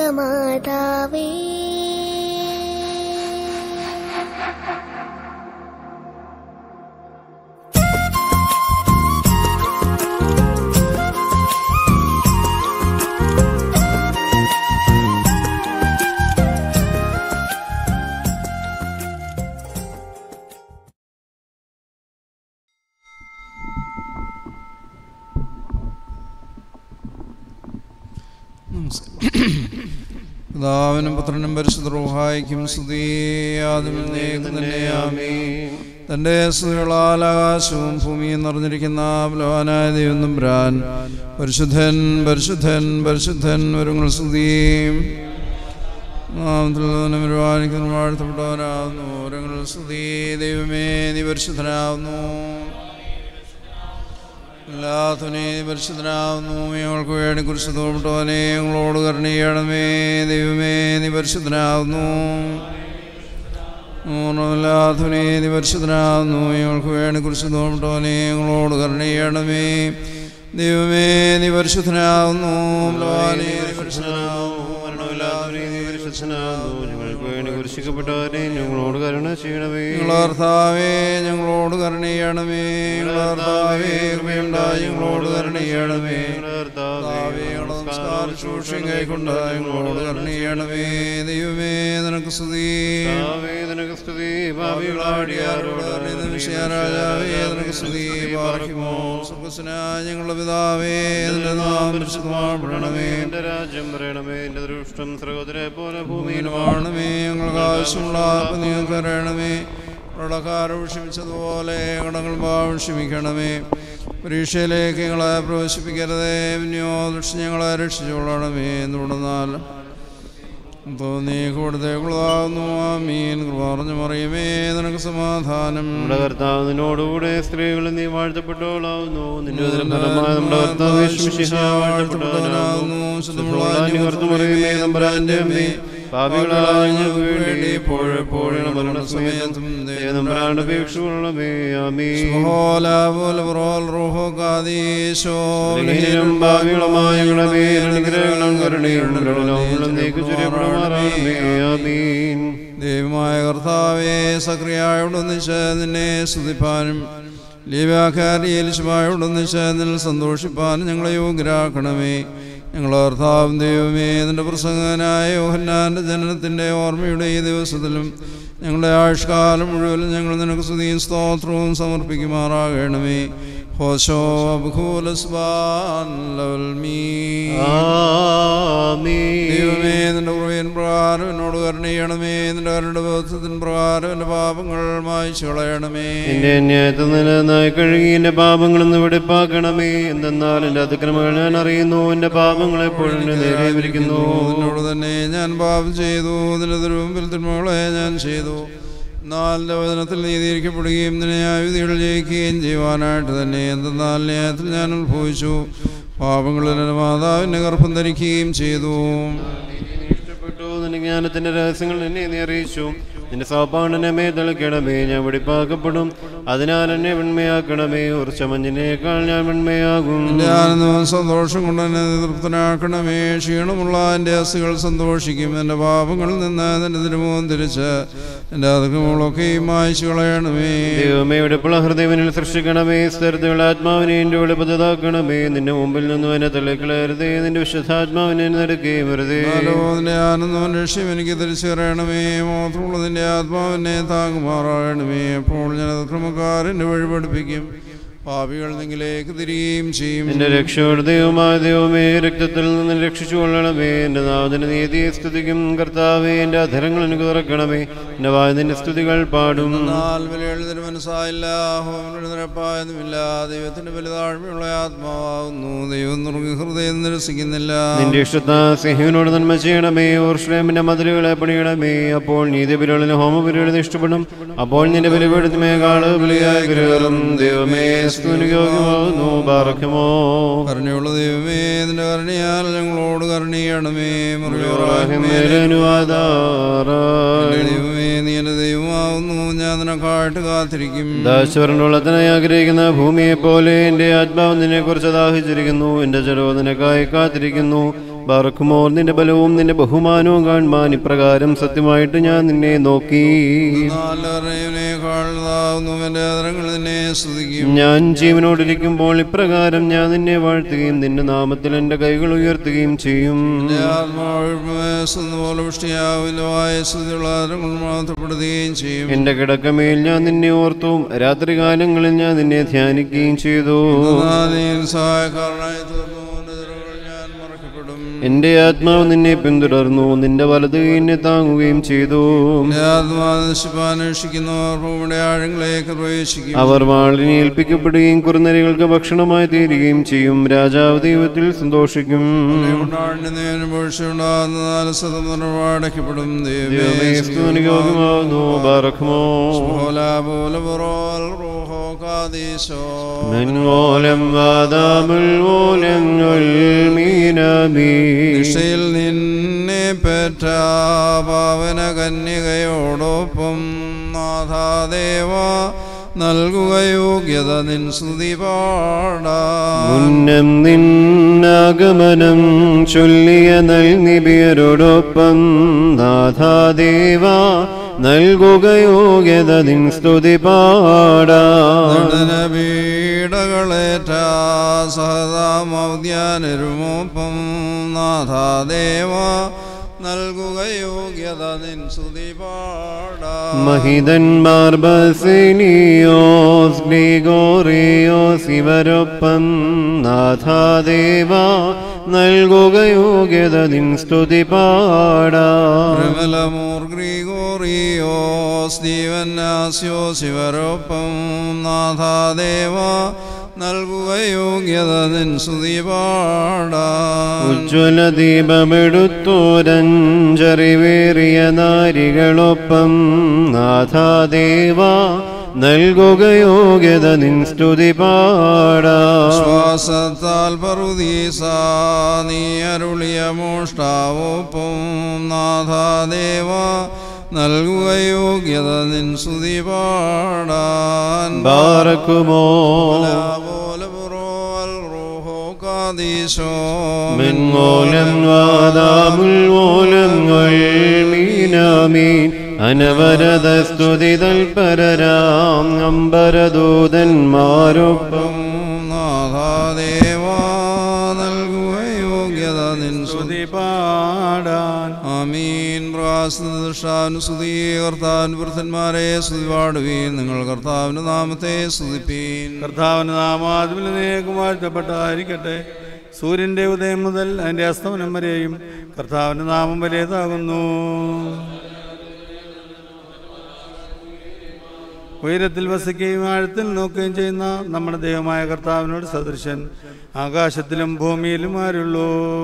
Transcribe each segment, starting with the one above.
ലോകമാതാവേ പിതാവിനും പുത്രനും പരിശുദ്ധ റൂഹായിക്കും സ്തുതിയാതും തന്നെ ആമേ തൻ്റെ സ്തുതികളാൽ ആകാശവും ഭൂമിയും നിറഞ്ഞിരിക്കുന്ന ബലവാനായ ദൈവം തമ്പുരാൻ പരിശുദ്ധൻ പരിശുദ്ധൻ പരിശുദ്ധൻ ഒരുങ്ങൾ സ്തുതിയും നാമത്തിലുള്ളവനും ഒരുപാടിക്കുന്ന വാഴ്ത്തപ്പെട്ടവനാവുന്നു ഒരുങ്ങൾ സ്തുതി ദൈവമേ നീ പരിശുദ്ധനാവുന്നു എല്ലാത്തിനെ പരിശുദ്ധനാവുന്നു ഞങ്ങൾക്ക് വേണ്ടി കുറിച്ച് തോന്നിട്ടവനെ ഞങ്ങളോട് കരുണീയണമേ ദൈവമേ നീ പരിശുദ്ധനാവുന്നു എല്ലാത്തിനെ നീ പരിശുദ്ധനാവുന്നു ഞങ്ങൾക്ക് വേണ്ടി കുറിച്ച് തോന്നിട്ടവനെ ഞങ്ങളോട് കരുണീയണമേ ദൈവമേ നീ പരിശുദ്ധനാവുന്നു ബലവാനേ, നീ പരിശുദ്ധനാവുന്നു മരണമില്ലാത്തവനെ നീ പരിശുദ്ധനാകുന്നു ഞങ്ങൾക്ക് വേണ്ടി കുരിശിക്കപ്പെട്ടവരെ ഞങ്ങളോട് കരുണ ചെയ്യണമേ ഞങ്ങളർത്താവേ ഞങ്ങളോട് കരുണീയണമേ ഞങ്ങളർത്താവേ കൃപയുണ്ടായി ഞങ്ങളോട് കരുണീയണമേ കർത്താവേ, ഞങ്ങളുടെ നമസ്കാര ശുശ്രൂഷയും കൈക്കൊണ്ട് ഞങ്ങളോട് കരുണീയണമേ ദൈവമേ നിനക്ക് സ്തുതി നിനക്ക് സ്തുതി ഭാവികളാടിയാരോട് രാജാവേ നിനക്ക് സ്തുതി പാർക്കുമോ സുഖസ്നായ ഞങ്ങളുടെ പിതാവേ നിന്റെ നാം പരിശുദ്ധമാപ്പെടണമേ എന്റെ രാജ്യം പറയണമേ എന്റെ ദൃഷ്ടം സഹോദരെ പോലെ ഭൂമിയിലും ഭൂമിയിലുമാണമേ ഞങ്ങൾക്ക് ആവശ്യമുള്ള ആപ്പ് നിങ്ങൾക്ക് അറിയണമേ കടക്കാരെ ക്ഷമിച്ചതുപോലെ കടങ്ങൾ ഭാവം ക്ഷമിക്കണമേ പരീക്ഷയിലേക്ക് ഞങ്ങളെ പ്രവേശിപ്പിക്കരുതേ പിന്നെയോ ദൃഷ്ടി ഞങ്ങളെ രക്ഷിച്ചുകൊള്ളണമേ എന്തുകൊണ്ടെന്നാൽ തോന്നി കൂടുതലാകുന്നു ആ മീൻ പറഞ്ഞു മറിയമേ നിനക്ക് സമാധാനം നമ്മുടെ കർത്താവ് നിന്നോടുകൂടെ സ്ത്രീകളിൽ നീ വാഴ്ത്തപ്പെട്ടവളാവുന്നു നിന്റെ ഉദരം ഫലമായ നമ്മുടെ കർത്താവ് യേശുമിശിഹ വാഴ്ത്തപ്പെട്ടവനാകുന്നു ശുദ്ധമുള്ള കർത്തുമറിയമേ നമ്പരാന്റെ അമ്മേ പാപികളായ ഞങ്ങൾക്ക് വേണ്ടി ഇപ്പോഴെപ്പോഴും മരണസമയത്തും നമ്പരാണ്ട് അപേക്ഷകളമേ ആമീ ബലഹീനരും ഭാവികളുമായ ഞങ്ങളുടെ മേൽ അനുഗ്രഹങ്ങളും കരുണയും ലോകങ്ങളും നീക്കു ചുരിയപ്പെടുമാറാണമേ ആമീൻ ദൈവമായ കർത്താവെ സക്രിയായോടൊന്നിച്ച് നിന്നെ സ്തുതിപ്പാനും ലീവാക്കാരിയേലിശുമായോടൊന്നിച്ച് നിന്നിൽ സന്തോഷിപ്പാനും ഞങ്ങളെ യോഗ്യരാക്കണമേ ഞങ്ങൾ കർത്താവും ദൈവമേ നിന്റെ പ്രസംഗനായ യോഹന്നാൻ്റെ ജനനത്തിൻ്റെ ഓർമ്മയുടെ ഈ ദിവസത്തിലും ഞങ്ങളുടെ ആയുഷ്കാലം മുഴുവനും ഞങ്ങൾ നിനക്ക് സ്തുതിയും സ്തോത്രവും സമർപ്പിക്കുമാറാകണമേ ഹോശോ അബ്ഖൂലസ്ബാൻ ലവൽ മീ ആമീൻ ദൈവമേ നിന്റെ കുറവിൻ പ്രകാരം എന്നോട് കരുണയണമേ നിന്റെ കരുണയുടെ ബോധത്തിൻ പ്രകാരം എൻ്റെ പാപങ്ങൾ മായ്ച്ചു കളയണമേ എന്റെ അന്യായത്തിൽ നിലനിന്നായി കഴുകി എന്റെ പാപങ്ങളിൽ നിന്ന് വെടിപ്പാക്കണമേ എന്തെന്നാൽ എന്റെ അതിക്രമങ്ങൾ ഞാൻ അറിയുന്നു എന്റെ പാപങ്ങൾ എപ്പോഴും എന്റെ നേരെ വിരിക്കുന്നു നിന്നോട് തന്നെ ഞാൻ പാപം ചെയ്തു നിന്റെ തിരുമുമ്പിൽ തിന്മകളെ ഞാൻ ചെയ്തു എന്നാൽ എൻ്റെ വചനത്തിൽ നീതിയിരിക്കപ്പെടുകയും നിന്നെ ന്യായവിധികൾ ജയിക്കുകയും ചെയ്യുവാനായിട്ട് തന്നെ എന്തെന്നാൽ ന്യായത്തിൽ ഞാൻ ഉത്ഭവിച്ചു പാപങ്ങളിൽ എൻ്റെ മാതാവിൻ്റെ ഗർഭം ധരിക്കുകയും ചെയ്തു ഇഷ്ടപ്പെട്ടു നിന്റെ ജ്ഞാനത്തിന്റെ രഹസ്യങ്ങൾ എന്നെ നീ അറിയിച്ചു നിന്റെ സൗപാണ്ഡനെ മേ തളിക്കണമേ ഞാൻ വെടിപ്പാക്കപ്പെടും അതിനാൽ എന്നെ വെണ്മയാക്കണമേ ഉറച്ച മഞ്ഞിനേക്കാൾ ഞാൻ വെണ്മയാകും എൻ്റെ ആനന്ദവും സന്തോഷം കൊണ്ട് എന്നെ തൃപ്തനാക്കണമേ ക്ഷീണമുള്ള എൻ്റെ അസുകൾ സന്തോഷിക്കും എൻ്റെ പാപങ്ങളിൽ നിന്ന് എൻ്റെ തിരുമുഖം തിരിച്ച് എൻ്റെ അതിക്രമങ്ങളൊക്കെയും മായ്ച്ചു കളയണമേ ദൈവമേ വെടിപ്പുള്ള ഹൃദയവനിൽ സൃഷ്ടിക്കണമേ സ്ഥിരതയുള്ള ആത്മാവിനെ എൻ്റെ വെളിപ്പതാക്കണമേ നിന്റെ മുമ്പിൽ നിന്നും എന്നെ തള്ളിക്കളയരുതേ നിന്റെ വിശുദ്ധാത്മാവിനെ നടക്കുകയും വെറുതെ ഹലോ നിന്റെ ആനന്ദവും രക്ഷയും എനിക്ക് തിരിച്ചറിയണമേ മാത്രമുള്ള നിന്റെ ആത്മാവിനെ താങ്ങുമാറാകണമേ അപ്പോൾ ഞാൻ അതിക്രമക്കാരൻ്റെ വഴി പഠിപ്പിക്കും പാപികൾ നിങ്ങളിലേക്ക് തിരികെയും ചെയ്യും എന്റെ രക്ഷയുടെ ദൈവമായ ദൈവമേ രക്തത്തിൽ നിന്ന് രക്ഷിച്ചു കൊള്ളണമേ എന്റെ നാഥന നീതിയെ സ്തുതിക്കും കർത്താവേ എന്റെ അധരങ്ങൾ എനിക്ക് തുറക്കണമേ എന്റെ വായതിന്റെ സ്തുതികൾ പാടും എന്നാൽ വിലയെഴുതിന് മനസ്സായില്ല ഹോമനോട് നിരപ്പായതുമില്ല ദൈവത്തിന്റെ വലുതാഴ്മയുള്ള ആത്മാവാകുന്നു ദൈവം നുറുങ്ങി ഹൃദയം നിരസിക്കുന്നില്ല നിന്റെ ഇഷ്ടത്ത സിഹിവിനോട് നന്മ ചെയ്യണമേ ഓർഷ്ലേമിന്റെ മതിലുകളെ പണിയണമേ അപ്പോൾ നീതി ബലികളിൽ ഹോമബലികളിൽ ഇഷ്ടപ്പെടും അപ്പോൾ നിന്റെ ബലിപീഠത്തിമേ കാള് ബലിയായി കരുകറും ദൈവമേ സ്തുനിയോഗ്യമാകുന്നു ബാറക്കുമോ കരുണയുള്ള ദൈവമേ നിന്റെ കരുണയാൽ ഞങ്ങളോട് കരുണീയണമേ ദൈവമേ നീ എന്റെ ദൈവമാവുന്നു ഞാൻ നിനക്കായിട്ട് കാത്തിരിക്കും ദാശവരനുള്ളതിനായി ആഗ്രഹിക്കുന്ന ഭൂമിയെ പോലെ എന്റെ ആത്മാവ് നിന്നെ കുറിച്ച് ദാഹിച്ചിരിക്കുന്നു എന്റെ ജലവും നിനക്കായി കാത്തിരിക്കുന്നു ബാറക്കുമോർ നിന്റെ ബലവും നിന്റെ ബഹുമാനവും കാണുവാൻ ഇപ്രകാരം സത്യമായിട്ട് ഞാൻ നിന്നെ നോക്കി നാലറിവിനേക്കാളുന്നവന്റെ അതരങ്ങൾ നിന്നെ സ്തുതിക്കും ഞാൻ ജീവനോടിരിക്കുമ്പോൾ ഇപ്രകാരം ഞാൻ നിന്നെ വാഴ്ത്തുകയും നിന്റെ നാമത്തിൽ എൻ്റെ കൈകൾ ഉയർത്തുകയും ചെയ്യും എന്റെ ആത്മാവിഷ്മേസുന്നപോലെ പുഷ്ടിയാവിലുമായ സ്തുതിയുള്ള അതരങ്ങൾ മാത്രപ്പെടുത്തുകയും ചെയ്യും എന്റെ കിടക്കമേൽ ഞാൻ നിന്നെ ഓർത്തു രാത്രികാലങ്ങളിൽ ഞാൻ നിന്നെ ധ്യാനിക്കുകയും ചെയ്തു നാദീൻ സഹായക്കാരനായി തീർന്നു എന്റെ ദുരങ്ങൾ ഞാൻ മറക്കപ്പെടും എന്റെ ആത്മാവ് നിന്നെ പിന്തുടർന്നു നിന്റെ വലത് കൈ എന്നെ താങ്ങുകയും ചെയ്തു എന്റെ ആത്മാവ് നശിപ്പാന്വേഷിക്കുന്നവർ ഭൂമിയുടെ ആഴങ്ങളിലേക്ക് പ്രവേശിക്കും അവർ വാളിനെ ഏൽപ്പിക്കപ്പെടുകയും കുറുനരികൾക്ക് ഭക്ഷണമായി തീരുകയും ചെയ്യും രാജാവ് ദൈവത്തിൽ സന്തോഷിക്കും ഉണ്ടാകുന്നതിന് വീഴ്ചയുണ്ടാകുന്ന നാല് സതം അടയ്ക്കപ്പെടും ദൈവമേ, സ്തുതിക്ക് യോഗ്യമാകുന്നു. ബാറക്കുമോ. മെൻമൂലം വാദാമുൽ മൂലങ്ങൾ മീനമീ. ദിശയിൽ നിന്നെ പെറ്റ പാവന കന്യകയോടൊപ്പം നാഥാദേവ നൽകുക യോഗ്യത നിൻ സ്തുതി പാടാം മുന്നം നിന്നാഗമനം ചൊല്ലിയ നൽനിബിയരോടൊപ്പം നാഥാദേവ നൽകുക യോഗ്യത നിൻ സ്തുതി പാടാം പീഡകളേറ്റ സഹതാമൗദ്യാനരുമൊപ്പം നാഥാദേവ നൽകുക യോഗ്യത നിൻ സ്തുതി പാടാം മഹിതന്മാർ ബസിനിയോസ് ഗ്രിഗോറിയോസ് ഇവരൊപ്പം നാഥാദേവ നൽകുക യോഗ്യത നിൻ സ്തുതി പാടാം പ്രമലമൂർ ഗ്രിഗോറിയോസ് ദീവന്നാസ്യോ ശിവരൊപ്പം നാഥാദേവ നൽകുക യോഗ്യത നിൻ സ്തുതി പാടാം ഉജ്ജ്വല ദീപമെടുത്തോരഞ്ചറിവേറിയ നാരികളൊപ്പം നാഥാദേവ നൽകുക യോഗ്യത നിൻ സ്തുതി പാടാം ശ്വാസത്താൽ പറുദീസ നീ അരുളിയ മോഷ്ടാവൊപ്പം നാഥാദേവ നൽകുക യോഗ്യത നിൻ സ്തുതി പാടാൻ ബാറക്കുമോ മെൻമൂലം വാദാമുൽമൂലങ്ങൾ മീനാമീൻ അനവരത സ്തുതി തൽപരരാം അമ്പരദൂതന്മാരൊപ്പം നാഥാദേവ നൽകുക യോഗ്യത നിൻ സ്തുതി പാടാൻ ആമീൻ പ്രാസ്തുതി കർത്താൻ വൃദ്ധന്മാരെ സ്തുതി പാടുവീൻ നിങ്ങൾ കർത്താവിന്റെ നാമത്തെ സ്തുതിപ്പീൻ കർത്താവിന് നാമാതിലേക്ക് വാഴ്ത്തപ്പെട്ടായിരിക്കട്ടെ സൂര്യന്റെ ഉദയം മുതൽ അതിന്റെ അസ്തമനം വരെയും കർത്താവിന്റെ നാമം വലിയതാകുന്നു ഉയരത്തിൽ വസിക്കുകയും ആഴത്തിൽ നോക്കുകയും ചെയ്യുന്ന നമ്മുടെ ദൈവമായ കർത്താവിനോട് സദൃശൻ ആകാശത്തിലും ഭൂമിയിലും ആരുള്ളൂ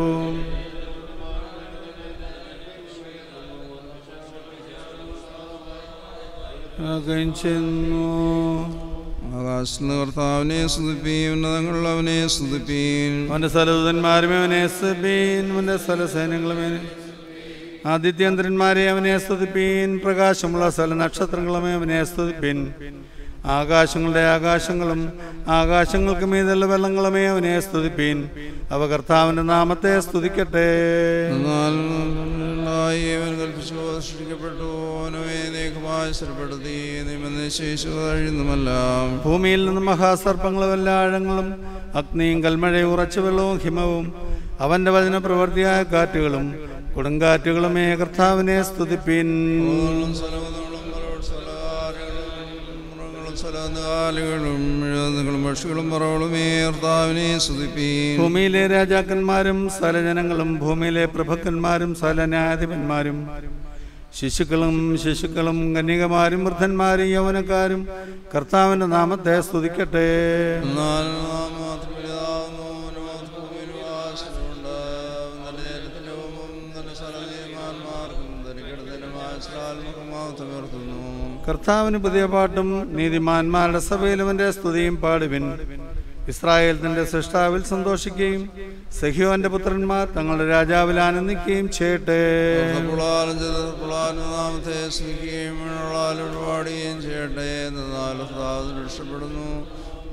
ആകുകയും ചെയ്യുന്നു ആകാശത്തിന് കർത്താവിനെ സ്തുതിപ്പീൻ ഉന്നതങ്ങൾ അവനെ സ്തുതിപ്പീൻ അവന്റെ സ്ഥലദൂതന്മാരും അവനെ സ്തുതിപ്പീൻ അവന്റെ സ്ഥലസൈന്യങ്ങളുമേ ആദിത്യന്ത്രന്മാരെ അവനെ സ്തുതിപ്പീൻ പ്രകാശമുള്ള സ്ഥല നക്ഷത്രങ്ങളുമേ അവനെ സ്തുതിപ്പീൻ ആകാശങ്ങളുടെ ആകാശങ്ങളും ആകാശങ്ങൾക്ക് മീതുള്ള വെള്ളങ്ങളുമേ അവനെ സ്തുതിപ്പീൻ അവ കർത്താവിന്റെ നാമത്തെ സ്തുതിക്കട്ടെ എന്നാൽ നന്നായി അവൻ കൽപ്പിച്ചു സൃഷ്ടിക്കപ്പെട്ടു അവനെ നീക്കമായി സ്ഥിരപ്പെടുത്തി നിയമനിശേഷു കഴിയുന്നുമെല്ലാം ഭൂമിയിൽ നിന്ന് മഹാസർപ്പങ്ങളും എല്ലാ ആഴങ്ങളും അഗ്നിയും കൽമഴയും ഉറച്ച വെള്ളവും ഹിമവും അവന്റെ വചന പ്രവൃത്തിയായ കാറ്റുകളും കൊടുങ്കാറ്റുകളുമേ കർത്താവിനെ സ്തുതിപ്പിൻ ഭൂതങ്ങളും സ്ഥലങ്ങളും മലകളും സ്ഥലകാലുകളും മൃഗങ്ങളും സ്ഥലകാലുകളും എഴുതുകളും പക്ഷികളും പറവളുമേ കർത്താവിനെ സ്തുതിപ്പീൻ ഭൂമിയിലെ രാജാക്കന്മാരും സ്ഥലജനങ്ങളും ഭൂമിയിലെ പ്രഭുക്കന്മാരും സ്ഥലന്യായാധിപന്മാരും ശിശുക്കളും ശിശുക്കളും കന്യകമാരും വൃദ്ധന്മാരും യൗവനക്കാരും കർത്താവിന്റെ നാമത്തെ സ്തുതിക്കട്ടെ എന്നാൽ നാം മാത്രം പിതാവുന്നു, അവന് ഭൂമിയിൽ വാസമുണ്ട്. തന്റെ ജനത്തിന്റെ മുമ്പും തന്റെ സർവ്വനീതിമാന്മാർക്കും തനിക്കിടത്തിനുമായ ശ്രാൽമുഖം മഹത്വമുയർത്തുന്നു. കർത്താവിന് പുതിയ പാട്ടും നീതിമാന്മാരുടെ സഭയിൽ അവന്റെ സ്തുതിയും പാടുവിൻ ഇസ്രായേൽ തന്റെ സൃഷ്ടാവിൽ സന്തോഷിക്കുകയും സഹിയോന്റെ പുത്രന്മാർ തങ്ങളുടെ രാജാവിൽ ആനന്ദിക്കുകയും ചെയ്യട്ടെ പുളാലും ചെറുപ്പുളാലും നാമത്തെ സ്തുതിക്കുകയും വീണുള്ളാലും പാടുകയും ചെയ്യട്ടെ എന്നാൽ കർത്താവ് രക്ഷപ്പെടുന്നു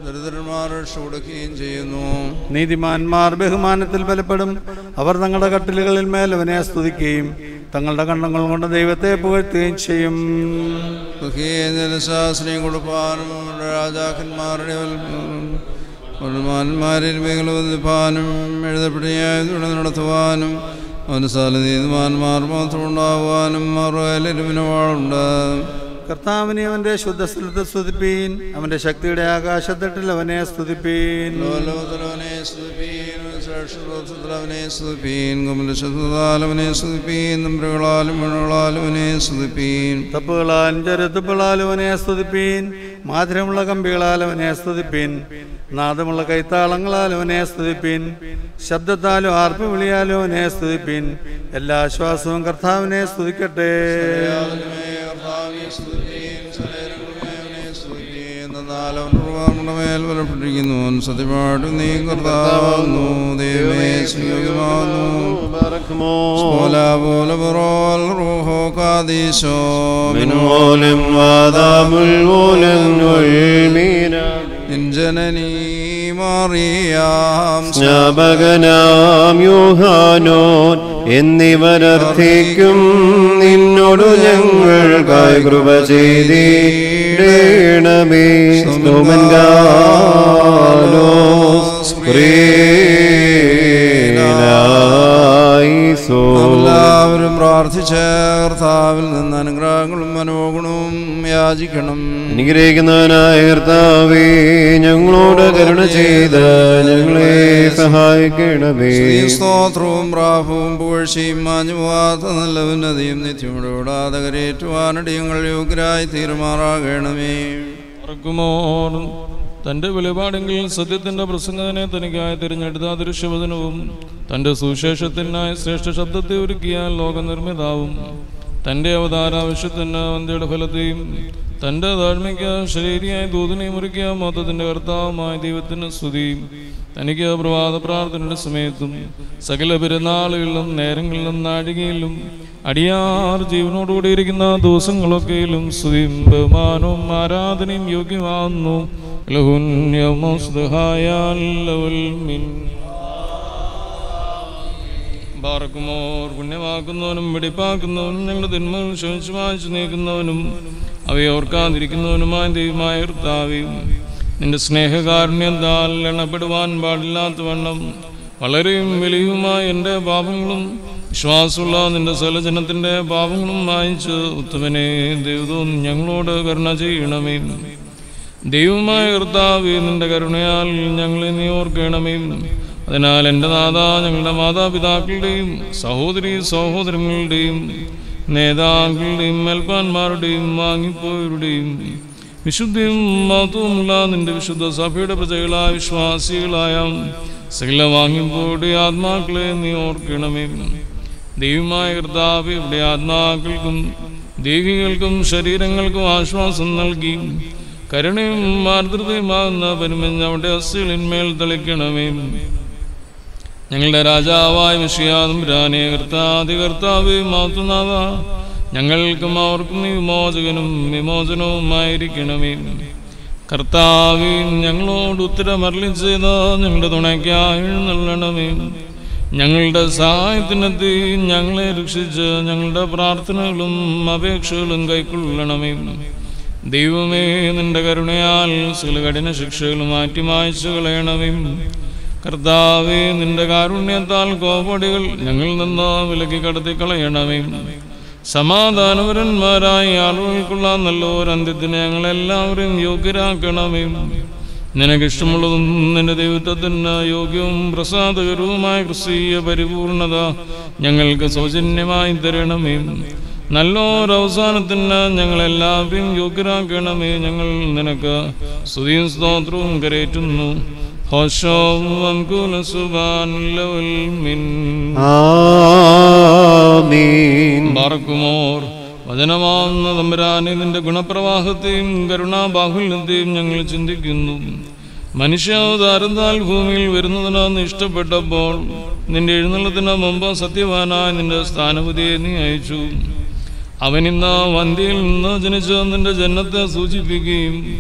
ദരിദ്രന്മാർ രക്ഷ കൊടുക്കുകയും ചെയ്യുന്നു നീതിമാന്മാർ ബഹുമാനത്തിൽ ബലപ്പെടും അവർ തങ്ങളുടെ കട്ടിലുകളിൽ മേൽ അവനെ സ്തുതിക്കുകയും തങ്ങളുടെ കണ്ണങ്ങൾ കൊണ്ട് ദൈവത്തെ പുകഴ്ത്തുകയും ചെയ്യും ദുഃഖിയും ജലശാസ്ത്രീയും കൊടുപ്പാനും രാജാക്കന്മാരുടെ മാന്മാരിൽ വന്നിപ്പാനും എഴുതപ്പെടിയായതുകൊണ്ട് നടത്തുവാനും അവന് സ്ഥല നീതിമാന്മാർ മാത്രം ഉണ്ടാകുവാനും മറുകലിരുവിന് വാളുണ്ട് കർത്താവിനെ അവന്റെ ശുദ്ധസ്ഥലത്ത് സ്തുതിപ്പീൻ അവന്റെ ശക്തിയുടെ ആകാശത്തട്ടിൽ അവനെ സ്തുതിപ്പീൻ ലോകത്തിലവനെ സ്തുതിപ്പീൻ ശ്രേഷ്ഠത്തിലവനെ സ്തുതിപ്പീൻ കമലശത്രുതാലവനെ സ്തുതിപ്പീൻ നമ്പറുകളാലും മണുകളാലും അവനെ സ്തുതിപ്പീൻ തപ്പുകളാലും ചരുത്തുപ്പുകളാലും അവനെ സ്തുതിപ്പീൻ മാധുരമുള്ള കമ്പികളാൽ അവനെ സ്തുതിപ്പീൻ നാദമുള്ള കൈത്താളങ്ങളാൽ അവനെ സ്തുതിപ്പീൻ ശബ്ദത്താലും ആർപ്പ് വിളിയാലും അവനെ സ്തുതിപ്പീൻ എല്ലാ ശ്വാസവും കർത്താവിനെ സ്തുതിക്കട്ടെ മേൽ ബലപ്പെട്ടിരിക്കുന്നു സത്യമായിട്ട് നീ കർത്താവുന്നു ദൈവമേ സ്വീകമാകുന്നു ബറക്കുമോ പോലെ പോലെ പുറോൽ റൂഹോ കാദീശോ മിൻമൂലം വാദാമുൽമൂലം ഉൾമീന ജനനീ മാറിയാം സ്നാപകനാം യോഹാനോൻ എന്നിവരർത്ഥിക്കും നിന്നോടു ഞങ്ങൾക്കായി കൃപ ചെയ്തിടേണമേ സ്തോമൻകാലോസ് പ്രീലായിസോ എല്ലാവരും പ്രാർത്ഥിച്ച കർത്താവിൽ നിന്ന് അനുഗ്രഹങ്ങളും മനോഗുണവും യാചിക്കണം അനുഗ്രഹിക്കുന്നവനായ കർത്താവേ ഞങ്ങളോട് കരുണ ചെയ്ത് ഞങ്ങളെ സഹായിക്കണമേ സ്തുതിയും സ്തോത്രവും പ്രാഭവും പുകഴ്ചയും മാഞ്ഞു പോവാത്ത നല്ല ഉന്നതിയും നിത്യമുടോടാതെ കരയേറ്റുവാനടിയങ്ങൾ യോഗ്യരായി തീരുമാറാകണമേ മറക്കുമോർ തന്റെ വെളിപാടെങ്കിൽ സത്യത്തിന്റെ പ്രസംഗത്തിനെ തനിക്കായി തിരഞ്ഞെടുത്ത ദൃശ്യവചനവും തന്റെ സുവിശേഷത്തിനായ ശ്രേഷ്ഠ ശബ്ദത്തെ ഒരുക്കിയ ലോകനിർമ്മിതാവും തന്റെ അവതാരാവശ്യത്തിന് വന്ധ്യയുടെ ഫലത്തെയും തന്റെ താഴ്മയ്ക്ക് ശരീരിയായ ദൂതനെയും ഒരുക്കിയ മൊത്തത്തിന്റെ കർത്താവുമായ ദൈവത്തിന് സ്തുതിയും തനിക്ക് പ്രഭാത പ്രാർത്ഥനയുടെ സമയത്തും സകല പെരുന്നാളുകളിലും നേരങ്ങളിലും നാഴികയിലും അടിയാർ ജീവനോടുകൂടി ഇരിക്കുന്ന ദിവസങ്ങളൊക്കെയിലും സ്തുതിയും ബഹുമാനവും ആരാധനയും യോഗ്യമാകുന്നു ലഹുന്യമിൻ ബാറക്കുമോർ പുണ്യമാക്കുന്നവനും വെടിപ്പാക്കുന്നവനും ഞങ്ങളുടെ തിന്മകൾ ക്ഷമിച്ചു വാങ്ങിച്ചു നീക്കുന്നവനും അവയെ ഓർക്കാതിരിക്കുന്നവനുമായ ദൈവമായ കർത്താവേയും നിന്റെ സ്നേഹകാരുണ്യത്താൽ എണ്ണപ്പെടുവാൻ പാടില്ലാത്ത വണ്ണം വളരെയും വലിയുമായ എൻ്റെ പാപങ്ങളും വിശ്വാസമുള്ള നിന്റെ സലജനത്തിൻ്റെ പാപങ്ങളും വായിച്ച് ഉത്തമനെ ദൈവവും ഞങ്ങളോട് കരുണ ചെയ്യണമേ ദൈവമായ കർത്താവ് നിന്റെ കരുണയാൽ ഞങ്ങളെ നീ ഓർക്കണമേ അതിനാൽ എൻ്റെ നാഥ ഞങ്ങളുടെ മാതാപിതാക്കളുടെയും സഹോദരി സഹോദരങ്ങളുടെയും നേതാക്കളുടെയും മേൽപ്പാന്മാരുടെയും വാങ്ങിപ്പോയവരുടെയും വിശുദ്ധിയും മഹത്വമുള്ള നിന്റെ വിശുദ്ധ സഭയുടെ പ്രജകളായ വിശ്വാസികളായ സകല വാങ്ങിപ്പോയുടെ ആത്മാക്കളെ നീ ഓർക്കണമേ ദൈവമായ കർത്താവ് ഇവിടെ ആത്മാക്കൾക്കും ദേഹികൾക്കും ശരീരങ്ങൾക്കും ആശ്വാസം നൽകി കരുണയും ആർദ്രതയുമാകുന്ന പരിമഞ്ഞ അവിടെ അസ്ഥികളിന്മേൽ തളിക്കണമേ ഞങ്ങളുടെ രാജാവായ വിഷയാതും രാനേ കർത്താതി കർത്താവ് മാത്തുനാഥ ഞങ്ങൾക്കും അവർക്കും നീ വിമോചകനും വിമോചനവുമായിരിക്കണമേ കർത്താവ് ഞങ്ങളോട് ഉത്തരമരളി ചെയ്ത ഞങ്ങളുടെ തുണയ്ക്കായി എഴുന്നള്ളണമേ ഞങ്ങളുടെ സഹായത്തിനെത്തി ഞങ്ങളെ രക്ഷിച്ച് ഞങ്ങളുടെ പ്രാർത്ഥനകളും അപേക്ഷകളും കൈക്കൊള്ളണമേ ദൈവമേ നിന്റെ കരുണയാൽ ചില കഠിന ശിക്ഷകൾ മാറ്റി മായ്ച്ചു കളയണമേ കർത്താവേ നിന്റെ കാരുണ്യത്താൽ കോപടികൾ ഞങ്ങളിൽ നിന്ന് വിലക്കി കടത്തി കളയണമേ സമാധാനപരന്മാരായ ആളുകൾക്കുള്ള നല്ലൊരു അന്ത്യത്തിന് ഞങ്ങളെല്ലാവരെയും യോഗ്യരാക്കണമേ നിനക്കിഷ്ടമുള്ളതും നിന്റെ ദൈവത്വത്തിന് യോഗ്യവും പ്രസാദകരവുമായ ക്രിസ്തീയ പരിപൂർണത ഞങ്ങൾക്ക് സൗജന്യമായി തരണമേ നല്ലൊരവസാനത്തിന് ഞങ്ങളെല്ലാവരെയും യോഗ്യരാക്കണമേ ഞങ്ങൾ നിനക്ക് സ്തുതിയും സ്തോത്രവും കരേറ്റുന്നു ഹോശോം കുലസുബാനുല്ലവൽ മിൻ ആമീൻ ബാറക്കുമോർ വചനമാവുന്ന തമ്പുരാനെ നിന്റെ ഗുണപ്രവാഹത്തെയും കരുണാബാഹുല്യത്തെയും ഞങ്ങൾ ചിന്തിക്കുന്നു മനുഷ്യാവതാരത്താൽ ഭൂമിയിൽ വരുന്നതിനാന്ന് ഇഷ്ടപ്പെട്ടപ്പോൾ നിന്റെ എഴുന്നള്ളത്തിന് മുമ്പ് സത്യവാനായ നിന്റെ സ്ഥാനപതിയെ നീ അയച്ചു അവൻ ഇന്ന് വന്ധ്യയിൽ നിന്ന് ജനിച്ച നിന്റെ ജന്മത്തെ സൂചിപ്പിക്കുകയും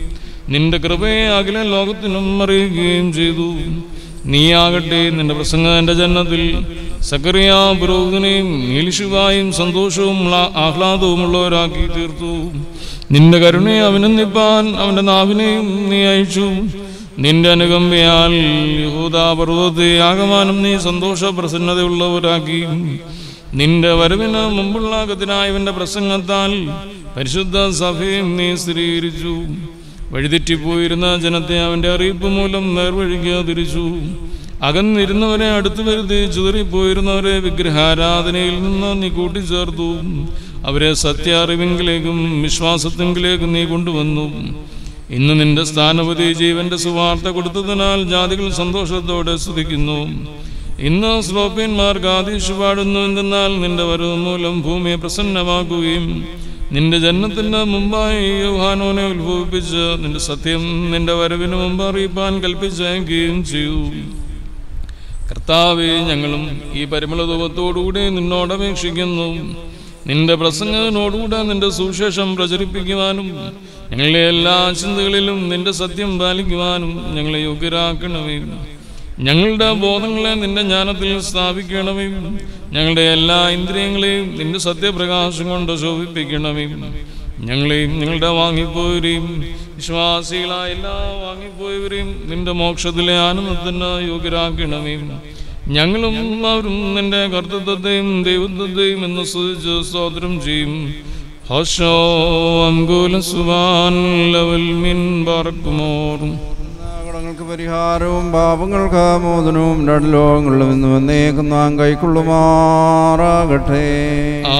നിന്റെ കൃപയെ അഖില ലോകത്തിനും അറിയുകയും ചെയ്തു നീയാകട്ടെ നിന്റെ പ്രസംഗന്റെ ജന്മത്തിൽ സക്കറിയ പുരോഹിതനെയും നീലിശുവായും സന്തോഷവും ഉള്ള- ആഹ്ലാദവുമുള്ളവരാക്കി തീർത്തു നിന്റെ കരുണയെ അഭിനന്ദിപ്പാൻ അവന്റെ നാവിനെയും നീ അയച്ചു നിന്റെ അനുകമ്പയാൽ യഹൂദാ പർവ്വതത്തെ ആകമാനം നീ സന്തോഷ പ്രസന്നതയുള്ളവരാക്കി നിന്റെ വരവിന് മുമ്പുള്ള കത്തിനായവന്റെ പ്രസംഗത്താൽ പരിശുദ്ധ സഭയും നീ സ്ഥിരീകരിച്ചു വഴിതെറ്റിപ്പോയിരുന്ന ജനത്തെ അവന്റെ അറിയിപ്പ് മൂലം നേർവഴിക്ക് തിരിച്ചു അകന്നിരുന്നവരെ അടുത്തു വരുത്തി ചിതറിപ്പോയിരുന്നവരെ വിഗ്രഹാരാധനയിൽ നിന്ന് നീ കൂട്ടിച്ചേർത്തു അവരെ സത്യ അറിവിങ്കിലേക്കും വിശ്വാസത്തിങ്കിലേക്കും നീ കൊണ്ടുവന്നു ഇന്ന് നിന്റെ സ്ഥാനപതി ജീവന്റെ സുവാർത്ത കൊടുത്തതിനാൽ ജാതികൾ സന്തോഷത്തോടെ സ്തുതിക്കുന്നു ഇന്ന് സ്ലോപ്യന്മാർക്ക് ആദീശ് പാടുന്നു എന്തെന്നാൽ നിന്റെ വരവ് മൂലം ഭൂമിയെ പ്രസന്നമാക്കുകയും നിന്റെ ജന്മത്തിന് മുമ്പായി യോഹാനോനെ ഉത്ഭവിപ്പിച്ച് നിന്റെ സത്യം നിന്റെ വരവിന് മുമ്പ് അറിയിപ്പാൻ കൽപ്പിച്ചയക്കുകയും ചെയ്തു കർത്താവെ ഞങ്ങളും ഈ പരിമളധൂപത്തോടുകൂടി നിന്നോട് അപേക്ഷിക്കുന്നു നിന്റെ പ്രസംഗത്തിനോടുകൂടെ നിന്റെ സുവിശേഷം പ്രചരിപ്പിക്കുവാനും ഞങ്ങളുടെ എല്ലാ ചിന്തകളിലും നിന്റെ സത്യം പാലിക്കുവാനും ഞങ്ങളെ യോഗ്യരാക്കണമേ ഞങ്ങളുടെ ബോധങ്ങളെ നിന്റെ ജ്ഞാനത്തിൽ സ്ഥാപിക്കണമേ ഞങ്ങളുടെ എല്ലാ ഇന്ദ്രിയങ്ങളെയും നിന്റെ സത്യപ്രകാശം കൊണ്ട് ശോഭിപ്പിക്കണമേ ഞങ്ങളെയും ഞങ്ങളുടെ വാങ്ങിപ്പോയവരെയും വിശ്വാസികളായ എല്ലാ വാങ്ങിപ്പോയവരെയും നിന്റെ മോക്ഷത്തിലെ ആനന്ദത്തിന് യോഗ്യരാക്കണമേ ഞങ്ങളും അവരും നിന്റെ കർത്തൃത്വത്തെയും ദൈവത്വത്തെയും എന്ന് സ്തുതിച്ച് സ്തോത്രം ചെയ്യും ഹോഷോ അങ്കുല സുബാൻ ലവൽ മിൻ പറക്കുമോറും കടങ്ങൾക്ക് പരിഹാരവും പാപങ്ങൾക്ക് മോചനവും രണ്ട് ലോകങ്ങളിലും ഇന്ന് വന്നേക്കും നാം കൈക്കൊള്ളുമാറാകട്ടെ ആ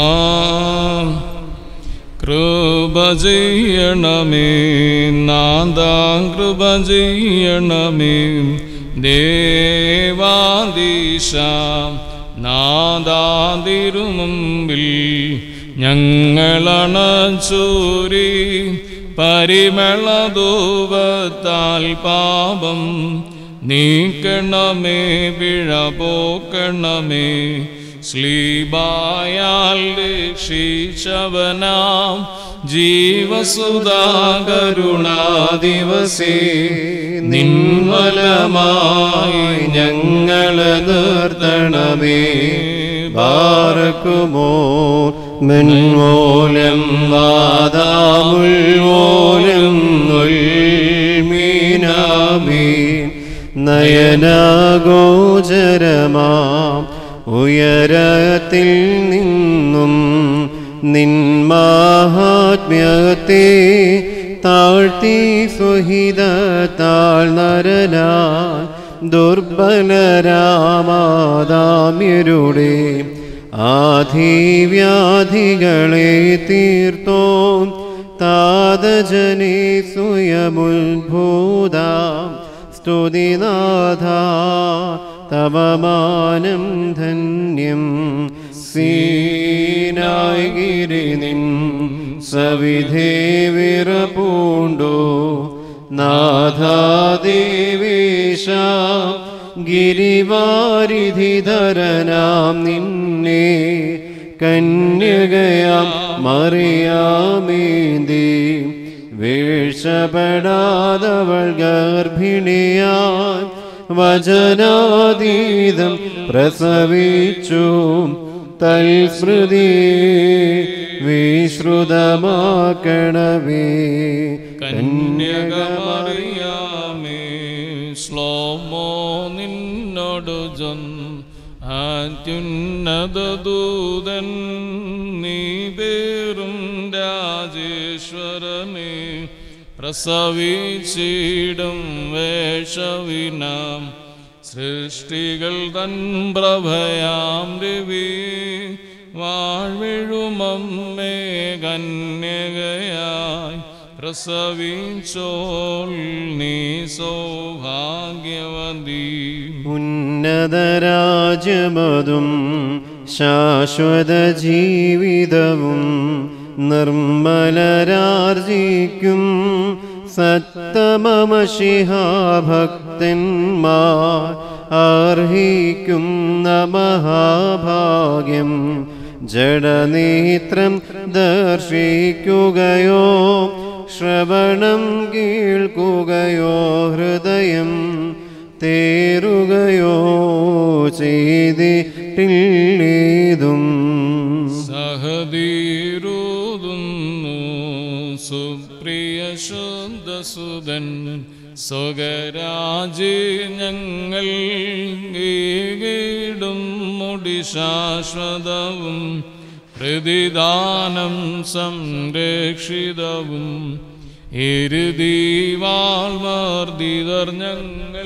കൃപ ചെയ്യണമേ നാദാ കൃപ ചെയ്യണമേ ദേവാദീശ നാദാതിരുമുമ്പിൽ ഞങ്ങളണച്ചൂരി പരിമളധൂപത്താൽ പാപം നീക്കണമേ പിഴ പോക്കണമേ ശ്ലീബായാൽ രക്ഷിച്ചവനാം ജീവസുധാകരുണാദിവസേ നിൻവലമായി ഞങ്ങളെ നിർത്തണമേ ബാറക്കുമോ മെൻമൂലം വാദാമുൾമൂലം മീനാമീ നയനഗോചരമാം ഉയരത്തിൽ നിന്നും നിന്മാഹാത്മ്യത്തെ താഴ്ത്തി സുഹിതത്താൾ നരനാ ദുർബലരാമാദാമ്യരുടെ ആധിവ്യാധികളെ തീർത്തോ താതജനെ സ്വയമുത്ഭൂത സ്തുതിനാഥ തവമാനം ധന്യം സീനായി ഗിരിനിൻ സവിധേ വിറപൂണ്ടോ നാഥാദേവേശ ഗിരിവാരിധിധരനാം നിന്നെ കന്യകയാം മറിയാമേന്തി വീഴ്ചപ്പെടാതവൾ ഗർഭിണിയാൻ വചനാതീതം പ്രസവിച്ചു തൽസ്മൃതി വിശ്രുതമാക്കണമേ കന്യകമറിയാമേ ശ്ലോമോ നിന്നോട് ജൻ അത്യുന്നത ദൂതൻ നീ പേരും രാജേശ്വരനെ പ്രസവിച്ചിടും വേഷവിനാം സൃഷ്ടികൾ തൻ പ്രഭയാം രവി വാഴ്വിഴുമമ്മേ കന്യകയായി പ്രസവിച്ചോൾ നീ സൗഭാഗ്യവതി ഉന്നതരാജ്യമതും ശാശ്വത ജീവിതവും നിർമ്മലരാർജിക്കും സത്തമമഷിഹാഭക്തന്മാർ അർഹിക്കും മഹാഭാഗ്യം ജഡനേത്രം ദർശിക്കുകയോ ശ്രവണം കേൾക്കുകയോ ഹൃദയം തേറുകയോ ചെയ്തിട്ടില്ലേതും സഹതീരുതുന്നു സുപ്രിയ ശുദ്ധസുതൻ സ്വകരാജി ഞങ്ങൾ ഗീടും മുടി ശാശ്വതവും പ്രതിദാനം സംരക്ഷിതവും എരുതീവാൾമർദ്ദിതർ ഞങ്ങൾ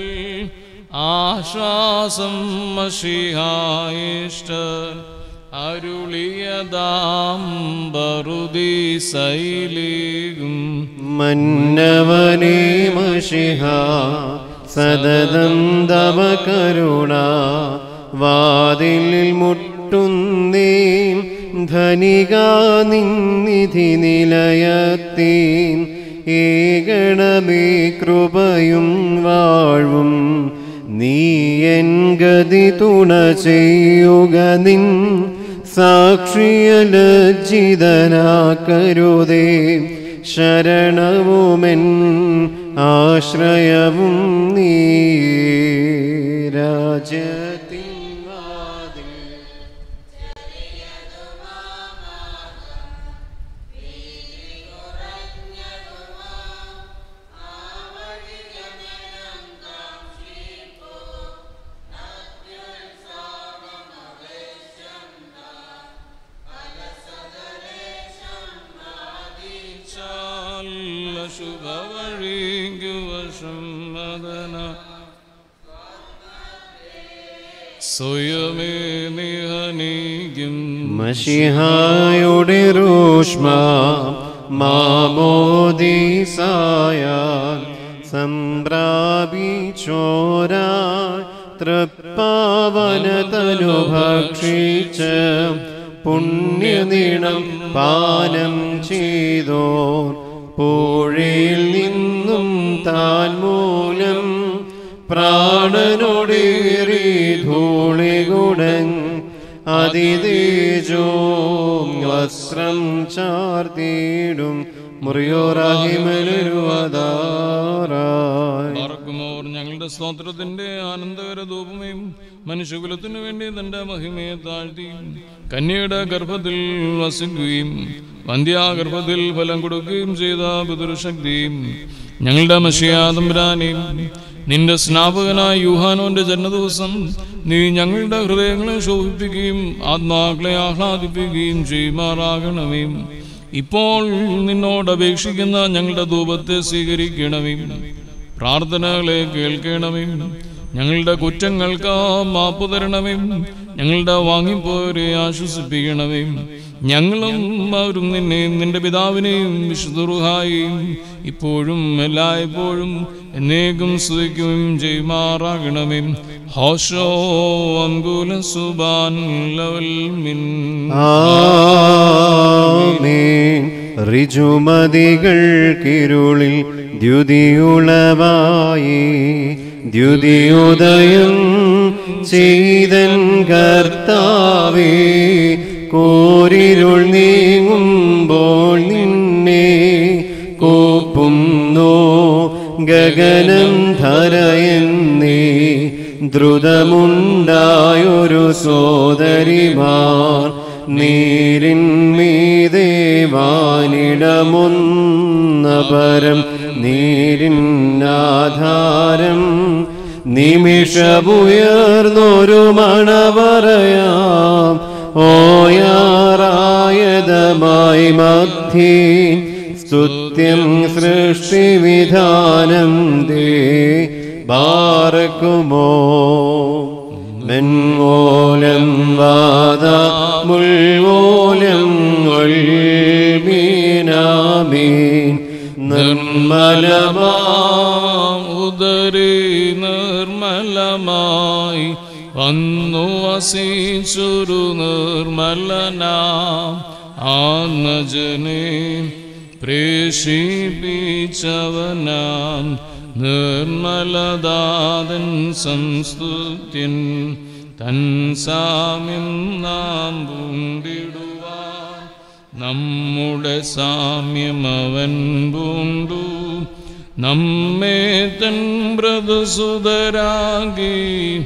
ആശ്വാസം മഷിഹായിഷ്ടർ അരുളിയതാം ബറുതി ശൈലീകും മന്നവനേ മഷിഹ സതതം തവ കരുണ വാതിലിൽ മുട്ടുന്നേൻ ധനിക നിന്നിധി നിലയത്തീൻ ഏകണമേ കൃപയും വാഴ്വും നീ എൻ ഗതി തുണ ചെയ്യുക നിൻ സാക്ഷിയ ലജ്ജിതനാക്കരുതേ ശരണവുമെൻ ആശ്രയവും നീ രാജ്യത്തിൻ വാതിൽ ശുഭവഴിക്കുവശംവദന സ്വയമേ നിഹനിക്കും മഷിഹായുടെ രൂഷ്മ മാമോദീസായ സംപ്രാപിച്ചോര തൃപ്പാവനതനു ഭക്ഷിച്ച പുണ്യനീണം പാനം ചെയ്തോർ പൂഴയിൽ നിന്നും താൻ മൂലം പ്രാണനോടേറി ധൂളികുടൻ അതിതേജോ വസ്ത്രം ചാർത്തിയിടും മുറിയോറാഹിമലുരുവതാറായി പാർക്കുമോർ ഞങ്ങളുടെ സ്തോത്രത്തിന്റെ ആനന്ദകര ധൂപമയും മനുഷ്യകുലത്തിനു വേണ്ടി തന്റെ മഹിമയെ താഴ്ത്തി കന്യയുടെ ഗർഭത്തിൽ വസിക്കുകയും വന്ധ്യാഗർഭത്തിൽ ഫലം കൊടുക്കുകയും ചെയ്ത പിതൃശക്തിയും ഞങ്ങളുടെ മഷിയാതമ്പുരാനെയും നിന്റെ സ്നാപകനായ യൂഹാനോന്റെ ജന്മദിവസം നീ ഞങ്ങളുടെ ഹൃദയങ്ങളെ ശോഭിപ്പിക്കുകയും ആത്മാക്കളെ ആഹ്ലാദിപ്പിക്കുകയും ചെയ്യുമാറാകണമേ ഇപ്പോൾ നിന്നോട് അപേക്ഷിക്കുന്ന ഞങ്ങളുടെ ധൂപത്തെ സ്വീകരിക്കണമേ പ്രാർത്ഥനകളെ കേൾക്കണമേ ഞങ്ങളുടെ കുറ്റങ്ങൾക്ക് മാപ്പ് തരണമേ ഞങ്ങളുടെ വാങ്ങിപ്പോരെ ആശ്വസിപ്പിക്കണമേ ഞങ്ങളും അവരും നിന്നെയും നിന്റെ പിതാവിനെയും വിശുദ്ധറുഹായും ഇപ്പോഴും എല്ലായ്പ്പോഴും എന്നേക്കും സ്തുതിക്കുകയും ചെയ്യുമാറാകണമേ ഹോഷോ അങ്കുല സുബാൻ ലവൽ മിൻ ആമേൻ ഋജുമതികൾക്കിരുളിൽ ദ്യുതിയുളവായി ദ്യുതിയുദയം ചെയ്തൻ കർത്താവേ കോരിരുൾ നീങ്ങുമ്പോൾ നിന്നെ കോപ്പുന്നോ ഗഗനം ധരയെന്നേ ദ്രുതമുണ്ടായൊരു സോദരിമാർ നീരിന്മീതേ വാനിടമൊന്ന പരം നീരിന്നാധാരം നിമിഷമുയർന്നൊരു മണവറയാം ഓയാറായതമായി മധ്യേ സ്തുത്യം സൃഷ്ടിവിധാനം ദേ ബാറക്കുമോ മെൻമൂലം വാദ മുൾമൂലം മീനാമീൻ നിർമ്മലമാ നിർമ്മലമാം ഉദരി നിർമ്മലമായി വന്നു വസിച്ചൊരു നിർമ്മലനാം ആന്നജനെ പ്രേഷിപ്പിച്ചവനാം നിർമ്മലദാതൻ സംസ്തുത്യൻ തൻ സാമ്യം നാം പൂണ്ടിടുവാൻ നമ്മുടെ സാമ്യം അവൻ പൂണ്ടു നമ്മെ തൻ മൃദുസുതരാകി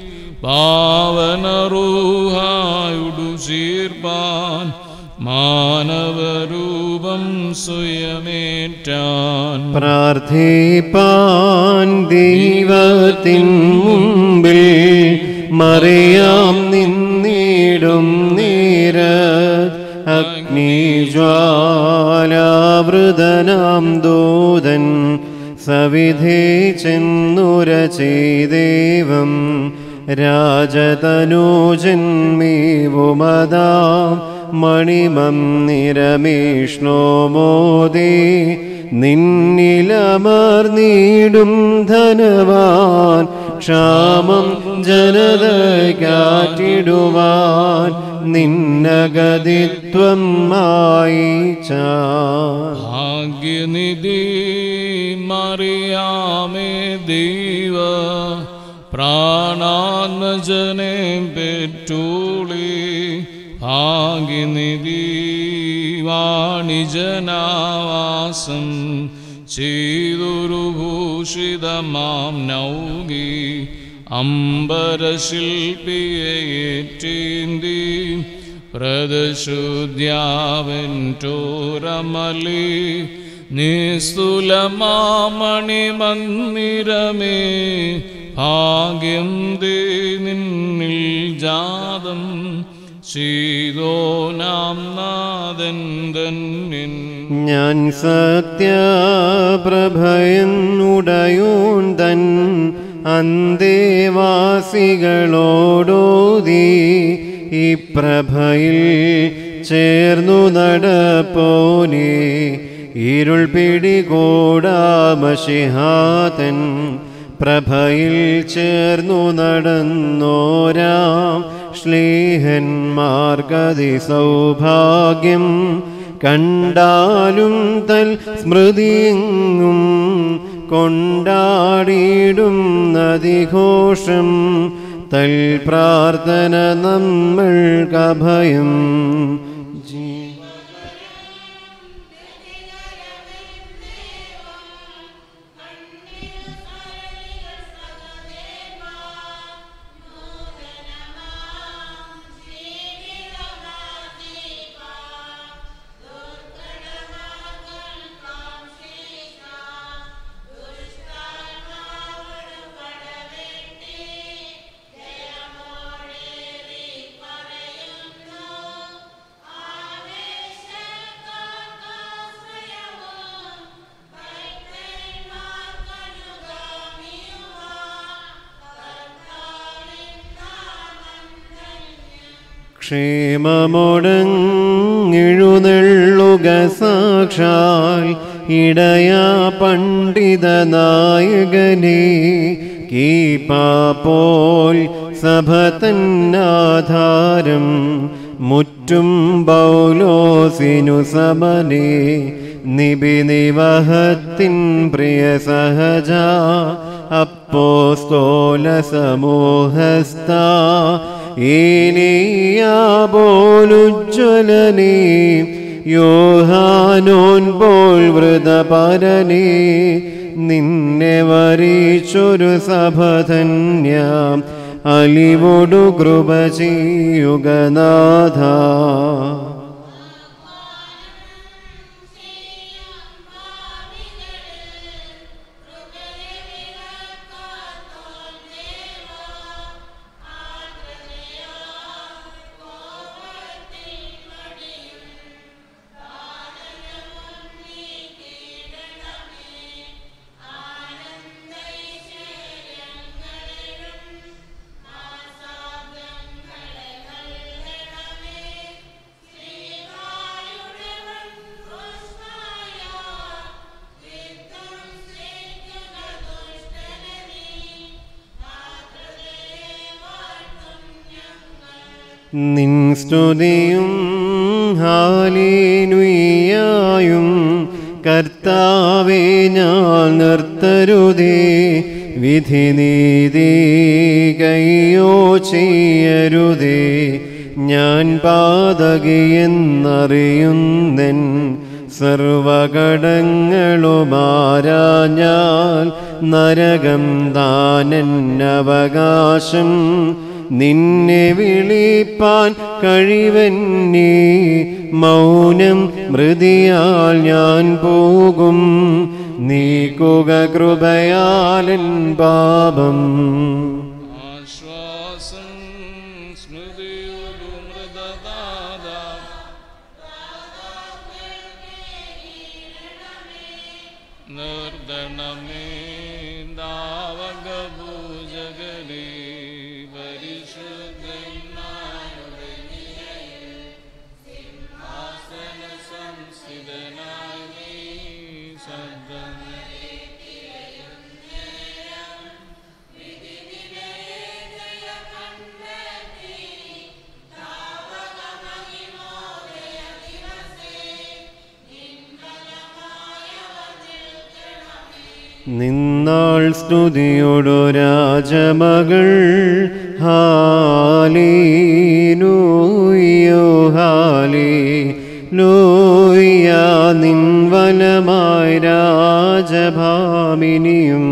പാവനറൂഹായുടു ചീർപ്പാൻ മാനവരൂപം സ്വയമേറ്റാൻ പ്രാർത്ഥിപ്പാൻ ദൈവത്തിൻ മുമ്പിൽ മറിയാം നിന്നിടും നീര അഗ്നിജ്വാലാവൃതനാം ദൂതൻ സവിധേ ചെന്നുര ചെയ്ദേവം രാജതനൂജന്മീവുമതാ മണിമം നിരമീഷ്ണോ മോദി നിന്നിലമർന്നീടും ധനവാൻ ക്ഷാമം ജനതയ്ക്കാറ്റിടുവാൻ നിന്നഗതിത്വം മായിച്ചാ ഭാഗ്യനിധി മറിയാമേ ദൈവ പ്രാണാത്മജനെ പെറ്റൂളി ഭാഗ്യനിധി വാണിജനാവാസം ചെയ്തൊരു ഭൂഷിതമാം നൗകി അമ്പരശില്പിയേറ്റീന്തി പ്രദശുദ്യാവൻ ടോരമലി നിസ്തുലമാമണി മന്ദിരമേ ഭാഗ്യം ദേ നിന്നിൽ ജാതം ചെയ്തോനാം നാഥൻ തന്നിൻ ഞാൻ സത്യപ്രഭയനുടയോൻ തൻ അന്തേവാസികളോടോതി ഈ പ്രഭയിൽ ചേർന്നു നടപ്പോനെ ഇരുൾ പിടികൂടാമഷിഹാതൻ പ്രഭയിൽ ചേർന്നു നടന്നോരാം ശ്ലീഹന്മാർക്കതി സൗഭാഗ്യം കണ്ടാലും തൽ സ്മൃതിയെങ്ങും കൊണ്ടാടിയിടും നദിഘോഷം തൽ പ്രാർത്ഥന നമ്മൾക്കഭയം ക്ഷേമമൊടങ്ങിഴുന്നെള്ളുക സാക്ഷാൽ ഇടയാ പണ്ഡിത നായകനെ കീപ്പാപ്പോൽ സഭ തന്നാധാരം മുറ്റും ബൗലോസിനു സമനെ നിബിനിവഹത്തിൻ പ്രിയ സഹജ അപ്പോസ്തോല സമൂഹസ്ഥ ഏലിയാബോലുജ്വലനേ യോഹാനോൻ പോൽ വൃതപരനേ നിന്നെ വരിച്ചൊരു സഭധന്യം അലിവൊടു കൃപ ചെയ്യുകനാഥ നിൻ സ്തുതിയും ഹാലേനുയായും കർത്താവേ ഞാൻ നിർത്തരുതേ വിധി നീതി കയ്യോ ചെയ്യരുതേ ഞാൻ പാതകിയെന്നറിയുന്നെൻ സർവകടങ്ങളുമാരാഞ്ഞാൽ നരകം താനെന്നവകാശം നിന്നെ വിളിപ്പാൻ കഴിവന്നീ മൗനം മൃതിയാൽ ഞാൻ പോകും നീക്കുക കൃപയാലൻ പാപം ആശ്വാസം സ്മൃതിയൊരു മൃതദാത നിർദ്ദണമേ ദാവകഭൂജകരേ പരിശുദ്ധന്മാരുടെ നിരയിൽ സിംഹാസന സംസ്ഥിതനായി നീ സദനം നിന്നാൾ സ്തുതിയൊടു രാജമകൾ ഹാലീലൂയോ ഹാലി ലൂയ നിൻവലമായി രാജഭാമിനിയും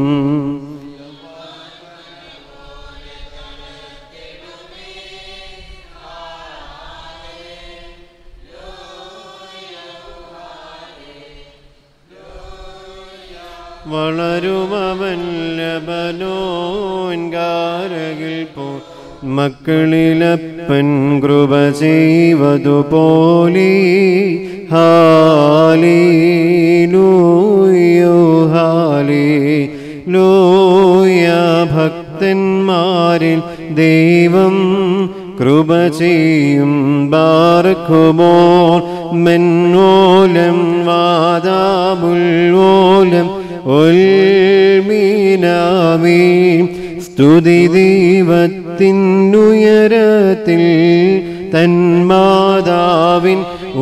വളരുമവൻ ലബനോൻ കാരകിൽ പോ മക്കളിലപ്പൻ കൃപ ചെയ്വതുപോലെ ഹാലീലൂയോ ഹാലി ലൂയ ഭക്തന്മാരിൽ ദൈവം കൃപ ചെയ്യും ബാർക്കുമോ മെന്നോലം വാദാമുൽവോലം ഒൽമീനാമീ സ്തുതി ദൈവത്തിനുയരത്തിൽ തന്മാതാവിൻ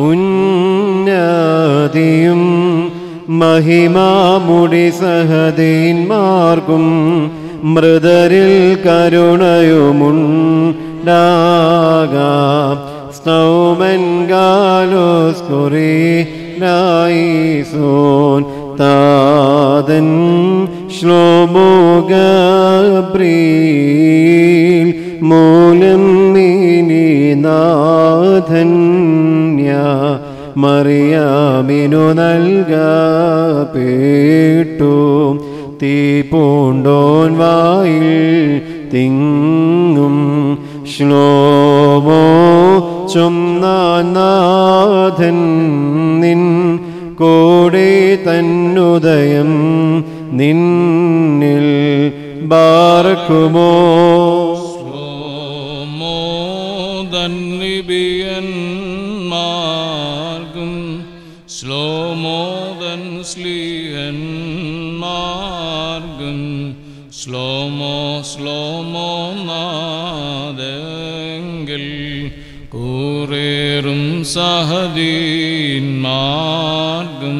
ഉന്നതിയും മഹിമാമുടി സഹദീന്മാർക്കും മൃതരിൽ കരുണയുമുണ്ടാകാം സ്തൗമൻ ഗാലോസ്കുറി സോൻ താതൻ ശ്ലോമോഗബ്രീൽ മൂലം മിനിനാഥന്യ മറിയാമിനു നൽകപ്പെട്ടു തീ പൂണ്ടോൻ വായിൽ തിങ്ങും ശ്ലോമോ ചൊന്നാനാഥൻ നിൻ കൂടെ തന്നുദയം നിന്നിൽ ബാർക്കുമോ സ്ലോമോദന്നിബിയന്മാർക്കും സ്ലോമോദൻ സ്ലീഹന്മാർക്കും സ്ലോമോ സ്ലോമോ നാദെങ്കിൽ കൂറേറും സഹദീന്മാർക്കും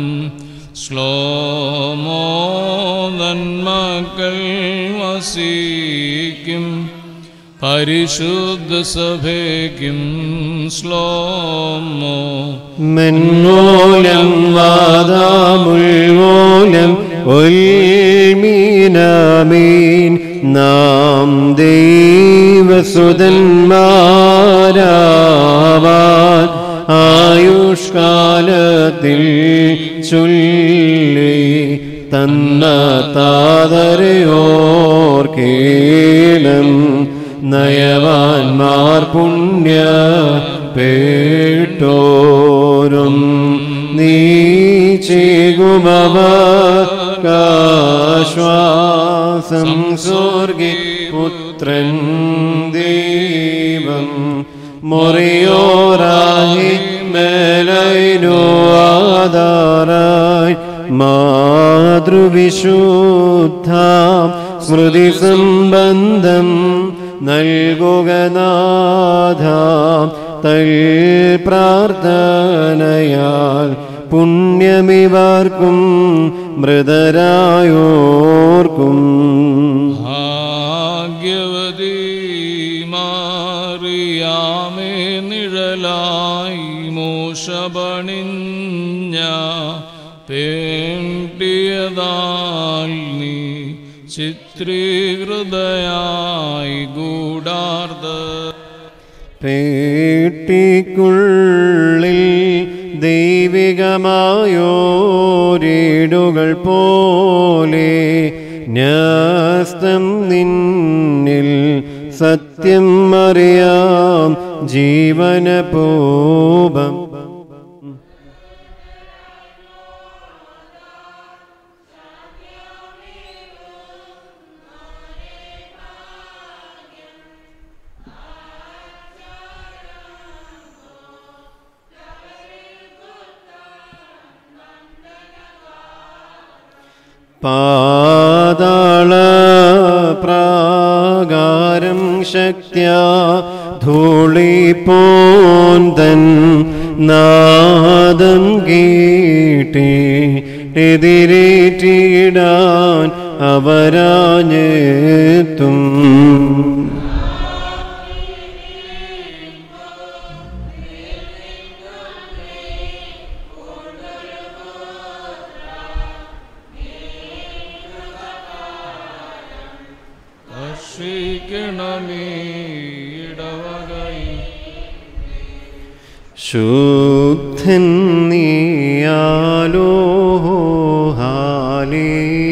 സ്ലോമോദൻ മക്കൾ വസിക്കും പരിശുദ്ധ സഭയ്ക്കും സ്ലോമോ മെന്നോലം വാദാമുൽമൂലം ഒൽമീനാമീൻ നാം ദൈവസുതന്മാരാവാൻ ആയുഷ്കാലത്തിൽ ചൊല്ലി തന്ന താതരയോർക്കേലം നയവാൻമാർ പുണ്യ പേട്ടോരും നീ ചേകുമവകാശ്വാസം സ്വർഗി പുത്രൻ ദൈവം മൊറിയോറാഹി മേലൈനോ ആധാരായി മാതൃവിശുദ്ധ സ്മൃതി സംബന്ധം നൽകുക നാഥ തൽ പ്രാർത്ഥനയാൽ പുണ്യമിവർക്കും മൃതരായോർക്കും ഭാഗ്യവതി മാറിയാമേ നിഴലായി മോശപണിഞ്ഞ പേണ്ടിയതാൽ നീ ചിത്രീകൃതയായി ഗൂഢാർദ്ധ പേട്ടിക്കുള്ളിൽ ദൈവികമായോരീടുകൾ പോലെ ന്യാസ്തം നിന്നിൽ സത്യം അറിയാം ജീവനപൂപം പാതാള പ്രാകാരം ശക്ത്യാ ധൂളിപ്പോന്തൻ നാദം കേട്ടേ എതിരേറ്റിടാൻ അവരാഞ്ഞെത്തും ഭക്ഷിക്കണമേ ഇടവകയിൽ ശുദ്ധൻ നീയാലോ ഹാലേലുയ്യ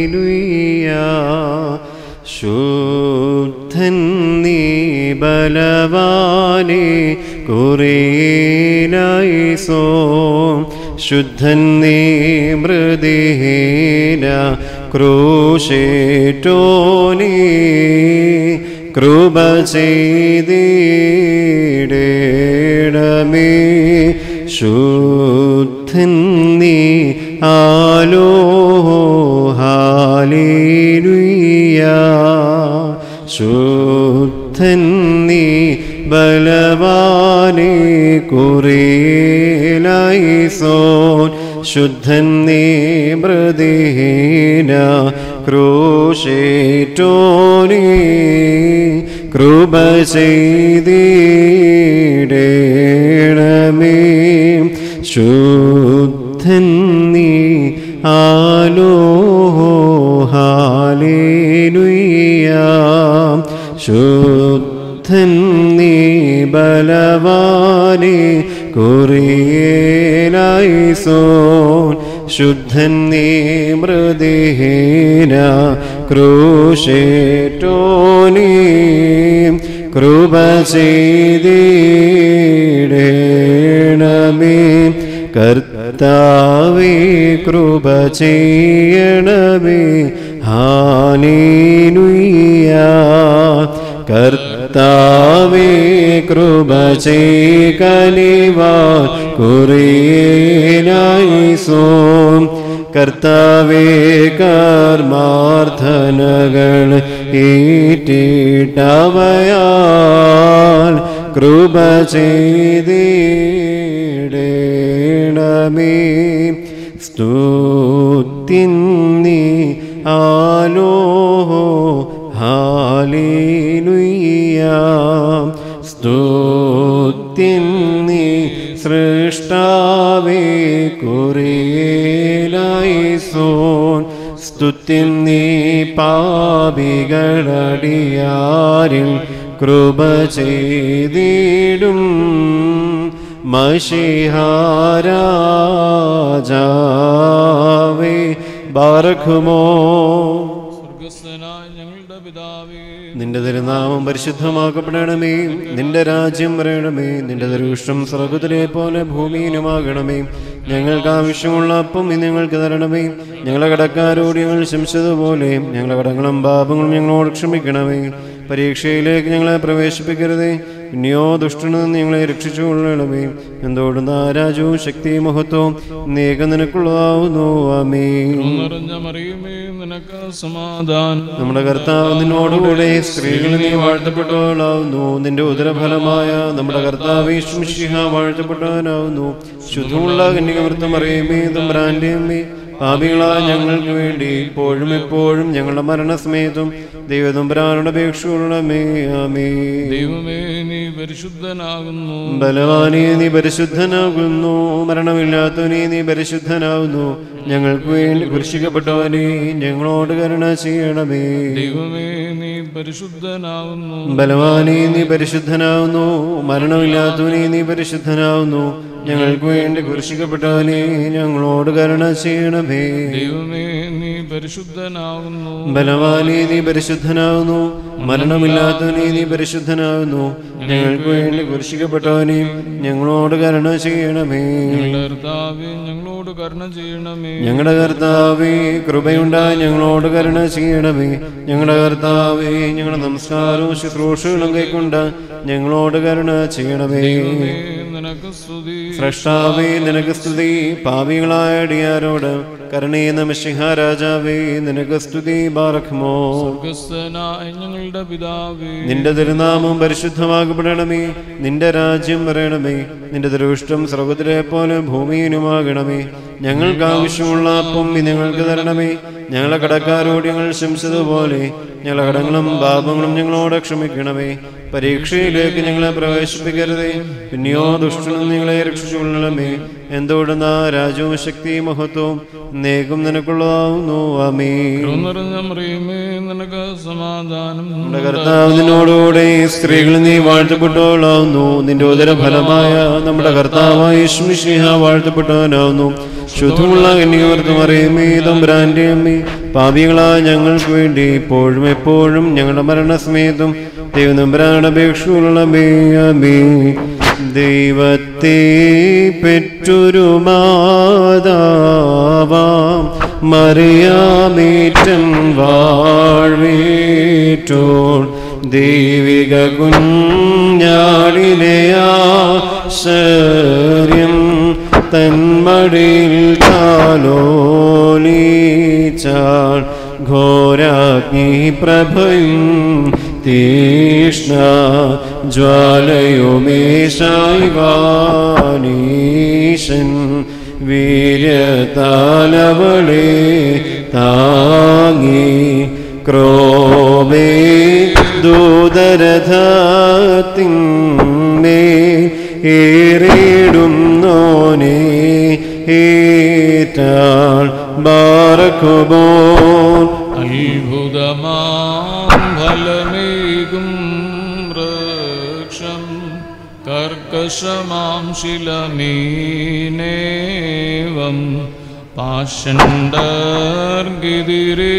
ശുദ്ധൻ നീ ബലവാനെ കുറേനായിസോ ശുദ്ധൻ നീ മൃദേന ക്രൂശേറ്റോനീ കൃപ ചെയ്തിടേണമേ ശുദ്ധൻ നീ ആലോ ഹാലേലുയ്യ ശുദ്ധൻ നീ ബലവാനെ കുറേലൈസോൻ ശുദ്ധൻ നീ മൃദേന ക്രൂശേറ്റോനീ കൃപ ചെയ്തിടേണമേ ശുദ്ധൻ നീ ആലോ ഹാലേലുയ്യ ശുദ്ധൻ നീ ബലവാനെ കുറേലൈസോൻ ശുദ്ധൻ നീ മൃദേന ക്രൂശേറ്റോനീ കൃപ ചെയ്തിടേണമേ കർത്താവേ കൃപ ചെയ്യണമേ ഹാലേലുയ്യ കർത്താവേ കൃപ ചെയ്കലിവാ കുറേനായിസോം കർത്താവേ കർമാർത്ഥനകൾ ഈറ്റിട്ടവയാൽ കൃപ ചെയ്തിടേണമേ സ്തുതിന്നി ആലോ ഹാലേലുയ്യ സ്തുതിന്നി സൃഷ്ടാവേ കുറേലൈസോൻ സ്തുതിന്നി പാപികളടിയാരിൽ കൃപ ചെയ്തിടും മഷിഹാരാജാവേ ബാറഖുമോ സ്വർഗസ്ഥനായ ഞങ്ങളുടെ പിതാവേ നിന്റെ തിരുനാമം പരിശുദ്ധമാക്കപ്പെടണമേ നിന്റെ രാജ്യം വരണമേ നിന്റെ ദരുഷ്ടം സ്വർഗത്തിലെ പോലെ ഭൂമിയിലുമാകണമേ ഞങ്ങൾക്ക് ആവശ്യമുള്ള അപ്പം ഇന്ന് ഞങ്ങൾക്ക് തരണമേ ഞങ്ങളെ കടക്കാരോട് ഞങ്ങൾ ശംസിച്ചതുപോലെ ഞങ്ങളെ കടങ്ങളും പാപങ്ങളും ഞങ്ങളോട് ക്ഷമിക്കണമേ പരീക്ഷയിലേക്ക് ഞങ്ങളെ പ്രവേശിപ്പിക്കരുതേ പിന്നെയോ ദുഷ്ടനിൽ നിന്ന് ഞങ്ങളെ രക്ഷിച്ചുകൊള്ളണമേ എന്തോടുന്ന രാജവും ശക്തിയും മഹത്വവും നീക്കം നിനക്കുള്ളതാവുന്നു ആമേ നിറഞ്ഞ മറിയുമേ നിനക്ക് സമാധാനം നമ്മുടെ കർത്താവ് നിന്നോടുകൂടെ സ്ത്രീകളിൽ നീ വാഴ്ത്തപ്പെട്ടവളാവുന്നു നിന്റെ ഉദരഫലമായ നമ്മുടെ കർത്താവ് ഈശ്മിഷിഹ വാഴ്ത്തപ്പെട്ടവനാവുന്നു ശുദ്ധമുള്ള കന്യകവൃത്തം അറിയുമേ തമ്പ്രാൻ്റെ അമ്മേ പാപികളായ ഞങ്ങൾക്ക് വേണ്ടി ഇപ്പോഴും എപ്പോഴും ഞങ്ങളുടെ മരണസമയത്തും ദൈവതമ്പരാനുടെ അപേക്ഷകളുടെ മേ ആമേ ദൈവമേ നീ പരിശുദ്ധനാകുന്നു ബലവാനെ നീ പരിശുദ്ധനാകുന്നു മരണമില്ലാത്തവനെ നീ പരിശുദ്ധനാകുന്നു ഞങ്ങൾക്ക് വേണ്ടി കുരിശിക്കപ്പെട്ടവനെ ഞങ്ങളോട് കരുണ ചെയ്യണമേ ദൈവമേ നീ പരിശുദ്ധനാകുന്നു ബലവാനെ നീ പരിശുദ്ധനാകുന്നു മരണമില്ലാത്തവനെ നീ പരിശുദ്ധനാകുന്നു ഞങ്ങൾക്ക് വേണ്ടി കുരിശിക്കപ്പെട്ടവനെ ഞങ്ങളോട് കരുണ ചെയ്യണമേ ദൈവമേ നീ പരിശുദ്ധനാകുന്നു ബലവാനെ നീ പരിശുദ്ധനാകുന്നു മരണമില്ലാത്തവനെ നീ പരിശുദ്ധനാകുന്നു ഞങ്ങൾക്ക് വേണ്ടി കുരിശിക്കപ്പെട്ടവനെ ഞങ്ങളോട് കരുണ ചെയ്യണമേ ഞങ്ങളുടെ കർത്താവേ ഞങ്ങളോട് കരുണ ചെയ്യണമേ ഞങ്ങളുടെ കർത്താവേ കൃപയുണ്ടായി ഞങ്ങളോട് കരുണ ചെയ്യണമേ ഞങ്ങളുടെ കർത്താവേ ഞങ്ങളുടെ നമസ്കാരവും ശുശ്രൂഷകളും കൈക്കൊണ്ട് ഞങ്ങളോട് കരുണ ചെയ്യണമേ ദൈവമേ നിനക്ക് സ്തുതി സ്രഷ്ടാവേ നിനക്ക് സ്തുതി പാപികളായ അടിയാരോട് കരുണീയ നമശിഹ രാജാവേ നിനക്ക് സ്തുതി ബാറഖ്മോ സ്വർഗസ്ഥനായ ഞങ്ങളുടെ പിതാവേ നിന്റെ തിരുനാമം പരിശുദ്ധമാകപ്പെടണമേ നിന്റെ രാജ്യം വരണമേ നിന്റെ തിരുവിഷ്ടം സ്വർഗത്തിലെ പോലെ ഭൂമിയിലുമാകണമേ ഞങ്ങൾക്ക് ആവശ്യമുള്ള അപ്പം നീ ഞങ്ങൾക്ക് തരണമേ ഞങ്ങളെ കടക്കാരോട് ഞങ്ങൾ ശംസിച്ചതുപോലെ ഞങ്ങളെ കടങ്ങളും പാപങ്ങളും ഞങ്ങളോട് ക്ഷമിക്കണമേ പരീക്ഷയിലേക്ക് ഞങ്ങളെ പ്രവേശിപ്പിക്കരുതേ പിന്നെയോ ദുഷ്ടനും ഞങ്ങളെ രക്ഷിച്ചുകൊള്ളണമേ എന്തുകൊണ്ടെന്ന രാജവും ശക്തിയും മഹത്വവും നേക്കും നിനക്കുള്ളതാവുന്നു അമേ നിറഞ്ഞ മറിയുമേ നിനക്ക് സമാധാനം നമ്മുടെ കർത്താവ് നിന്നോടുകൂടെ സ്ത്രീകൾ നീ വാഴ്ത്തപ്പെട്ടവളാവുന്നു നിന്റെ ഉദരഫലമായ നമ്മുടെ കർത്താവായ യേശുമിശിഹ വാഴ്ത്തപ്പെട്ടവനാവുന്നു ശുദ്ധമുള്ള കന്യകർത്തും അറിയമേ തമ്പുരാന്റെ അമ്മേ പാപികളായ ഞങ്ങൾക്ക് വേണ്ടി ഇപ്പോഴും എപ്പോഴും ഞങ്ങളുടെ മരണസമയത്തും ദൈവനമ്പരാണ് അപേക്ഷകളുള്ളമേ അമേ ദൈവത്തെ പെറ്റൊരു മാതാവാം മറിയാമേറ്റം വാഴ്വേറ്റോൾ ദൈവിക കുഞ്ഞാടിനെയാശ്ചര്യം തന്മടിയിൽ താലോലീച്ചാൾ ഘോരാഗ്നി പ്രഭയും തീഷ്ണ ജ്വാലയുമേശായി വാനീശൻ വീര്യതാലവളെ താങ്ങി ക്രോമേ ദൂതരഥത്തിന്മേ ഏറിടും നോനെ ഏറ്റാൾ ബാറക്കുബോ അത്ഭുതമാം ഫലമേകും വൃക്ഷം കർക്കശമാം ശിലമീനേവം പാഷണ്ടർഗിതിരെ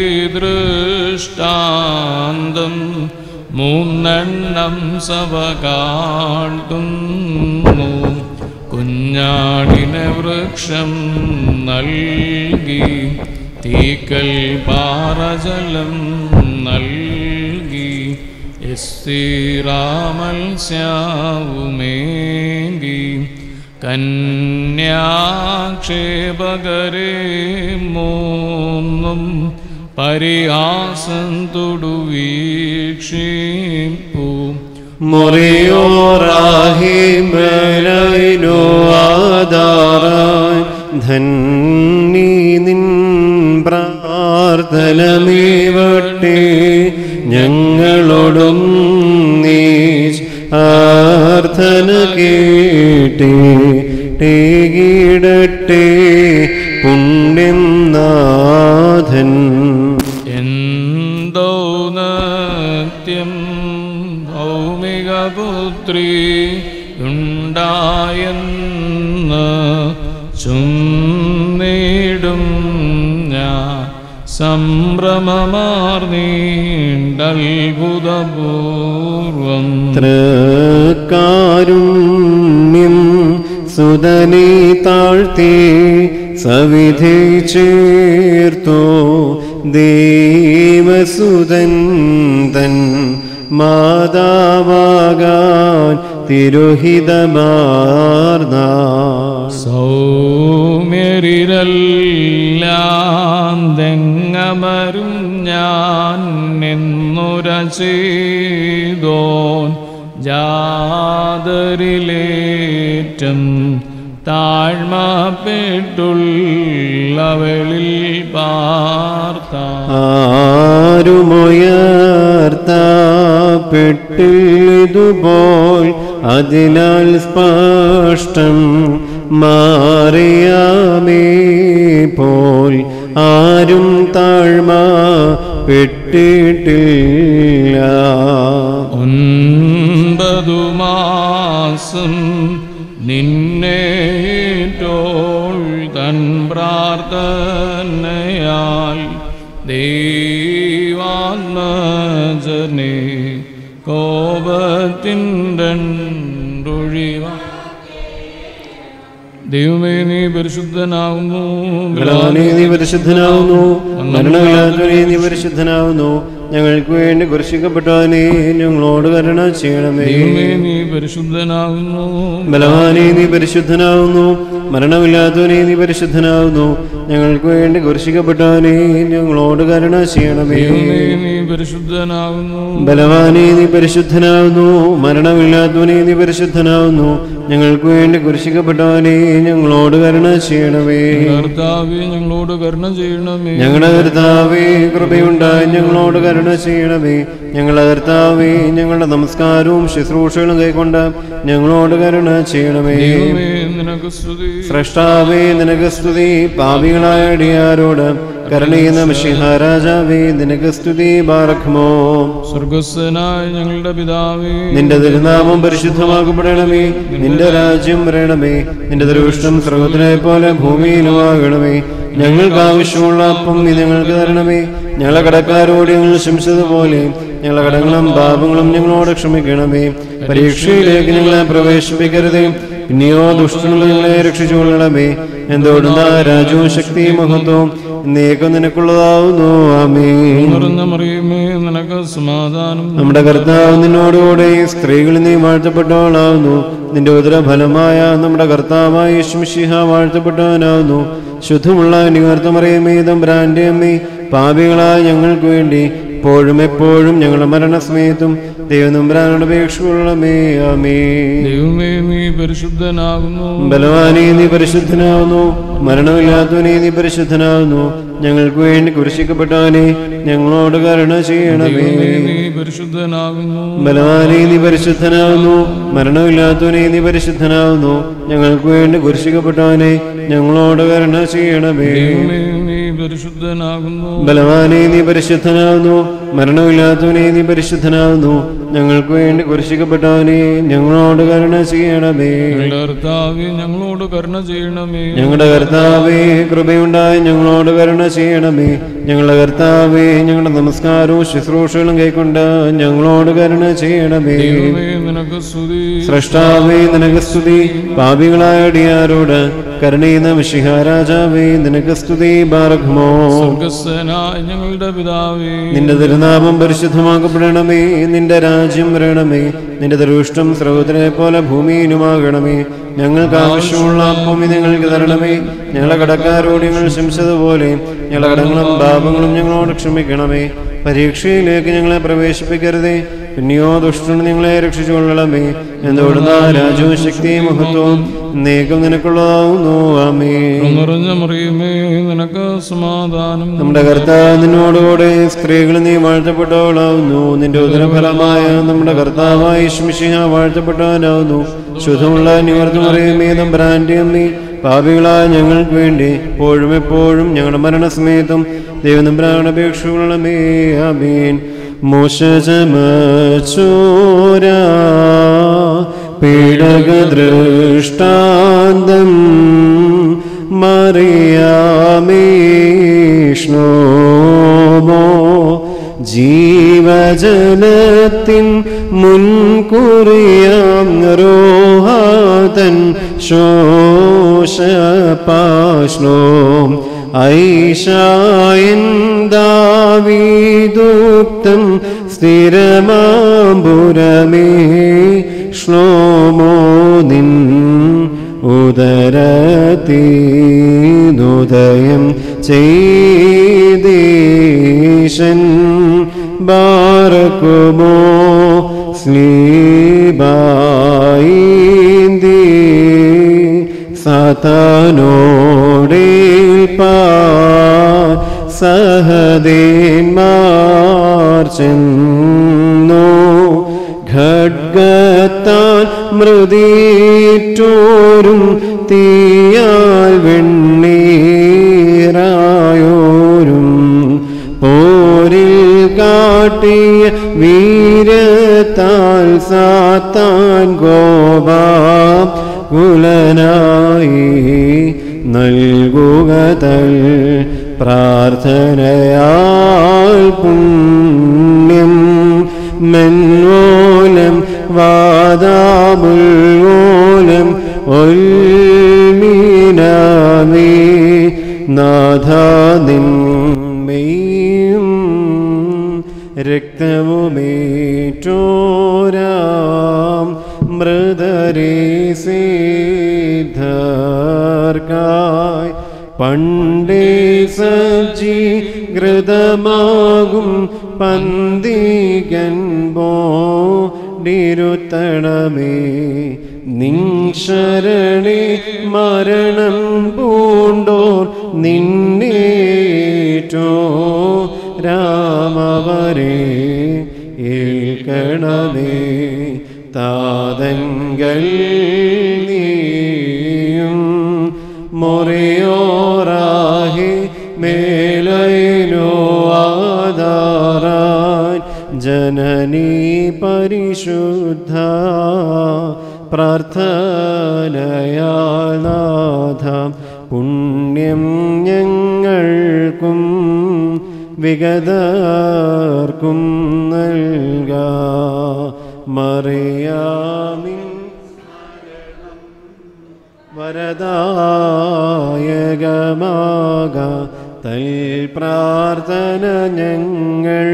ദൃഷ്ടാന്തം മൂന്നെണ്ണം സഭ കാട്ടുന്നു കുഞ്ഞാടിന് വൃക്ഷം നൽകി തീക്കൽ പാറജലം നൽകി എസ്തിറാമത്സ്യാവുമേകി കന്യാക്ഷേപകരെ മൂന്നും പരിഹാസം തൊടുവീക്ഷിപ്പൂ മുറിയോറാഹിമലൈനോ ആധാരാൻ ധന്നി നിൻ പ്രാർത്ഥനമേവട്ടെ ഞങ്ങളോടും നീ ആർത്ഥന കേട്ടേ ടേകിടട്ടെ പുണ്യം നാഥൻ എന്തോ നത്യം ഭൗമികപുത്രി ഉണ്ടായെന്ന് ചുന്നിടും ഞാൻ സംഭ്രമമാർന്നീണ്ടത്ഭുതപൂർവം കാരുണ്യം സുതനെ താഴ്ത്തി സവിധി ചേർത്തോ ദേവസുതൻ തൻ മാതാവാകാൻ തിരുഹിതമാർന്ന സൗമ്യരിലെല്ലാം തെങ്ങമരും ഞാൻ നിന്നുര ചെയ്തോൻ ജാതരിലേറ്റം താഴ്മപ്പെട്ടുള്ളവളിൽ പാർത്ത ആരുമൊയ വാർത്തപ്പെട്ടിതുപോൽ അതിനാൽ സ്പഷ്ടം മാറിയാമേ പോൽ ആരും താഴ്മ പെട്ടിട്ടില്ല ഒൻപതു മാസം നിന്നേറ്റോൾ തൻ പ്രാർത്ഥനയാൽ ദൈവാത്മജനെ കോപത്തിൻ്റെ ദൈവമേ നീ പരിശുദ്ധനാകുന്നു ബലവാനേ നീ പരിശുദ്ധനാവുന്നു മരണമില്ലാത്തവനെ നീ പരിശുദ്ധനാവുന്നു ഞങ്ങൾക്ക് വേണ്ടി കുരിശിക്കപ്പെട്ടവനെ ഞങ്ങളോട് കരുണ ചെയ്യണമേ ദൈവമേ നീ പരിശുദ്ധനാകുന്നു ബലവാനെ നീ പരിശുദ്ധനാവുന്നു മരണമില്ലാത്തവനെ നീ പരിശുദ്ധനാവുന്നു ഞങ്ങൾക്ക് വേണ്ടി കുരിശിക്കപ്പെട്ടവനെ ഞങ്ങളോട് കരുണ ചെയ്യണമേ ദൈവമേ നീ പരിശുദ്ധനാകുന്നു ബലവാനെ നീ പരിശുദ്ധനാവുന്നു മരണമില്ലാത്തവനെ നീ പരിശുദ്ധനാവുന്നു ഞങ്ങൾക്ക് വേണ്ടി കുരിശിക്കപ്പെട്ടവനെ ഞങ്ങളോട് കരുണ ചെയ്യണമേ കർത്താവേ ഞങ്ങളോട് കരുണ ചെയ്യണമേ ഞങ്ങളുടെ കർത്താവേ കൃപയുണ്ടായി ഞങ്ങളോട് കരുണ ചെയ്യണമേ ഞങ്ങളുടെ കർത്താവേ ഞങ്ങളുടെ നമസ്കാരവും ശുശ്രൂഷകളും കൈക്കൊണ്ട് ഞങ്ങളോട് കരുണ ചെയ്യണമേ ദൈവമേ നിനക്ക് സ്തുതി സ്രഷ്ടാവേ നിനക്ക് സ്തുതി പാപികളായ അടിയാരോട് കരുണയുന്ന മിഷിഹാരാജാവേ നിനക്ക് സ്തുതി ബാറഖ്മോ സ്വർഗസ്വനായ ഞങ്ങളുടെ പിതാവേ നിന്റെ തിരുനാമം പരിശുദ്ധമാക്കപ്പെടണമേ നിന്റെ രാജ്യം വരണമേ നിന്റെ ദൃഷ്ടം സ്രോതനെ പോലെ ഭൂമിയിലുമാകണമേ ഞങ്ങൾക്ക് ആവശ്യമുള്ള അപ്പം നീ ഞങ്ങൾക്ക് തരണമേ ഞങ്ങളെ കടക്കാരോട് ഞങ്ങൾ ശംസിച്ചതുപോലെ ഞങ്ങളെ കടങ്ങളും പാപങ്ങളും ഞങ്ങളോട് ക്ഷമിക്കണമേ പരീക്ഷയിലേക്ക് ഞങ്ങളെ പ്രവേശിപ്പിക്കരുതേ പിന്നെയോ ദുഷ്ടനുള്ള ഞങ്ങളെ രക്ഷിച്ചുകൊള്ളണമേ എന്തോടുന്ന രാജവും ശക്തിയും മഹത്വവും എന്നേക്കും നിനക്കുള്ളതാവുന്നു ആമേ നിറഞ്ഞ മറിയുമേ നിനക്ക് സമാധാനം നമ്മുടെ കർത്താവ് നിന്നോടുകൂടെ സ്ത്രീകളിൽ നീ വാഴ്ത്തപ്പെട്ടവളാവുന്നു നിന്റെ ഉദരഫലമായ നമ്മുടെ കർത്താവായ യേശുമിശിഹ വാഴ്ത്തപ്പെട്ടവനാവുന്നു ശുദ്ധമുള്ള നിവർത്തമറിയമേ തമ്പ്രാൻ്റെ അമ്മേ പാപികളായ ഞങ്ങൾക്ക് വേണ്ടി ഇപ്പോഴും എപ്പോഴും ഞങ്ങളുടെ മരണസമയത്തും ദൈവനമ്പ്രാനോട് അപേക്ഷയുള്ളമേ ആമേ ദൈവമേ നീ പരിശുദ്ധനാകുന്നു ബലവാനെ നീ പരിശുദ്ധനാവുന്നു മരണമില്ലാത്തവനെ നീ പരിശുദ്ധനാവുന്നു ഞങ്ങൾക്ക് വേണ്ടി കുരിശിക്കപ്പെട്ടവനെ ഞങ്ങളോട് കരുണ ചെയ്യണമേ ദൈവമേ നീ പരിശുദ്ധനാകുന്നു ബലവാനെ നീ പരിശുദ്ധനാവുന്നു മരണമില്ലാത്തവനെ നീ പരിശുദ്ധനാവുന്നു ഞങ്ങൾക്ക് വേണ്ടി കുരിശിക്കപ്പെട്ടവനെ ഞങ്ങളോട് കരുണ ചെയ്യണമേ ദൈവമേ നീ പരിശുദ്ധനാകുന്നു ബലവാനെ നീ പരിശുദ്ധനാവുന്നു മരണമില്ലാത്തവനെ നീ പരിശുദ്ധനാവുന്നു ഞങ്ങൾക്ക് വേണ്ടി കുരിശിക്കപ്പെട്ടവനെ ഞങ്ങളോട് കരുണ ചെയ്യണമേ ഞങ്ങളുടെ കർത്താവേ ഞങ്ങളോട് കരുണ ചെയ്യണമേ ഞങ്ങളുടെ കർത്താവേ കൃപയുണ്ടായി ഞങ്ങളോട് കരുണ ചെയ്യണമേ ഞങ്ങളുടെ കർത്താവേ ഞങ്ങളുടെ നമസ്കാരവും ശുശ്രൂഷകളും കൈക്കൊണ്ട് ഞങ്ങളോട് കരുണ ചെയ്യണമേ ദൈവമേ നിനക്ക് സ്തുതി സ്രഷ്ടാവേ നിനക്ക് സ്തുതി പാപികളായ അടിയാരോട് കരുണയുന്ന വിശിഹാരാജാവേ നിനക്ക് സ്തുതി ബാറഖ്മോ സ്വർഗസ്വനായ ഞങ്ങളുടെ പിതാവേ നിന്റെ തിരുനാമം പരിശുദ്ധമാക്കപ്പെടണമേ നിന്റെ രാജ്യം വരണമേ നിന്റെ ദൃഷ്ടം സ്രോതനെ പോലെ ഭൂമിയിലുമാകണമേ ഞങ്ങൾക്ക് ആവശ്യമുള്ള അപ്പം നീ ഞങ്ങൾക്ക് തരണമേ ഞങ്ങളെ കടക്കാരോട് ഞങ്ങൾ ശംസതുപോലെ ഞങ്ങളെ കടങ്ങളും പാപങ്ങളും ഞങ്ങളോട് ക്ഷമിക്കണമേ പരീക്ഷയിലേക്ക് ഞങ്ങളെ പ്രവേശിപ്പിക്കരുതേ പിന്നെയോ ദുഷ്ടന് നിങ്ങളെ രക്ഷിച്ചുകൊള്ളണമേ എന്തുകൊടുന്ന രാജവും ശക്തിയും മഹത്വവും നീക്കം നിനക്കുള്ളതാവുന്നു ആമേ നിറഞ്ഞ മറിയുമേ നിനക്ക് സമാധാനം നമ്മുടെ കർത്താവ് നിന്നോടുകൂടെ സ്ത്രീകൾ നീ വാഴ്ത്തപ്പെട്ടവളാവുന്നു നിന്റെ ഉദരഫലമായ നമ്മുടെ കർത്താവായ യേശുമിശിഹ വാഴ്ത്തപ്പെട്ടവനാവുന്നു ശുദ്ധമുള്ള നിവർത്തമറിയമേ തമ്പ്രാൻ്റെ അമ്മി പാപികളായ ഞങ്ങൾക്ക് വേണ്ടി എപ്പോഴും എപ്പോഴും ഞങ്ങളുടെ മരണസമയത്തും ദൈവനമ്പ്രാണ് അപേക്ഷകളമേ ആമീൻ മോശമച്ചോര പീഡകദൃഷ്ടാന്തം മറിയാമേഷ്ണോമോ ജീവജനത്തിൻ മുൻകുറിയാം റോഹാതൻ ശോഷപാഷ്ണോ ഐഷായൻ ദാവീദുക്തം സ്ഥിരമാമ്പുരമേ ശ്ലോമോ നിൻ ഉദരത്തീനുദയം ചെയ്തീശൻ ബാറക്കുമോ സ്ലീബായിന്തി സാത്താനോടേൽപ്പാ സഹദേന്മാർ ചെന്ന് തീറ്റോരും തീയാൽ വെണ്ണീറായോരും പോരിൽ കാട്ടിയ വീരത്താൽ സാത്താൻ കോപ കുലനായി നൽകുക തൽ പ്രാർത്ഥനയാൽ പുണ്യം മെൻവോലം വാദാമുൽവോലം ഒൽമീനാമേ നാഥാനിന്മയും രക്തവുമേറ്റോരാം മൃദരേ സിദ്ധർക്കായി പണ്ടേ സജ്ജി ഘൃതമാകും പന്തികൻ ബോടിരുത്തണമേ നിൻശരണി മരണം പൂണ്ടോർ നിന്നേറ്റോ രാമവരെ ഏൽക്കണമേ താതങ്കൽ നീയും മൊറിയോറാഹി മേലൈനോ ആധാരാൻ ജനനീ പരിശുദ്ധ പ്രാർത്ഥനയാൽ നാഥ പുണ്യം ഞങ്ങൾക്കും വിഗതർക്കും നൽക മറിയാമിൻ വരദായകമാക തൽ പ്രാർത്ഥന ഞങ്ങൾ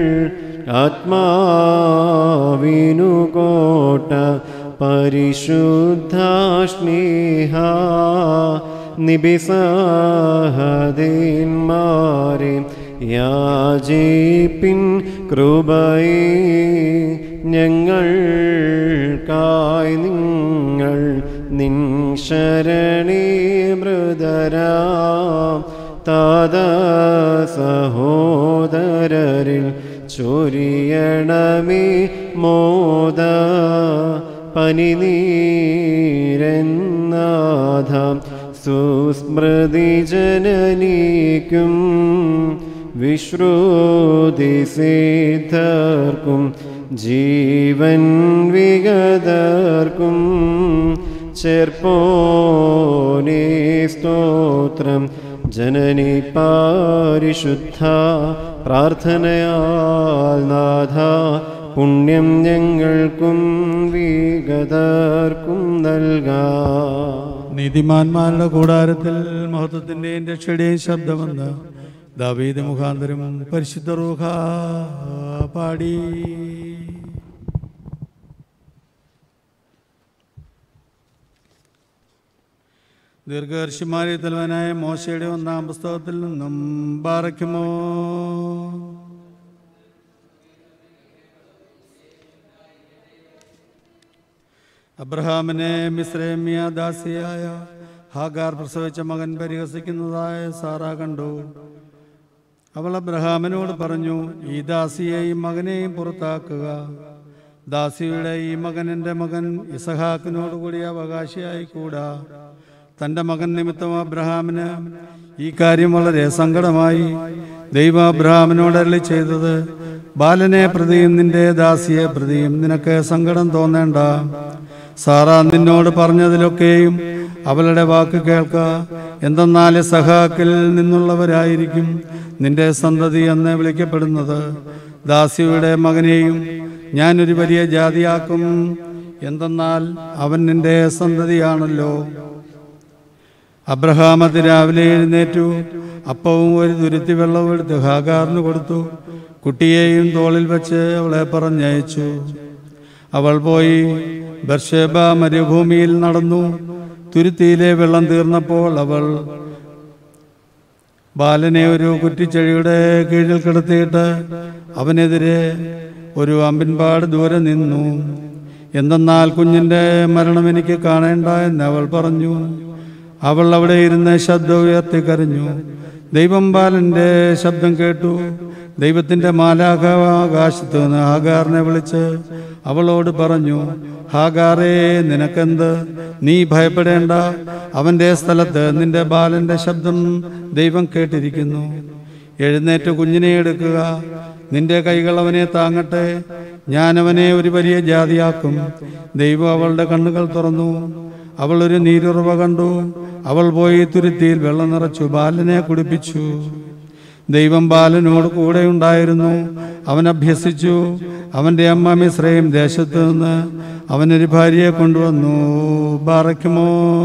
ആത്മാവിനു കോട്ട പരിശുദ്ധ സ്നേഹ നിബിസഹദേന്മാരെ യാചിപ്പിൻ കൃപയെ ഞങ്ങൾക്കായി നിങ്ങൾ നിൻ ശരണേ മൃദരാം താത സഹോദരരിൽ ചൊരിയണമേ മോദ പനിനീരന്നാഥ സുസ്മൃതി ജനനീക്കും വിശ്രുതി സിദ്ധർക്കും ജീവൻ വിഗതർക്കും ചെർപ്പോനേ സ്തോത്രം ജനനി പരിശുദ്ധ പ്രാർത്ഥനയാൽ നാഥ പുണ്യം ഞങ്ങൾക്കും വിഗതർക്കും നൽകാം നീതിമാന്മാരുടെ കൂടാരത്തിൽ മഹത്വത്തിന്റെയും രക്ഷയുടെയും ശബ്ദമെന്ന് ദാവീദ് മുഖാന്തരം പരിശുദ്ധ റൂഹ പാടി ദീർഘദർശിമാരി തലവനായ മോശയുടെ ഒന്നാം പുസ്തകത്തിൽ നിന്നും പാറയ്ക്കുമോ അബ്രഹാമിനെ മിശ്രമ്യ ദാസിയായ ഹാഗാർ പ്രസവിച്ച മകൻ പരിഹസിക്കുന്നതായ സാറ കണ്ടു അവൾ അബ്രഹാമിനോട് പറഞ്ഞു ഈ ദാസിയെയും മകനെയും പുറത്താക്കുക ദാസിയുടെ ഈ മകൻ എൻ്റെ മകൻ ഇസഹാക്കിനോട് കൂടി അവകാശിയായി കൂടാ തൻ്റെ മകൻ നിമിത്തം അബ്രഹാമിന് ഈ കാര്യം വളരെ സങ്കടമായി ദൈവ അബ്രഹാമിനോട് അരളി ചെയ്തത് ബാലനെ പ്രതിയും നിന്റെ ദാസിയെ പ്രതിയും നിനക്ക് സങ്കടം തോന്നേണ്ട സാറ നിന്നോട് പറഞ്ഞതിലൊക്കെയും അവളുടെ വാക്ക് കേൾക്ക എന്തെന്നാൽ സഹാക്കിൽ നിന്നുള്ളവരായിരിക്കും നിന്റെ സന്തതി എന്ന് വിളിക്കപ്പെടുന്നത് ദാസിയുടെ മകനെയും ഞാനൊരു വലിയ ജാതിയാക്കും എന്തെന്നാൽ അവൻ നിന്റെ സന്തതിയാണല്ലോ അബ്രഹാം അത് രാവിലെ എഴുന്നേറ്റു അപ്പവും ഒരു തുരുത്തി വെള്ളവും എടുത്ത് ഹാഗാറിന് കൊടുത്തു കുട്ടിയെയും തോളിൽ വെച്ച് അവളെ പറഞ്ഞയച്ചു അവൾ പോയി ബർഷേബ മരുഭൂമിയിൽ നടന്നു തുരുത്തിയിലെ വെള്ളം തീർന്നപ്പോൾ അവൾ ബാലനെ ഒരു കുറ്റിച്ചെടിയുടെ കീഴിൽ കിടത്തിയിട്ട് അവനെതിരെ ഒരു അമ്പിൻപാട് ദൂരെ നിന്നു എന്തെന്നാൽ കുഞ്ഞിൻ്റെ മരണം എനിക്ക് കാണേണ്ട എന്ന് അവൾ പറഞ്ഞു അവൾ അവിടെ ഇരുന്ന് ശബ്ദം ഉയർത്തി കരഞ്ഞു ദൈവം ബാലന്റെ ശബ്ദം കേട്ടു ദൈവത്തിന്റെ മാലാഖ ആകാശത്ത് നിന്ന് ഹാഗാറിനെ വിളിച്ച് അവളോട് പറഞ്ഞു ഹാഗാറേ നിനക്കെന്ത് നീ ഭയപ്പെടേണ്ട അവന്റെ സ്ഥലത്ത് നിന്റെ ബാലന്റെ ശബ്ദം ദൈവം കേട്ടിരിക്കുന്നു എഴുന്നേറ്റ് കുഞ്ഞിനെ എടുക്കുക നിന്റെ കൈകൾ അവനെ താങ്ങട്ടെ ഞാൻ അവനെ ഒരു വലിയ ജാതിയാക്കും ദൈവം അവളുടെ കണ്ണുകൾ തുറന്നു അവൾ ഒരു നീരുറവ കണ്ടു അവൾ പോയി തുരുത്തിയിൽ വെള്ളം നിറച്ചു ബാലനെ കുടിപ്പിച്ചു ദൈവം ബാലനോട് കൂടെ ഉണ്ടായിരുന്നു അവൻ അഭ്യസിച്ചു അവന്റെ അമ്മ മിശ്രയും ദേശത്ത് നിന്ന് അവനൊരു ഭാര്യയെ കൊണ്ടുവന്നു ബാറയ്ക്കുമോ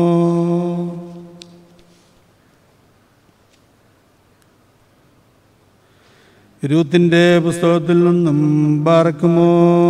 രൂത്തിന്റെ പുസ്തകത്തിൽ നിന്നും ബാറക്കുമോ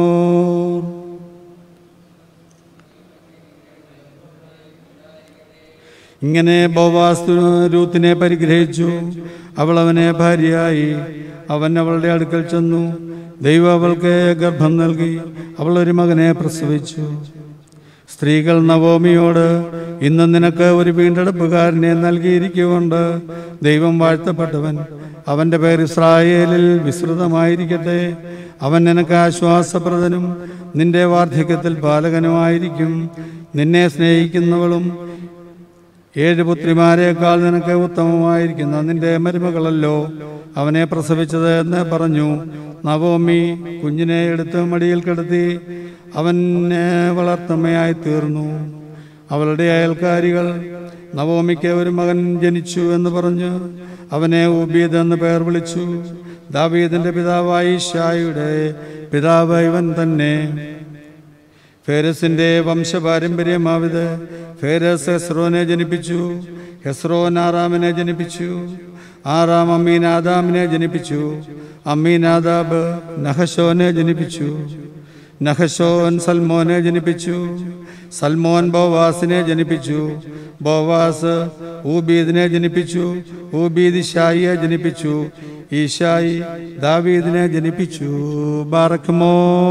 ഇങ്ങനെ ബോവാസ് രൂത്തിനെ പരിഗ്രഹിച്ചു അവൾ അവനെ ഭാര്യയായി അവൻ അവളുടെ അടുക്കൽ ചെന്നു ദൈവം അവൾക്ക് ഗർഭം നൽകി അവൾ ഒരു മകനെ പ്രസവിച്ചു സ്ത്രീകൾ നവോമിയോട് ഇന്ന് നിനക്ക് ഒരു വീണ്ടെടുപ്പുകാരനെ നൽകിയിരിക്കുകൊണ്ട് ദൈവം വാഴ്ത്തപ്പെട്ടവൻ അവന്റെ പേർ ഇസ്രായേലിൽ വിസ്തൃതമായിരിക്കട്ടെ അവൻ നിനക്ക് ആശ്വാസപ്രദനും നിന്റെ വാർദ്ധക്യത്തിൽ പാലകനുമായിരിക്കും നിന്നെ സ്നേഹിക്കുന്നവളും ഏഴ് പുത്രിമാരെക്കാൾ നിനക്ക് ഉത്തമമായിരിക്കുന്ന നിന്റെ മരുമകളല്ലോ അവനെ പ്രസവിച്ചത് എന്ന് പറഞ്ഞു നവോമി കുഞ്ഞിനെ എടുത്ത് മടിയിൽ കിടത്തി അവനെ വളർത്തമ്മയായി തീർന്നു അവളുടെ അയൽക്കാരികൾ നവോമിക്ക് ഒരു മകൻ ജനിച്ചു എന്ന് പറഞ്ഞു അവനെ ഉബീദ് എന്ന് പേർ വിളിച്ചു ദാവീദിന്റെ പിതാവായി ഷായുടെ പിതാവ് ഇവൻ തന്നെ ഫേരസിന്റെ വംശപാരമ്പര്യമാവിത് ഫേരസ് ഹെസ്രോനെ ജനിപ്പിച്ചു ഹെസ്രോൻ ആറാമിനെ ജനിപ്പിച്ചു ആറാം അമ്മീൻ ആദാമിനെ ജനിപ്പിച്ചു അമ്മീൻ ആദാബ് നഹശോനെ ജനിപ്പിച്ചു നഹശോൻ സൽമോനെ ജനിപ്പിച്ചു സൽമോൻ ബോവാസിനെ ജനിപ്പിച്ചു ബോവാസ് ഊബീദിനെ ജനിപ്പിച്ചു ഊബീദ് ഷായിയെ ജനിപ്പിച്ചു ഈശായി ദാവീദിനെ ജനിപ്പിച്ചു ബാറക്കുമോ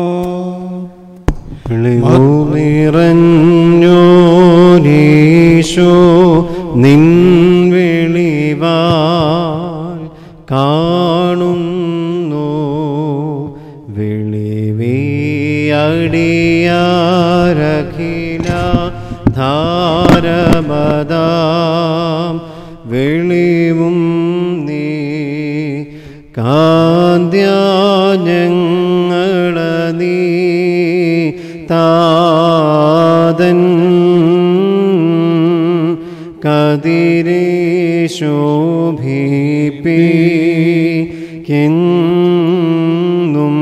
നിറഞ്ഞോരീശോ നിൻ വെളിവാൽ കാണുന്നു വെളിവിയടിയാരഖില ധാരമതാം വെളിവും നീ കാന്ത്യാഞ്ഞങ്ങള നീ താതൻ കതിരേശോഭിപ്പിക്കെന്നും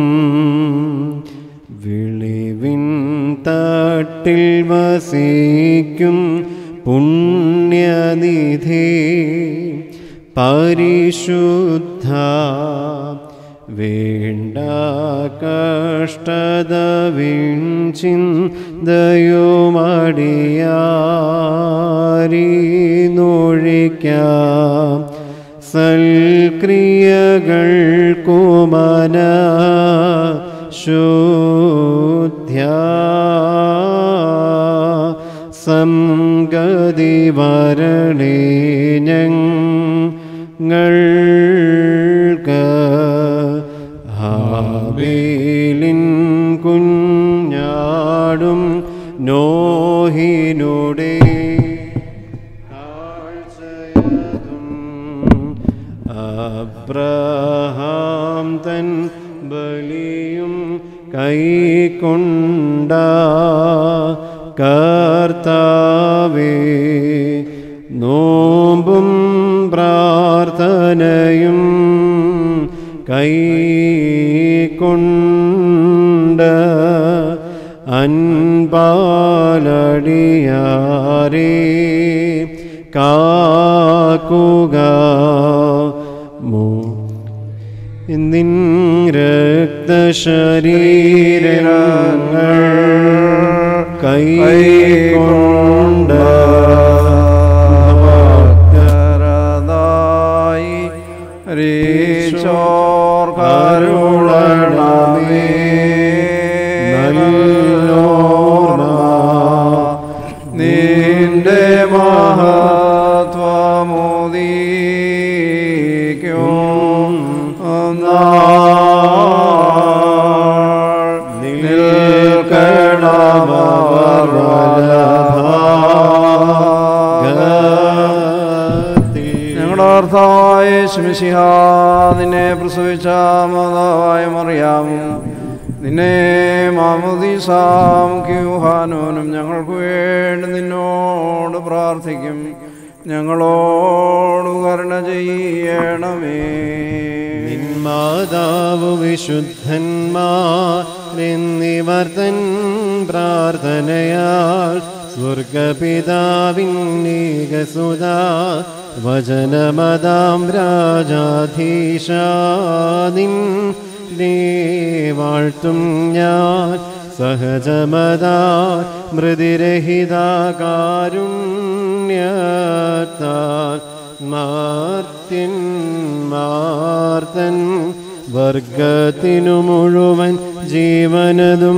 വിളിവിൻ തട്ടിൽ വസിക്കും പുണ്യനിധി പരിശുദ്ധ വേണ്ട കഷ്ടത വിഞ്ചിന്തയുമടിയാരി നൊഴിക്കാം സൽക്രിയകൾ കുമന ശുദ്ധ്യ സംഗതി വരണേ ഞങ്ങൾക്ക് ഹാബേലിൻ കുഞ്ഞാടും നോഹിനുടെ കാഴ്ചയതും അബ്രഹാം തൻ ബലിയും കൈക്കൊണ്ട കർത്താവേ നോമ്പും പ്രാർത്ഥനയും കൈക്കൊണ്ട് അൻപാലടിയാരേ കാക്കുക മോ നിൻ രക്തശരീരങ്ങൾ കൈക്കൊണ്ട് ഭക്തരതായി രീശോർ കരുളണമേ നല്ലോർമ്മ നിന്റെ മഹാ കർത്താവായ ശിമസിഹ നിന്നെ പ്രസവിച്ച മാതാവായ മറിയാമും നിന്നെ മാമുദീസാം ക്യൂഹാനോനും ഞങ്ങൾക്ക് വേണ്ടി നിന്നോട് പ്രാർത്ഥിക്കും ഞങ്ങളോട് കരുണ ചെയ്യണമേ മാതാവ് വിശുദ്ധന്മാരെന്നിവർ തൻ പ്രാർത്ഥനയാൽ സ്വർഗപിതാവിന്നീകസുത വചനമതാം രാജാധീശാദിൻ വാഴ്ത്തും ഞാൻ സഹജമതാ മൃതിരഹിതാകാരുണ്യത്താൽ മാർത്തിൻ മാർത്തൻ വർഗത്തിനു മുഴുവൻ ജീവനതും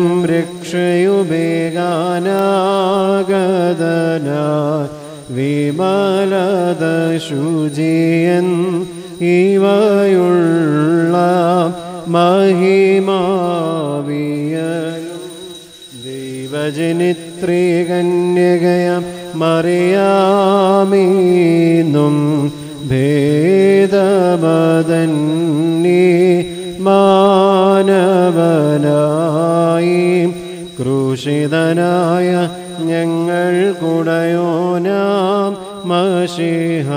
രക്ഷയുപേകാനാഗതനായി വിമലത ശുചിയൻ ഇവയുള്ള മഹിമാവിയലും ദൈവജനിത്രികന്യകയം മറിയാമീന്നും ഭേദമതന്നി മാനവനായി ക്രൂശിതനായ ഞങ്ങൾ കുടയോനാം മഷിഹ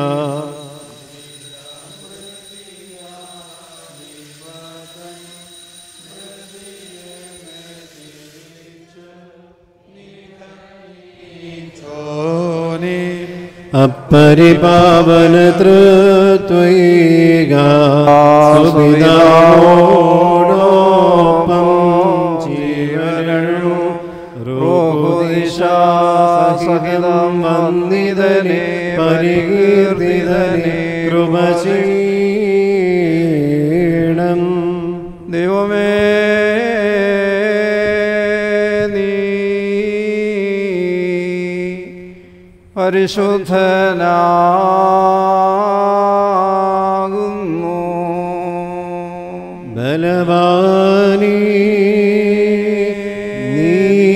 അപ്പരിപാവന തൃത്വൈക സുപിതാവോടൊപ്പം ജീവനും റോഹുദിശാസഹിതം വന്ദിതനെ പരികീർത്തിതനെ കൃപ ചെയ്യണം ദൈവമേ നീ പരിശുദ്ധനാകുന്നു ബലവാനി നീ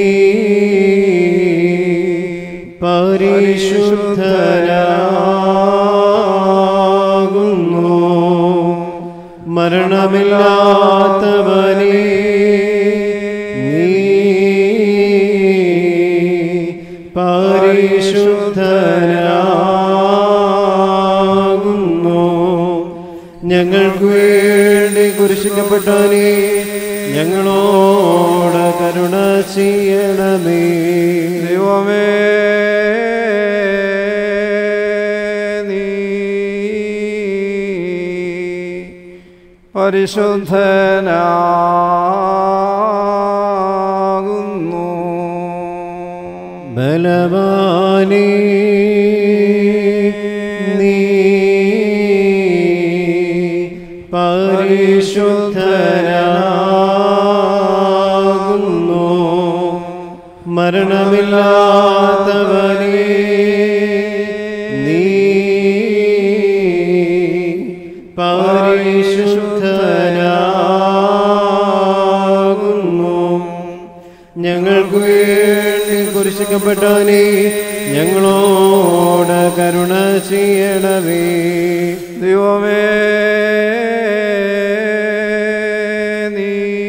പരിശുദ്ധനാകുന്നു മരണമില്ലാത്തവനേ നീ പരിശുദ്ധനാകുന്നു ഞങ്ങൾക്ക് വേണ്ടി കുരിശിക്കപ്പെട്ടവനെ ഞങ്ങളോട് കരുണ ചെയ്യണമേ ദൈവമേ നീ പരിശുദ്ധനാകുന്നു ബലവാനേ നീ പരിശുദ്ധനാകുന്നു മരണമില്ലാത്തവനേ നീ പരിശുദ്ധനാകുന്നു ഞങ്ങൾക്ക് വേണ്ടി കുരിശിക്കപ്പെട്ടവനെ ഞങ്ങളോട് കരുണ ചെയ്യണമേ ദൈവമേ നീ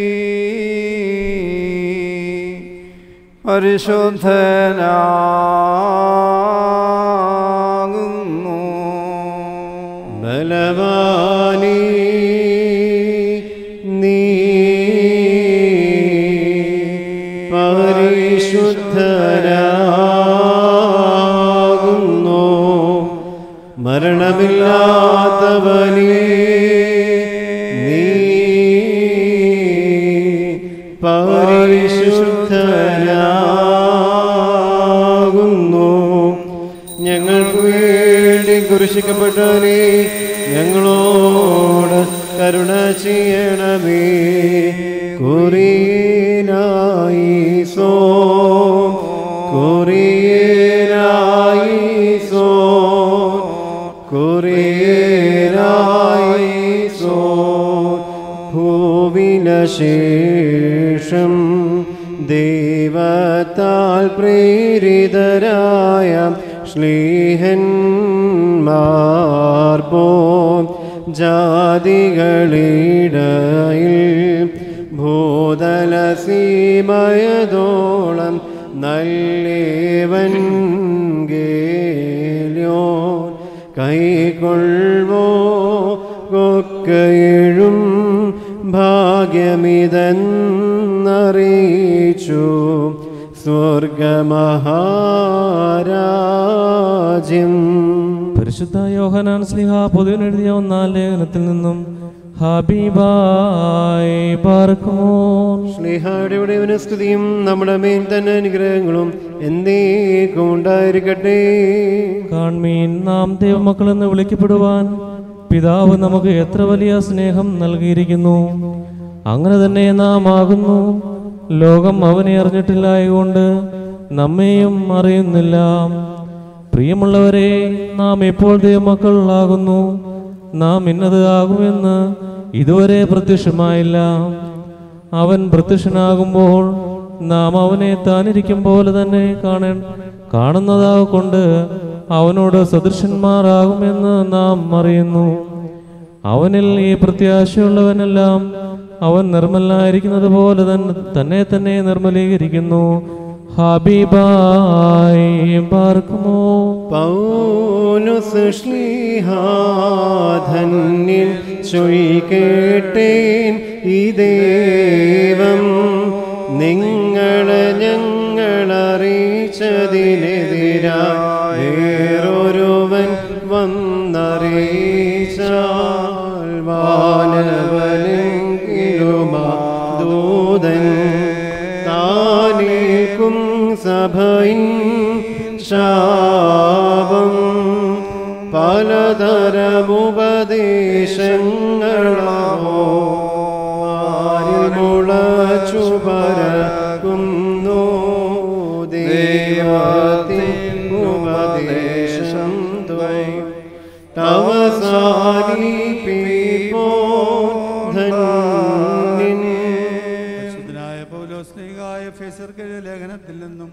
പരിശുദ്ധനാകുന്നു ബലവാനേ നീ പരിശുദ്ധനാകുന്നു മരണമില്ലാത്തവനേ നീ പരിശുദ്ധനാകുന്നു ഞങ്ങൾക്ക് വേണ്ടി കുരിശിക്കപ്പെട്ടവനെ ഞങ്ങളോട് കരുണ ചെയ്യണമേ കുറിയനായി സോ കുറിയനായി സോ കുറിയനായി സോ ഭൂവിനശേഷം ദൈവത്താൽ പ്രേരിതരായ ശ്ലീഹന്മാർ പോ ജാതികളിടയിൽ ഭൂതല സീമയതോളം നല്ലേവൻ ഗേല്യോ കൈക്കൊള്ളുവോ കൊക്കയിഴും ഭാഗ്യമിതെന്നറിയിച്ചു സ്വർഗമഹാരാജ്യം പരിശുദ്ധ യോഹനാൻ സ്ലിഹ പൊതുവിനെഴുതിയ ഒന്നാം ലേഖനത്തിൽ നിന്നും ഹബീബായി പാർക്കുമോ സ്നേഹയുടെ സ്തുതിയും നമ്മുടെ മേൽ തന്നെ അനുഗ്രഹങ്ങളും എന്നേക്കും ഉണ്ടായിരിക്കട്ടെ കാൺമീൻ നാം ദൈവമക്കളെന്ന് വിളിക്കപ്പെടുവാൻ പിതാവ് നമുക്ക് എത്ര വലിയ സ്നേഹം നൽകിയിരിക്കുന്നു അങ്ങനെ തന്നെ നാം ആകുന്നു ലോകം അവനെ അറിഞ്ഞിട്ടില്ലായതുകൊണ്ട് നമ്മെയും അറിയുന്നില്ല പ്രിയമുള്ളവരെ നാം എപ്പോൾ ദൈവമക്കൾ ആകുന്നു നാം ഇന്നത് ആകുമെന്ന് ഇതുവരെ പ്രത്യക്ഷമായില്ല അവൻ പ്രത്യക്ഷനാകുമ്പോൾ നാം അവനെ താനിരിക്കും പോലെ തന്നെ കാണ കാണുന്നതാകൊണ്ട് അവനോട് സദൃശന്മാരാകുമെന്ന് നാം അറിയുന്നു അവനിൽ ഈ പ്രത്യാശയുള്ളവനെല്ലാം അവൻ നിർമ്മലായിരിക്കുന്നത് പോലെ തന്നെ തന്നെ തന്നെ നിർമ്മലീകരിക്കുന്നു ഹബീബായി പാർക്കുമോ പൗലുസ് ശ്ലീഹാധന്യൻ ചൊയ് കേട്ടേൻ ഈ ദേവം നിങ്ങളെ ഞങ്ങളറിയിച്ചതിനെതിരാ വേറൊരുവൻ വന്നറിയിച്ചാൽ വാനവനെങ്കിലുമാ ദൂതൻ താനേക്കും സഭയിൻ ശാപം പലതരമുപദേശങ്ങളോ മുളച്ചു പരക്കുന്നു ദൈവത്തിൻ ഉപദേശം ദ്വൈ അവസാനിപ്പിപ്പോ ധന്യൻ പരിശുദ്ധനായ പൗലോസ്ലിഹായ ഫെസർക്ക് ലേഖനത്തിൽ നിന്നും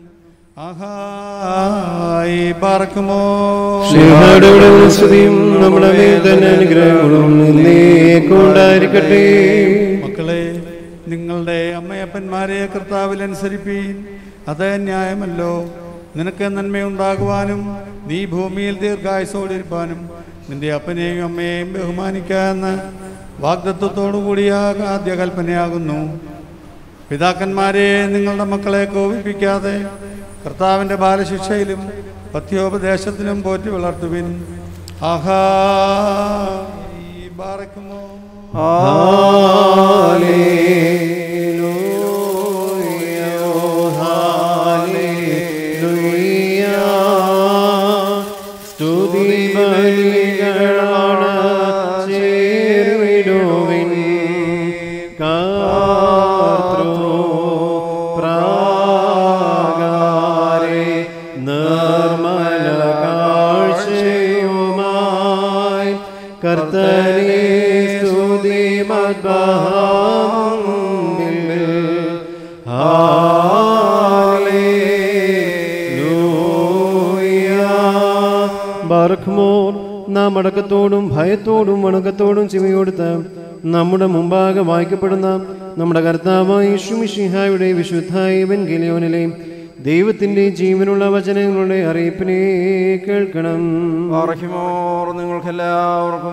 ആഹായി പാർക്കുമോ ശ്രീഹായുടെ സ്തുതിയും നമ്മുടെ മേൽ തന്നെ അനുഗ്രഹങ്ങളും എന്നേക്കുണ്ടായിരിക്കട്ടെ മക്കളെ നിങ്ങളുടെ അമ്മയപ്പന്മാരെ കർത്താവിൽ അനുസരിപ്പീൻ അത് ന്യായമല്ലോ നിനക്ക് നന്മയുണ്ടാകുവാനും നീ ഭൂമിയിൽ ദീർഘായുസോടിരിപ്പാനും നിന്റെ അപ്പനെയും അമ്മയെയും ബഹുമാനിക്കാമെന്ന് വാഗ്ദത്വത്തോടുകൂടിയ ആദ്യ കൽപ്പനയാകുന്നു പിതാക്കന്മാരെ നിങ്ങളുടെ മക്കളെ കോപിപ്പിക്കാതെ കർത്താവിൻ്റെ ബാലശിക്ഷയിലും പഥ്യോപദേശത്തിലും പോറ്റി വളർത്തുവിൻ ആഹാ ഈ ബാറക്കുമോ സ്തുതി ബലികളാണ് ചേരുവിടുവിൻ കാർത്തൃ പ്രാകാരെ നിർമ്മല കാഴ്ചയുമായി കർത്തനെ സ്തുതി മദ്ബാമ്പിൽ ബർഖ്മോർ നാം അടക്കത്തോടും ഭയത്തോടും വണക്കത്തോടും ചെവിയോടുത്ത് നമ്മുടെ മുമ്പാകെ വായിക്കപ്പെടുന്ന നമ്മുടെ കർത്താവായ യേശുമിഷിഹായുടെ വിശുദ്ധ ഇവൻഗലിയോനിലെ ദൈവത്തിന്റെ ജീവനുള്ള വചനങ്ങളുടെ അറിയിപ്പിനെ കേൾക്കണം പാറഹിമോർ നിങ്ങൾക്കെല്ലാവർക്കും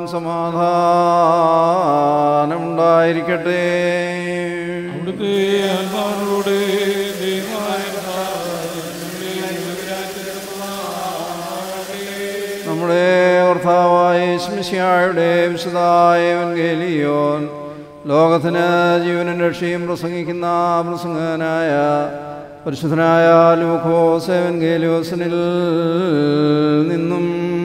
സമാധാനം ഉണ്ടായിരിക്കട്ടെ അവിടുത്തെ ആത്മാവിനോടെ ദൈവമായ കർത്താവ് ഞങ്ങളെ നമ്മുടെ കർത്താവായ ശിമിശിയായുടെ വിശുദ്ധായ എവൻഗേലിയോൻ ലോകത്തിന് ജീവനും രക്ഷയും പ്രസംഗിക്കുന്ന പ്രസംഗനായ പരിശുദ്ധനായ ലൂക്കോസ് എവൻഗേലിയോസിനിൽ നിന്നും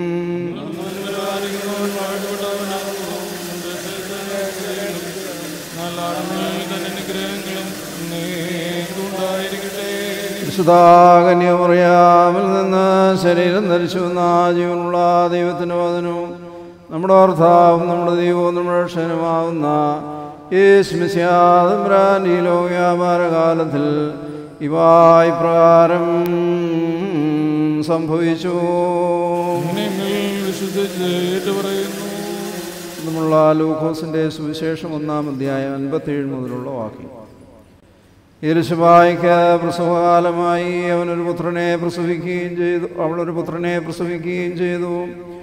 അനുഗ്രഹങ്ങളും ഉണ്ടായിരിക്കട്ടെ വിശുദ്ധാകന്യമറിയാമിൽ നിന്ന് ശരീരം ധരിച്ചു വന്ന ജീവനുള്ള ദൈവത്തിൻ്റെ വചനവും നമ്മുടെ ഭർത്താവും നമ്മുടെ ദൈവവും നമ്മുടെ രക്ഷനുമാവുന്ന യേശുമിസ്യാതമ്രാൻ ഈ ലോകവ്യാപാരകാലത്തിൽ ഇവായി പ്രകാരം സംഭവിച്ചു നിങ്ങൾ വിശുദ്ധിച്ച് പറയുന്നു നമ്മളുള്ള ലൂക്കോസിൻ്റെ സുവിശേഷം ഒന്നാം അധ്യായം അൻപത്തേഴ് മുതലുള്ള വാക്യം യേശുബായിക്ക് പ്രസവകാലമായി അവനൊരു പുത്രനെ പ്രസവിക്കുകയും ചെയ്തു അവളൊരു പുത്രനെ പ്രസവിക്കുകയും ചെയ്തു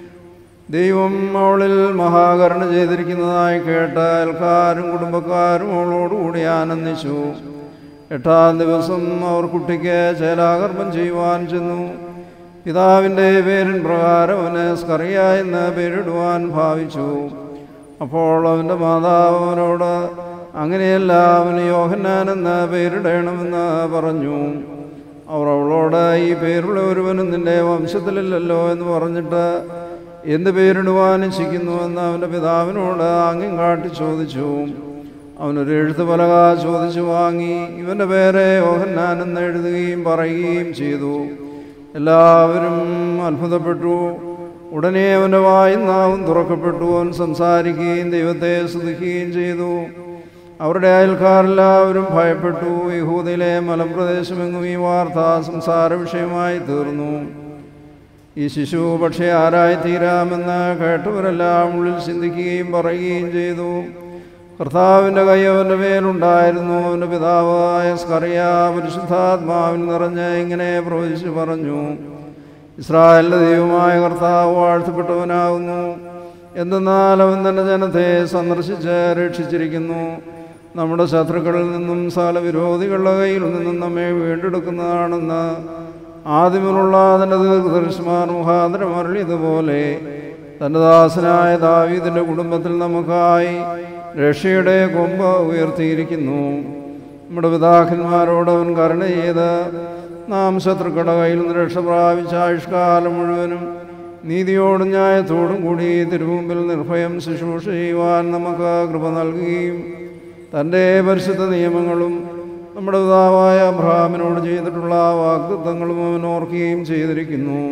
ദൈവം അവളിൽ മഹാകരുണ ചെയ്തിരിക്കുന്നതായി കേട്ട് അയൽക്കാരും കുടുംബക്കാരും അവളോടുകൂടി ആനന്ദിച്ചു എട്ടാം ദിവസം അവർ കുട്ടിക്ക് ചേലാകർമ്മം ചെയ്യുവാൻ ചെന്നു പിതാവിൻ്റെ പേരിൻ പ്രകാരം അവന് സ്കറിയ എന്ന് പേരിടുവാൻ ഭാവിച്ചു അപ്പോൾ അവൻ്റെ മാതാവ് അവനോട് അങ്ങനെയല്ല അവന് യോഹന്നാൻ എന്ന് പേരിടണമെന്ന് പറഞ്ഞു അവർ അവളോട് ഈ പേരുള്ള ഒരുവനും നിന്റെ വംശത്തിലില്ലല്ലോ എന്ന് പറഞ്ഞിട്ട് എന്ത് പേരിടുവാൻ ഇച്ഛിക്കുന്നുവെന്ന് അവൻ്റെ പിതാവിനോട് ആംഗ്യം കാട്ടി ചോദിച്ചു അവനൊരു എഴുത്ത് പലക ചോദിച്ചു വാങ്ങി ഇവൻ്റെ പേരെ യോഹന്നാൻ എന്ന് എഴുതുകയും പറയുകയും ചെയ്തു എല്ലാവരും അത്ഭുതപ്പെട്ടു ഉടനെ അവൻ്റെ വായും നാവും തുറക്കപ്പെട്ടു അവൻ സംസാരിക്കുകയും ദൈവത്തെ സ്തുതിക്കുകയും ചെയ്തു അവരുടെ അയൽക്കാരെല്ലാവരും ഭയപ്പെട്ടു യഹൂദയിലെ മലമ്പ്രദേശമെങ്ങും ഈ വാർത്ത സംസാര വിഷയമായി തീർന്നു ഈ ശിശു പക്ഷേ ആരായി തീരാമെന്ന് കേട്ടവരെല്ലാം ഉള്ളിൽ ചിന്തിക്കുകയും പറയുകയും ചെയ്തു കർത്താവിൻ്റെ കൈ അവൻ്റെ മേലുണ്ടായിരുന്നു അവൻ്റെ പിതാവായ സ്കറിയ പരിശുദ്ധാത്മാവിൽ നിറഞ്ഞ് ഇങ്ങനെ പ്രവചിച്ച് പറഞ്ഞു ഇസ്രായേലിൻ്റെ ദൈവമായ കർത്താവ് വാഴ്ത്തപ്പെട്ടവനാകുന്നു എന്തെന്നാൽ അവൻ തൻ്റെ ജനത്തെ സന്ദർശിച്ച് രക്ഷിച്ചിരിക്കുന്നു നമ്മുടെ ശത്രുക്കളിൽ നിന്നും സകല വിരോധികളുടെ കയ്യിൽ നിന്നും നമ്മെ വീണ്ടെടുക്കുന്നതാണെന്ന് ആദ്യമുള്ള തൻ്റെ ദീർഘദർശമാർ മുഖാന്തരം അരുളിയതുപോലെ തൻ്റെ ദാസനായ ദാവീദിൻ്റെ കുടുംബത്തിൽ നമുക്കായി രക്ഷയുടെ കൊമ്പ് ഉയർത്തിയിരിക്കുന്നു നമ്മുടെ പിതാക്കന്മാരോട് അവൻ കരുണ ചെയ്ത് നാം ശത്രുക്കളുടെ കയ്യിൽ നിന്ന് രക്ഷ പ്രാപിച്ച ആയുഷ്കാലം മുഴുവനും നീതിയോടും ന്യായത്തോടും കൂടി തിരുമുമ്പിൽ നിർഭയം ശുശ്രൂഷ ചെയ്യുവാൻ നമുക്ക് കൃപ നൽകുകയും തൻ്റെ പരിശുദ്ധ നിയമങ്ങളും നമ്മുടെ പിതാവായ അബ്രഹാമിനോട് ചെയ്തിട്ടുള്ള വാഗ്ദത്തങ്ങളും അവൻ ഓർക്കുകയും ചെയ്തിരിക്കുന്നു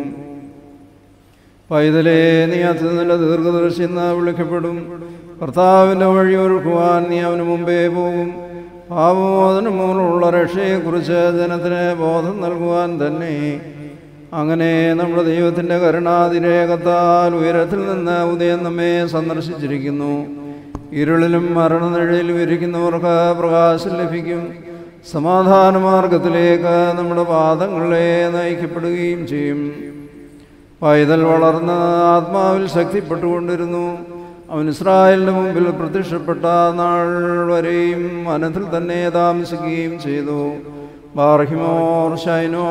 പൈതലേ നീ അത്യന്തൻ്റെ ദീർഘദർശി എന്ന് വിളിക്കപ്പെടും കർത്താവിൻ്റെ വഴി ഒരുക്കുവാൻ നീ അവന് മുമ്പേ പോകും പാപമോചനം മൂലമുള്ള രക്ഷയെക്കുറിച്ച് ജനത്തിന് ബോധം നൽകുവാൻ തന്നെ അങ്ങനെ നമ്മുടെ ദൈവത്തിൻ്റെ കരുണാതിരേകത്താൽ ഉയരത്തിൽ നിന്ന് ഉദയം നമ്മെ സന്ദർശിച്ചിരിക്കുന്നു ഇരുളിലും മരണനിഴയിലും ഇരിക്കുന്നവർക്ക് പ്രകാശം ലഭിക്കും സമാധാന മാർഗത്തിലേക്ക് നമ്മുടെ പാദങ്ങളെ നയിക്കപ്പെടുകയും ചെയ്യും പൈതൽ വളർന്ന് ആത്മാവിൽ ശക്തിപ്പെട്ടുകൊണ്ടിരുന്നു അവൻ ഇസ്രായേലിൻ്റെ മുമ്പിൽ പ്രത്യക്ഷപ്പെട്ട നാൾ വരെയും വനത്തിൽ തന്നെ താമസിക്കുകയും ചെയ്തു ബാർഹിമോർ ഷൈനോ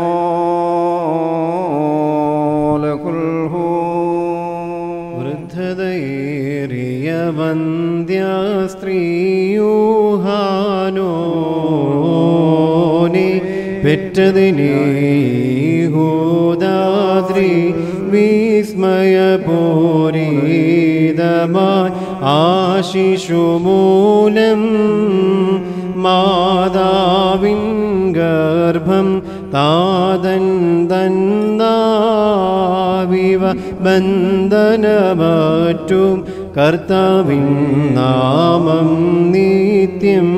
ലകുൽഹൂ വൃദ്ധതയേറിയ വന്ധ്യ സ്ത്രീയൂഹാനോനെ പെറ്റതിനെ ഹോദാദ്രി വിസ്മയപൂരിതമായി ആശിഷുമൂലം മാതാവിൻ ഗർഭം താതൻ തന്നാവിവ ബന്ധനമറ്റും കർത്താവിൻ നാമം നിത്യം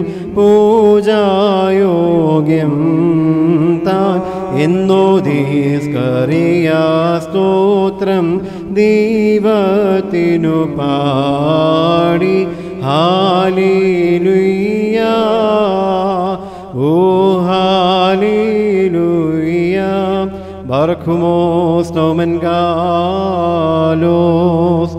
പൂജായോഗ്യം താൻ എന്നോദീസ്കറിയാ സ്തോത്രം ദൈവത്തിനു പാടി ഹാലിലുയ്യ ഓ ഹാലിലുയ്യ ബർഖുമോസ് നോമൻ ഗാലോസ്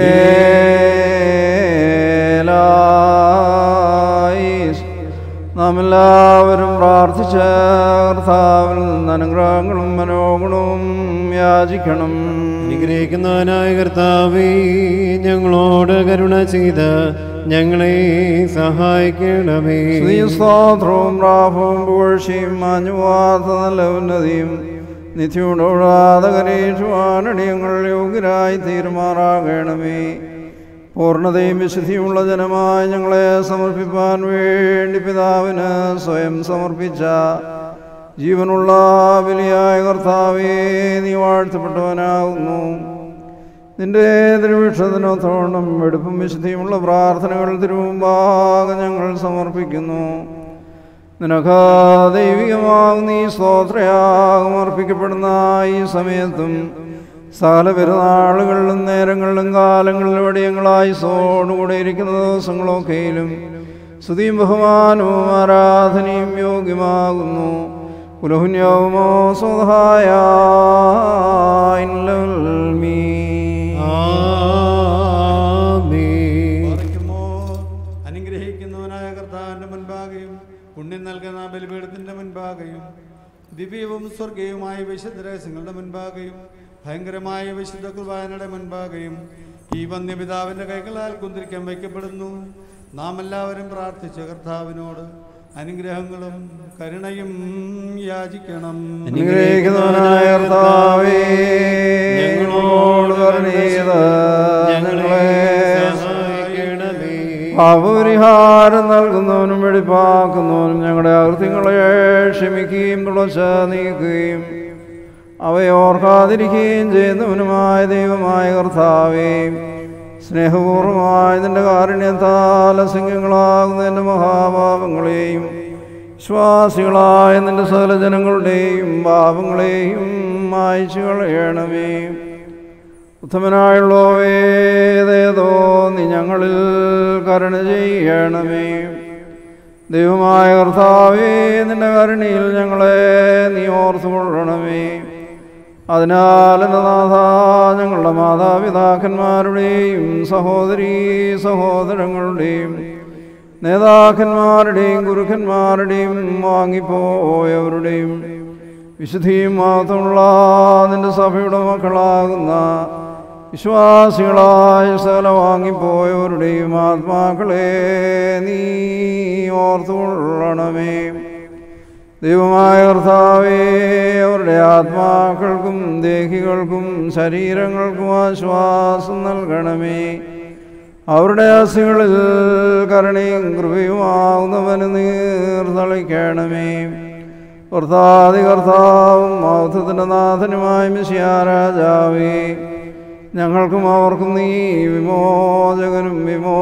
പ്രിയേലായിസ് നാം എല്ലാവരും പ്രാർത്ഥിച്ച കർത്താവിൽ നിന്ന് അനുഗ്രഹങ്ങളും മനോഗുണവും യാചിക്കണം അനുഗ്രഹിക്കുന്നവനായ കർത്താവേ ഞങ്ങളോട് കരുണ ചെയ്ത് ഞങ്ങളെ സഹായിക്കണമേ സ്ത്രീസ്തോത്രവും പ്രാഭവും പുകഴ്ചയും മാഞ്ഞുവാത്ത നല്ല ഉന്നതിയും നിത്യോടോടാതെ കരീഷുവാനടിയങ്ങൾ യോഗ്യരായി തീരുമാറാകണമേ പൂർണ്ണതയും വിശുദ്ധിയുമുള്ള ജനമായി ഞങ്ങളെ സമർപ്പിപ്പാൻ വേണ്ടി പിതാവിന് സ്വയം സമർപ്പിച്ച ജീവനുള്ള ബലിയായ കർത്താവേ നീ വാഴ്ത്തപ്പെട്ടവനാകുന്നു നിന്റെ തിരുവിക്ഷത്തിനൊത്തോണം വെടുപ്പും വിശുദ്ധിയുമുള്ള പ്രാർത്ഥനകൾ തിരുമുമ്പാകെ ഞങ്ങൾ സമർപ്പിക്കുന്നു നിനക്ക് ദൈവികമാകുന്ന ഈ സ്തോത്രയാഗം അർപ്പിക്കപ്പെടുന്ന ഈ സമയത്തും സകല പെരുന്നാളുകളിലും നേരങ്ങളിലും കാലങ്ങളിലും വടിയങ്ങളായി സോടുകൂടെ ഇരിക്കുന്ന ദിവസങ്ങളൊക്കെയിലും സ്തുതിയും ബഹുമാനവും ആരാധനയും യോഗ്യമാകുന്നു പുലഹുന്യവുമോ സ്വഹായ പാലിക്കുമോ അനുഗ്രഹിക്കുന്നവനായ കർത്താവിന്റെ മുൻപാകെയും പുണ്യം നൽകുന്ന ബലിപീഠത്തിന്റെ മുൻപാകെയും ദിവ്യവും സ്വർഗീയവുമായ വിശുദ്ധ രഹസ്യങ്ങളുടെ മുൻപാകെയും ഭയങ്കരമായ വിശുദ്ധ കുർബാനയുടെ മുൻപാകെയും ഈ വന്യപിതാവിന്റെ കൈകളാൽ കുന്തിരിക്കാൻ വയ്ക്കപ്പെടുന്നു നാം എല്ലാവരും പ്രാർത്ഥിച്ച കർത്താവിനോട് അനുഗ്രഹങ്ങളും കരുണയും യാചിക്കണം അനുഗ്രഹിക്കുന്നവനായ കർത്താവേ ഞങ്ങളോട് കരുണീത ഞങ്ങളെ സഹായിക്കണമേ പാപപരിഹാരം നൽകുന്നവനും വെടിപ്പാക്കുന്നവനും ഞങ്ങളുടെ അകൃത്യങ്ങളെ ക്ഷമിക്കുകയും തുളച്ച നീക്കുകയും അവയോർക്കാതിരിക്കുകയും ചെയ്യുന്നവനുമായ ദൈവമായ കർത്താവേ സ്നേഹപൂർവമായ നിന്റെ കാരുണ്യത്താൽ അസംഖ്യങ്ങളാകുന്ന എൻ്റെ മഹാപാപങ്ങളെയും വിശ്വാസികളായ നിന്റെ സകല ജനങ്ങളുടെയും പാപങ്ങളെയും മായ്ച്ചു കളയണമേ ഉത്തമനായുള്ളവേതേതോ നീ ഞങ്ങളിൽ കരുണ ചെയ്യണമേ ദൈവമായ കർത്താവേ നിന്റെ കരുണയിൽ ഞങ്ങളെ നീ ഓർത്തുകൊള്ളണമേ അതിനാൽ എൻ്റെ നാഥ ഞങ്ങളുടെ മാതാപിതാക്കന്മാരുടെയും സഹോദരീ സഹോദരങ്ങളുടെയും നേതാക്കന്മാരുടെയും ഗുരുക്കന്മാരുടെയും വാങ്ങിപ്പോയവരുടെയും വിശുദ്ധിയും മാത്രമുള്ള നിന്റെ സഭയുടെ മക്കളാകുന്ന വിശ്വാസികളായ സകല വാങ്ങിപ്പോയവരുടെയും ആത്മാക്കളെ നീ ഓർത്തുകൊള്ളണമേ ദൈവമായ കർത്താവേ അവരുടെ ആത്മാക്കൾക്കും ദേഹികൾക്കും ശരീരങ്ങൾക്കും ആശ്വാസം നൽകണമേ അവരുടെ അസ്ഥികളിൽ കരുണയും കൃപയുമാവുന്നവന് നീർത്തളിക്കണമേ കർത്താതി കർത്താവും മൗത്തത്തിൻ്റെ നാഥനുമായ മിശിയാരാജാവേ ഞങ്ങൾക്കും അവർക്കും നീ വിമോചകനും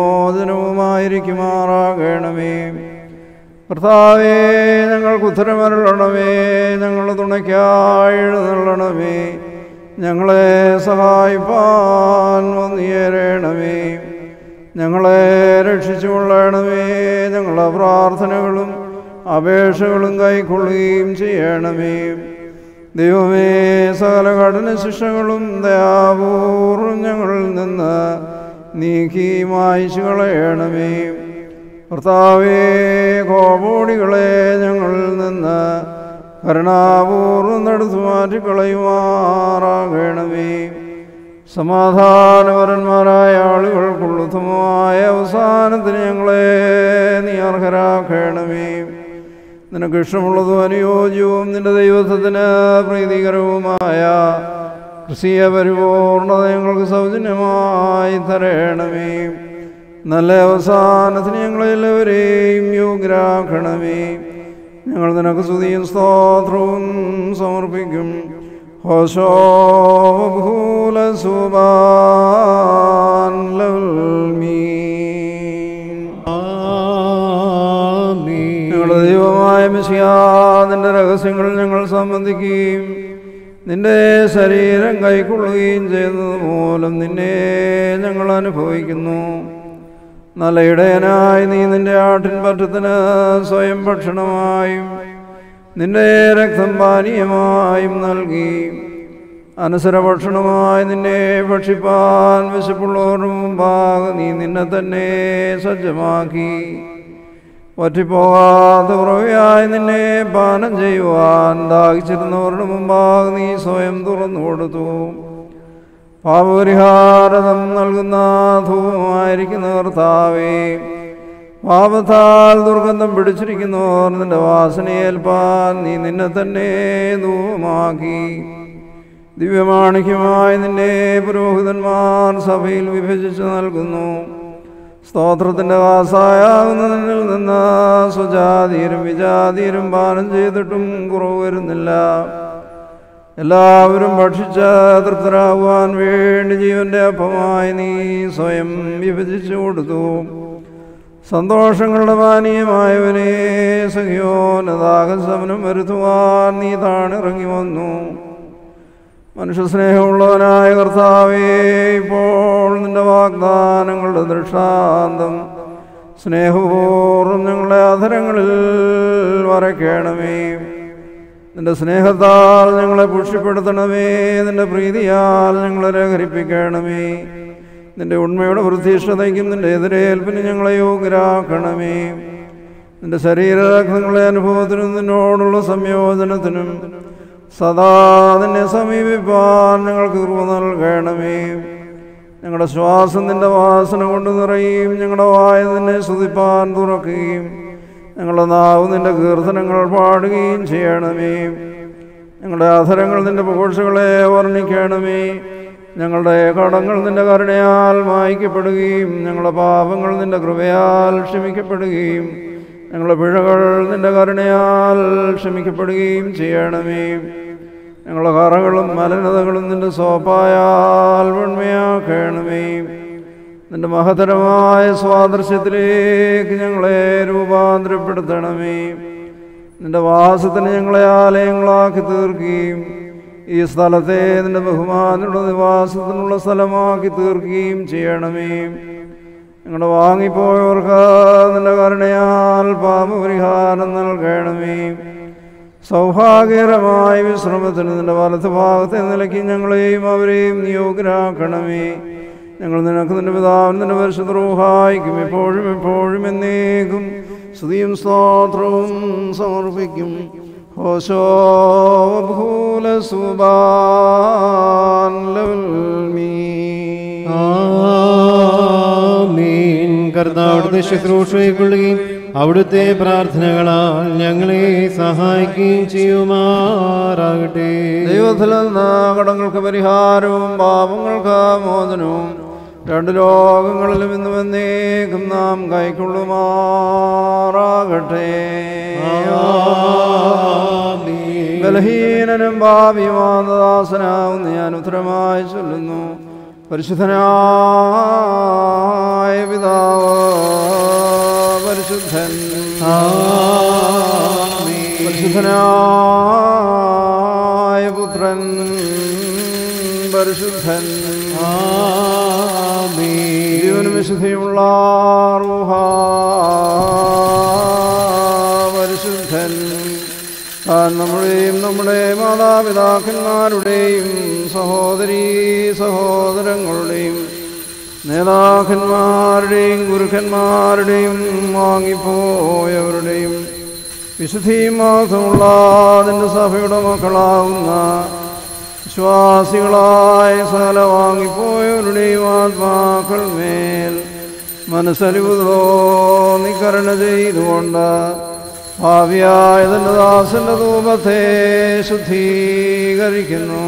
വിമോചനവുമായിരിക്കുമാറാകണമേ കർത്താവേ ഞങ്ങൾക്ക് ഉത്തരമരുളണമേ ഞങ്ങൾ തുണയ്ക്കായി എഴുന്നള്ളണമേ ഞങ്ങളെ സഹായിപ്പാൻ വന്നിയേരണമേ ഞങ്ങളെ രക്ഷിച്ചു കൊള്ളണമേ ഞങ്ങളുടെ പ്രാർത്ഥനകളും അപേക്ഷകളും കൈക്കൊള്ളുകയും ചെയ്യണമേ ദൈവമേ സകല കഠിന ശിക്ഷകളും ദയാപൂർവം ഞങ്ങളിൽ നിന്ന് നീക്കി മായ്ച്ചു കളയണമേ കർത്താവേ കോപോടികളെ ഞങ്ങളിൽ നിന്ന് കരുണാപൂർവം നടത്തു മാറ്റിക്കളയുമാറാകണമേ സമാധാനപരന്മാരായ ആളുകൾക്കുള്ളുത്തമമായ അവസാനത്തിന് ഞങ്ങളെ നീ അർഹരാക്കണമേ നിനക്ക് ഇഷ്ടമുള്ളതും അനുയോജ്യവും നിന്റെ ദൈവത്വത്തിന് പ്രീതികരവുമായ ക്രിസ്തീയ പരിപൂർണത ഞങ്ങൾക്ക് സൗജന്യമായി തരണമേ നല്ല അവസാനത്തിന് ഞങ്ങളെല്ലാവരെയും യോഗ്യരാക്കണമേ ഞങ്ങൾ നിനക്ക് സ്തുതിയും സ്തോത്രവും സമർപ്പിക്കും ഹോശോഭൂല സുബാൻ ഞങ്ങളുടെ ദൈവമായ മിശിയാ നിന്റെ രഹസ്യങ്ങൾ ഞങ്ങൾ സംബന്ധിക്കുകയും നിന്റെ ശരീരം കൈക്കൊള്ളുകയും ചെയ്യുന്നത് മൂലം നിന്നെ ഞങ്ങൾ അനുഭവിക്കുന്നു നല്ല ഇടയനായി നീ നിന്റെ ആട്ടിൻ പറ്റത്തിന് സ്വയം ഭക്ഷണമായും നിന്റെ രക്തം പാനീയമായും നൽകി അനസരഭക്ഷണമായി നിന്നെ ഭക്ഷിപ്പാൻ വിശപ്പുള്ളവരുടെ മുമ്പാകെ നീ നിന്നെ തന്നെ സജ്ജമാക്കി ഒറ്റപ്പോകാത്ത ഉറവയായി നിന്നെ പാനം ചെയ്യുവാൻ ദാഹിച്ചിരുന്നവരുടെ മുമ്പാകെ നീ സ്വയം തുറന്നു കൊടുത്തു പാപപരിഹാരം നൽകുന്ന ധൂപമായിരിക്കുന്ന കർത്താവേ പാപത്താൽ ദുർഗന്ധം പിടിച്ചിരിക്കുന്നവർ നിന്റെ വാസനയേൽപ്പാൻ നീ നിന്നെ തന്നെ ധൂപമാക്കി ദിവ്യമാണിക്യമായി നിന്നെ പുരോഹിതന്മാർ സഭയിൽ വിഭജിച്ച് നൽകുന്നു സ്തോത്രത്തിൻ്റെ വാസായാകുന്നതിൽ നിന്ന് സ്വജാതീരും വിജാതീരും പാനം ചെയ്തിട്ടും കുറവ് വരുന്നില്ല എല്ലാവരും ഭക്ഷിച്ച തൃപ്തരാകുവാൻ വേണ്ടി ജീവന്റെ അപ്പമായി നീ സ്വയം വിഭജിച്ചു കൊടുത്തു സന്തോഷങ്ങളുടെ പാനീയമായവനെ സഖ്യോനദാഹസമനം വരുത്തുവാൻ നീ താണിറങ്ങി വന്നു മനുഷ്യസ്നേഹമുള്ളവനായ കർത്താവേ ഇപ്പോൾ നിന്റെ വാഗ്ദാനങ്ങളുടെ ദൃഷ്ടാന്തം സ്നേഹപൂർവ്വം ഞങ്ങളുടെ അധരങ്ങളിൽ വരയ്ക്കണമേ നിന്റെ സ്നേഹത്താൽ ഞങ്ങളെ പുഷ്ടിപ്പെടുത്തണമേ നിന്റെ പ്രീതിയാൽ ഞങ്ങളെ ലഹരിപ്പിക്കണമേ നിന്റെ ഉണ്മയുടെ പ്രതീക്ഷതയ്ക്കും നിന്റെ എതിരേൽപ്പിന് ഞങ്ങളെ യോഗ്യരാക്കണമേ നിന്റെ ശരീരരക്തങ്ങളെ അനുഭവത്തിനും നിന്നോടുള്ള സംയോജനത്തിനും സദാ നിന്നെ സമീപിപ്പാൻ ഞങ്ങൾക്ക് കൃപ നൽകണമേ ഞങ്ങളുടെ ശ്വാസം നിന്റെ വാസന കൊണ്ട് നിറയും ഞങ്ങളുടെ വായ നിന്നെ സ്തുതിപ്പാൻ തുറക്കുകയും ഞങ്ങളുടെ നാവ് നിന്റെ കീർത്തനങ്ങൾ പാടുകയും ചെയ്യണമേ ഞങ്ങളുടെ അധരങ്ങൾ നിന്റെ പുകഴ്ചകളെ വർണ്ണിക്കണമേ ഞങ്ങളുടെ കടങ്ങൾ നിന്റെ കരുണയാൽ മായ്ക്കപ്പെടുകയും ഞങ്ങളുടെ പാപങ്ങൾ നിന്റെ കൃപയാൽ ക്ഷമിക്കപ്പെടുകയും ഞങ്ങളുടെ പിഴകൾ നിന്റെ കരുണയാൽ ക്ഷമിക്കപ്പെടുകയും ചെയ്യണമേ ഞങ്ങളുടെ കറകളും മലിനതകളും നിന്റെ സോപ്പായാൽ വെണ്മയാക്കണമേ നിന്റെ മഹതരമായ സ്വാദർശ്യത്തിലേക്ക് ഞങ്ങളെ രൂപാന്തരപ്പെടുത്തണമേ നിന്റെ വാസത്തിന് ഞങ്ങളെ ആലയങ്ങളാക്കി തീർക്കുകയും ഈ സ്ഥലത്തെ നിന്റെ ബഹുമാനുള്ള നിവാസത്തിനുള്ള സ്ഥലമാക്കി തീർക്കുകയും ചെയ്യണമേ ഞങ്ങളുടെ വാങ്ങിപ്പോയവർക്ക് നിന്റെ കരുണയാൽ പാപപരിഹാരം നൽകണമേ സൗഭാഗ്യകരമായ വിശ്രമത്തിന് നിന്റെ വലത്ത് ഭാഗത്തെ നിലയ്ക്ക് ഞങ്ങളെയും അവരെയും നിയോഗ്യരാക്കണമേ ഞങ്ങൾ നിനക്ക് നിന്റെ പിതാവിന് നിന്റെ പരിശുദ്ധ റൂഹായിക്കും എപ്പോഴും എപ്പോഴും എന്നേക്കും സ്തുതിയും സ്തോത്രവും സമർപ്പിക്കും ഹോശോ ഭൂല സുബാൻ ആമീൻ കർത്താവിടുത്തെ ശുശ്രൂഷയൊള്ളുകയും അവിടുത്തെ പ്രാർത്ഥനകളാൽ ഞങ്ങളെ സഹായിക്കുകയും ചെയ്യുമാറാകട്ടെ ദൈവത്തിൽ നിന്ന് കടങ്ങൾക്ക് പരിഹാരവും പാപങ്ങൾക്ക് മോചനവും രണ്ട് ലോകങ്ങളിലും ഇന്നും എന്നേക്കും നാം കൈക്കൊള്ളുമാറാകട്ടെ ആമീൻ. ബലഹീനനും ഭാവിയുമാനദാസനാവുന്ന ഞാൻ ഉത്തരമായി ചൊല്ലുന്നു പരിശുദ്ധനായ പിതാവ് പരിശുദ്ധൻ ആമീൻ. പരിശുദ്ധനായ പുത്രൻ പരിശുദ്ധൻ ആമീൻ. ജീവനും വിശുദ്ധിയുമുള്ള റൂഹ പരിശുദ്ധൻ താൻ നമ്മുടെയും നമ്മുടെ മാതാപിതാക്കന്മാരുടെയും സഹോദരീ സഹോദരങ്ങളുടെയും നേതാക്കന്മാരുടെയും ഗുരുക്കന്മാരുടെയും വാങ്ങിപ്പോയവരുടെയും വിശുദ്ധിയും മാത്രമുള്ള അതിൻ്റെ സഭയുടെ മക്കളാവുന്ന വിശ്വാസികളായ സകല വാങ്ങിപ്പോയവരുടെയും ആത്മാക്കൾ മേൽ മനസ്സലിവ് തോന്നി കരുണ ചെയ്തുകൊണ്ട് ഭാവിയായ തന്റെ ദാസന്റെ ധൂപത്തെ ശുദ്ധീകരിക്കുന്നു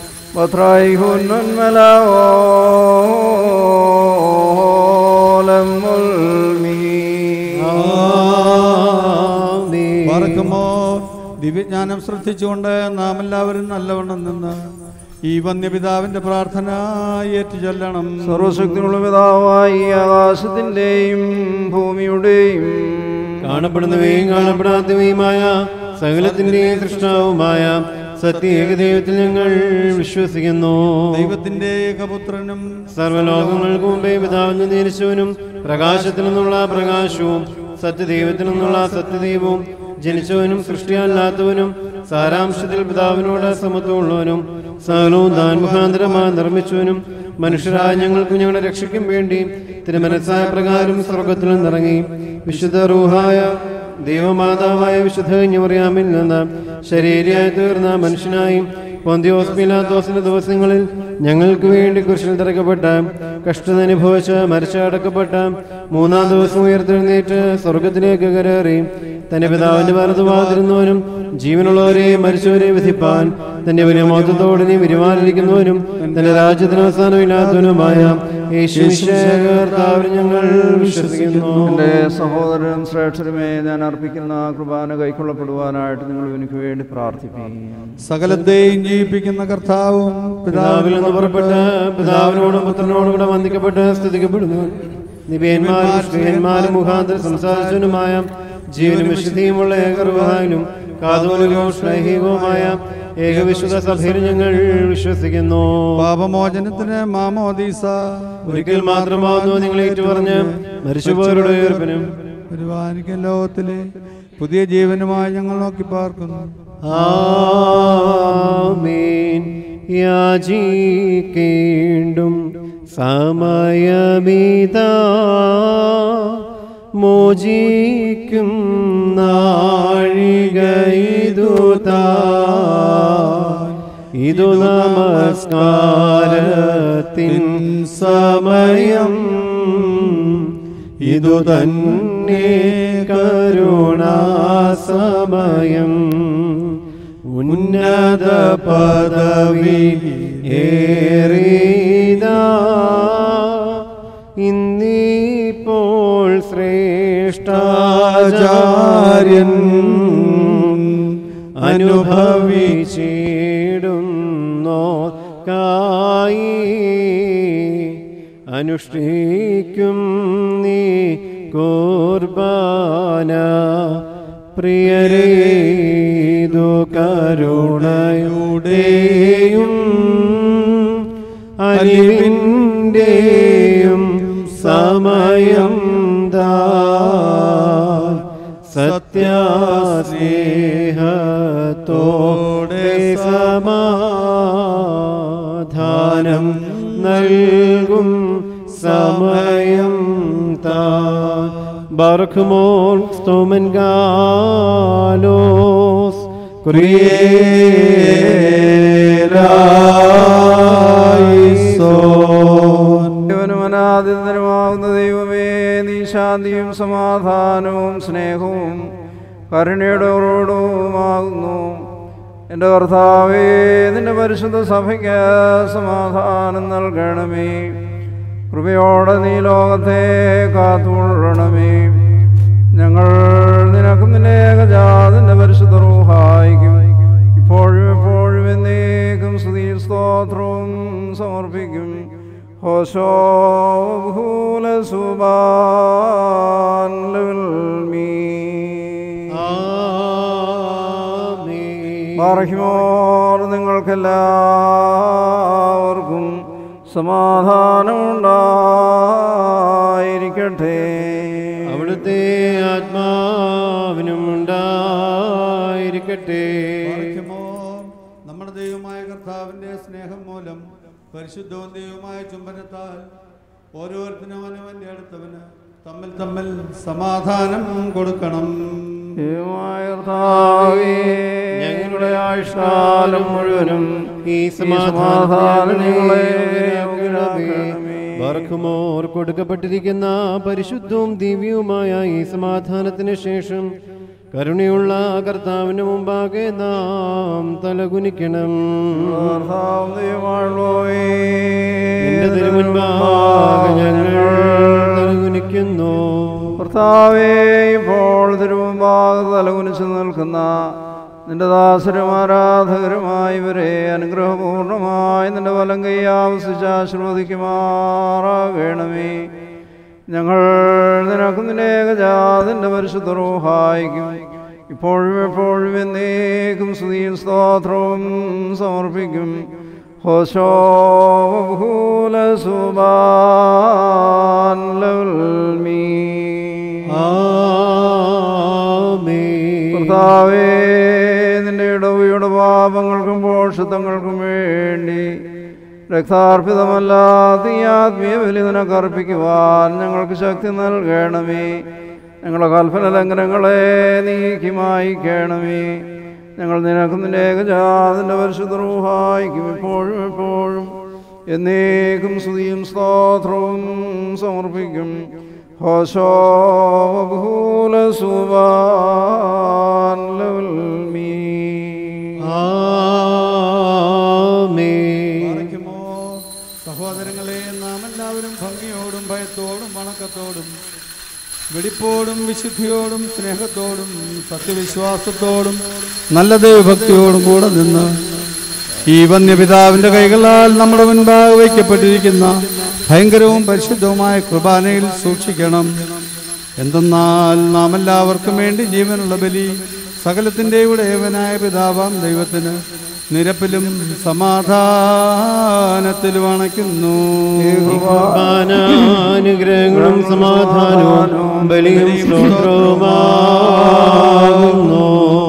ആമീൻ. പറക്കുമോ ദിവ്യജ്ഞാനം ശ്രദ്ധിച്ചുകൊണ്ട് നാം എല്ലാവരും നല്ലവണ്ണം നിന്ന് ഈ വന്യപിതാവിന്റെ പ്രാർത്ഥന ഏറ്റു ചൊല്ലണം സർവശക്തിയുള്ള പിതാവായി ആകാശത്തിൻ്റെയും ഭൂമിയുടെയും കാണപ്പെടുന്നവയും കാണപ്പെടാത്തവയുമായ സകലത്തിന്റെയും സൃഷ്ടാവുമായ സത്യ ഏകദൈവത്തിൽ ഞങ്ങൾ വിശ്വസിക്കുന്നു ദൈവത്തിന്റെ ഏകപുത്രനും സർവ്വലോകങ്ങൾക്ക് മുമ്പേ പിതാവിന് നേരിച്ചവനും പ്രകാശത്തിൽ നിന്നുള്ള പ്രകാശവും സത്യദൈവത്തിൽ നിന്നുള്ള സത്യദൈവവും ജനിച്ചവനും സൃഷ്ടിയല്ലാത്തവനും സാരാംശത്തിൽ പിതാവിനോട് സമത്വമുള്ളവനും സകലവും താൻ മുഖാന്തരമായി നിർമ്മിച്ചവനും മനുഷ്യരായ ഞങ്ങൾക്കും ഞങ്ങളുടെ രക്ഷയ്ക്കും വേണ്ടി തിരുമനസ്സായ പ്രകാരം സ്വർഗത്തിൽ നിന്നിറങ്ങി വിശുദ്ധ റൂഹായ ദൈവമാതാവായ വിശുദ്ധ കന്യമറിയാമിൽ നിന്ന് ശരീരയായി തീർന്ന മനുഷ്യനായും പൊന്തിയോസ് പിലാത്തോസിന്റെ ദിവസങ്ങളിൽ ഞങ്ങൾക്ക് വേണ്ടി കുരിശിൽ തിറക്കപ്പെട്ട കഷ്ടത അനുഭവിച്ച് മരിച്ചടക്കപ്പെട്ട മൂന്നാം ദിവസം ഉയർത്തെഴുന്നേറ്റ് സ്വർഗത്തിലേക്ക് കരേറി തന്റെ പിതാവിന്റെ വലതുവാതിരുന്നവനും ജീവനുള്ളവരെ മരിച്ചവരെ വിധിപ്പാൻ തന്റെ വലിയ മൗത്തത്തോടിനെ വിരിവാനിരിക്കുന്നവനും തന്റെ രാജ്യത്തിന് അവസാനമില്ലാത്തവനുമായ യേശുവിൽ ഞങ്ങൾ വിശ്വസിക്കുന്നു എൻ്റെ സഹോദരനും ശ്രേഷ്ഠരുമേ ഞാൻ അർപ്പിക്കുന്ന കൃപാന കൈക്കൊള്ളപ്പെടുവാനായിട്ട് നിങ്ങൾ എനിക്ക് വേണ്ടി പ്രാർത്ഥിക്കും സകലത്തെയും ജീവിപ്പിക്കുന്ന കർത്താവും പിതാവിൽ നിന്ന് പുറപ്പെട്ട് പിതാവിനോടും പുത്രനോടും കൂടെ വന്ദിക്കപ്പെട്ട് സ്തുതിക്കപ്പെടുന്നു നിബിയന്മാരും ശ്രീയന്മാരും മുഖാന്തരം സംസാരിച്ചവനുമായ ജീവനും വിശുദ്ധിയുമുള്ള ഏകർവാനും കാതോലികവും ശ്ലൈഹികവുമായ ഏകവിശുദ്ധ സഭയിൽ ഞങ്ങൾ വിശ്വസിക്കുന്നു പാപമോചനത്തിന് മാമോദീസ ഒരിക്കൽ മാത്രമാകുന്നു നിങ്ങൾ ഏറ്റുപറഞ്ഞ് മരിച്ചുപോയവരുടെ ഉയർപ്പിനും പരിപാലിക്കൻ ലോകത്തിലെ പുതിയ ജീവനുമായി ഞങ്ങൾ നോക്കി പാർക്കുന്നു ആമേൻ യാചിക്കേണ്ടും സമയമിതാ മോചിക്കും നാഴികയിതുതാ ഇതു നമസ്കാരത്തിൻ സമയം ഇതു തന്നെ കരുണാസമയം ഉന്നത പദവി ഏറിയതാ ഇന്നിപ്പോൾ ശ്രേഷ്ഠാചാര്യൻ അനുഭവിച്ചിടുന്നോ കായി അനുഷ്ഠിക്കും നീ കുർബാന പ്രിയരേതു കരുണയുടെയും അലിവിൻ്റെയും സമയം ദാ സത്യാസ്നേഹത്തോടെ സമാധാനം നൽകും സമയം താ ബർഖുമോൻ സ്തോമൻ ഗാലോസ് ാകുന്ന ദൈവമേ നീ ശാന്തിയും സമാധാനവും സ്നേഹവും കരുണയോടോടുമാകുന്നു എൻ്റെ കർത്താവേ നിന്റെ പരിശുദ്ധ സഭയ്ക്ക് സമാധാനം നൽകണമേ കൃപയോടെ നീ ലോകത്തെ കാത്തുകൊള്ളണമേ ഞങ്ങൾ നിനക്കും നിന്റെ ഏകജാതിൻ്റെ പരിശുദ്ധ റൂഹായിക്കും ഇപ്പോഴും എപ്പോഴും എന്നേക്കും സ്തുതിയും സ്തോത്രവും സമർപ്പിക്കും ഹോശോ ഭൂല സുബാൻ മീ ബാറഹിമോർ നിങ്ങൾക്കെല്ലാവർക്കും സമാധാനമുണ്ടായിരിക്കട്ടെ അവിടുത്തെ ആത്മാവിനും ഉണ്ടായിരിക്കട്ടെ പാലിക്കുമോ നമ്മുടെ ദൈവമായ കർത്താവിന്റെ സ്നേഹം മൂലം പരിശുദ്ധവും ദൈവമായ ചുംബനത്താൽ ഓരോരുത്തരും അവനവന്റെ അടുത്തവന് തമ്മിൽ തമ്മിൽ സമാധാനം കൊടുക്കണം ദൈവമായ കർത്താവേ, ഞങ്ങളുടെ ആയുഷ്കാലം മുഴുവനും ഈ സമാധാനം ഞങ്ങളെ സമാധാനം ബർക്കുമോർ കൊടുക്കപ്പെട്ടിരിക്കുന്ന പരിശുദ്ധവും ദിവ്യവുമായ ഈ സമാധാനത്തിന് ശേഷം കരുണയുള്ള കർത്താവിന് മുമ്പാകെ നാം തലകുനിക്കണം കർത്താവ് ദൈവമായുള്ളോവേ, നിന്റെ തിരുമുൻപാകെ ഞങ്ങൾ തലകുനിക്കുന്നു കർത്താവേ ഇപ്പോൾ തിരുമുമ്പാകെ തലകുനിച്ച് നിൽക്കുന്ന നിന്റെ ദാസരും ആരാധകരുമായി ഇവരെ അനുഗ്രഹപൂർണമായി നിന്റെ വലം കൈ ആവശ്യിച്ച് ആശീർവദിക്കുമാറാകണമേ ഞങ്ങൾ നിനക്കും നിന്റെ ഏകജാതിൻ്റെ പരിശുദ്ധ റൂഹായിക്കും ഇപ്പോഴും എപ്പോഴും എന്നേക്കും സ്തുതിയും സ്തോത്രവും സമർപ്പിക്കും ഹോശോ ഭൂല സുബാൻ ലവൽമീ. ആമേൻ കർത്താവേ നിന്റെ ഇടവയുടെ പാപങ്ങൾക്കും പോഷത്വങ്ങൾക്കും വേണ്ടി രക്താർപ്പിതമല്ലാത്ത ഈ ആത്മീയ ബലി നിനക്ക് അർപ്പിക്കുവാൻ ഞങ്ങൾക്ക് ശക്തി നൽകണമേ ഞങ്ങളുടെ കൽപ്പന ലംഘനങ്ങളെ നീക്കി മായിക്കണമേ ഞങ്ങൾ നിനക്ക് നിന്റെ ഏകജാതിൻ്റെ പരിശുദ്ധ റൂഹായിക്കും ഇപ്പോഴും എപ്പോഴും എന്നേക്കും സ്തുതിയും സ്തോത്രവും സമർപ്പിക്കും ഹോശോ ഭൂല സുബാൻ ലവൽമീ. ആമേൻ പാലിക്കുമോ സഹോദരങ്ങളെ നാം എല്ലാവരും ഭംഗിയോടും ഭയത്തോടും വണക്കത്തോടും വെടിപ്പോടും വിശുദ്ധിയോടും സ്നേഹത്തോടും സത്യവിശ്വാസത്തോടും നല്ല ദൈവഭക്തിയോടും കൂടെ നിന്ന് ഈ വന്യപിതാവിന്റെ കൈകളാൽ നമ്മുടെ മുൻപാകെ വയ്ക്കപ്പെട്ടിരിക്കുന്ന ഭയങ്കരവും പരിശുദ്ധവുമായ കുർബാനയിൽ സൂക്ഷിക്കണം എന്തെന്നാൽ നാം എല്ലാവർക്കും വേണ്ടി ജീവനുള്ള ബലി സകലത്തിൻ്റെ ഉടയവനായ പിതാവാം ദൈവത്തിന് നിരപ്പിലും സമാധാനത്തിലും അണയ്ക്കുന്നു അനുഗ്രഹങ്ങളും സമാധാനവും ബലിയും സ്തോത്രവുമാകുന്നു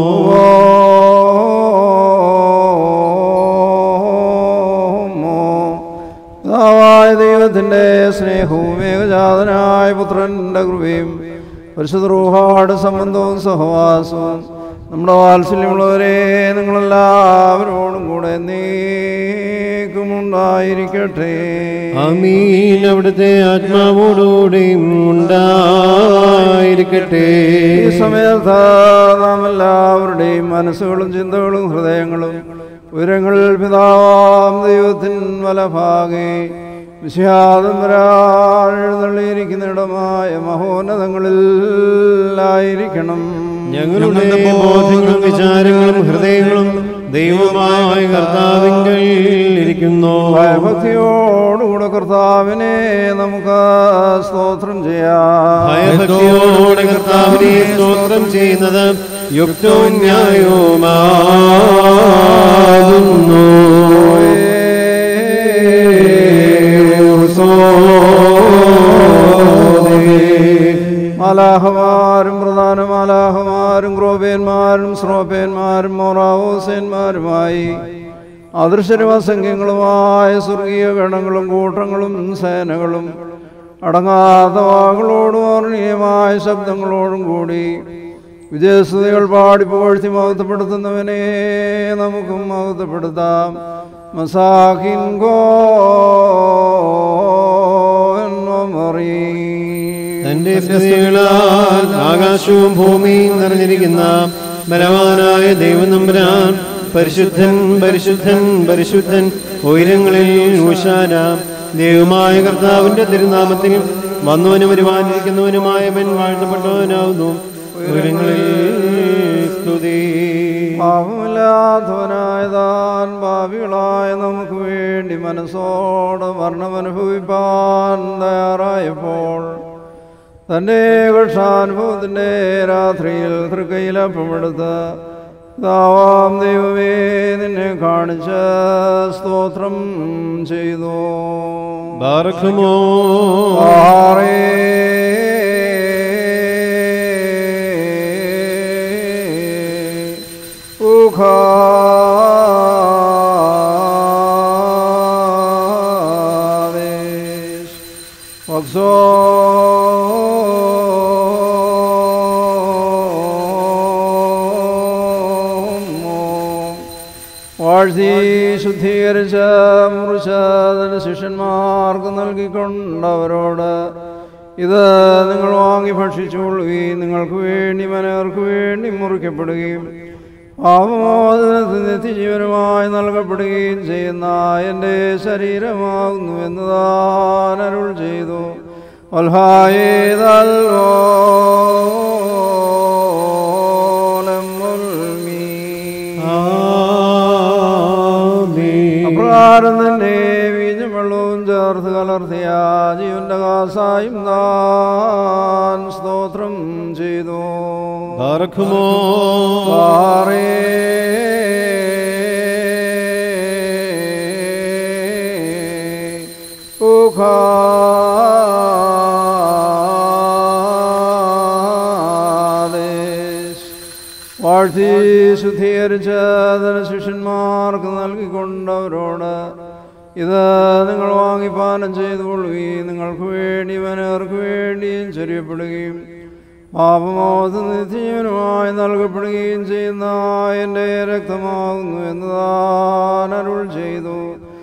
പിതാവായ ദൈവത്തിൻ്റെ സ്നേഹവും ഏകജാതനായ പുത്രൻ്റെ കൃപയും പരിശുദ്ധ റൂഹാട് സംബന്ധവും സഹവാസവും നമ്മുടെ വാത്സല്യമുള്ളവരെ നിങ്ങളെല്ലാവരോടും കൂടെ നീക്കുമുണ്ടായിരിക്കട്ടെ അമീൻ അവിടുത്തെ ആത്മാവോടുകൂടിയും ഉണ്ടായിരിക്കട്ടെ ഈ സമയത്ത് നാം എല്ലാവരുടെയും മനസ്സുകളും ചിന്തകളും ഹൃദയങ്ങളും ഉയരങ്ങളിൽ പിതാവാം ദൈവത്തിൻ വലഭാഗെ വിശ്വാതന്തരാഴ്ന്നള്ളിയിരിക്കുന്നിടമായ മഹോന്നതങ്ങളിലായിരിക്കണം ഞങ്ങളുടെ ബോധങ്ങളും വിചാരങ്ങളും ഹൃദയങ്ങളും ദൈവമായ കർത്താവിങ്കൽ ഇരിക്കുന്നു ഭയഭക്തിയോടുകൂടെ കർത്താവിനെ നമുക്ക് സ്തോത്രം ചെയ്യാം ഭയഭക്തിയോടെ കർത്താവിനെ സ്തോത്രം ചെയ്യുന്നത് യുക്തവും ന്യായവുമാകുന്നു മാലാഹമാരും പ്രധാന മാലാഹമാരും ക്രോപേന്മാരും ശ്രോപേന്മാരും മോറാവോസേന്മാരുമായി അദൃശ്യരും അസംഖ്യങ്ങളുമായ സ്വർഗീയ ഗണങ്ങളും കൂട്ടങ്ങളും സേനകളും അടങ്ങാത്ത വാക്കുകളോടും വർണ്ണീയമായ ശബ്ദങ്ങളോടും കൂടി വിജയസ്തുതികൾ പാടി പുകഴ്ത്തി മഹത്വപ്പെടുത്തുന്നവനെ നമുക്കും മഹത്വപ്പെടുത്താം മസാഹിൻ ഗോ തന്റെ സ്തുതികളാൽ ആകാശവും ഭൂമിയും നിറഞ്ഞിരിക്കുന്ന ബലവാനായ ദൈവനമ്പുരാൻ പരിശുദ്ധൻ പരിശുദ്ധൻ പരിശുദ്ധൻ ഉയരങ്ങളിൽ ഊശാന ദൈവമായ കർത്താവിന്റെ തിരുനാമത്തിൽ വന്നവനും വരുവാനിരിക്കുന്നവനുമായവൻ വാഴ്ത്തപ്പെട്ടവനാവുന്നു ഉയരങ്ങളിൽ സ്തുതി പാപമില്ലാത്തവനായ താൻ പാപികളായ നമുക്ക് വേണ്ടി മനസ്സോട് മരണമനുഭവിപ്പാൻ തയ്യാറായപ്പോൾ തൻ്റെ കക്ഷാനുഭവത്തിൻ്റെ രാത്രിയിൽ തൃക്കൈലപ്പമെടുത്ത് ദാവാം ദൈവമേ നിന്നെ കാണിച്ച് സ്തോത്രം ചെയ്തു ബാറക്കുമോ വാഴ്ത്തി ശുദ്ധീകരിച്ച മുറിച്ചതിന് ശിഷ്യന്മാർക്ക് നൽകിക്കൊണ്ടവരോട് ഇത് നിങ്ങൾ വാങ്ങി ഭക്ഷിച്ചുകൊള്ളുകയും നിങ്ങൾക്ക് വേണ്ടി മനവർക്ക് വേണ്ടി മുറിക്കപ്പെടുകയും പാപമോചനത്തിന് നിത്യജീവനുമായി നൽകപ്പെടുകയും ചെയ്യുന്ന എൻ്റെ ശരീരമാകുന്നു എന്ന് താൻ അരുൾ ചെയ്തു അപ്രകാരം തന്നെ വീഞ്ഞും വെള്ളവും ചേർത്ത് കലർത്തിയ ജീവന്റെ കാസായും താൻ സ്തോത്രം ചെയ്തു ബാറക്കുമോ പാറേ വാഴ്ത്തി ശുദ്ധീകരിച്ച അതിന് ശിഷ്യന്മാർക്ക് നൽകിക്കൊണ്ടവരോട് ഇത് നിങ്ങൾ വാങ്ങി പാനം ചെയ്തുകൊള്ളുകയും നിങ്ങൾക്ക് വേണ്ടി മനവർക്ക് വേണ്ടിയും ചൊരിയപ്പെടുകയും പാപമോച നിത്യജീവനുമായി നൽകപ്പെടുകയും ചെയ്യുന്ന എൻ്റെ രക്തമാകുന്നു എന്ന് താൻ അരുൾ ചെയ്തു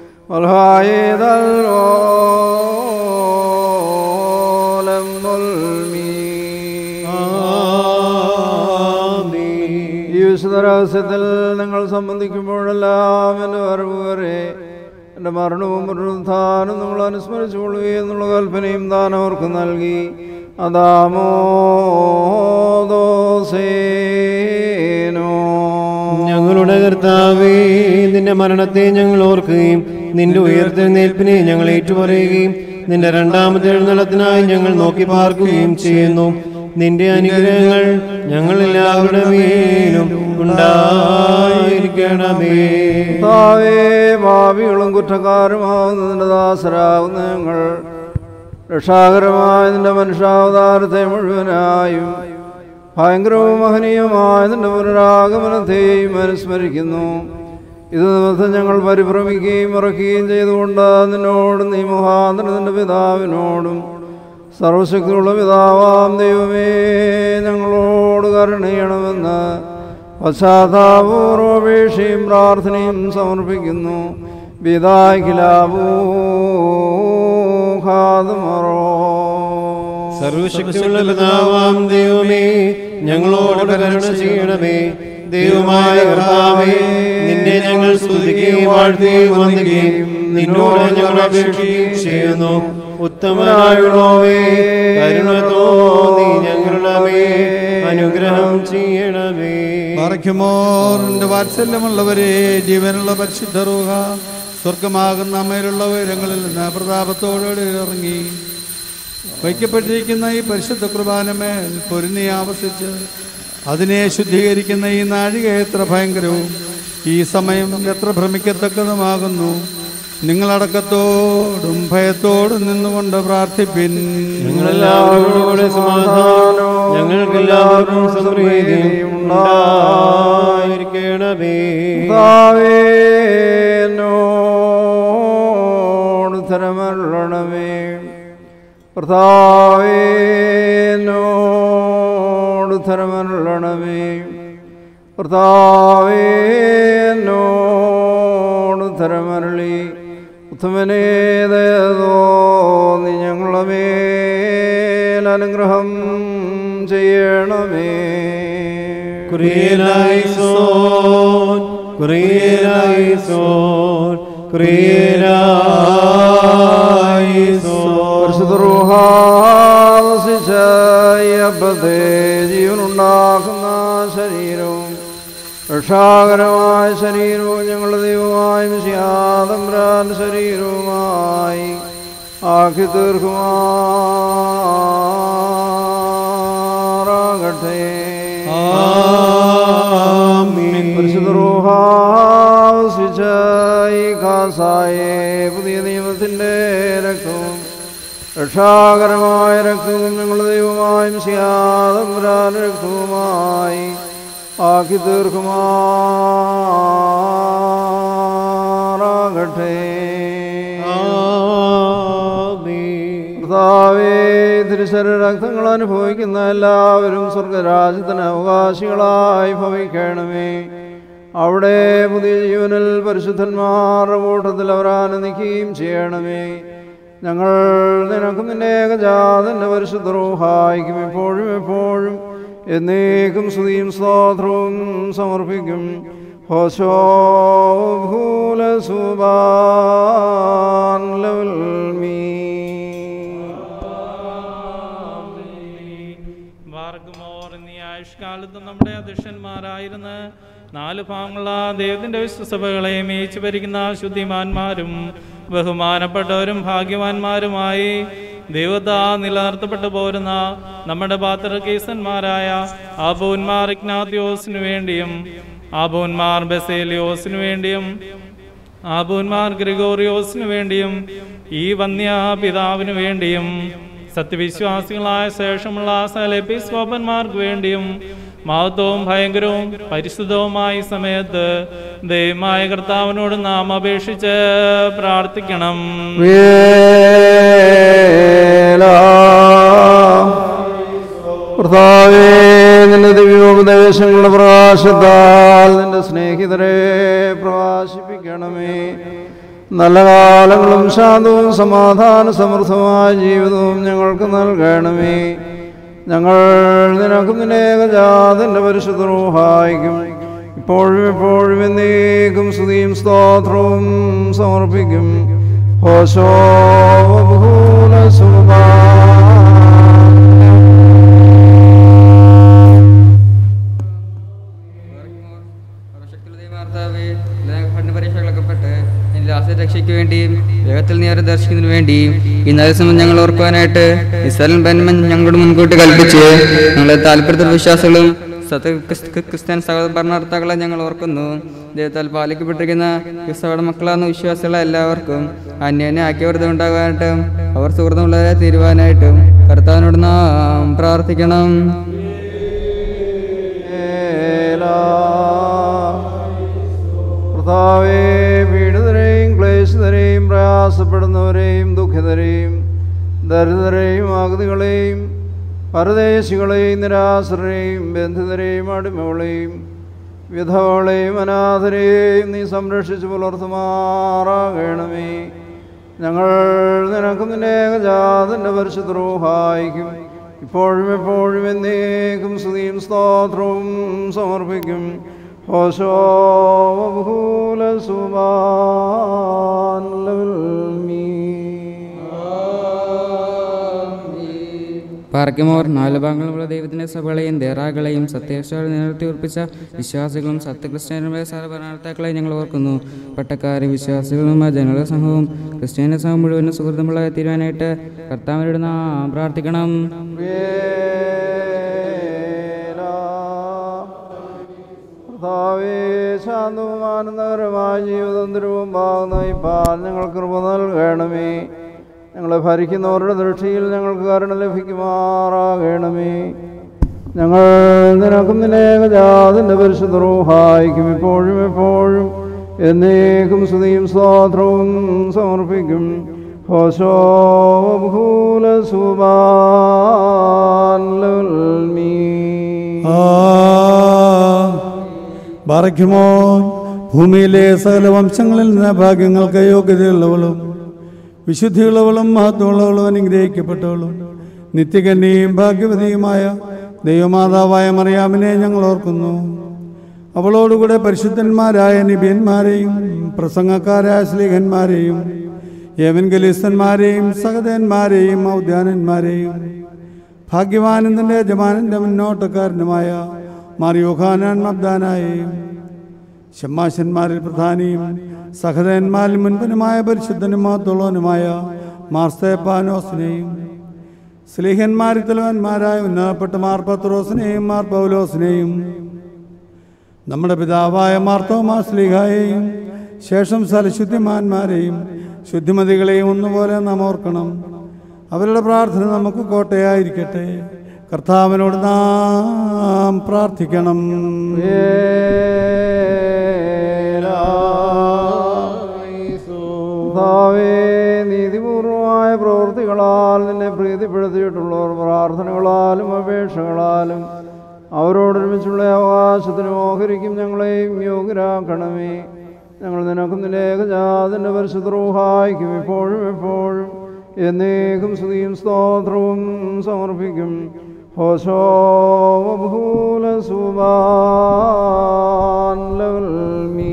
ഈ വിശുദ്ധ രഹസ്യത്തിൽ നിങ്ങൾ സംബന്ധിക്കുമ്പോഴെല്ലാം എൻ്റെ വരവ് വരെ എൻ്റെ മരണവും പുനരുത്ഥാനം നമ്മൾ അനുസ്മരിച്ചുകൊള്ളുകയും എന്നുള്ള കൽപ്പനയും താൻ അവർക്ക് നൽകി അതാമോദോസേനോ ഞങ്ങളുടെ കർത്താവേ നിന്റെ മരണത്തെ ഞങ്ങൾ ഓർക്കുകയും നിന്റെ ഉയർത്തെഴുന്നേൽപ്പിനെ ഞങ്ങൾ ഏറ്റുപറയുകയും നിന്റെ രണ്ടാമത്തെ എഴുന്നള്ളത്തിനായി ഞങ്ങൾ നോക്കി പാർക്കുകയും ചെയ്യുന്നു നിന്റെ അനുഗ്രഹങ്ങൾ ഞങ്ങളെല്ലാവരുടെ മേലും ഉണ്ടായിരിക്കണമേ കർത്താവേ ഭാവികളും കുറ്റക്കാരുമാവുന്ന നിന്റെ ദാസരാകുന്ന ഞങ്ങൾ രക്ഷാകരമായ നിന്റെ മനുഷ്യാവതാരത്തെ മുഴുവനായും ഭയങ്കരവും മഹനീയമായ നിന്റെ പുനരാഗമനത്തെയും അനുസ്മരിക്കുന്നു ഇത് നിമിത്തം ഞങ്ങൾ പരിഭ്രമിക്കുകയും ഇറക്കുകയും ചെയ്തുകൊണ്ട് നിന്നോടും നീ മുഖാന്തരം നിന്റെ പിതാവിനോടും സർവശക്തിയുള്ള പിതാവാം ദൈവമേ ഞങ്ങളോട് കരുണയണമെന്ന് പശ്ചാത്താപൂർവപേക്ഷയും പ്രാർത്ഥനയും സമർപ്പിക്കുന്നു വിദാഖിലാബൂഹാദമറോ സർവശക്തിയുള്ള പിതാവാം ദൈവമേ ഞങ്ങളോട് കരുണ ചെയ്യണമേ ദൈവമായ കർത്താവേ നിന്നെ ഞങ്ങൾ സ്തുതിക്കുകയും വാഴ്ത്തുകയും വന്ദിക്കുകയും നിന്നോട് ഞങ്ങൾ അപേക്ഷിക്കുകയും ചെയ്യുന്നു ഉത്തമനായുള്ളവേ കരുണ തോന്നി ഞങ്ങളുടെ മേൽ അനുഗ്രഹം ചെയ്യണമേ മറയ്ക്കുമോർ എൻ്റെ വാത്സല്യമുള്ളവരെ ജീവനുള്ള പരിശുദ്ധ റൂഹ സ്വർഗമാകുന്ന അമ്മയിലുള്ള ഉയരങ്ങളിൽ നിന്ന് പ്രതാപത്തോടെ ഇറങ്ങി വയ്ക്കപ്പെട്ടിരിക്കുന്ന ഈ പരിശുദ്ധ കുർബാനമേൽ പൊരുന്നി ആവസിച്ച് അതിനെ ശുദ്ധീകരിക്കുന്ന ഈ നാഴിക എത്ര ഭയങ്കരവും ഈ സമയം എത്ര ഭ്രമിക്കത്തക്കതുമാകുന്നു നിങ്ങളടക്കത്തോടും ഭയത്തോടും നിന്നുകൊണ്ട് പ്രാർത്ഥിപ്പിൻ ഞങ്ങളെല്ലാവരോടും കൂടെ സമാധാനവും ഞങ്ങൾക്കെല്ലാവർക്കും സമൃദ്ധിയും ഉണ്ടായിരിക്കണമേ കർത്താവേനോട് തരമരണമേ കർത്താവേനോട് തരമരണമേ കർത്താവേനോട് തരമരളി ഉത്തമനേതോ നീ ഞങ്ങളുടെ മേൽ അനുഗ്രഹം ചെയ്യണമേ കുറിയലായിസോൻ കുറിയലായിസോൻ കുറിയലായിസോൻ പരിശുദ്ധ ജീവനുണ്ടാക്കുന്ന ശരീരവും രക്ഷാകരമായ ശരീരവും ഞങ്ങളുടെ ദൈവമായ മിശിയാതമ്രാൻ ശരീരവുമായി ആക്കി തീർക്കുമാറാകട്ടെ ആമീൻ. പരിശുദ്ധ റൂഹാസിച്ചായി കാസായെ പുതിയ നിയമത്തിൻ്റെ രക്തവും രക്ഷാകരമായ രക്തവും ഞങ്ങളുടെ ദൈവമായ മിശിയാതമ്രാൻ രക്തവുമായി ആക്കി തീർക്കുമാറാകട്ടെ ആമീൻ. കർത്താവേ തിരുശര രക്തങ്ങൾ അനുഭവിക്കുന്ന എല്ലാവരും സ്വർഗരാജ്യത്തിന് അവകാശികളായി ഭവിക്കണമേ അവിടെ പുതിയ ജീവനിൽ പരിശുദ്ധന്മാരുടെ കൂട്ടത്തിൽ അവർ ആനന്ദിക്കുകയും ചെയ്യണമേ ഞങ്ങൾ നിനക്കും നിന്റെ ഏകജാതന്റെ പരിശുദ്ധ റൂഹായിക്കും എപ്പോഴും എപ്പോഴും എന്നേക്കും സ്തുതിയും സ്തോത്രവും സമർപ്പിക്കും ഹോശോ ഭൂല സുബാൻ ലവൽ മീ മാർഗമോർ എന്നീ ആയുഷ്കാലത്ത് നമ്മുടെ അധ്യക്ഷന്മാരായിരുന്ന നാല് ഭാഗമുള്ള ദൈവത്തിന്റെ വിശ്വസഭകളെ മേയിച്ചു ഭരിക്കുന്ന ശുദ്ധിമാന്മാരും ബഹുമാനപ്പെട്ടവരും ഭാഗ്യവാന്മാരുമായി ദൈവത്താ നിലനിർത്തപ്പെട്ടു പോരുന്ന നമ്മുടെ പാത്രകീസന്മാരായ ആബൂന്മാർ ഇഗ്നാത്യോസിനു വേണ്ടിയും ആബൂന്മാർ ബസേലിയോസിനു വേണ്ടിയും ആബൂന്മാർ ഗ്രിഗോറിയോസിനു വേണ്ടിയും ഈ വന്യ പിതാവിനു വേണ്ടിയും സത്യവിശ്വാസികളായ ശേഷമുള്ള സകലെപ്പിസ്കോപ്പന്മാർക്ക് വേണ്ടിയും മഹത്വവും ഭയങ്കരവും പരിശുദ്ധവുമായ ഈ സമയത്ത് ദൈവമായ കർത്താവിനോട് നാം അപേക്ഷിച്ച് പ്രാർത്ഥിക്കണം കർത്താവേ നിന്റെ ദിവ്യോപദേശങ്ങളുടെ പ്രകാശത്താൽ നിന്റെ സ്നേഹിതരെ പ്രകാശിപ്പിക്കണമേ നല്ല കാലങ്ങളും ശാന്തവും സമാധാന സമൃദ്ധമായ ജീവിതവും ഞങ്ങൾക്ക് നൽകണമേ ഞങ്ങൾ നിനക്കും നിന്റെ ഏകജാതന്റെ പരിശുദ്ധ റൂഹായിക്കും ഇപ്പോഴും എപ്പോഴും എന്നേക്കും സ്തുതിയും സ്തോത്രവും സമർപ്പിക്കും ഹോശോ ബഹൂല സുബാ പരീക്ഷകളൊക്കെ പെട്ട് ലാസ്റ്റ് രക്ഷയ്ക്ക് വേണ്ടിയും വേഗത്തിൽ ഉയരത്തിൽ നീ അവരെ ദർശിക്കുന്നതിന് വേണ്ടി ഈ നരസിംഹം ഞങ്ങൾ ഓർക്കുവാനായിട്ട് ഇസ്രായേൽ ബന്മൻ ഞങ്ങളോട് മുൻകൂട്ടി കൽപ്പിച്ച് ഞങ്ങളെ താല്പര്യത്തിൽ വിശ്വാസികളും സത്യ ക്രിസ്- ക്രിസ്ത്യൻ സഹഭരണകർത്താക്കളെ ഞങ്ങൾ ഓർക്കുന്നു ദൈവത്താൽ പാലിക്കപ്പെട്ടിരിക്കുന്ന ക്രിസ്തവയുടെ മക്കളാകുന്ന വിശ്വാസികളെ എല്ലാവർക്കും അന്യോന്യം ആക്കിയവൃതം ഉണ്ടാകാനായിട്ടും അവർ സുഹൃത്തുമുള്ളവരെ തീരുവാനായിട്ടും കർത്താവിനോട് നാം പ്രാർത്ഥിക്കണം കർത്താവേ പീഡിതരെയും ക്ലേശിതരെയും പ്രയാസപ്പെടുന്നവരെയും ദുഃഖിതരെയും ദരിദ്രരെയും അഗതികളെയും പരദേശികളെയും നിരാശ്രരെയും ബന്ധിതരെയും അടിമകളെയും വിധവകളെയും അനാഥരെയും നീ സംരക്ഷിച്ചു പുലർത്തുമാറാകണമേ ഞങ്ങൾ നിനക്കും നിന്റെ ഏകജാതന്റെ പരിശുദ്രോഹായിക്കും ഇപ്പോഴും എപ്പോഴും എന്നേക്കും സ്തുതിയും സ്തോത്രവും സമർപ്പിക്കും ഹോശോ ബഹൂല സുബാൻ പാർക്കുമോർ നാല് ഭാഗങ്ങളുള്ള ദൈവത്തിന്റെ സഭകളെയും ദേറാകളെയും സത്യവിശ്വാസം നിലനിർത്തി ഉറപ്പിച്ച വിശ്വാസികളും സത്യക്രിസ്ത്യാനികളുമായ സർവഭരണകർത്താക്കളെയും ഞങ്ങൾ ഓർക്കുന്നു പട്ടക്കാരും വിശ്വാസികളുമായ ജനങ്ങളുടെ സംഘവും ക്രിസ്ത്യാനി സംഘം മുഴുവനും സുഹൃത്തുമുള്ള തീരുവാനായിട്ട് കർത്താവിനോട് നാം പ്രാർത്ഥിക്കണം കർത്താവേ ശാന്തവും ആനന്ദകരമായ ജീവിതം തിരുവുമ്പാകുന്ന ഈ പാൽ ഞങ്ങൾ കൃപ നൽകണമേ ഞങ്ങളെ ഭരിക്കുന്നവരുടെ ദൃഷ്ടിയിൽ ഞങ്ങൾക്ക് കരുണ ലഭിക്കുമാറാകണമേ ഞങ്ങൾ നിനക്കും നിനേകജാതിൻ്റെ പരിശുദ്ധ റൂഹായിക്കും ഇപ്പോഴും എപ്പോഴും എന്നേക്കും സ്തുതിയും സ്വാത്രവും സമർപ്പിക്കും ഹോശോ ഭൂല സുബാൻ ബാറയ്ക്കുമോൻ ഭൂമിയിലെ സകല വംശങ്ങളിൽ നിന്ന് ഭാഗ്യങ്ങൾക്ക് യോഗ്യതയുള്ളവളും വിശുദ്ധിയുള്ളവളും മഹത്വമുള്ളവളും അനുഗ്രഹിക്കപ്പെട്ടവളും നിത്യകന്യയും ഭാഗ്യവതിയുമായ ദൈവമാതാവായ മറിയാമിനെ ഞങ്ങൾ ഓർക്കുന്നു അവളോടുകൂടെ പരിശുദ്ധന്മാരായ നിബിയന്മാരെയും പ്രസംഗക്കാരായ സ്ലീഹന്മാരെയും യവൻഗലിസ്തന്മാരെയും സഹതന്മാരെയും ഔദ്യാനന്മാരെയും ഭാഗ്യവാനന്ദന്റെ യജമാനന്റെ മുന്നോട്ടക്കാരനുമായ മാറിയോഖാനാൻ മബ്ദാനായെയും ഷമ്മാശന്മാരിൽ പ്രധാനിയും സഹതന്മാരിൽ മുൻപനുമായ പരിശുദ്ധനും മാത്തുള്ളവനുമായ മാർസ്തേപ്പാനോസിനെയും സ്ലീഹന്മാരിൽ തലവന്മാരായ ഉന്നതപ്പെട്ട മാർ പത്രോസിനെയും മാർ പൗലോസിനെയും നമ്മുടെ പിതാവായ മാർത്തോമാ സ്ലീഹായെയും ശേഷം സലശുദ്ധിമാന്മാരെയും ശുദ്ധിമതികളെയും ഒന്നുപോലെ നാം ഓർക്കണം അവരുടെ പ്രാർത്ഥന നമുക്ക് കോട്ടയായിരിക്കട്ടെ കർത്താവിനോട് നാം പ്രാർത്ഥിക്കണം കർത്താവേ നീതിപൂർവമായ പ്രവൃത്തികളാൽ നിന്നെ പ്രീതിപ്പെടുത്തിയിട്ടുള്ളവർ പ്രാർത്ഥനകളാലും അപേക്ഷകളാലും അവരോടൊരുമിച്ചുള്ള അവകാശത്തിന് ഓഹരിക്കും ഞങ്ങളെയും യോഗ്യരാക്കണമേ ഞങ്ങൾ നിനക്കും നിന്റെ ഏകജാതിൻ്റെ പരിശുദ്ധൂഹായിക്കും ഇപ്പോഴും എപ്പോഴും എന്നേക്കും സ്തുതിയും സ്തോത്രവും സമർപ്പിക്കും ഹോശോ ഭൂല സുബാൻ മീ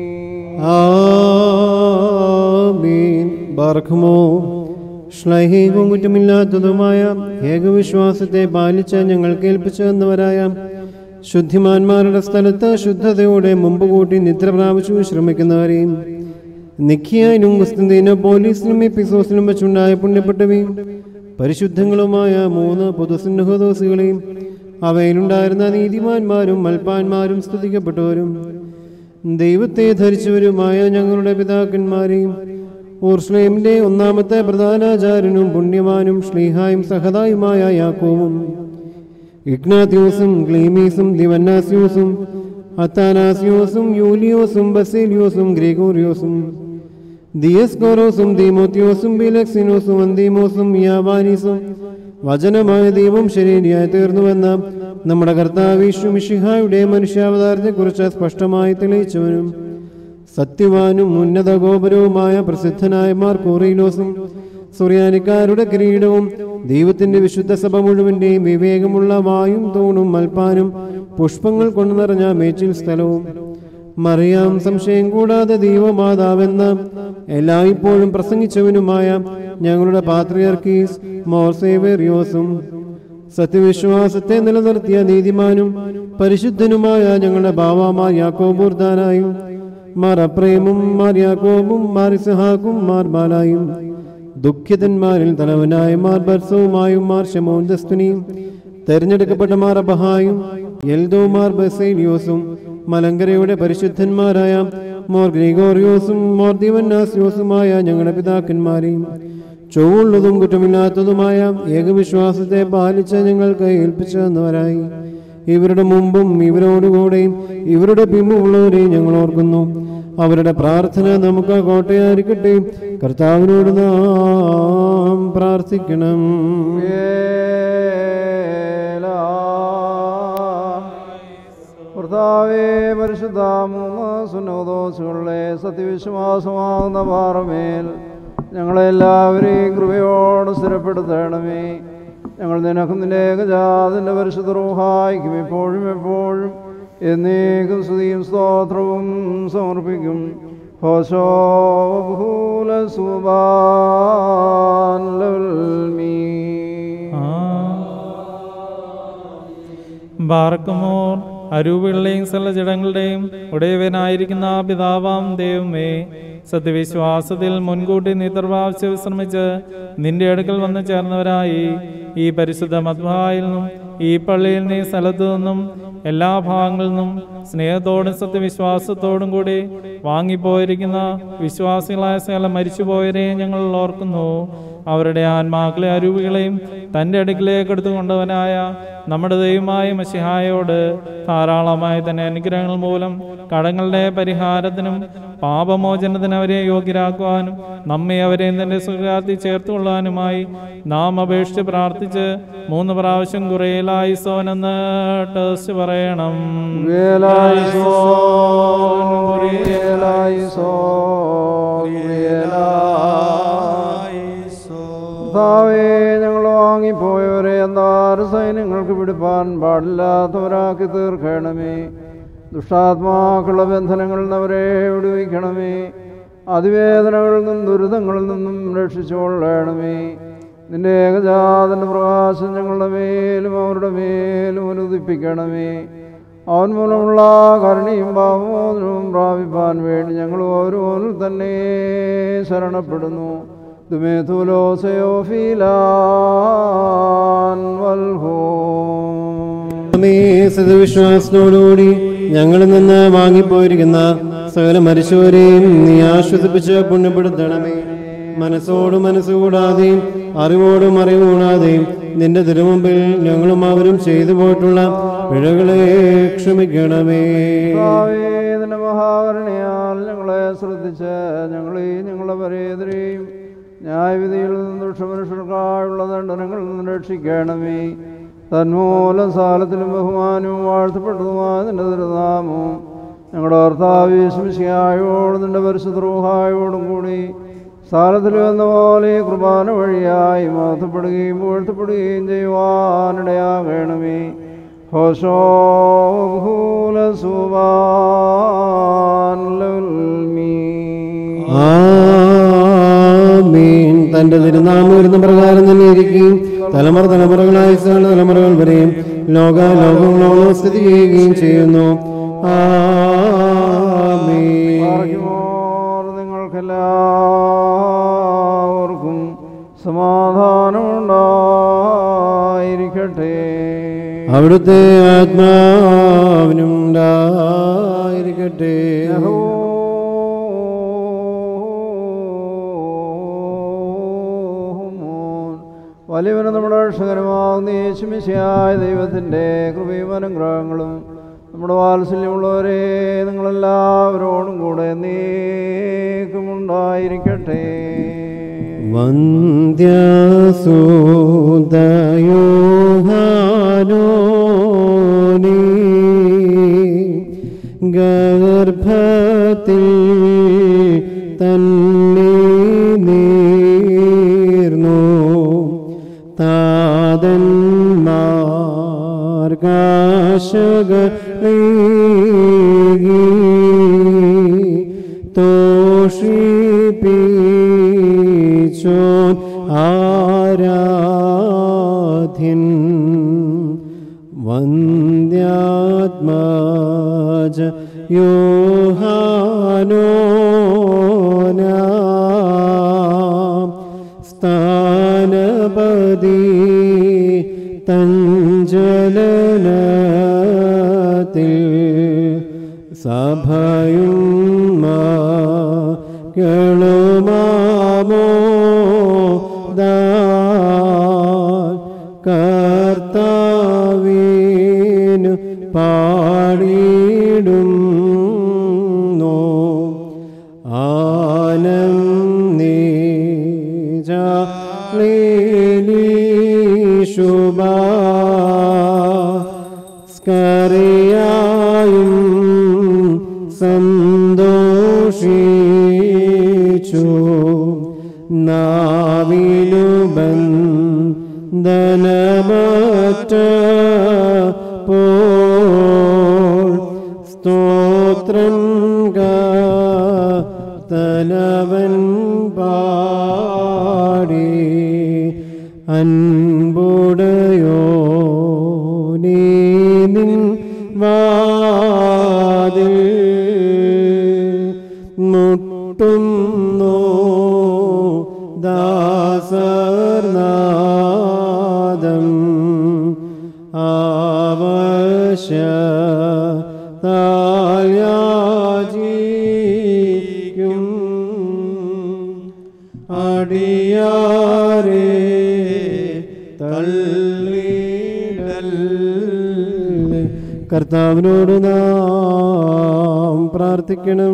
ആമീൻ ബാർഖമോ ശ്ലൈഹികവും കുറ്റമില്ലാത്തതുമായ ഏകവിശ്വാസത്തെ പാലിച്ച് ഞങ്ങൾ കേൾപ്പിച്ചെന്നവരായ ശുദ്ധിമാന്മാരുടെ സ്ഥലത്ത് ശുദ്ധതയോടെ മുമ്പ് കൂട്ടി നിദ്ര പ്രാപിച്ചു ശ്രമിക്കുന്നവരെയും നിഖിയാനും കുസ്തീനോ പോലീസിലും എപ്പിസോസിലും വെച്ചുണ്ടായ പുണ്യപ്പെട്ടവയും പരിശുദ്ധങ്ങളുമായ മൂന്ന് പൊതുസിൻഹദോസികളെയും അവയിലുണ്ടായിരുന്ന നീതിമാന്മാരും മൽപ്പാന്മാരും സ്തുതിക്കപ്പെട്ടവരും ദൈവത്തെ ധരിച്ചവരുമായ ഞങ്ങളുടെ പിതാക്കന്മാരെയും ഊർസ്ലേമിന്റെ ഒന്നാമത്തെ പ്രധാനാചാര്യനും പുണ്യവാനും ശ്ലീഹായും സഹതായുമായ യാക്കോവും ഇഗ്നാത്യോസും ക്ലീമീസും ദിവന്നാസ്യോസും അത്താനാസ്യോസും യൂലിയോസും ബസേലിയോസും ഗ്രിഗോറിയോസും ദിയസ്കോറോസും ദീമോത്യോസും ബിലക്സിനോസും അന്തീമോസും യാവാനീസും വചനമായ ദൈവം ശരീരയായി തീർന്നുവെന്ന നമ്മുടെ കർത്താവിഷു മിഷിഹായുടെ മനുഷ്യാവതാരത്തെക്കുറിച്ച് സ്പഷ്ടമായി തെളിയിച്ചവനും സത്യവാനും ഉന്നത ഗോപുരവുമായ പ്രസിദ്ധനായ മാർ കോറിയിലോസും സുറിയാനിക്കാരുടെ കിരീടവും ദൈവത്തിന്റെ വിശുദ്ധ സഭ മുഴുവന്റെയും വിവേകമുള്ള വായും തൂണും മൽപ്പാനും പുഷ്പങ്ങൾ കൊണ്ടു നിറഞ്ഞ മേച്ചിൽ സ്ഥലവും മറിയാം സംശയം കൂടാതെ ദൈവമാതാവെന്ന എല്ലായ്പ്പോഴും പ്രസംഗിച്ചവനുമായ ഞങ്ങളുടെ പാത്രിയർക്കീസ് മോർസേവേറിയോസും സത്യവിശ്വാസത്തെ നിലനിർത്തിയ നീതിമാനും പരിശുദ്ധനുമായ ഞങ്ങളുടെ ബാവാമാർ യാക്കോബൂർദാനായും മാർ അപ്രേമും മാർ യാക്കോബും മാർ ഇസ്ഹാക്കും മാർ ബാലായും ദുഃഖിതന്മാരിൽ തലവനായ മാർ ബർസവുമായും മാർ ഷമോൻ ദസ്തുനിയും തെരഞ്ഞെടുക്കപ്പെട്ട മാർ അബഹായും എൽദോ മാർ ബസേലിയോസും മലങ്കരയുടെ പരിശുദ്ധന്മാരായ മോർ ഗ്രിഗോറിയോസും മോർ ദിവന്നാസിയോസുമായ ഞങ്ങളുടെ പിതാക്കന്മാരെയും ചൊവ്വുള്ളതും കുറ്റമില്ലാത്തതുമായ ഏകവിശ്വാസത്തെ പാലിച്ച് ഞങ്ങൾക്ക് ഏൽപ്പിച്ചു തന്നവരായി ഇവരുടെ മുമ്പും ഇവരോടുകൂടെയും ഇവരുടെ പിമ്പുമുള്ളവരെയും ഞങ്ങൾ ഓർക്കുന്നു അവരുടെ പ്രാർത്ഥന നമുക്ക് കോട്ടയായിരിക്കട്ടെ കർത്താവിനോട് നാം പ്രാർത്ഥിക്കണം കർത്താവേ പരിശുദ്ധ മൂന്ന് സുന്നോദോസുകളിലെ സത്യവിശ്വാസമാകുന്ന പാറമേൽ ഞങ്ങളെല്ലാവരെയും കൃപയോട് സ്ഥിരപ്പെടുത്തണമേ ഞങ്ങൾ നിനക്കും നിന്റെ ഏകജാതിൻ്റെ പരിശുദ്ധ റൂഹായിക്കും എപ്പോഴും എപ്പോഴും എന്നേക്കും സ്തുതിയും സ്തോത്രവും സമർപ്പിക്കും ഹോശോ ഭൂല സുബാൻ ലൽമീ ബാറക്കുമോർ അരൂപികളുടെയും സകലജടങ്ങളുടെയും ഉടയവനായിരിക്കുന്ന പിതാവാം ദൈവമേ സത്യവിശ്വാസത്തിൽ മുൻകൂട്ടി നീതർഭാവിച്ച് വിശ്രമിച്ച് നിന്റെ അടുക്കൽ വന്നു ചേർന്നവരായി ഈ പരിശുദ്ധ മദ്ഭായിൽ നിന്നും ഈ പള്ളിയിൽ നീ സ്ഥലത്തു നിന്നും എല്ലാ ഭാഗങ്ങളിൽ നിന്നും സ്നേഹത്തോടും സത്യവിശ്വാസത്തോടും കൂടി വാങ്ങിപ്പോയിരിക്കുന്ന വിശ്വാസികളായ സകല മരിച്ചുപോയവരെയും ഞങ്ങൾ ഓർക്കുന്നു അവരുടെ ആത്മാക്കളെ അരൂപികളെയും തൻ്റെ അടുക്കിലേക്ക് എടുത്തുകൊണ്ടവനായ നമ്മുടെ ദൈവമായ മഷിഹായോട് ധാരാളമായി തന്നെ അനുഗ്രഹങ്ങൾ മൂലം കടങ്ങളുടെ പരിഹാരത്തിനും പാപമോചനത്തിന് അവരെ യോഗ്യരാക്കുവാനും നമ്മെ അവരെ തന്റെ സുഖാത്തി ചേർത്തുകൊള്ളാനുമായി നാം അപേക്ഷിച്ച് പ്രാർത്ഥിച്ച് മൂന്ന് പ്രാവശ്യം കുറയിലായി സോനെന്ന് ടെസ്റ്റ് പറയണം കർത്താവേ ഞങ്ങൾ വാങ്ങിപ്പോയവരെ എന്താറ് സൈന്യങ്ങൾക്ക് പിടിപ്പാൻ പാടില്ലാത്തവരാക്കി തീർക്കണമേ ദുഷ്ടാത്മാക്കളുടെ ബന്ധനങ്ങളിൽ നിന്ന് അവരെ വിടുവിക്കണമേ അതിവേദനകളിൽ നിന്നും ദുരിതങ്ങളിൽ നിന്നും രക്ഷിച്ചുകൊള്ളണമേ നിന്റെ ഏകജാതന്റെ പ്രകാശം ഞങ്ങളുടെ മേലും അവരുടെ മേലും അനുദിപ്പിക്കണമേ അവൻ മൂലമുള്ള കരുണയും പാപമോചനവും പ്രാപിപ്പാൻ വേണ്ടി ഞങ്ങൾ ഓരോന്നിൽ തന്നെ ശരണപ്പെടുന്നു വിശ്വാസത്തോടുകൂടി ഞങ്ങളിൽ നിന്ന് വാങ്ങിപ്പോയിരിക്കുന്ന സകല മരിച്ചവരെയും നീ ആശ്വസിപ്പിച്ച് പുണ്യപ്പെടുത്തണമേ മനസ്സോടും മനസ്സുകൂടാതെയും അറിവോടും അറിവുകൂടാതെയും നിന്റെ തിരുമുമ്പിൽ ഞങ്ങളും അവരും ചെയ്തു പോയിട്ടുള്ള പിഴകളെ ക്ഷമിക്കണമേ നിന്റെ മഹാകരുണയാൽ ഞങ്ങളെ ശ്രദ്ധിച്ച് ഞങ്ങളെയും ഞങ്ങളുടെ പരേതരെയും ന്യായവിധിയിൽ നിന്ന് ദുഷ്ടമനുഷ്യർക്കായുള്ള ദണ്ഡനങ്ങളിൽ നിന്ന് രക്ഷിക്കണമേ തന്മൂലം സാലത്തിലും ബഹുമാനവും വാഴ്ത്തപ്പെട്ടതുമായ നിന്റെ തിരുനാമവും ഞങ്ങളുടെ ഭർത്താവിശ്മിശിയായോടും നിന്റെ പരിശുദ്ധ റൂഹായോടും കൂടി സാലത്തിൽ വന്ന പോലെ ഈ കുർബാന വഴിയായി മാത്തപ്പെടുകയും വാഴ്ത്തപ്പെടുകയും ചെയ്യുവാനിടയാകണമേ ഹോശോ ഭൂല സുബാൻ ആമീൻ തന്റെ തിരുനാമം വരുന്ന പ്രകാരം തന്നെ ഇരിക്കുകയും തലമുറ തലമുറകളായ സകല തലമുറകൾ വരെയും ലോക ലോകങ്ങളോളം സ്ഥിതി ചെയ്യുകയും ചെയ്യുന്നു ആമീൻ നിങ്ങൾക്കെല്ലാവർക്കും സമാധാനമുണ്ടായിരിക്കട്ടെ അവിടുത്തെ ആത്മാവിനും ഉണ്ടായിരിക്കട്ടെ വലിയവനും നമ്മുടെ രക്ഷകരമാകുന്ന യേശുമിശയായ ദൈവത്തിൻ്റെ കൃപയും അനുഗ്രഹങ്ങളും നമ്മുടെ വാത്സല്യമുള്ളവരെ നിങ്ങളെല്ലാവരോടും കൂടെ നീക്കുമുണ്ടായിരിക്കട്ടെ വന്ധ്യസൂതയോഹാനോനി ഗർഭത്തിൽ തന്നെ നീർന്നു താതന്മാർഗാശക തോഷിപ്പിച്ചോൻ ആരാധ്യൻ വന്ദ്യാത്മാജ യോഹാനോനി സ്ഥാനപതി തഞ്ചലനത്തിൽ സഭയും കേളുമാമോ കർത്താവീനു പാടിയിടുന്നു ആനന്ദീജുബ സ്കറിയായും സന്തോഷിച്ചു നാവിനുബൻ ധനമറ്റ പോൾ സ്തോത്രം തനവൻ പാടി അൻപുടയോ നീ നിൻ വാതിൽ മുട്ടുന്നു ദാസർനാദം ആവശ്യ തായാജിക്കും അടിയാരേ തള്ളിടൽ കർത്താവിനോട് നാം പ്രാർത്ഥിക്കണം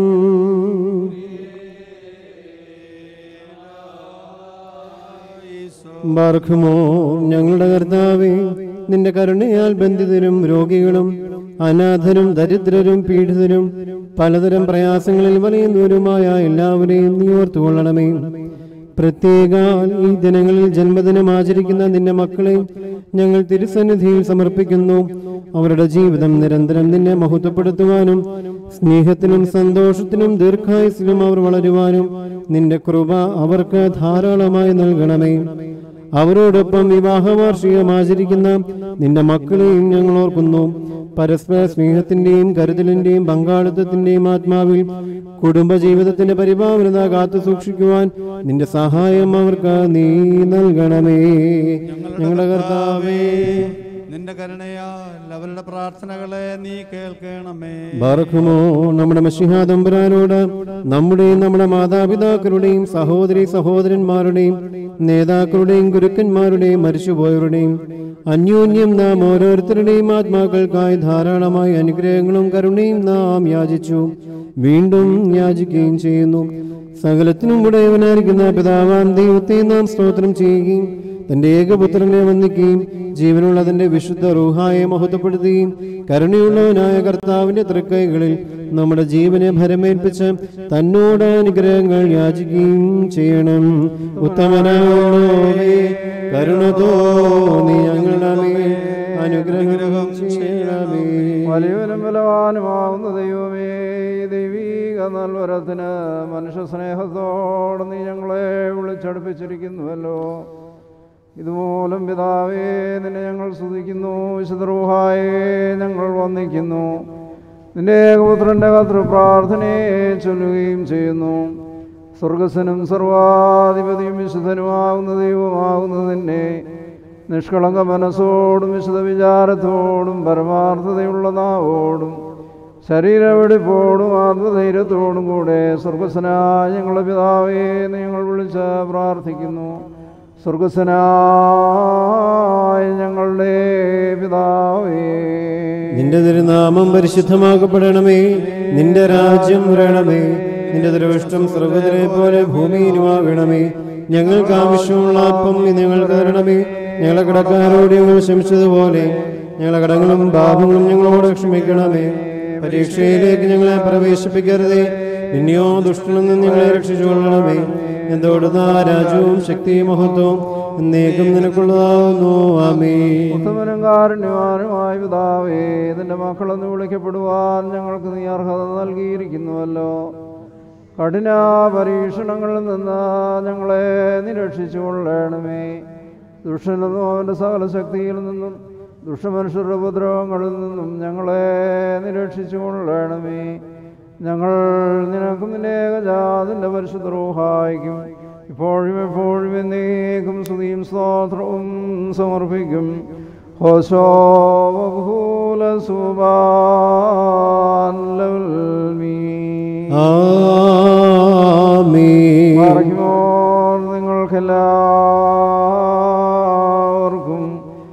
ബാർഖുമോ ഞങ്ങളുടെ കർത്താവേ നിന്റെ കരുണയാൽ ബന്ധിതരും രോഗികളും അനാഥരും ദരിദ്രരും പീഡിതരും പലതരം പ്രയാസങ്ങളിൽ വലിയുന്നവരുമായ എല്ലാവരെയും നീ ഓർത്തുകൊള്ളണമേ പ്രത്യേക ഈ ദിനങ്ങളിൽ ജന്മദിനം ആചരിക്കുന്ന നിന്റെ മക്കളെ ഞങ്ങൾ തിരുസന്നിധിയിൽ സമർപ്പിക്കുന്നു അവരുടെ ജീവിതം നിരന്തരം നിന്നെ മഹത്വപ്പെടുത്തുവാനും സ്നേഹത്തിനും സന്തോഷത്തിനും ദീർഘായുസിലും അവർ വളരുവാനും നിന്റെ കൃപ അവർക്ക് ധാരാളമായി നൽകണമേ അവരോടൊപ്പം വിവാഹ വാർഷികം ആചരിക്കുന്ന നിന്റെ മക്കളെയും ഞങ്ങൾ ഓർക്കുന്നു പരസ്പര സ്നേഹത്തിന്റെയും കരുതലിന്റെയും പങ്കാളിത്തത്തിന്റെയും ആത്മാവിൽ കുടുംബജീവിതത്തിന്റെ പരിപാവനത കാത്തു സൂക്ഷിക്കുവാൻ നിന്റെ സഹായം അവർക്ക് നീ നൽകണമേ ഞങ്ങളുടെ കർത്താവേ നിന്റെ കരുണയാൽ അവരുടെ പ്രാർത്ഥനകളെ നീ കേൾക്കണമേ ബാറക്കുമോ നമ്മുടെ മഷിഹാദമ്പുരാനോട് നമ്മുടെയും നമ്മുടെ മാതാപിതാക്കളുടെയും സഹോദരി സഹോദരന്മാരുടെയും നേതാക്കളുടെയും ഗുരുക്കന്മാരുടെയും മരിച്ചുപോയവരുടെയും അന്യോന്യം നാം ഓരോരുത്തരുടെയും ആത്മാക്കൾക്കായി ധാരാളമായി അനുഗ്രഹങ്ങളും കരുണയും നാം യാചിച്ചു വീണ്ടും യാചിക്കുകയും ചെയ്യുന്നു സകലത്തിനും ഉടയവനായിരിക്കുന്ന പിതാവാൻ ദൈവത്തെ നാം സ്തോത്രം ചെയ്യുകയും തന്റെ ഏകപുത്രനെ വന്ദിക്കുകയും ജീവനുള്ള തന്റെ വിശുദ്ധ റൂഹായെ മഹത്വപ്പെടുത്തുകയും കരുണയുള്ളവനായ കർത്താവിന്റെ തൃക്കൈകളിൽ നമ്മുടെ ജീവനെ ഭരമേൽപ്പിച്ച് തന്നോട് അനുഗ്രഹങ്ങൾ യാചിക്കുകയും ചെയ്യണം ഉത്തമനായ കരുണ തോന്നി ഞങ്ങളുടെ മേൽ അനുഗ്രഹം ചെയ്യണമേ വലിയവനും ബലവാനുമാവുന്ന ദൈവമേ ഈ ദൈവീക നൽവരത്തിന് മനുഷ്യ സ്നേഹത്തോടെ നീ ഞങ്ങളെ വിളിച്ചടുപ്പിച്ചിരിക്കുന്നുവല്ലോ ഇതുമൂലം പിതാവേ നിന്നെ ഞങ്ങൾ സ്തുതിക്കുന്നു വിശുദ്ധരൂഹായെ ഞങ്ങൾ വന്ദിക്കുന്നു നിന്റെ ഏകപുത്രന്റെ കർത്തൃ പ്രാർത്ഥനയെ ചൊല്ലുകയും ചെയ്യുന്നു സ്വർഗസ്വനും സർവാധിപതിയും വിശുദ്ധനുമാകുന്ന ദൈവമാകുന്ന നിന്നെ നിഷ്കളങ്ക മനസ്സോടും വിശുദ്ധ വിചാരത്തോടും പരമാർത്ഥതയുള്ള നാവോടും ശരീരവെടിപ്പോടും ആത്മധൈര്യത്തോടും കൂടെ സ്വർഗസ്വനായ ഞങ്ങളുടെ പിതാവേ എന്ന് ഞങ്ങൾ വിളിച്ച് പ്രാർത്ഥിക്കുന്നു സ്വർഗസ്വനായ ഞങ്ങളുടെ പിതാവേ നിന്റെ തിരുനാമം പരിശുദ്ധമാക്കപ്പെടണമേ നിന്റെ രാജ്യം വരണമേ നിന്റെ തിരുവിഷ്ടം സർവ്വതിനെ പോലെ ഭൂമിയിലുമാകണമേ ഞങ്ങൾക്ക് ആവശ്യമുള്ള അപ്പം ഇന്ന് ഞങ്ങൾക്ക് തരണമേ ഞങ്ങളെ കടക്കാരോട് ഞങ്ങൾ ക്ഷമിച്ചതുപോലെ ഞങ്ങളെ കടങ്ങളും പാപങ്ങളും ഞങ്ങളോട് ക്ഷമിക്കണമേ പരീക്ഷയിലേക്ക് ഞങ്ങളെ പ്രവേശിപ്പിക്കരുതേ പിന്നെയോ ദുഷ്ടനിൽ നിന്ന് ഞങ്ങളെ രക്ഷിച്ചുകൊള്ളണമേ എന്തോടുന്ന രാജ്യവും ശക്തിയും മഹത്വവും എന്നേക്കും നിനക്കുള്ളതാവുന്നു ആമേ ഉത്തമനും കാരുണ്യവാനുമായ പിതാവേ നിന്റെ മക്കളെന്ന് വിളിക്കപ്പെടുവാൻ ഞങ്ങൾക്ക് നീ അർഹത നൽകിയിരിക്കുന്നുവല്ലോ കഠിന പരീക്ഷണങ്ങളിൽ നിന്ന് ഞങ്ങളെ നിരക്ഷിച്ചു കൊള്ളണമേ ദുഷ്ടനിൽ നിന്നും അവൻ്റെ സകല ശക്തിയിൽ നിന്നും ദുഷ്ടമനുഷ്യരുടെ ഉപദ്രവങ്ങളിൽ നിന്നും ഞങ്ങളെ നിരക്ഷിച്ചു കൊള്ളണമേ ഞങ്ങൾ നിനക്കും നിന്റെ ഏകജാതിൻ്റെ പരിശുദ്ധ റൂഹായിക്കും ഇപ്പോഴും എപ്പോഴും എന്നേക്കും സ്തുതിയും സ്തോത്രവും സമർപ്പിക്കും ഹോശോ ബഹൂല സുബാൻ ആമീൻ പറയുമോർ നിങ്ങൾക്കെല്ലാവർക്കും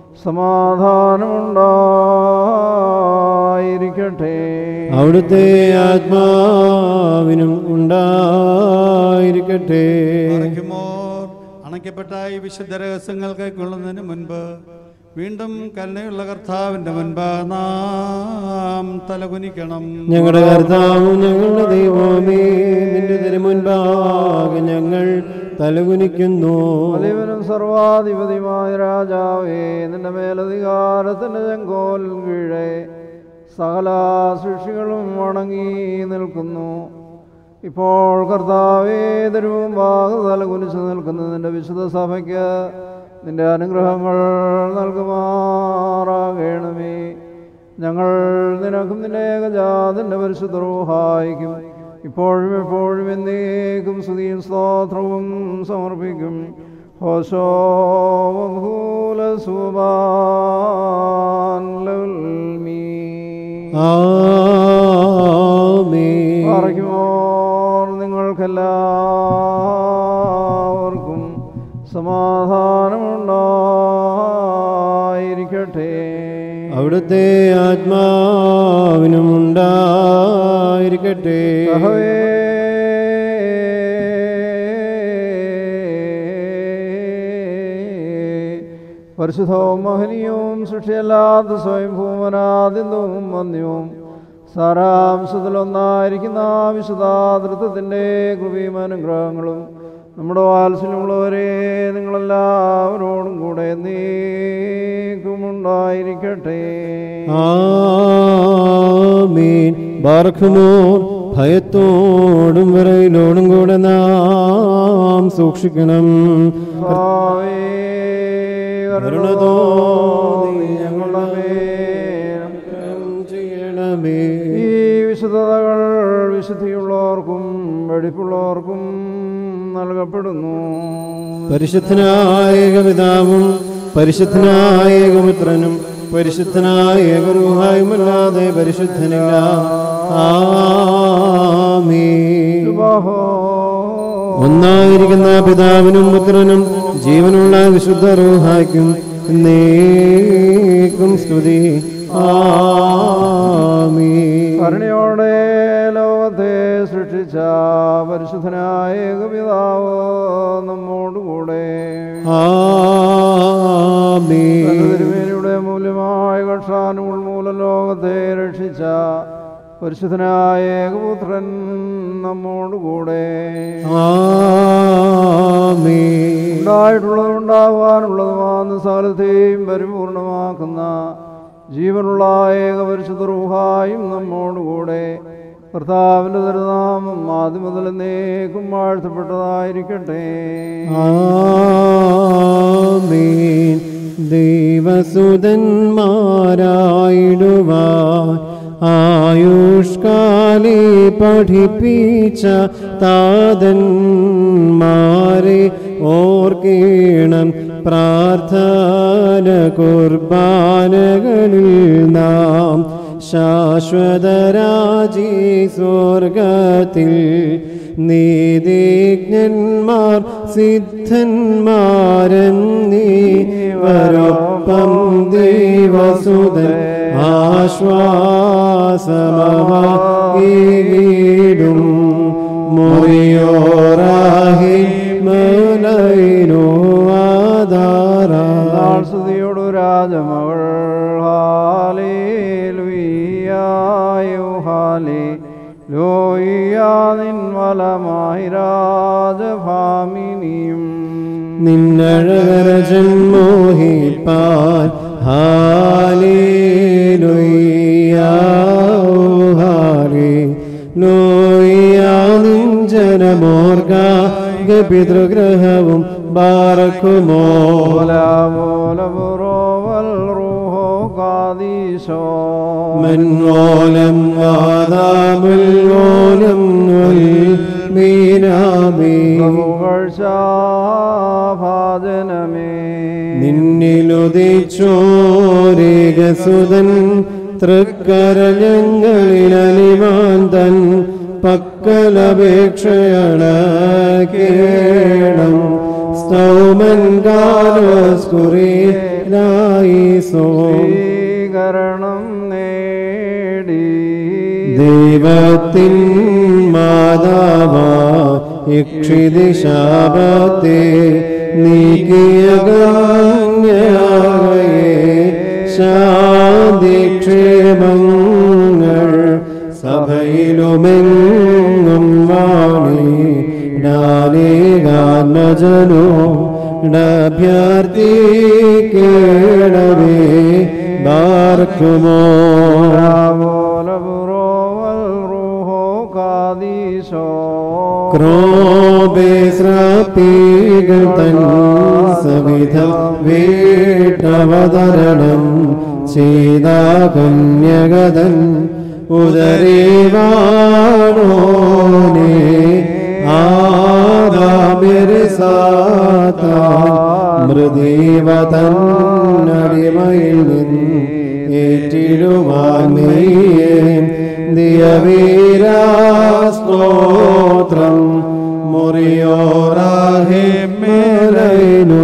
സമാധാനമുണ്ടായിരിക്കട്ടെ അവിടുത്തെ ആത്മാവിനും ഉണ്ടായിരിക്കട്ടെ മറയ്ക്കുമോർ അണയ്ക്കപ്പെട്ട ഈ വിശുദ്ധ രഹസ്യങ്ങൾ കൈക്കൊള്ളുന്നതിന് മുൻപ് വീണ്ടും കരുണയുള്ള കർത്താവിന്റെ മുൻപ് നാം തലകുനിക്കണം ഞങ്ങളുടെ കർത്താവും ഞങ്ങളുടെ ദൈവമേ നിന്റെ തിരുമുൻപാകെ ഞങ്ങൾ തലകുനിക്കുന്നു വലിയവനും സർവാധിപതിയുമായ രാജാവേ നിന്റെ മേലധികാരത്തിന്റെ ചെങ്കോൽ കീഴെ സകല സൃഷ്ടികളും വണങ്ങി നിൽക്കുന്നു ഇപ്പോൾ കർത്താവേ തിരുമുമ്പാകെ തലകുനിച്ച് നിൽക്കുന്ന നിന്റെ വിശുദ്ധ സഭയ്ക്ക് നിന്റെ അനുഗ്രഹങ്ങൾ നൽകുമാറാകണമേ ഞങ്ങൾ നിനക്കും നിന്റെ ഏകജാതിൻ്റെ പരിശുദ്ധ റൂഹായിക്കും ഇപ്പോഴും എപ്പോഴും എന്നേക്കും സ്തുതിയും സ്തോത്രവും സമർപ്പിക്കും ഹോശോ ഭൂല സുബാൻ ലൗൽമീ. ആമീൻ പറയുമോർ നിങ്ങൾക്കെല്ലാവർക്കും സമാധാനമുണ്ടായിരിക്കട്ടെ അവിടുത്തെ ആത്മാവിനും ഉണ്ടായിരിക്കട്ടെ കഹവേ പരിശുദ്ധവും മഹനീയവും സൃഷ്ടിയല്ലാത്ത സ്വയംഭൂമനാദിന്ദവും വന്യവും സാരാംശത്തിലൊന്നായിരിക്കുന്ന വിശുദ്ധാതൃത്വത്തിൻ്റെ കൃപയും അനുഗ്രഹങ്ങളും നമ്മുടെ വാത്സല്യമുള്ളവരെ നിങ്ങളെല്ലാവരോടും കൂടെ നീക്കുമുണ്ടായിരിക്കട്ടെ ആമീൻ ബാർഖുമോ ഭയത്തോടും വിറയിലോടും കൂടെ നാം സൂക്ഷിക്കണം കർത്താവേ, കരുണ തോന്നി ഞങ്ങളുടെ മേൽ ചെയ്യണമേ ഈ വിശുദ്ധതകൾ വിശുദ്ധിയുള്ളവർക്കും വെടിപ്പുള്ളവർക്കും നൽകപ്പെടുന്നു പരിശുദ്ധനായ ഏകപിതാവും പരിശുദ്ധനായ ഏകപുത്രനും പരിശുദ്ധനായ ഏകരൂഹായുമല്ലാതെ പരിശുദ്ധനില്ല ആമീൻ ശുഭഹോ. ഒന്നായിരിക്കുന്ന പിതാവിനും പുത്രനും ജീവനുള്ള വിശുദ്ധ റൂഹായ്ക്കും എന്നേക്കും സ്തുതി ആമീൻ കരുണയോടെ ലോകത്തെ സൃഷ്ടിച്ച പരിശുദ്ധനായ ഏകപിതാവ് നമ്മോടുകൂടെ ആമീൻ തിരുമേനിയുടെ മൂല്യമായ കക്ഷാനും ഉൾമൂലം ലോകത്തെ രക്ഷിച്ച പരിശുദ്ധനായ ഏകപുത്രൻ നമ്മോടുകൂടെ ആമീൻ ഉണ്ടായിട്ടുള്ളതും ഉണ്ടാകുവാനുള്ളതുമാകുന്ന സകലത്തെയും പരിപൂർണമാക്കുന്ന ജീവനുള്ള ഏകപരിശുദ്ധ റൂഹായും നമ്മോടുകൂടെ കർത്താവിൻ്റെ തിരുനാമം ആദ്യം മുതൽ എന്നേക്കും വാഴ്ത്തപ്പെട്ടതായിരിക്കട്ടെ ആമീൻ ദൈവസുതന്മാരായിടുവാൻ ആയുഷ്കാലി പഠിപ്പിച്ച താതന്മാരെ ഓർക്കേണം പ്രാർത്ഥന കുർബാനകളിൽ നാം ശാശ്വതരാജി സ്വർഗത്തിൽ നീതിജ്ഞന്മാർ സിദ്ധന്മാരെന്നീവരൊപ്പം ദൈവസുതൻ ആശ്വാസമീടും മൊറിയോറാഹി മലൈനോ ആധാരാ നാൾ സ്തുതിയോടു രാജമകൾ ഹാലേ ലുയ്യായോ ഹാലേ ലോയ്യാ നിൻവലമായി രാജഭാമിനിയും നിന്നഴകര ജന്മോഹിപ്പാൻ ഹാലേലുയ്യാ ഹാലേ ലോയ്യാ നിൻ ജനമോർഗ പിതൃഗ്രഹവും ബാറക്കുമോ ഓല പോല പുറോവൽ റൂഹോ കാദീശോ മൻമോലം വാദാമുൽമോലം മീനാമീ ഭാജനമേ നിന്നിലുദിച്ചോരേകസുതൻ തൃക്കരഞ്ഞങ്ങളിൽ അലിമാൻ തൻ പക്കലപേക്ഷയണക്കേണം സ്തൗമൻ കാലോസ്കുറിയായി സോ സ്വീകരണം നേടി ദൈവത്തിൻ മാതാവാ ഇക്ഷിതിശാപത്തെ നീക്കിയ ഗണ്യയെ ശാന്തിക്ഷേമങ്ങൾ സഭയിലുമെങ്ങും വാണി ഡാലേകാത്മജനോ ഡഭ്യർത്ഥിക്കേണമേ ബാർക്കുമോ കാദീശോ ക്രോപേശ്രാപ്പീകൾ തൻ സവിധം വീട്ടവതരണം ചെയ്ത കന്യകതൻ ഉദരേവാണോനെ ആദാമിരസാത്താൻ മൃദീവതൻ അടിമയിൽ നിന്ന് ഏറ്റിടുവാൻ മെയ്യേ ദിയവീരാസ്തോത്രം മുറിയോറാഹേ മേലൈനു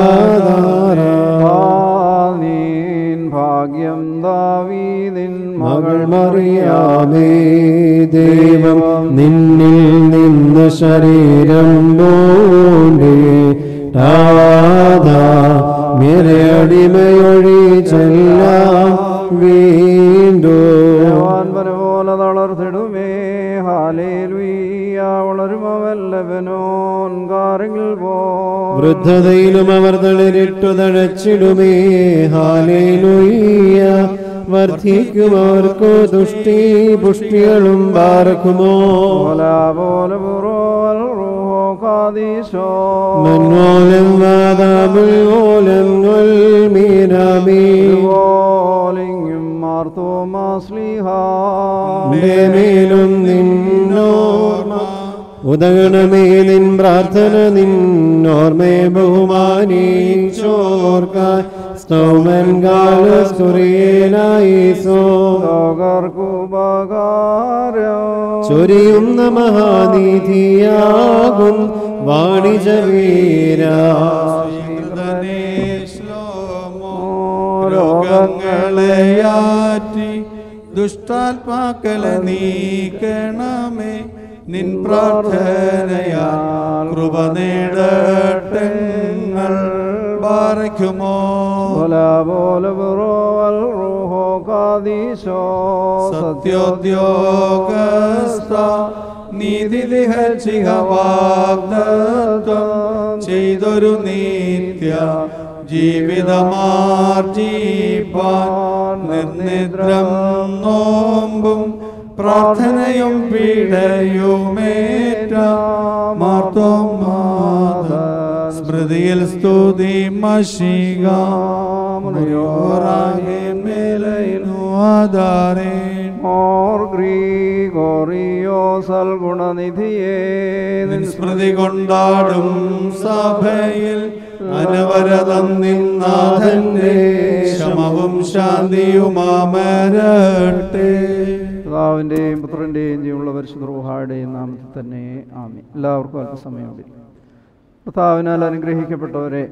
നീൻ ഭാഗ്യം ദാവീദിൻ മകൾ മറിയാമേ ദൈവം നിന്നിൽ നിന്ന് ശരീരം പോണ്ടേ രാധാ മേരെ അടിമയൊഴി ചെല്ലാം വീണ്ടും ദേവാൻപന പോലെ തളർത്തിടുമേ ഹാലേലുയ്യ വളരുമവല്ലവനോൻ കാരെങ്കിൽ പോ വൃദ്ധതയിലും അവർ തളിരിട്ടു തഴച്ചിടുമേ ഹാലേലുയ്യ വർദ്ധിക്കും അവർക്കു ദുഷ്ടി പുഷ്ടികളും പാർക്കുമോ പോലെ പുറോ കാദീശോ മന്നോലം വാദാമുൽമൂലം മീനാമീ പോലിങ്ങും മാർത്തോമാസ്ലിഹ മേലും നിന്നോർമ്മ ഉദകണമേ നിൻ പ്രാർത്ഥന നിന്നോർമ്മേ ബഹുമാനിച്ചോർക്കാൻ സ്തോമൻ കാലസ്കുറിയേലായി സോ ലോകർക്കുപകാരം ചൊരിയുന്ന മഹാനിധിയാകും വാണിജവീര രോഗങ്ങളെയാറ്റി ദുഷ്ടാത്മാക്കളെ നീക്കണമേ നിൻ പ്രാർത്ഥനയാൽ കൃപ നേടട്ടങ്ങൾ പാറയ്ക്കുമോ പോലെ പുറോ കാദീശോ സത്യോദ്യോഗസ്ഥ നീതി ദിഹച്ചിക വാഗ്ദത്വം ചെയ്തൊരു നിത്യ ജീവിതമാർജീപ്പാൻ നിർനിദ്രം നോമ്പും പ്രാർത്ഥനയും പീഡയുമേറ്റ മാർത്തോമാത സ്മൃതിയിൽ സ്തുതി മഷിക ആധാരേൻ ഓർ ഗ്രീഗോറിയോ സൽഗുണനിധിയേ നിൻ സ്മൃതി കൊണ്ടാടും സഭയിൽ അനവരതം നിന്നാഥന്റെ ശമവും ശാന്തിയുമാമരട്ടെ പിതാവിൻ്റെയും പുത്രൻ്റെയും ജീവനുള്ള പരിശുദ്ധ റൂഹായുടെയും നാമത്തിൽ തന്നെ ആമി എല്ലാവർക്കും അല്പസമയമുണ്ട് കർത്താവിനാൽ അനുഗ്രഹിക്കപ്പെട്ടവരെ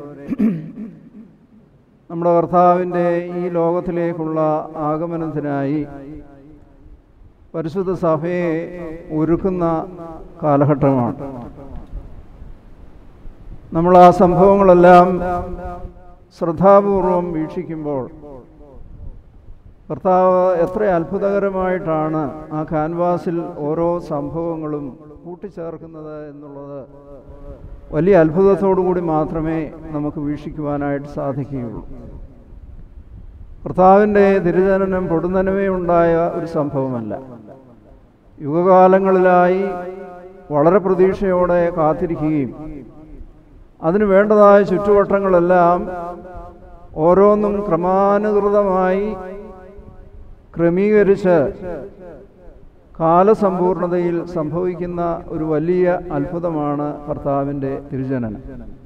നമ്മുടെ കർത്താവിൻ്റെ ഈ ലോകത്തിലേക്കുള്ള ആഗമനത്തിനായി പരിശുദ്ധ സഭയെ ഒരുക്കുന്ന കാലഘട്ടമാണ് നമ്മൾ ആ സംഭവങ്ങളെല്ലാം ശ്രദ്ധാപൂർവം വീക്ഷിക്കുമ്പോൾ കർത്താവ് എത്ര അത്ഭുതകരമായിട്ടാണ് ആ കാൻവാസിൽ ഓരോ സംഭവങ്ങളും കൂട്ടിച്ചേർക്കുന്നത് എന്നുള്ളത് വലിയ അത്ഭുതത്തോടു കൂടി മാത്രമേ നമുക്ക് വീക്ഷിക്കുവാനായിട്ട് സാധിക്കുകയുള്ളൂ കർത്താവിൻ്റെ തിരുജനനം പൊടുന്നനവേ ഉണ്ടായ ഒരു സംഭവമല്ല യുഗകാലങ്ങളിലായി വളരെ പ്രതീക്ഷയോടെ കാത്തിരിക്കുകയും അതിന് വേണ്ടതായ ചുറ്റുവട്ടങ്ങളെല്ലാം ഓരോന്നും ക്രമാനുസൃതമായി ക്രമീകരിച്ച് കാലസമ്പൂർണതയിൽ സംഭവിക്കുന്ന ഒരു വലിയ അത്ഭുതമാണ് കർത്താവിൻ്റെ തിരുജനനം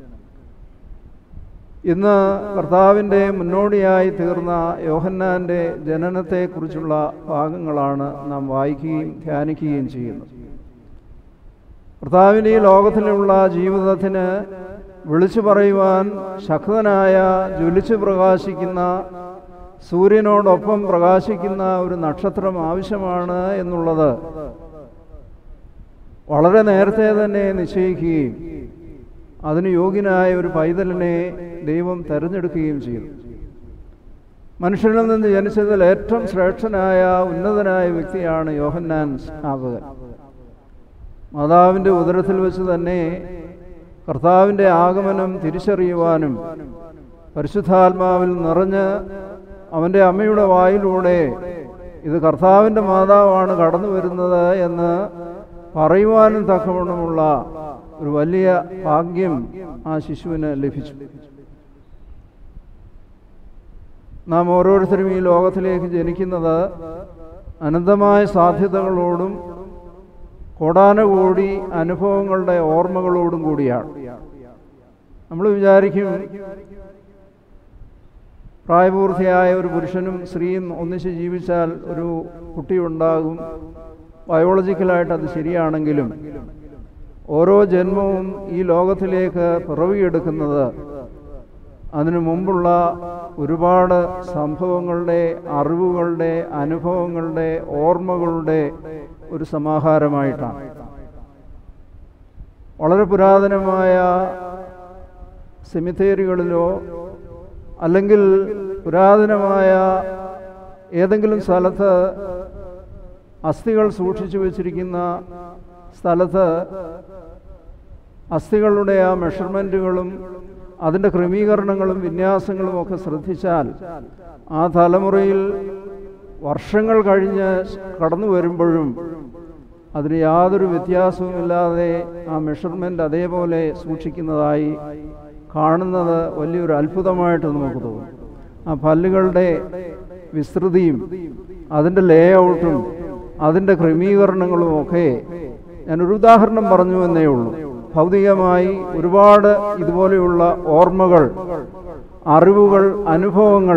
ഇന്ന് കർത്താവിൻ്റെ മുന്നോടിയായി തീർന്ന യോഹന്നാൻ്റെ ജനനത്തെക്കുറിച്ചുള്ള ഭാഗങ്ങളാണ് നാം വായിക്കുകയും ധ്യാനിക്കുകയും ചെയ്യുന്നത് കർത്താവിൻ്റെ ഈ ലോകത്തിലുള്ള ജീവിതത്തിന് വിളിച്ചു പറയുവാൻ ശക്തനായ ജ്വലിച്ചു പ്രകാശിക്കുന്ന സൂര്യനോടൊപ്പം പ്രകാശിക്കുന്ന ഒരു നക്ഷത്രം ആവശ്യമാണ് എന്നുള്ളത് വളരെ നേരത്തെ തന്നെ നിശ്ചയിക്കുകയും അതിന് യോഗ്യനായ ഒരു പൈതലിനെ ദൈവം തെരഞ്ഞെടുക്കുകയും ചെയ്തു മനുഷ്യനിൽ നിന്ന് ജനിച്ചതിൽ ഏറ്റവും ശ്രേഷ്ഠനായ ഉന്നതനായ വ്യക്തിയാണ് യോഹന്നാൻ സ്നാപകൻ മാതാവിൻ്റെ ഉദരത്തിൽ വെച്ച് തന്നെ കർത്താവിൻ്റെ ആഗമനം തിരിച്ചറിയുവാനും പരിശുദ്ധാത്മാവിൽ നിറഞ്ഞ് അവൻ്റെ അമ്മയുടെ വായിലൂടെ ഇത് കർത്താവിൻ്റെ മാതാവാണ് കടന്നു വരുന്നത് എന്ന് പറയുവാനും തക്കവണ്ണമുള്ള ഒരു വലിയ ഭാഗ്യം ആ ശിശുവിന് ലഭിച്ചു നാം ഓരോരുത്തരും ഈ ലോകത്തിലേക്ക് ജനിക്കുന്നത് അനന്തമായ സാധ്യതകളോടും കോടാനുകോടി അനുഭവങ്ങളുടെ ഓർമ്മകളോടും കൂടിയാണ് നമ്മൾ വിചാരിക്കും പ്രായപൂർത്തിയായ ഒരു പുരുഷനും സ്ത്രീയും ഒന്നിച്ച് ജീവിച്ചാൽ ഒരു കുട്ടി ഉണ്ടാകും ബയോളജിക്കലായിട്ട് അത് ശരിയാണെങ്കിലും ഓരോ ജന്മവും ഈ ലോകത്തിലേക്ക് പിറവിയെടുക്കുന്നത് അതിനു മുമ്പുള്ള ഒരുപാട് സംഭവങ്ങളുടെ അറിവുകളുടെ അനുഭവങ്ങളുടെ ഓർമ്മകളുടെ ഒരു സമാഹാരമായിട്ടാണ് വളരെ പുരാതനമായ സെമിത്തേരികളിലോ അല്ലെങ്കിൽ പുരാതനമായ ഏതെങ്കിലും സ്ഥലത്ത് അസ്ഥികൾ സൂക്ഷിച്ചു വച്ചിരിക്കുന്ന സ്ഥലത്ത് അസ്ഥികളുടെ ആ മെഷർമെൻറ്റുകളും അതിൻ്റെ ക്രമീകരണങ്ങളും വിന്യാസങ്ങളും ഒക്കെ ശ്രദ്ധിച്ചാൽ ആ തലമുറയിൽ വർഷങ്ങൾ കഴിഞ്ഞ് കടന്നു വരുമ്പോഴും അതിന് യാതൊരു വ്യത്യാസവുമില്ലാതെ ആ മെഷർമെൻ്റ് അതേപോലെ സൂക്ഷിക്കുന്നതായി കാണുന്നത് വലിയൊരു അത്ഭുതമായിട്ട് നമുക്ക് തോന്നും ആ പല്ലുകളുടെ വിസ്തൃതിയും അതിൻ്റെ ലേ ഔട്ടും അതിൻ്റെ ക്രമീകരണങ്ങളും ഒക്കെ ഞാനൊരു ഉദാഹരണം പറഞ്ഞു എന്നേ ഉള്ളൂ ഭൗതികമായി ഒരുപാട് ഇതുപോലെയുള്ള ഓർമ്മകൾ അറിവുകൾ അനുഭവങ്ങൾ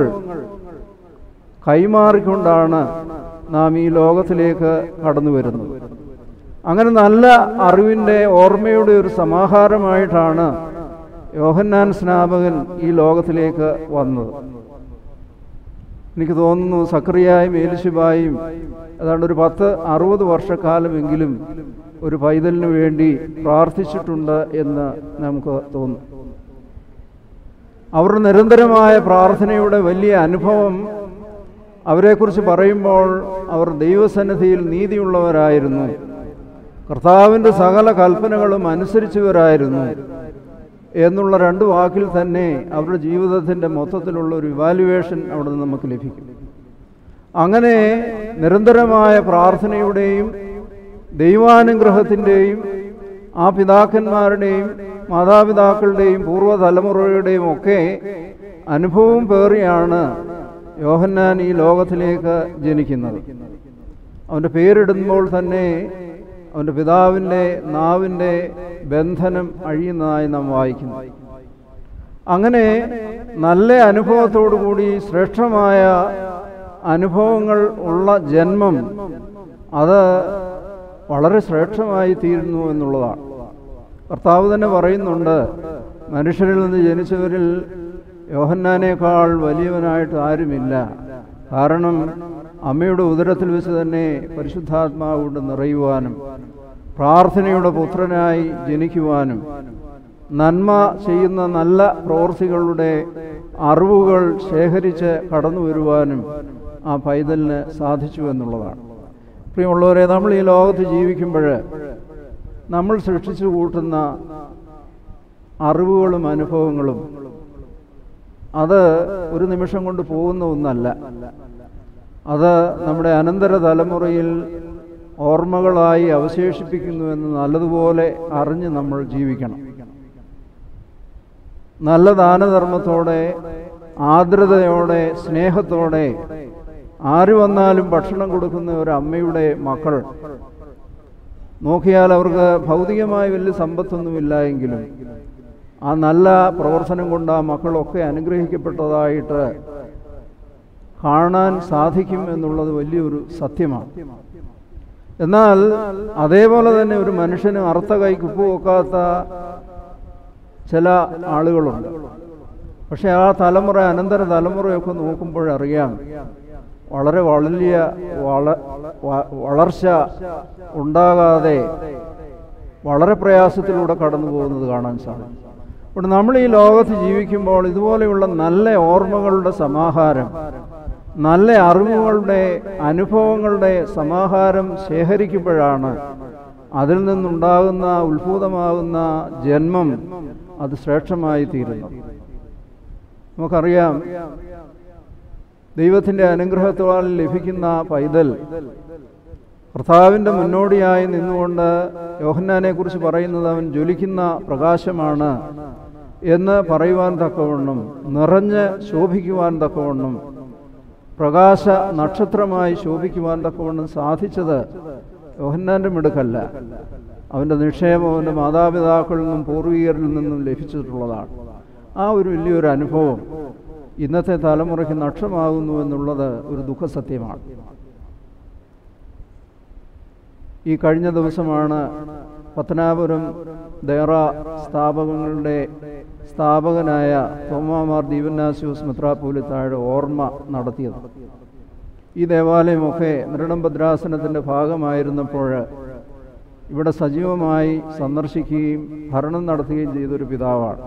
കൈമാറിക്കൊണ്ടാണ് നാം ഈ ലോകത്തിലേക്ക് കടന്നു വരുന്നത് അങ്ങനെ നല്ല അറിവിൻ്റെ ഓർമ്മയുടെ ഒരു സമാഹാരമായിട്ടാണ് യോഹന്നാൻ സ്നാപകൻ ഈ ലോകത്തിലേക്ക് വന്നത് എനിക്ക് തോന്നുന്നു സക്രിയായും ഏലിശുബായും ഏതാണ്ട് ഒരു പത്ത് അറുപത് വർഷക്കാലമെങ്കിലും ഒരു പൈതലിന് വേണ്ടി പ്രാർത്ഥിച്ചിട്ടുണ്ട് എന്ന് നമുക്ക് തോന്നും അവരുടെ നിരന്തരമായ പ്രാർത്ഥനയുടെ വലിയ അനുഭവം അവരെക്കുറിച്ച് പറയുമ്പോൾ അവർ ദൈവസന്നിധിയിൽ നീതിയുള്ളവരായിരുന്നു കർത്താവിൻ്റെ സകല കൽപ്പനകളും അനുസരിച്ചവരായിരുന്നു എന്നുള്ള രണ്ട് വാക്കിൽ തന്നെ അവരുടെ ജീവിതത്തിൻ്റെ മൊത്തത്തിലുള്ള ഒരു ഇവാലുവേഷൻ അവിടെ നിന്ന് നമുക്ക് ലഭിക്കും അങ്ങനെ നിരന്തരമായ പ്രാർത്ഥനയുടെയും ദൈവാനുഗ്രഹത്തിൻ്റെയും ആ പിതാക്കന്മാരുടെയും മാതാപിതാക്കളുടെയും പൂർവ്വതലമുറയുടെയും ഒക്കെ അനുഭവം പേറിയാണ് യോഹന്നാൻ ഈ ലോകത്തിലേക്ക് ജനിക്കുന്നത് അവൻ്റെ പേരിടുമ്പോൾ തന്നെ അവൻ്റെ പിതാവിൻ്റെ നാവിൻ്റെ ബന്ധനം അഴിയുന്നതായി നാം വായിക്കുന്നു അങ്ങനെ നല്ല അനുഭവത്തോടു കൂടി ശ്രേഷ്ഠമായ അനുഭവങ്ങൾ ഉള്ള ജന്മം അത് വളരെ ശ്രേഷ്ഠമായി തീരുന്നു എന്നുള്ളതാണ് കർത്താവ് തന്നെ പറയുന്നുണ്ട് മനുഷ്യരിൽ നിന്ന് ജനിച്ചവരിൽ യോഹന്നാനേക്കാൾ വലിയവനായിട്ട് ആരുമില്ല കാരണം അമ്മയുടെ ഉദരത്തിൽ വെച്ച് തന്നെ പരിശുദ്ധാത്മാവ് കൊണ്ട് നിറയുവാനും പ്രാർത്ഥനയുടെ പുത്രനായി ജനിക്കുവാനും നന്മ ചെയ്യുന്ന നല്ല പ്രവൃത്തികളുടെ അറിവുകൾ ശേഖരിച്ച് കടന്നു വരുവാനും ആ പൈതലിന് സാധിച്ചു എന്നുള്ളതാണ് പ്രിയമുള്ളവരെ നമ്മൾ ഈ ലോകത്ത് ജീവിക്കുമ്പോൾ നമ്മൾ സൃഷ്ടിച്ചു കൂട്ടുന്ന അറിവുകളും അനുഭവങ്ങളും അത് ഒരു നിമിഷം കൊണ്ട് പോകുന്ന ഒന്നല്ല അത് നമ്മുടെ അനന്തര തലമുറയിൽ ഓർമ്മകളായി അവശേഷിപ്പിക്കുന്നുവെന്ന് നല്ലതുപോലെ അറിഞ്ഞ് നമ്മൾ ജീവിക്കണം നല്ല ദാനധർമ്മത്തോടെ ആർദ്രതയോടെ സ്നേഹത്തോടെ ആര് വന്നാലും ഭക്ഷണം കൊടുക്കുന്ന ഒരു അമ്മയുടെ മക്കൾ നോക്കിയാൽ അവർക്ക് ഭൗതികമായ വലിയ സമ്പത്തൊന്നുമില്ല എങ്കിലും ആ നല്ല പ്രവർത്തനം കൊണ്ട് ആ മക്കളൊക്കെ അനുഗ്രഹിക്കപ്പെട്ടതായിട്ട് കാണാൻ സാധിക്കും എന്നുള്ളത് വലിയൊരു സത്യമാണ് എന്നാൽ അതേപോലെ തന്നെ ഒരു മനുഷ്യന് അർത്ഥ കൈക്ക് ഉപ്പ് വെക്കാത്ത ചില ആളുകളുണ്ട് പക്ഷെ ആ തലമുറ അനന്തര തലമുറയൊക്കെ നോക്കുമ്പോഴറിയാം വളരെ വലിയ വള വ- വളർച്ച ഉണ്ടാകാതെ വളരെ പ്രയാസത്തിലൂടെ കടന്നു പോകുന്നത് കാണാൻ സാധിക്കും അപ്പോൾ നമ്മൾ ഈ ലോകത്ത് ജീവിക്കുമ്പോൾ ഇതുപോലെയുള്ള നല്ല ഓർമ്മകളുടെ സമാഹാരം നല്ല അറിവുകളുടെ അനുഭവങ്ങളുടെ സമാഹാരം ശേഖരിക്കുമ്പോഴാണ് അതിൽ നിന്നുണ്ടാകുന്ന ഉത്ഭൂതമാകുന്ന ജന്മം അത് ശ്രേഷ്ഠമായി തീരുന്നു നമുക്കറിയാം ദൈവത്തിൻ്റെ അനുഗ്രഹത്താൽ ലഭിക്കുന്ന പൈതൽ കർത്താവിൻ്റെ മുന്നോടിയായി നിന്നുകൊണ്ട് യോഹന്നാനെ കുറിച്ച് പറയുന്നത് അവൻ ജ്വലിക്കുന്ന പ്രകാശമാണ് എന്ന് പറയുവാൻ തക്കവണ്ണം നിറഞ്ഞ് ശോഭിക്കുവാൻ തക്കവണ്ണം പ്രകാശ നക്ഷത്രമായി ശോഭിക്കുവാൻ തക്കവണ്ണം സാധിച്ചത് യോഹന്നാൻ്റെ മിടുക്കല്ല അവൻ്റെ നിക്ഷേപം അവൻ്റെ മാതാപിതാക്കളിൽ നിന്നും പൂർവികരിൽ നിന്നും ലഭിച്ചിട്ടുള്ളതാണ് ആ ഒരു വലിയൊരു അനുഭവം ഇന്നത്തെ തലമുറയ്ക്ക് നഷ്ടമാകുന്നു എന്നുള്ളത് ഒരു ദുഃഖസത്യമാണ് ഈ കഴിഞ്ഞ ദിവസമാണ് പത്തനാപുരം ദേറ സ്ഥാപകങ്ങളുടെ സ്ഥാപകനായ തോമാമാർ ദീപനാസ്യൂസ് മിത്രാപൂലിത്താഴ് ഓർമ്മ നടത്തിയത് ഈ ദേവാലയമൊക്കെ നൃടംഭദ്രാസനത്തിൻ്റെ ഭാഗമായിരുന്നപ്പോൾ ഇവിടെ സജീവമായി സന്ദർശിക്കുകയും ഭരണം നടത്തുകയും ചെയ്തൊരു പിതാവാണ്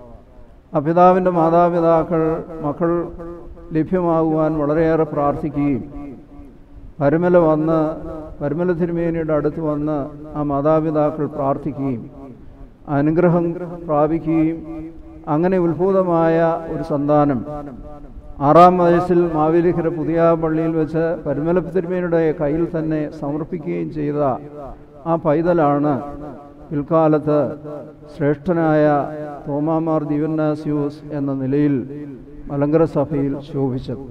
ആ പിതാവിൻ്റെ മാതാപിതാക്കൾ മക്കൾ ലഭ്യമാകുവാൻ വളരെയേറെ പ്രാർത്ഥിക്കുകയും പരുമല വന്ന് പരുമല തിരുമേനിയുടെ അടുത്ത് വന്ന് ആ മാതാപിതാക്കൾ പ്രാർത്ഥിക്കുകയും അനുഗ്രഹം പ്രാപിക്കുകയും അങ്ങനെ ഉത്ഭൂതമായ ഒരു സന്താനം ആറാം വയസ്സിൽ മാവേലിക്കര പുതിയ പള്ളിയിൽ വെച്ച് പരുമല തിരുമേനിയുടെ കയ്യിൽ തന്നെ സമർപ്പിക്കുകയും ചെയ്ത ആ പൈതലാണ് പിൽക്കാലത്ത് ശ്രേഷ്ഠനായ തോമാമാർ ദിവന്നാസ്യൂസ് എന്ന നിലയിൽ മലങ്കര സഭയിൽ ശോഭിച്ചത്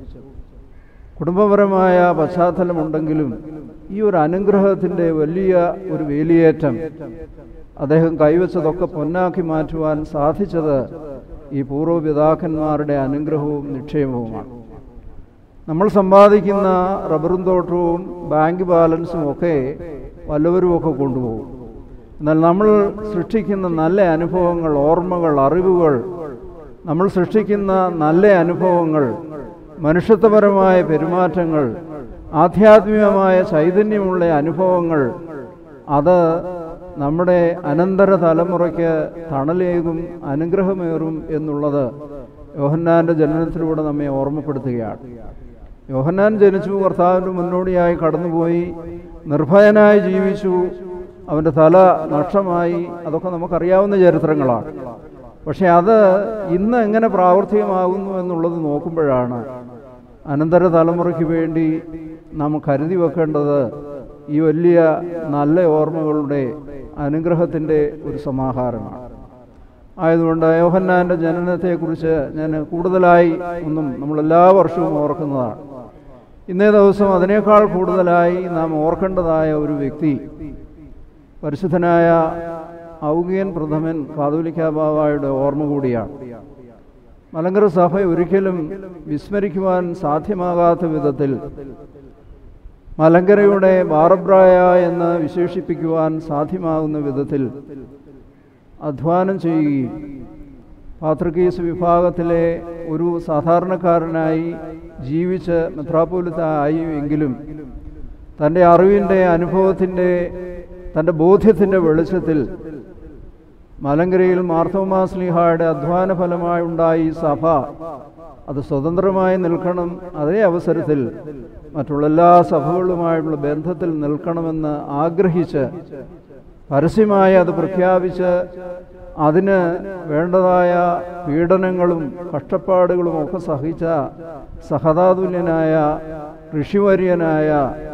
കുടുംബപരമായ പശ്ചാത്തലമുണ്ടെങ്കിലും ഈ ഒരു അനുഗ്രഹത്തിൻ്റെ വലിയ ഒരു വേലിയേറ്റം അദ്ദേഹം കൈവച്ചതൊക്കെ പൊന്നാക്കി മാറ്റുവാൻ സാധിച്ചത് ഈ പൂർവ്വപിതാക്കന്മാരുടെ അനുഗ്രഹവും നിക്ഷേപവുമാണ് നമ്മൾ സമ്പാദിക്കുന്ന റബ്ബറും തോട്ടവും ബാങ്ക് ബാലൻസും ഒക്കെ വല്ലവരും ഒക്കെ കൊണ്ടുപോകും എന്നാൽ നമ്മൾ സൃഷ്ടിക്കുന്ന നല്ല അനുഭവങ്ങൾ ഓർമ്മകൾ അറിവുകൾ നമ്മൾ സൃഷ്ടിക്കുന്ന നല്ല അനുഭവങ്ങൾ മനുഷ്യത്വപരമായ പെരുമാറ്റങ്ങൾ ആധ്യാത്മികമായ ചൈതന്യമുള്ള അനുഭവങ്ങൾ അത് നമ്മുടെ അനന്തര തലമുറയ്ക്ക് തണലേകും അനുഗ്രഹമേറും എന്നുള്ളത് യോഹന്നാൻ്റെ ജനനത്തിലൂടെ നമ്മെ ഓർമ്മപ്പെടുത്തുകയാണ് യോഹന്നാൻ ജനിച്ചു കർത്താവിൻ്റെ മുന്നോടിയായി കടന്നുപോയി നിർഭയനായി ജീവിച്ചു അവൻ്റെ തല നഷ്ടമായി അതൊക്കെ നമുക്കറിയാവുന്ന ചരിത്രങ്ങളാണ് പക്ഷെ അത് ഇന്ന് എങ്ങനെ പ്രാവർത്തികമാകുന്നു എന്നുള്ളത് നോക്കുമ്പോഴാണ് അനന്തര തലമുറയ്ക്ക് വേണ്ടി നാം കരുതി വെക്കേണ്ടത് ഈ വലിയ നല്ല ഓർമ്മകളുടെ അനുഗ്രഹത്തിൻ്റെ ഒരു സമാഹാരമാണ് ആയതുകൊണ്ട് യോഹന്നാൻ്റെ ജനനത്തെക്കുറിച്ച് ഞാൻ കൂടുതലായി ഒന്നും നമ്മളെല്ലാ വർഷവും ഓർക്കുന്നതാണ് ഇന്നേ ദിവസം അതിനേക്കാൾ കൂടുതലായി നാം ഓർക്കേണ്ടതായ ഒരു വ്യക്തി പരിശുദ്ധനായ ഔകിയൻ പ്രഥമൻ കാതോലിക്ക ബാബായുടെ ഓർമ്മ കൂടിയാണ് മലങ്കര സഭ ഒരിക്കലും വിസ്മരിക്കുവാൻ സാധ്യമാകാത്ത വിധത്തിൽ മലങ്കരയുടെ ബാറബ്രായ എന്ന് വിശേഷിപ്പിക്കുവാൻ സാധ്യമാകുന്ന വിധത്തിൽ അധ്വാനം ചെയ്യുകയും പാത്രക്കീസ് വിഭാഗത്തിലെ ഒരു സാധാരണക്കാരനായി ജീവിച്ച് മെത്രാപോലിത്ത ആയി എങ്കിലും തൻ്റെ അറിവിൻ്റെ അനുഭവത്തിൻ്റെ തൻ്റെ ബോധ്യത്തിൻ്റെ വെളിച്ചത്തിൽ മലങ്കരയിൽ മാർത്തോമാസ്ലിഹായുടെ അധ്വാന ഫലമായി ഉണ്ടായ ഈ സഭ അത് സ്വതന്ത്രമായി നിൽക്കണം അതേ അവസരത്തിൽ മറ്റുള്ള എല്ലാ സഭകളുമായുള്ള ബന്ധത്തിൽ നിൽക്കണമെന്ന് ആഗ്രഹിച്ച് പരസ്യമായി അത് പ്രഖ്യാപിച്ച് അതിന് വേണ്ടതായ പീഡനങ്ങളും കഷ്ടപ്പാടുകളും ഒക്കെ സഹിച്ച സഹതാതുല്യനായ ഋഷിവര്യനായ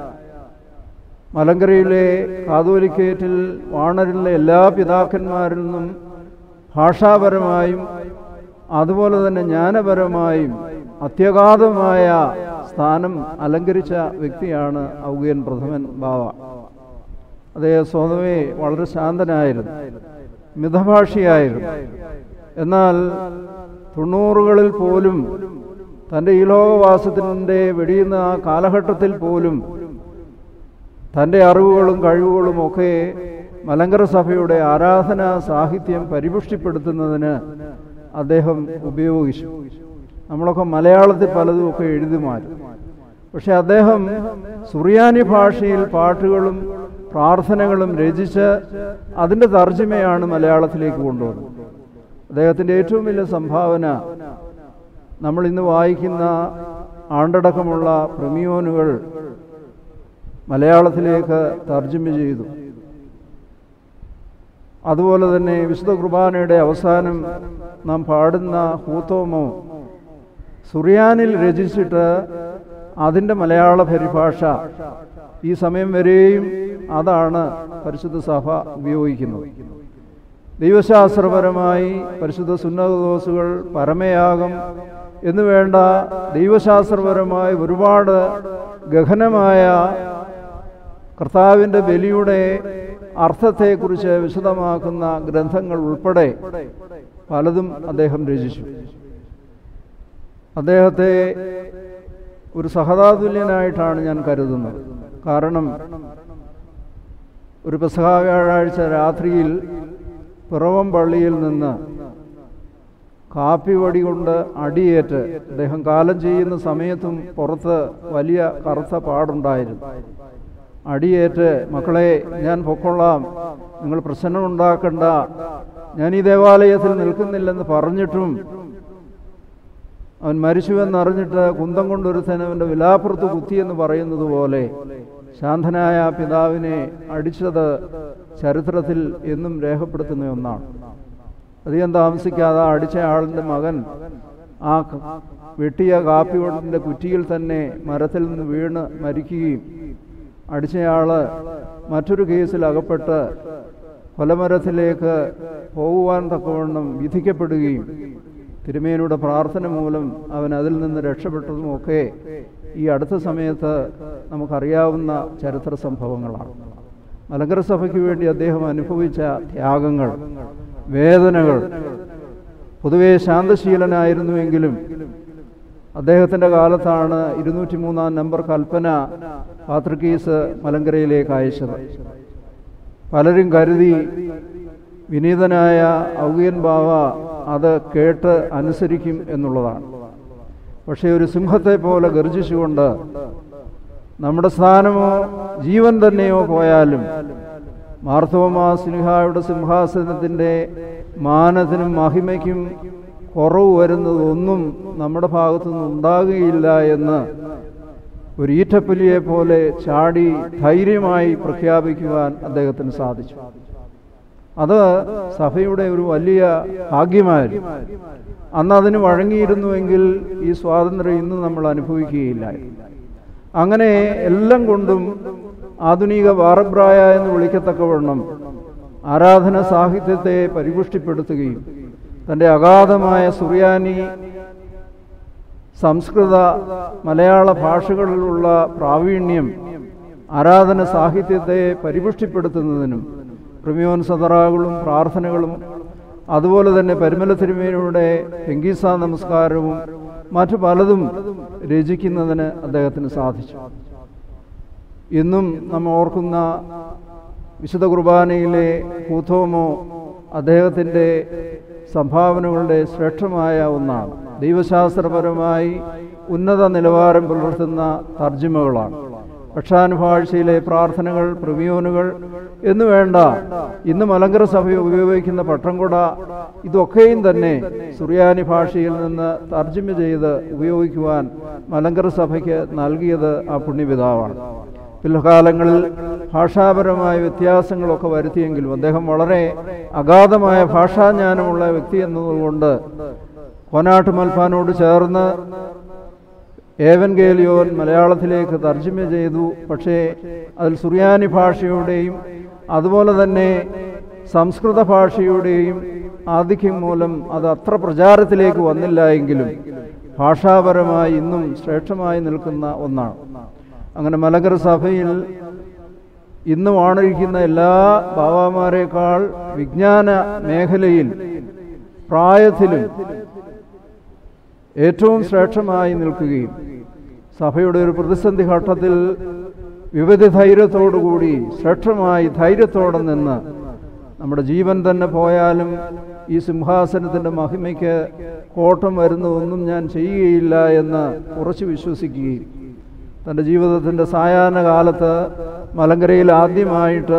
മലങ്കരയിലെ കാതോലിക്കേറ്റിൽ വാണരിലെ എല്ലാ പിതാക്കന്മാരിൽ നിന്നും ഭാഷാപരമായും അതുപോലെ തന്നെ ജ്ഞാനപരമായും അത്യഗാധമായ സ്ഥാനം അലങ്കരിച്ച വ്യക്തിയാണ് ഔഗിയൻ പ്രഥമൻ ബാവ അദ്ദേഹം സ്വതവേ വളരെ ശാന്തനായിരുന്നു മിതഭാഷിയായിരുന്നു എന്നാൽ തൊണ്ണൂറുകളിൽ പോലും തൻ്റെ ഈ ലോകവാസത്തിൻ്റെ വെടിയുന്ന ആ കാലഘട്ടത്തിൽ പോലും തൻ്റെ അറിവുകളും കഴിവുകളും ഒക്കെ മലങ്കര സഭയുടെ ആരാധനാ സാഹിത്യം പരിപുഷ്ടിപ്പെടുത്തുന്നതിന് അദ്ദേഹം ഉപയോഗിച്ചു നമ്മളൊക്കെ മലയാളത്തിൽ പലതും ഒക്കെ എഴുതി മാറ്റും പക്ഷെ അദ്ദേഹം സുറിയാനി ഭാഷയിൽ പാട്ടുകളും പ്രാർത്ഥനകളും രചിച്ച് അതിൻ്റെ തർജ്ജമയാണ് മലയാളത്തിലേക്ക് കൊണ്ടുവന്നത് അദ്ദേഹത്തിൻ്റെ ഏറ്റവും വലിയ സംഭാവന നമ്മൾ ഇന്ന് വായിക്കുന്ന ആണ്ടടക്കമുള്ള പ്രമിയോനുകൾ മലയാളത്തിലേക്ക് തർജ്ജമ ചെയ്തു അതുപോലെ തന്നെ വിശുദ്ധ കുർബാനയുടെ അവസാനം നാം പാടുന്ന ഹൂത്തോമോ സുറിയാനിൽ രചിച്ചിട്ട് അതിൻ്റെ മലയാള പരിഭാഷ ഈ സമയം വരെയും അതാണ് പരിശുദ്ധ സഭ ഉപയോഗിക്കുന്നത് ദൈവശാസ്ത്രപരമായി പരിശുദ്ധ സുന്നതദോസുകൾ പരമയാഗം എന്ന് വേണ്ട ദൈവശാസ്ത്രപരമായ ഒരുപാട് ഗഹനമായ കർത്താവിൻ്റെ ബലിയുടെ അർത്ഥത്തെക്കുറിച്ച് വിശദമാക്കുന്ന ഗ്രന്ഥങ്ങൾ ഉൾപ്പെടെ പലതും അദ്ദേഹം രചിച്ചു അദ്ദേഹത്തെ ഒരു സഹതാതുല്യനായിട്ടാണ് ഞാൻ കരുതുന്നത് കാരണം ഒരു പെസഹ വ്യാഴാഴ്ച രാത്രിയിൽ പിറവം പള്ളിയിൽ നിന്ന് കാപ്പി വടി കൊണ്ട് അടിയേറ്റ് അദ്ദേഹം കാലം ചെയ്യുന്ന സമയത്തും പുറത്ത് വലിയ കറുത്ത പാടുണ്ടായിരുന്നു അടിയേറ്റ് മക്കളെ ഞാൻ പൊക്കൊള്ളാം നിങ്ങൾ പ്രശ്നമുണ്ടാക്കണ്ട ഞാൻ ഈ ദേവാലയത്തിൽ നിൽക്കുന്നില്ലെന്ന് പറഞ്ഞിട്ടും അവൻ മരിച്ചുവെന്നറിഞ്ഞിട്ട് കുന്തം കൊണ്ടൊരുത്തൻ അവൻ്റെ വിലാപ്പുറത്ത് കുത്തിയെന്ന് പറയുന്നത് പോലെ ശാന്തനായ പിതാവിനെ അടിച്ചത് ചരിത്രത്തിൽ എന്നും രേഖപ്പെടുത്തുന്ന ഒന്നാണ് അധികം താമസിക്കാതെ അടിച്ച ആളിൻ്റെ മകൻ ആ ക- വെട്ടിയ കാപ്പിയുടെ കുറ്റിയിൽ തന്നെ മരത്തിൽ നിന്ന് വീണ് മരിക്കുകയും അടിച്ചയാള് മറ്റൊരു കേസിൽ അകപ്പെട്ട് കൊലമരത്തിലേക്ക് പോകുവാൻ തക്കവണ്ണം വിധിക്കപ്പെടുകയും തിരുമേനിയുടെ പ്രാർത്ഥന മൂലം അവൻ അതിൽ നിന്ന് രക്ഷപ്പെട്ടതുമൊക്കെ ഈ അടുത്ത സമയത്ത് നമുക്കറിയാവുന്ന ചരിത്ര സംഭവങ്ങളാണ് മലങ്കര സഭയ്ക്ക് വേണ്ടി അദ്ദേഹം അനുഭവിച്ച ത്യാഗങ്ങൾ വേദനകൾ പൊതുവെ ശാന്തശീലനായിരുന്നുവെങ്കിലും അദ്ദേഹത്തിൻ്റെ കാലത്താണ് ഇരുന്നൂറ്റി മൂന്നാം നമ്പർ കൽപ്പന പാത്രികീസ് മലങ്കരയിലേക്ക് അയച്ചത് പലരും കരുതി വിനീതനായ ഔകിയൻ ബാവ അത് കേട്ട് അനുസരിക്കും എന്നുള്ളതാണ് പക്ഷേ ഒരു സിംഹത്തെ പോലെ ഗർജിച്ചുകൊണ്ട് നമ്മുടെ സ്ഥാനമോ ജീവൻ തന്നെയോ പോയാലും മാർത്തോമാ സിൻഹായുടെ സിംഹാസനത്തിൻ്റെ മാനത്തിനും മഹിമയ്ക്കും കുറവ് വരുന്നതൊന്നും നമ്മുടെ ഭാഗത്തുനിന്ന് ഉണ്ടാകുകയില്ല എന്ന് ഒരു ഈറ്റപ്പുലിയെ പോലെ ചാടി ധൈര്യമായി പ്രഖ്യാപിക്കുവാൻ അദ്ദേഹത്തിന് സാധിച്ചു അത് സഭയുടെ ഒരു വലിയ ഭാഗ്യമായിരുന്നു അന്ന് അതിന് വഴങ്ങിയിരുന്നുവെങ്കിൽ ഈ സ്വാതന്ത്ര്യം ഇന്ന് നമ്മൾ അനുഭവിക്കുകയില്ലായിരുന്നു അങ്ങനെ എല്ലാം കൊണ്ടും ആധുനിക വാറബ്രായ എന്ന് വിളിക്കത്തക്കവണ്ണം ആരാധന സാഹിത്യത്തെ പരിപുഷ്ടിപ്പെടുത്തുകയും തൻ്റെ അഗാധമായ സുറിയാനി സംസ്കൃത മലയാള ഭാഷകളിലുള്ള പ്രാവീണ്യം ആരാധന സാഹിത്യത്തെ പരിപുഷ്ടിപ്പെടുത്തുന്നതിനും പ്രിമിയോൻ സദറാകളും പ്രാർത്ഥനകളും അതുപോലെ തന്നെ പരിമല തിരുമേനിയുടെ പെങ്കീസ നമസ്കാരവും മറ്റു പലതും രചിക്കുന്നതിന് അദ്ദേഹത്തിന് സാധിച്ചു ഇന്നും നമ്മൾ ഓർക്കുന്ന വിശുദ്ധ കുർബാനയിലെ കൂത്തോമോ അദ്ദേഹത്തിൻ്റെ സംഭാവനകളുടെ ശ്രേഷ്ഠമായ ഒന്നാണ് ദൈവശാസ്ത്രപരമായി ഉന്നത നിലവാരം പുലർത്തുന്ന തർജ്ജിമകളാണ് പക്ഷാനുഭാഷയിലെ പ്രാർത്ഥനകൾ പ്രവിയോനുകൾ എന്ന് വേണ്ട ഇന്ന് മലങ്കര സഭ ഉപയോഗിക്കുന്ന പട്ടംകുട ഇതൊക്കെയും തന്നെ സുറിയാനി ഭാഷയിൽ നിന്ന് തർജ്ജിമ ചെയ്ത് ഉപയോഗിക്കുവാൻ മലങ്കര സഭയ്ക്ക് നൽകിയത് ആ പുണ്യപിതാവാണ് പിൽക്കാലങ്ങളിൽ ഭാഷാപരമായ വ്യത്യാസങ്ങളൊക്കെ വരുത്തിയെങ്കിലും അദ്ദേഹം വളരെ അഗാധമായ ഭാഷാജ്ഞാനമുള്ള വ്യക്തി എന്നതുകൊണ്ട് കോനാട്ട് മൽഫാനോട് ചേർന്ന് ഏവൻഗേലിയോൻ മലയാളത്തിലേക്ക് തർജ്ജമ ചെയ്തു പക്ഷേ അതിൽ സുറിയാനി ഭാഷയുടെയും അതുപോലെ തന്നെ സംസ്കൃത ഭാഷയുടെയും ആധിക്യം മൂലം അത് അത്ര പ്രചാരത്തിലേക്ക് വന്നില്ല എങ്കിലും ഭാഷാപരമായി ഇന്നും ശ്രേഷ്ഠമായി നിൽക്കുന്ന ഒന്നാണ് അങ്ങനെ മലങ്കര സഭയിൽ ഇന്ന് വാണിരിക്കുന്ന എല്ലാ ബാബാമാരെക്കാൾ വിജ്ഞാന മേഖലയിൽ പ്രായത്തിലും ഏറ്റവും ശ്രേഷ്ഠമായി നിൽക്കുകയും സഭയുടെ ഒരു പ്രതിസന്ധി ഘട്ടത്തിൽ വിവിധ ധൈര്യത്തോടുകൂടി ശ്രേഷ്ഠമായി ധൈര്യത്തോടെ നിന്ന് നമ്മുടെ ജീവൻ തന്നെ പോയാലും ഈ സിംഹാസനത്തിൻ്റെ മഹിമയ്ക്ക് കോട്ടം വരുന്നതൊന്നും ഞാൻ ചെയ്യുകയില്ല എന്ന് ഉറച്ചു വിശ്വസിക്കുകയും തൻ്റെ ജീവിതത്തിൻ്റെ സായാഹ്ന കാലത്ത് മലങ്കരയിൽ ആദ്യമായിട്ട്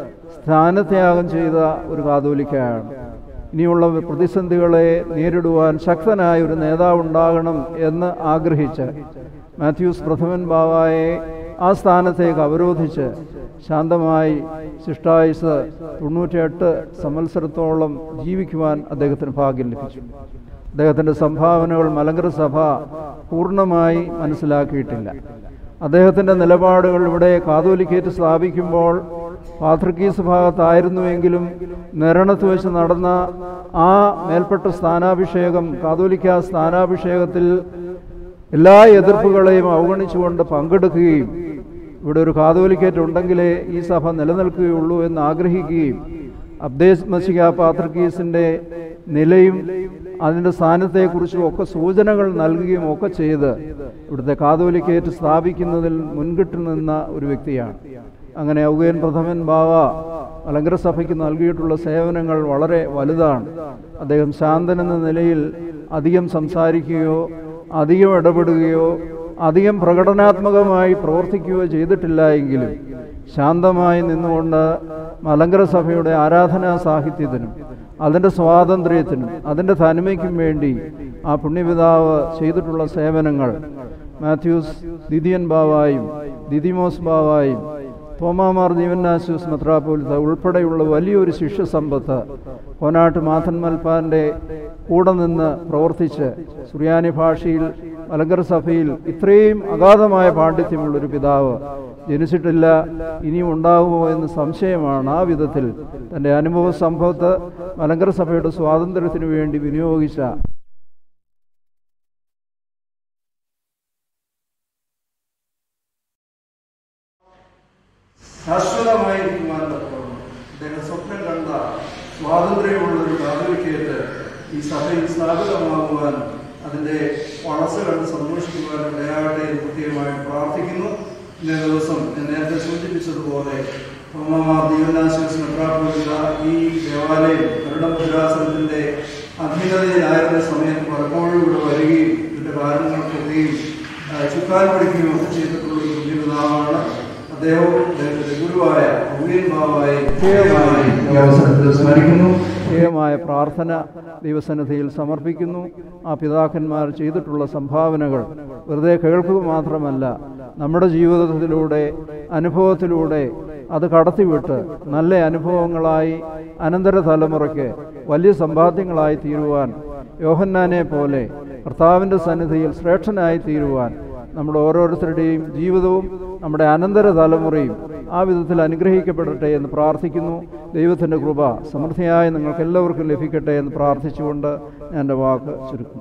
സ്ഥാനത്യാഗം ചെയ്ത ഒരു കാതോലിക്കയാണ് ഇനിയുള്ള പ്രതിസന്ധികളെ നേരിടുവാൻ ശക്തനായ ഒരു നേതാവ് ഉണ്ടാകണം എന്ന് ആഗ്രഹിച്ച് മാത്യൂസ് പ്രഥമൻ ബാവായെ ആ സ്ഥാനത്തേക്ക് അവരോധിച്ച് ശാന്തമായി ശിഷ്ടായുസ് തൊണ്ണൂറ്റിയെട്ട് സംവത്സരത്തോളം ജീവിക്കുവാൻ അദ്ദേഹത്തിന് ഭാഗ്യം ലഭിച്ചു അദ്ദേഹത്തിൻ്റെ സംഭാവനകൾ മലങ്കര സഭ പൂർണ്ണമായി മനസ്സിലാക്കിയിട്ടില്ല അദ്ദേഹത്തിൻ്റെ നിലപാടുകൾ ഇവിടെ കാതോലിക്കേറ്റ് സ്ഥാപിക്കുമ്പോൾ പാത്രിക്കീസ് ഭാഗത്തായിരുന്നുവെങ്കിലും നിരണത്ത് വെച്ച് നടന്ന ആ മേൽപ്പെട്ട സ്ഥാനാഭിഷേകം കാതോലിക്ക സ്ഥാനാഭിഷേകത്തിൽ എല്ലാ എതിർപ്പുകളെയും അവഗണിച്ചുകൊണ്ട് പങ്കെടുക്കുകയും ഇവിടെ ഒരു കാതോലിക്കേറ്റ് ഉണ്ടെങ്കിലേ ഈ സഭ നിലനിൽക്കുകയുള്ളൂ എന്ന് ആഗ്രഹിക്കുകയും അബ്ദേസ് മസിക പാത്രിക്കീസിൻ്റെ നിലയും അതിൻ്റെ സ്ഥാനത്തെക്കുറിച്ചും ഒക്കെ സൂചനകൾ നൽകുകയും ഒക്കെ ചെയ്ത് ഇവിടുത്തെ കാതോലിക്കേറ്റ് സ്ഥാപിക്കുന്നതിൽ മുൻകിട്ട് നിന്ന ഒരു വ്യക്തിയാണ് അങ്ങനെ ഔഗേൻ പ്രഥമൻ ബാവ മലങ്കര സഭയ്ക്ക് നൽകിയിട്ടുള്ള സേവനങ്ങൾ വളരെ വലുതാണ് അദ്ദേഹം ശാന്തൻ എന്ന നിലയിൽ അധികം സംസാരിക്കുകയോ അധികം ഇടപെടുകയോ അധികം പ്രകടനാത്മകമായി പ്രവർത്തിക്കുകയോ ചെയ്തിട്ടില്ല എങ്കിലും ശാന്തമായി നിന്നുകൊണ്ട് മലങ്കര സഭയുടെ ആരാധനാ സാഹിത്യത്തിനും അതിൻ്റെ സ്വാതന്ത്ര്യത്തിനും അതിൻ്റെ തനിമയ്ക്കും വേണ്ടി ആ പുണ്യപിതാവ് ചെയ്തിട്ടുള്ള സേവനങ്ങൾ മാത്യൂസ് ദിദിയൻ ബാവായും ദിദിമോസ് ബാവായും തോമാമാർ ജീവനാശൂസ് മെത്രാപോലിത്ത ഉൾപ്പെടെയുള്ള വലിയൊരു ശിഷ്യസമ്പത്ത് കോനാട്ട് മാഥൻ മൽപ്പാൻ്റെ കൂടെ നിന്ന് പ്രവർത്തിച്ച് സുറിയാനി ഭാഷയിൽ മലങ്കര സഭയിൽ ഇത്രയും അഗാധമായ പാണ്ഡിത്യമുള്ളൊരു പിതാവ് ജനിച്ചിട്ടില്ല ഇനിയും ഉണ്ടാകുമോ എന്ന് സംശയമാണ് ആ വിധത്തിൽ തൻ്റെ അനുഭവ സംഭവത്ത് മലങ്കര സഭയുടെ സ്വാതന്ത്ര്യത്തിനു വേണ്ടി വിനിയോഗിച്ച ശാശ്വതമായിരിക്കുവാൻ തക്കവണ്ണം അദ്ദേഹം സ്വപ്നം കണ്ട സ്വാതന്ത്ര്യമുള്ള ഒരു കാതോലിക്കേറ്റ് ഈ സഭയിൽ സ്ഥാപിതമാകുവാൻ അതിൻ്റെ വളർച്ച കണ്ട് സന്തോഷിക്കുവാൻ ഇടയാകട്ടെ എന്ന് പ്രത്യേകമായി പ്രാർത്ഥിക്കുന്നു ഇന്നേ ദിവസം ഞാൻ നേരത്തെ സൂചിപ്പിച്ചതുപോലെ തോമമാർ ദീവനാശ്വാസ മെത്രാപോലിത്ത ഈ ദേവാലയം കരുടമുദ്രാസനത്തിൻ്റെ അധീനതയിലായിരുന്ന സമയത്ത് പലപ്പോഴും ഇവിടെ വരികയും ഇതിൻ്റെ കാര്യങ്ങൾക്കൊക്കെയും ചുക്കാൻ പഠിക്കുകയും ഒക്കെ ചെയ്തിട്ടുള്ള ഒരു പുണ്യപിതാവാണ് അദ്ദേഹവും അദ്ദേഹത്തിന്റെ ഗുരുവായ ഉള്ളിയൻ ബാബായി പ്രത്യേകമായി ഈ അവസരത്തിൽ സ്മരിക്കുന്നു പ്രത്യേകമായ പ്രാർത്ഥന ദൈവസന്നിധിയിൽ സമർപ്പിക്കുന്നു ആ പിതാക്കന്മാർ ചെയ്തിട്ടുള്ള സംഭാവനകൾ വെറുതെ കേൾക്കുക മാത്രമല്ല നമ്മുടെ ജീവിതത്തിലൂടെ അനുഭവത്തിലൂടെ അത് കടത്തിവിട്ട് നല്ല അനുഭവങ്ങളായി അനന്തര തലമുറയ്ക്ക് വലിയ സമ്പാദ്യങ്ങളായി തീരുവാൻ യോഹന്നാനെ പോലെ കർത്താവിൻ്റെ സന്നിധിയിൽ ശ്രേഷ്ഠനായി തീരുവാൻ നമ്മുടെ ഓരോരുത്തരുടെയും ജീവിതവും നമ്മുടെ അനന്തര തലമുറയും ആ വിധത്തിൽ അനുഗ്രഹിക്കപ്പെടട്ടെ എന്ന് പ്രാർത്ഥിക്കുന്നു ദൈവത്തിൻ്റെ കൃപ സമൃദ്ധിയായി നിങ്ങൾക്ക് എല്ലാവർക്കും ലഭിക്കട്ടെ എന്ന് പ്രാർത്ഥിച്ചുകൊണ്ട് ഞാൻ എൻ്റെ വാക്ക് ചുരുക്കുന്നു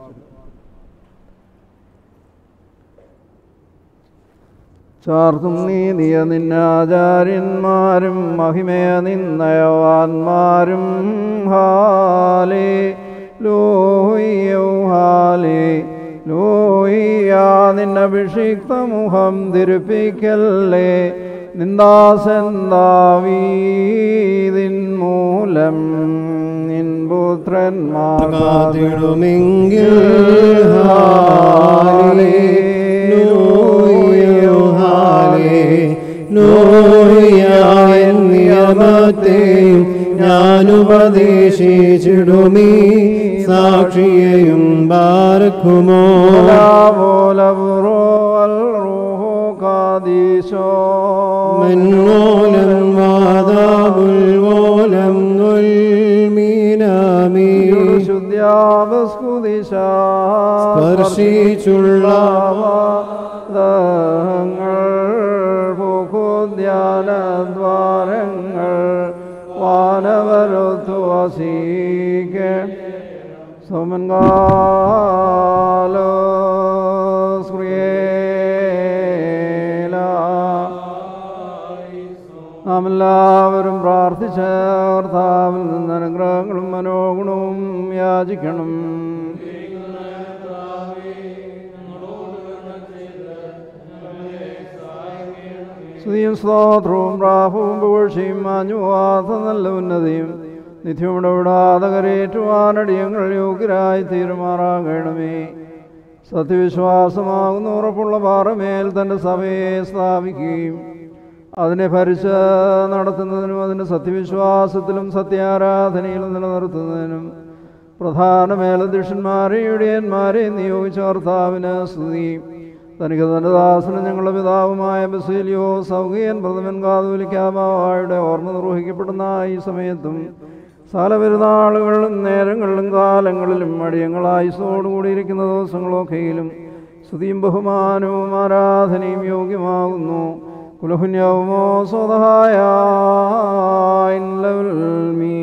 ചാർത്തും നീതിയ നിന്നാചാര്യന്മാരും മഹിമയ നിന്നയവാന്മാരും ഹാലേ ലോയ്യോ ഹാലേ ലോയ്യാ നിന്നഭിഷിക്ത മുഖം തിരുപ്പിക്കല്ലേ നിന്ദാസന്താവീതിൻ മൂലം നിൻ പുത്രന്മാർ കാത്തിടുമെങ്കിൽ ഹാലേ ലൂയോ ഹാലേ ലൂയായ നിയമത്തെയും ഞാനുപദേശിച്ചിടുമീ സാക്ഷിയെയും ബാർക്കുമോ മന്നോലം വാദാബുൽവോലം നുൽമീനാമീ സ്പർശിച്ചുള്ള ധ്യാനദ്വാരങ്ങൾ വാനവരുത്തു വസീകണമേ സോമൻകാലോസ് ക്രിയേല നാം എല്ലാവരും പ്രാർത്ഥിച്ച കർത്താവിൽ നിന്ന് അനുഗ്രഹങ്ങളും മനോഗുണവും യാചിക്കണം സ്തുതിയും സ്തോത്രവും പ്രാഭവും പുകഴ്ചയും മാഞ്ഞുവാത്ത നല്ല ഉന്നതിയും നിത്യവിടെ വിടാതെ കരയേറ്റുവാനടിയങ്ങൾ യോഗ്യരായി തീരുമാറാകണമേ സത്യവിശ്വാസമാകുന്ന ഉറപ്പുള്ള പാറമേൽ തൻ്റെ സഭയെ സ്ഥാപിക്കുകയും അതിനെ ഭരിച്ച് നടത്തുന്നതിനും അതിൻ്റെ സത്യവിശ്വാസത്തിലും സത്യാരാധനയിലും നിലനിർത്തുന്നതിനും പ്രധാന മേലധ്യക്ഷന്മാരെയും ഇടിയന്മാരെയും നിയോഗിച്ച കർത്താവിന് സ്തുതി തനിക്ക് തൻ്റെ ദാസനും ഞങ്ങളുടെ പിതാവുമായ ബസീലിയോ സൗകിയൻ പ്രഥമൻ കാതുലിക്കാബാവായുടെ ഓർമ്മ നിർവഹിക്കപ്പെടുന്ന ഈ സമയത്തും സകല പെരുന്നാളുകളിലും നേരങ്ങളിലും കാലങ്ങളിലും അടിയങ്ങളായുസോടുകൂടിയിരിക്കുന്ന ദിവസങ്ങളൊക്കെയിലും സ്തുതിയും ബഹുമാനവും ആരാധനയും യോഗ്യമാകുന്നു കുലഹുന്യവുമോ സ്വതഹായ മീ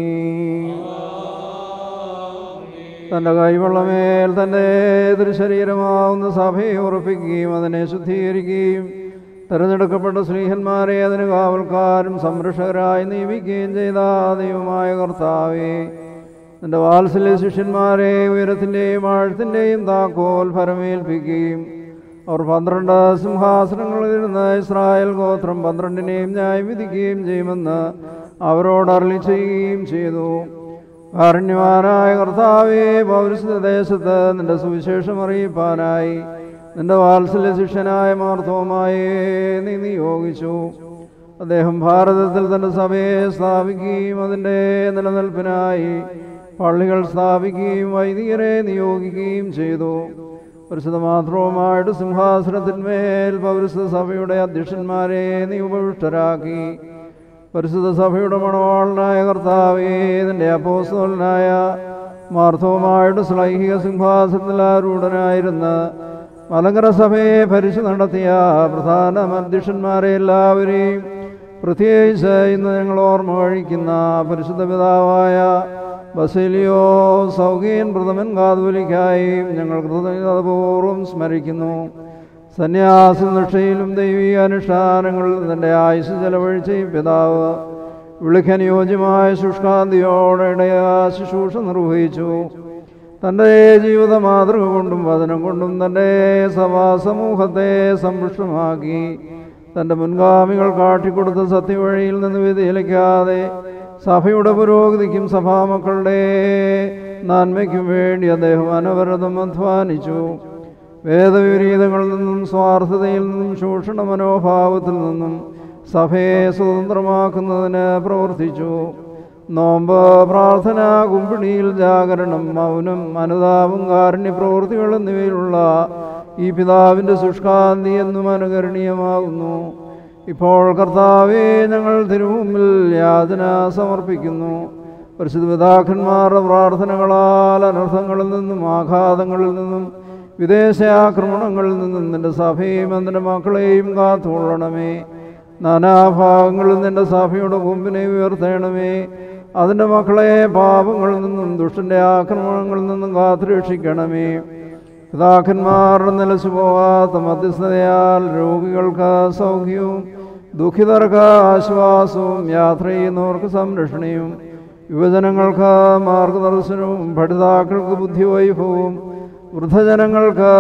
തൻ്റെ കൈവെള്ളമേൽ തൻ്റെ എതിർശരീരമാവുന്ന സഭയെ ഉറപ്പിക്കുകയും അതിനെ ശുദ്ധീകരിക്കുകയും തിരഞ്ഞെടുക്കപ്പെട്ട സ്നേഹന്മാരെ അതിന് കാവൽക്കാരും സംരക്ഷകരായി നിയമിക്കുകയും ചെയ്ത ദൈവമായ കർത്താവേ നിന്റെ വാത്സല്യ ശിഷ്യന്മാരെ ഉയരത്തിൻ്റെയും ആഴത്തിൻ്റെയും താക്കോൽ ഫലമേൽപ്പിക്കുകയും അവർ പന്ത്രണ്ട് സിംഹാസനങ്ങളിൽ ഇരുന്ന് ഇസ്രായേൽ ഗോത്രം പന്ത്രണ്ടിനെയും ന്യായം വിധിക്കുകയും ചെയ്യുമെന്ന് അവരോട് അരളി ചെയ്യുകയും ചെയ്തു കാരുണ്യവാനായ കർത്താവേ പൗരസ്യ ദേശത്ത് നിന്റെ സുവിശേഷം അറിയിപ്പാനായി നിന്റെ വാത്സല്യ ശിഷ്യനായ മാർത്തോമായെ നീ നിയോഗിച്ചു അദ്ദേഹം ഭാരതത്തിൽ തന്റെ സഭയെ സ്ഥാപിക്കുകയും അതിൻ്റെ നിലനിൽപ്പിനായി പള്ളികൾ സ്ഥാപിക്കുകയും വൈദികരെ നിയോഗിക്കുകയും ചെയ്തു പരിശുദ്ധ മാത്രവുമായിട്ട് സിംഹാസനത്തിന്മേൽ പൗരസ്യ സഭയുടെ അധ്യക്ഷന്മാരെ നീ ഉപവിഷ്ടരാക്കി പരിശുദ്ധ സഭയുടെ മണവാളനായ കർത്താവേ നിന്റെ അപ്പോസ്തോലനായ മാർത്തവുമായിട്ട് ശ്ലൈഹിക സിംഹാസനത്തിലാരൂഢനായിരുന്ന മലങ്കര സഭയെ ഭരിച്ചു നടത്തിയ പ്രധാന അധ്യക്ഷന്മാരെ എല്ലാവരെയും പ്രത്യേകിച്ച് ഇന്ന് ഞങ്ങൾ ഓർമ്മ കഴിക്കുന്ന പരിശുദ്ധ പിതാവായ ബസേലിയോ സൗകീൻ പ്രഥമൻ കാതുവലിക്കായും ഞങ്ങൾ കൃതജ്ഞതാപൂർവ്വം സ്മരിക്കുന്നു സന്യാസി നിഷ്ഠയിലും ദൈവീക അനുഷ്ഠാനങ്ങളിൽ തൻ്റെ ആയുസ് ചെലവഴിച്ച ഈ പിതാവ് വിളിക്കനുയോജ്യമായ ശുഷ്കാന്തിയോടെ ഇടയാ ശുശ്രൂഷ നിർവഹിച്ചു തൻ്റെ ജീവിത മാതൃക കൊണ്ടും വചനം കൊണ്ടും തൻ്റെ സഭാ സമൂഹത്തെ സമ്പുഷ്ടമാക്കി തൻ്റെ മുൻഗാമികൾ കാട്ടിക്കൊടുത്ത സത്യവഴിയിൽ നിന്ന് വ്യതിചലിക്കാതെ സഭയുടെ പുരോഗതിക്കും സഭാമക്കളുടെ നന്മയ്ക്കും വേണ്ടി അദ്ദേഹം അനവരതം അധ്വാനിച്ചു വേദവിപരീതങ്ങളിൽ നിന്നും സ്വാർത്ഥതയിൽ നിന്നും ചൂഷണ മനോഭാവത്തിൽ നിന്നും സഭയെ സ്വതന്ത്രമാക്കുന്നതിന് പ്രവർത്തിച്ചു നോമ്പ് പ്രാർത്ഥന കുമ്പിണിയിൽ ജാഗരണം മൗനം അനുതാപം കാരുണ്യ പ്രവൃത്തികൾ എന്നിവയിലുള്ള ഈ പിതാവിൻ്റെ ശുഷ്കാന്തി എന്നും അനുകരണീയമാകുന്നു ഇപ്പോൾ കർത്താവെ ഞങ്ങൾ തിരുമുമ്പിൽ യാതന സമർപ്പിക്കുന്നു പരിശുദ്ധ പിതാക്കന്മാരുടെ പ്രാർത്ഥനകളാൽ അനർത്ഥങ്ങളിൽ നിന്നും ആഘാതങ്ങളിൽ നിന്നും വിദേശ ആക്രമണങ്ങളിൽ നിന്നും നിന്റെ സഭയും അതിൻ്റെ മക്കളെയും കാത്തുകൊള്ളണമേ നാനാഭാഗങ്ങളിൽ നിന്റെ സഭയുടെ കൊമ്പിനെ ഉയർത്തേണമേ അതിൻ്റെ മക്കളെ പാപങ്ങളിൽ നിന്നും ദുഷ്ടൻ്റെ ആക്രമണങ്ങളിൽ നിന്നും കാത്തുരക്ഷിക്കണമേ പിതാക്കന്മാരുടെ നിലച്ചു പോകാത്ത മധ്യസ്ഥതയാൽ രോഗികൾക്ക് സൗഖ്യവും ദുഃഖിതർക്ക് ആശ്വാസവും യാത്ര ചെയ്യുന്നവർക്ക് സംരക്ഷണയും യുവജനങ്ങൾക്ക് മാർഗദർശനവും പഠിതാക്കൾക്ക് ബുദ്ധിവൈഭവവും വൃദ്ധജനങ്ങൾക്ക്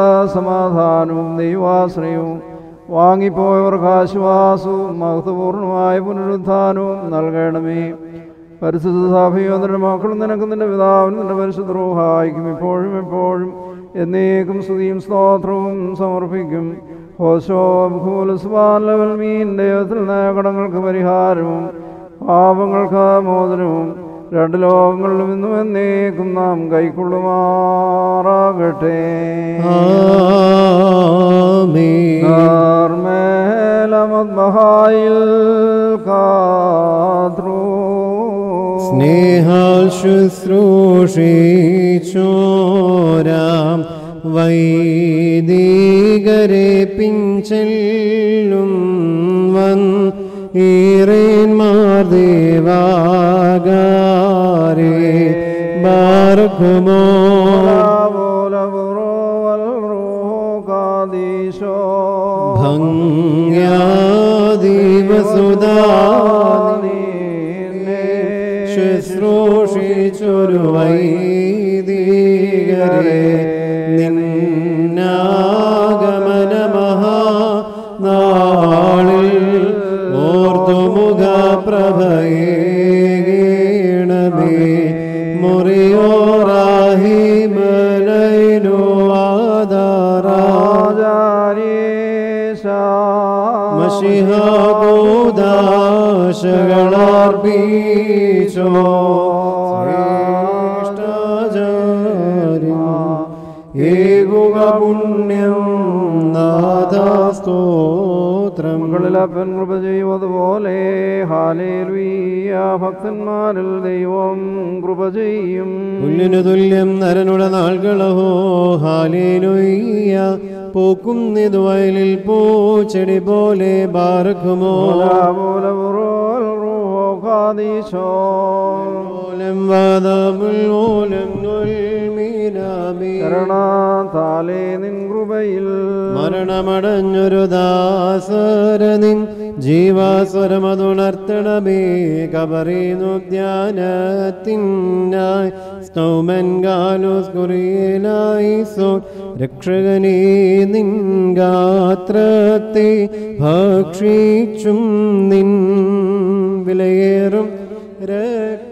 സമാധാനവും ദൈവാശ്രയവും വാങ്ങിപ്പോയവർക്ക് ആശ്വാസവും മഹത്വപൂർണമായ പുനരുത്ഥാനവും നൽകണമേ പരിശുദ്ധ സഭയോ നിന്റെ മക്കളും നിനക്ക് നിന്റെ പിതാവിനും നിന്റെ പരിശുദ്ധ റൂഹായിക്കും ഇപ്പോഴും എപ്പോഴും എന്നേക്കും സ്തുതിയും സ്തോത്രവും സമർപ്പിക്കും ഹോശോ ഭൂലസ്വാലവൽ മീൻ ദൈവത്തിൽ നിന്നായ കടങ്ങൾക്ക് പരിഹാരവും പാപങ്ങൾക്ക് മോചനവും രണ്ട് ലോകങ്ങളിലും ഇന്നും എന്നേക്കും നാം കൈക്കൊള്ളുമാറാകട്ടെ മഹായിൽ കാത്രൂ സ്നേഹാൽ ശുശ്രൂഷിച്ചോരാം വൈദികരെ പിഞ്ചെല്ലും വൻ ഈറേന്മാർ ദേവാകാരേ ബാറക്കുമോർ ബാർക്കുമോ ഭംഗ്യാദീപസുധാനി ശുശ്രൂഷിച്ചൊരു വൈദികരെ നിന്നാഗമന മഹാനാളിൽ ഓർത്തുമുഖ പ്രഭയേണമേ മുറിയോറാഹിമലൈനോ മഷിഹാഗോദാശകളർപ്പിച്ചോ ശ്രേഷ്ഠാചാര്യം ഏകുക പുണ്യം നാഥാസ്തോത്രം മകളിലപ്പൻ കൃപ ചെയ്യുന്നതുപോലെ ഹാലേലുയ്യ ഭക്തന്മാരിൽ ദൈവം കൃപ ചെയ്യും പുല്ലിനു തുല്യം നരനുടെ നാൾകളഹോ ഹാലേലുയ്യ പൂക്കും വയലിൽ പൂച്ചെടി പോലെ ബാർക്കുമോ ഓലം വാദമുല്ലോലം നൊൽമീനാമി കരണാതാലേ നിൻ കൃപയിൽ മരണമടഞ്ഞൊരു ദാസരനിൻ ജീവാസ്വരമതുണർത്തണമേ കബറീനുദ്യാനത്തിനായി സ്നൗമൻ ഗാലോസ് കുറിയലായി സോ രക്ഷകനേ നിൻ ഗാത്രത്തെ ഭക്ഷിച്ചും നിൻ വിലയേറും രക്ത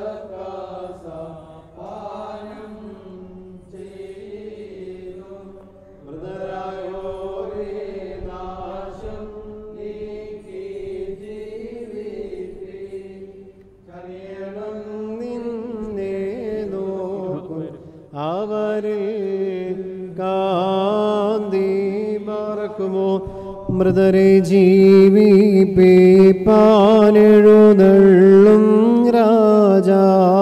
അവരിൽ കാന്തി മറക്കുമോ മൃതരെ ജീവിപ്പിപ്പാനെഴുന്നള്ളും രാജാ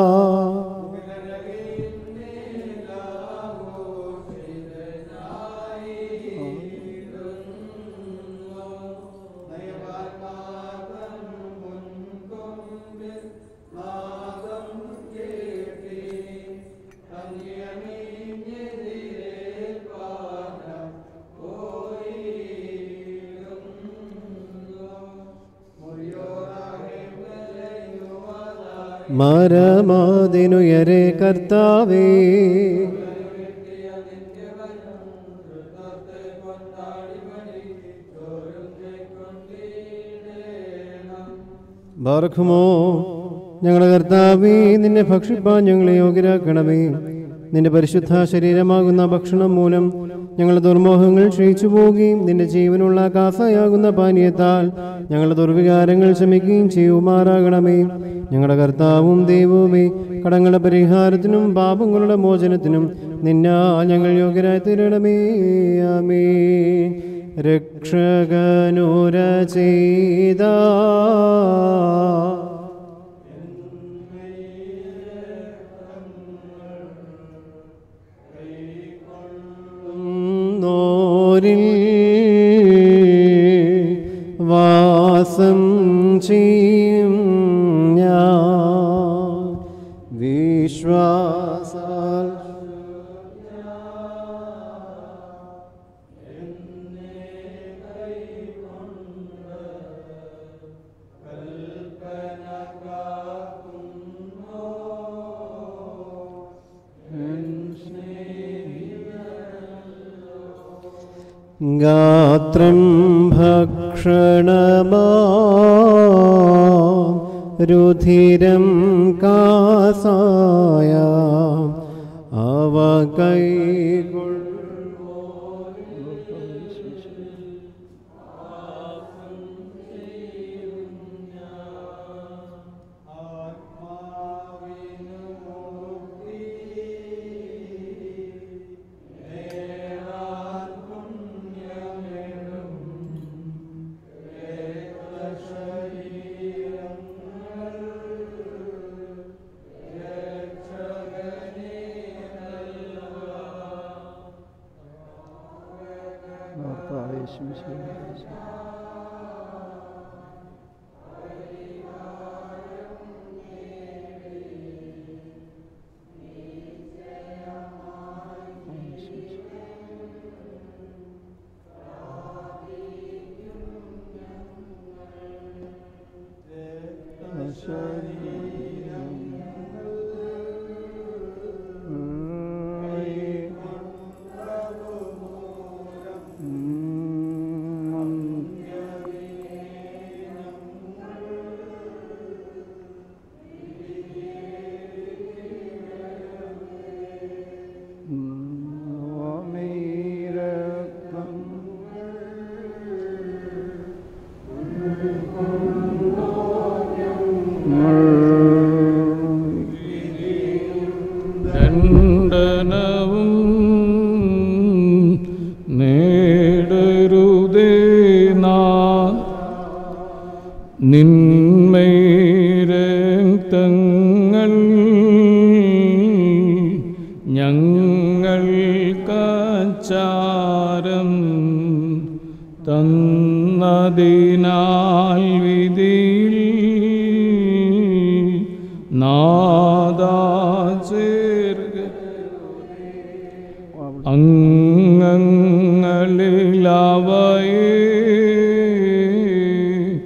മരമാതിനുയരെ കർത്താവേ ബാർക്കുമോ ഞങ്ങളുടെ കർത്താവേ നിന്നെ ഭക്ഷിപ്പാൻ ഞങ്ങളെ യോഗ്യരാക്കണമേ നിന്റെ പരിശുദ്ധ ശരീരമാകുന്ന ഭക്ഷണം മൂലം ഞങ്ങളുടെ ദുർമോഹങ്ങൾ ക്ഷയിച്ചു പോവുകയും നിന്റെ ജീവനുള്ള കാസയാകുന്ന പാനീയത്താൽ ഞങ്ങളുടെ ദുർവികാരങ്ങൾ ശമിക്കുകയും ചെയ്യുമാറാകണമേ ഞങ്ങളുടെ കർത്താവും ദൈവവുമേ കടങ്ങളുടെ പരിഹാരത്തിനും പാപങ്ങളുടെ മോചനത്തിനും നിന്നാ ഞങ്ങൾ യോഗ്യരായി തീരണമേ ആമേ രക്ഷകനുര ചെയ്ത നോരിൽ വാസം ചെയ്യും ഞാൻ വിശ്വാസാൽ ഗാത്രം ഭക്ഷണമാ രുധിരം കാസായ അവ കൈകൊൾ കർത്താവേ, ശിവശിവ. കച്ചാരം തന്നതിനാൽ വിധിയിൽ നാദാ ചേർക അംഗങ്ങളിലവയെ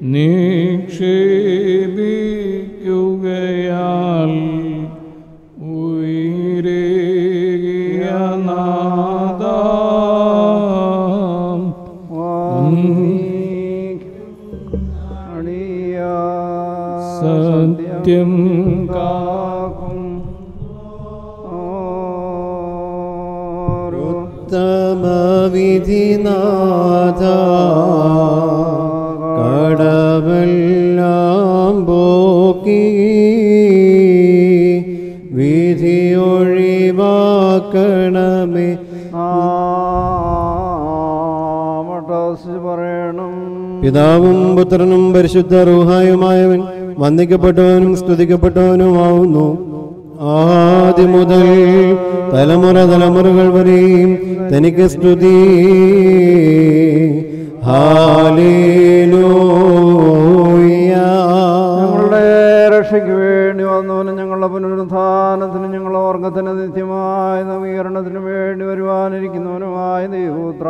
നിക്ഷേപിക്കുകയാൽ ഉയരേകിയ നാദാം സത്യം കാക്കും ഉത്തമവിധിനാഥ കടവെല്ലാം പോക്കി വിധിയൊഴിവാക്കണമേ മട്ടാസ് പറയണം പിതാവും പുത്രനും പരിശുദ്ധ റൂഹായുമായവൻ വന്ദിക്കപ്പെട്ടവനും സ്തുതിക്കപ്പെട്ടവനുമാവുന്നു ആദ്യം മുതൽ തലമുറ തലമുറകൾ വരെയും തനിക്ക് സ്തുതി ഹാലേലൂയ ഞങ്ങളുടെ രക്ഷയ്ക്ക് വേണ്ടി വന്നവനും ഞങ്ങളുടെ പുനരുത്ഥാനത്തിനും ഞങ്ങളുടെ വർഗത്തിന് നിത്യമായ നവീകരണത്തിനും വേണ്ടി വരുവാനിരിക്കുന്നവനുമായ ദൈവപുത്ര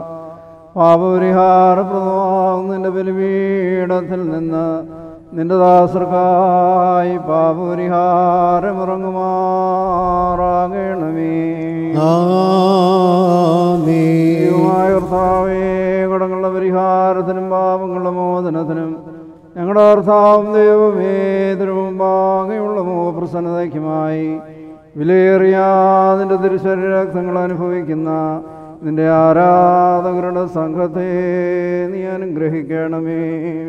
പാപപരിഹാരപ്രദമാകുന്ന നിന്റെ ബലിപീഠത്തിൽ നിന്ന് നിന്റെ ദാസർക്കായി പാപപരിഹാരം ഇറങ്ങുമാറാകണമേ ദൈവമായ കർത്താവേ കടങ്ങളുടെ പരിഹാരത്തിനും പാപങ്ങളുടെ മോചനത്തിനും ഞങ്ങളുടെ കർത്താവും ദൈവമേ തിരുമുമ്പാകെയുള്ള മോഹപ്രസന്നതയ്ക്കുമായി വിലയേറിയ നിന്റെ തിരുശരീരക്തങ്ങൾ അനുഭവിക്കുന്ന നിന്റെ ആരാധകരുടെ സംഘത്തെ നീ അനുഗ്രഹിക്കണമേ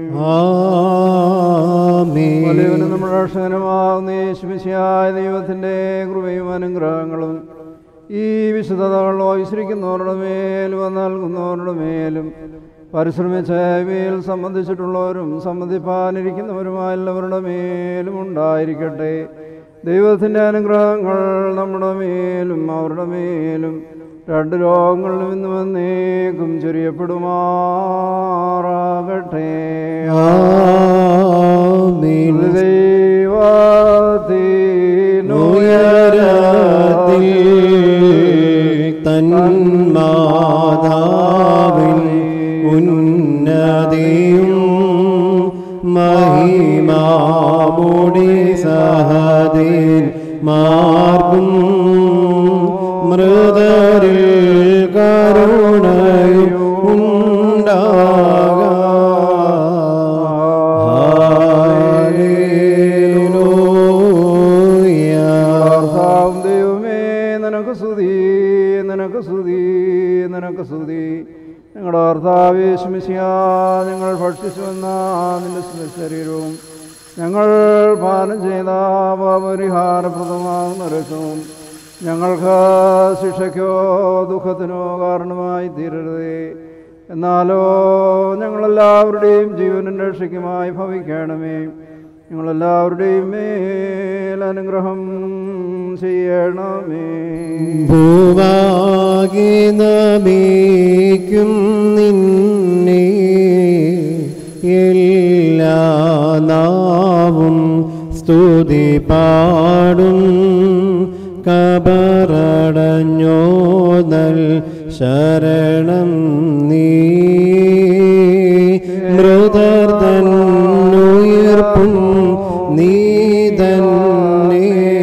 വലിയവനും നമ്മുടെ രക്ഷകനുമാകുന്ന യേശുമിശിയായ ദൈവത്തിൻ്റെ കൃപയും അനുഗ്രഹങ്ങളും ഈ വിശുദ്ധതകൾ വിശ്രമിക്കുന്നവരുടെ മേലും നൽകുന്നവരുടെ മേലും പരിശ്രമിച്ച് ഇവയിൽ സംബന്ധിച്ചിട്ടുള്ളവരും സംബന്ധിപ്പാനിരിക്കുന്നവരുമായ എല്ലാവരുടെ മേലും ഉണ്ടായിരിക്കട്ടെ ദൈവത്തിൻ്റെ അനുഗ്രഹങ്ങൾ നമ്മുടെ മേലും അവരുടെ മേലും രണ്ട് ലോകങ്ങളിലും ഇന്ന് വന്നേക്കും ചൊരിയപ്പെടുമാറാകട്ടെ ദൈവത്തിനുയരത്തിൽ തന്മാതാവിൻ ഉന്നതിയും മഹിമാമുടി സഹദേൻ മാർഗും മൃതരിൽ കരുണയും കർത്താവും ദൈവമേ നിനക്ക് സ്തുതി നിനക്ക് സ്തുതി നിനക്ക് സ്തുതി ഞങ്ങളുടെ കർത്താവേശമിശിയ ഞങ്ങൾ ഭക്ഷിച്ചു വന്ന നിന്റെ ശരീരവും ഞങ്ങൾ പാനം ചെയ്ത പരിഹാരപ്രദമാകുന്ന രസവും ഞങ്ങൾക്ക് ശിക്ഷയ്ക്കോ ദുഃഖത്തിനോ കാരണമായി തീരരുതേ എന്നാലോ ഞങ്ങളെല്ലാവരുടെയും ജീവനും രക്ഷയ്ക്കുമായി ഭവിക്കണമേ ഞങ്ങളെല്ലാവരുടെയും മേൽ അനുഗ്രഹം ചെയ്യണമേ ഭൂവാകി നമിക്കും നിന്നെ എല്ലാ നാവും സ്തുതി പാടും കബറടഞ്ഞോതൽ ശരണം നീ മൃതർ തന്നുയിർപ്പും നീ തന്നെ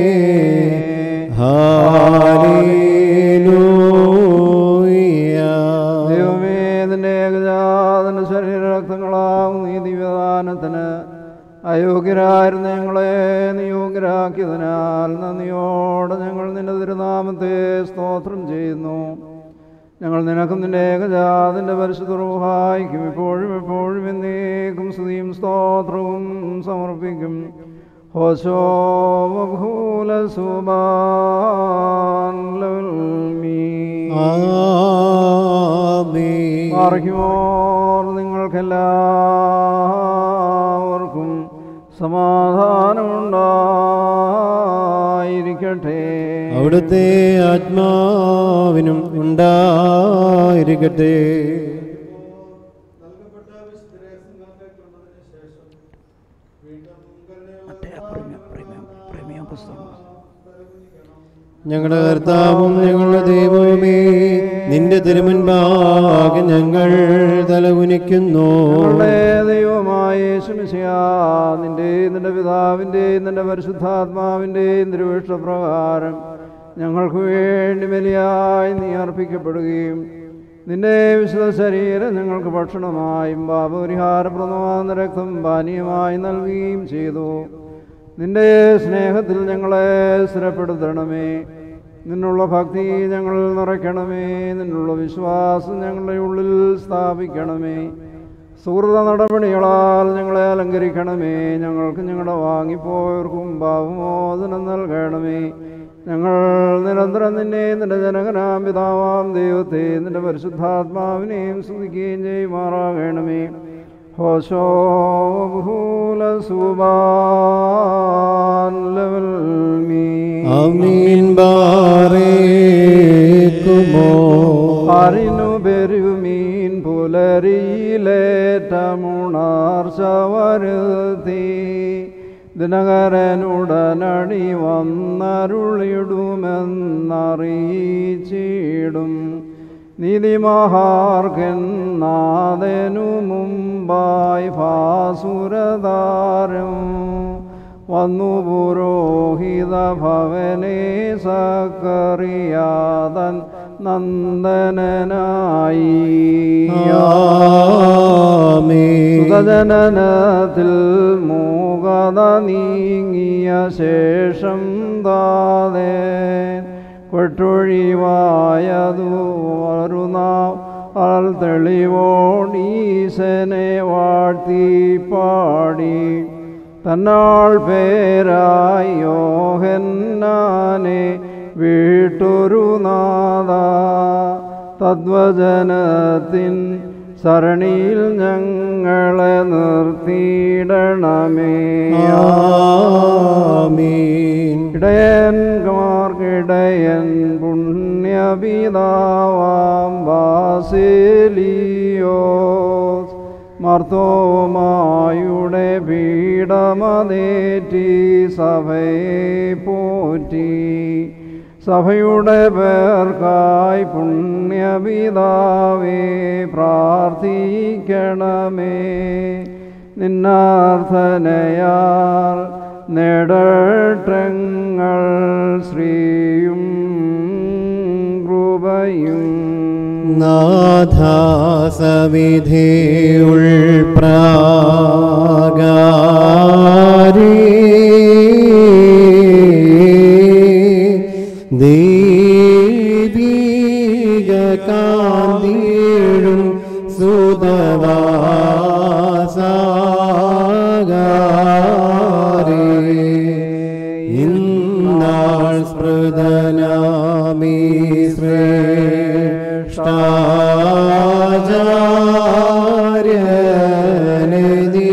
ഹാലേലൂയ ദൈവമേ നിന്റെ ഏകജാതന്റെ ശരീരരക്തങ്ങളാവും നീ ദിവ്യദാനത്തിന് അയോഗ്യരായിരുന്ന ഞങ്ങളെ നിയോഗ്യരാക്കിയതിനാൽ നന്ദിയോടെ ഞങ്ങൾ നിന്റെ തിരുനാമത്തെ സ്തോത്രം ചെയ്യുന്നു ഞങ്ങൾ നിനക്കും നിന്റെ ഏകജാതിൻ്റെ പരിശുദ്ധ റൂഹായിക്കും ഇപ്പോഴും എപ്പോഴും എന്നേക്കും സ്തുതിയും സ്തോത്രവും സമർപ്പിക്കും ഹോശോ ബഹൂല സുബാൻ പാർക്കുമോർ നിങ്ങൾക്കെല്ലാവർക്കും സമാധാനമുണ്ടായിരിക്കട്ടെ അവിടുത്തെ ആത്മാവിനും ഉണ്ടായിരിക്കട്ടെ ഞങ്ങളുടെ കർത്താവും ഞങ്ങളുടെ ദൈവവുമേ നിന്റെ തിരുമുൻപാകെ ഞങ്ങൾ തലകുനിക്കുന്നു ഞങ്ങളുടെ ദൈവമായ യേശുമിശിഹാ നിന്റെ നിന്റെ പിതാവിൻ്റെയും നിന്റെ പരിശുദ്ധാത്മാവിൻ്റെയും തിരുവിഷ്ടപ്രകാരം ഞങ്ങൾക്ക് വേണ്ടി ബലിയായി നീ അർപ്പിക്കപ്പെടുകയും നിന്റെ വിശുദ്ധ ശരീരം ഞങ്ങൾക്ക് ഭക്ഷണമായും പാപപരിഹാരപ്രദമാകുന്ന രക്തം പാനീയമായി നൽകുകയും ചെയ്തു നിന്റെ സ്നേഹത്തിൽ ഞങ്ങളെ സ്ഥിരപ്പെടുത്തണമേ നിന്നുള്ള ഭക്തി ഞങ്ങൾ നിറയ്ക്കണമേ നിന്നുള്ള വിശ്വാസം ഞങ്ങളുടെ ഉള്ളിൽ സ്ഥാപിക്കണമേ സുഹൃത നടപടികളാൽ ഞങ്ങളെ അലങ്കരിക്കണമേ ഞങ്ങൾക്ക് ഞങ്ങളുടെ വാങ്ങിപ്പോയവർക്കും പാവമോചനം നൽകണമേ ഞങ്ങൾ നിരന്തരം നിന്നെ നിന്റെ ജനകനാം പിതാവാം ദൈവത്തെ നിന്റെ പരിശുദ്ധാത്മാവിനെയും സ്തുതിക്കുകയും ചെയ്യുമാറാകണമേ ഹോശോ ബഹൂല സുബാൻ ലെവൽ മീ ആമീൻ ബാറേക്കുമോ അറിനു പെരുമീൻ പുലരിയിലേറ്റമുണർച്ച വരുത്തി ദിനകരനുടനടി വന്നരുളിടുമെന്നറിയിച്ചിടും നീതിമഹാർഗൻ നാഥനു മുമ്പായി ഭാസുരതാരം വന്നു പുരോഹിത ഭവനെ സക്കറിയാതൻ നന്ദനായി ആമീൻ സുഖജനനത്തിൽ മൂകത നീങ്ങിയ ശേഷം താതേ കൊട്ടൊഴിവായതു വരുന്നാം അൽ തെളിവോണീശനെ വാഴ്ത്തി പാടി തന്നാൾ പേരായി യോഹന്നാനെ വീട്ടൊരു നാദ തദ്വചനത്തിൻ സരണിയിൽ ഞങ്ങളെ നിർത്തിയിടണമേ ആമീൻ ഇടയന്മാർക്കിടയൻ പുണ്യപിതാവാം ബാസിലിയോസ് മർത്തോമായുടെ പീഡമതേറ്റി സഭയെ പോറ്റി സഭയുടെ പേർക്കായി പുണ്യപിതാവേ പ്രാർത്ഥിക്കണമേ നിന്നാർത്ഥനയാൽ നേടട്ടങ്ങൾ ശ്രീയും കൃപയും നാഥാസവിധേയുൾ പ്രാകാരി ദീപിക കാന്തീഴും സുതവാസാകാരി ഇന്നാൾ സ്മൃതനാമീ ശ്രേഷ്ഠാചാര്യനദി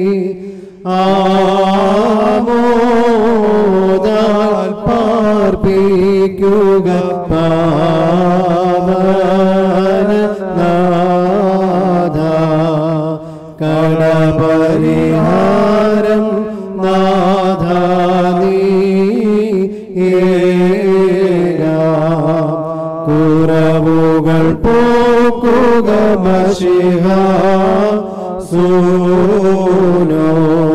ആമോദാൽ പാർപ്പിക്കുക പാവനനാഥ കടപരിഹാരം നാഥ നീ കുറവുകൾ പോക്കുക മഷിഹ സൂനോ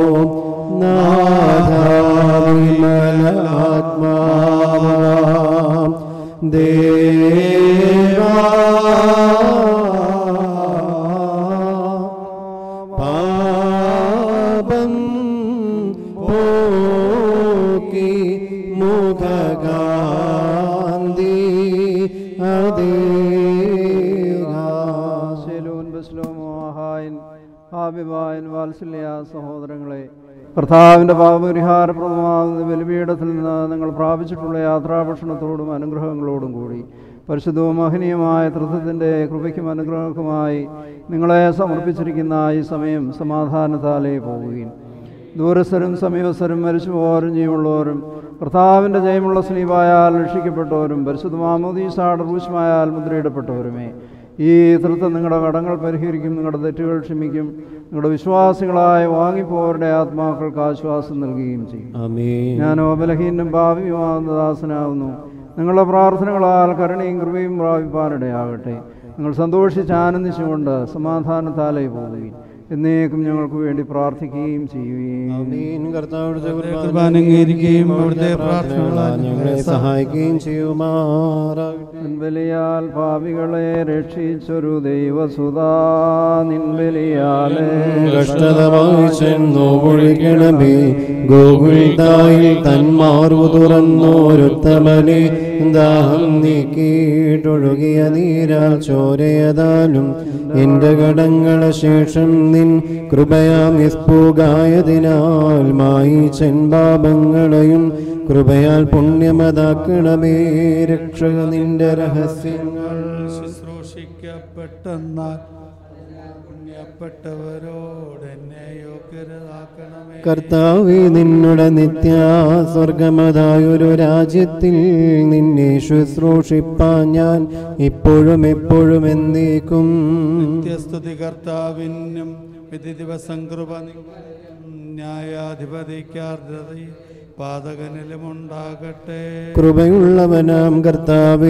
നാഥാത്മാവാം ദേവാ പാപം പോക്കി മുഖകാന്തി ശേലൂൻ ബസ്ലോമോ ഹായൻ ഹാബിബായൻ വാത്സല്യ സഹോദരങ്ങളെ കർത്താവിൻ്റെ പാപപരിഹാരപ്രദമാകുന്ന ബലിപീഠത്തിൽ നിന്ന് നിങ്ങൾ പ്രാപിച്ചിട്ടുള്ള യാത്രാഭക്ഷണത്തോടും അനുഗ്രഹങ്ങളോടും കൂടി പരിശുദ്ധവും മഹനീയമായ തൃത്വത്തിൻ്റെ കൃപയ്ക്കും അനുഗ്രഹങ്ങൾക്കുമായി നിങ്ങളെ സമർപ്പിച്ചിരിക്കുന്ന ഈ സമയം സമാധാനത്താലേ പോവുകയും ദൂരസ്ഥരും സമീപസ്ഥരും മരിച്ചുപോരും ജീവുള്ളവരും കർത്താവിൻ്റെ ജയമുള്ള സ്ലീവായാൽ രക്ഷിക്കപ്പെട്ടവരും പരിശുദ്ധ മാമോദീസാട് റൂഷ്മായാൽ മുദ്രയിടപ്പെട്ടവരുമേ ഈ തൃത്വം നിങ്ങളുടെ കടങ്ങൾ പരിഹരിക്കും നിങ്ങളുടെ തെറ്റുകൾ ക്ഷമിക്കും നിങ്ങളുടെ വിശ്വാസികളായ വാങ്ങിപ്പോവരുടെ ആത്മാക്കൾക്ക് ആശ്വാസം നൽകുകയും ചെയ്യും ആമേൻ ഞാനോ ബലഹീനും ഭാവിയുമാകുന്ന ദാസനാകുന്നു നിങ്ങളുടെ പ്രാർത്ഥനകളാൽ കരുണയും കൃപയും പ്രാപിപ്പാനിടയാകട്ടെ നിങ്ങൾ സന്തോഷിച്ച് ആനന്ദിച്ചുകൊണ്ട് സമാധാനത്താലേ പോവുകയും എന്നേക്കും ഞങ്ങൾക്ക് വേണ്ടി പ്രാർത്ഥിക്കുകയും ചെയ്യുകയും ആമേൻ കർത്താവിടുത്തെ കുർബാന അംഗീകരിക്കുകയും അവിടുത്തെ പ്രാർത്ഥനകളാൽ ഞങ്ങളെ സഹായിക്കുകയും ചെയ്യുമാറാകട്ടെ നിൻബലിയാൽ പാപികളെ രക്ഷിച്ചൊരു ദൈവസുതാ നിൻബലിയാലേ കഷ്ടതമായി ചെന്നു പൊഴിക്കണമേ ഗോകുൽതായിൽ തന്മാർവു തുറന്നോരുത്തമനെ ദാഹം നീക്കിയിട്ടൊഴുകിയ നീരാൽ ചോരയതാലും എന്റെ കടങ്ങളെ ശേഷം നിൻ കൃപയാം നിസ്പൂകായതിനാൽ മായി ചെൻപാപങ്ങളെയും കൃപയാൽ പുണ്യമതാക്കണമേ രക്ഷക നിന്റെ രഹസ്യങ്ങൾ ശുശ്രൂഷിക്കപ്പെട്ടെന്നാൽ പുണ്യപ്പെട്ടവരോട് എന്നെ യോഗ്യരാക്കണമേ കർത്താവേ നിന്നുടെ നിത്യ സ്വർഗമതായൊരു രാജ്യത്തിൽ നിന്നെ ശുശ്രൂഷിപ്പാൻ ഞാൻ ഇപ്പോഴും എപ്പോഴും എന്നേക്കും നിത്യസ്തുതി കർത്താവിനും വിധി ദിവസം കൃപ നിങ്ങൾക്കും ന്യായാധിപതിക്കാർദ്രത പാതകനിലും ഉണ്ടാകട്ടെ കൃപയുള്ളവനാം കർത്താവേ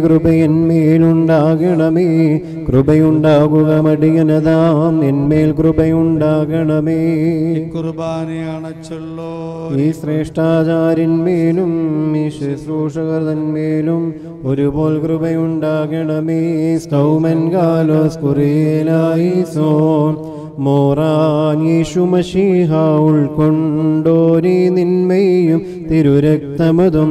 കൃപയന്മേലുണ്ടാകണമേ കൃപയുണ്ടാകുക മടിയനതാം എന്മേൽ കൃപയുണ്ടാകണമേ കുർബാനയാണ് ചൊല്ലോ ഈ ശ്രേഷ്ഠാചാര്യന്മേലും ഈ ശുശ്രൂഷകർ തന്മേലും ഒരുപോൽ കൃപയുണ്ടാകണമേ സ്തൗമൻ കാലോസ് കുറിയലായി സോൻ മോറാൻ യേശുമശീഹ ഉൾക്കൊണ്ടോരി നിന്മയും തിരുരക്തമതും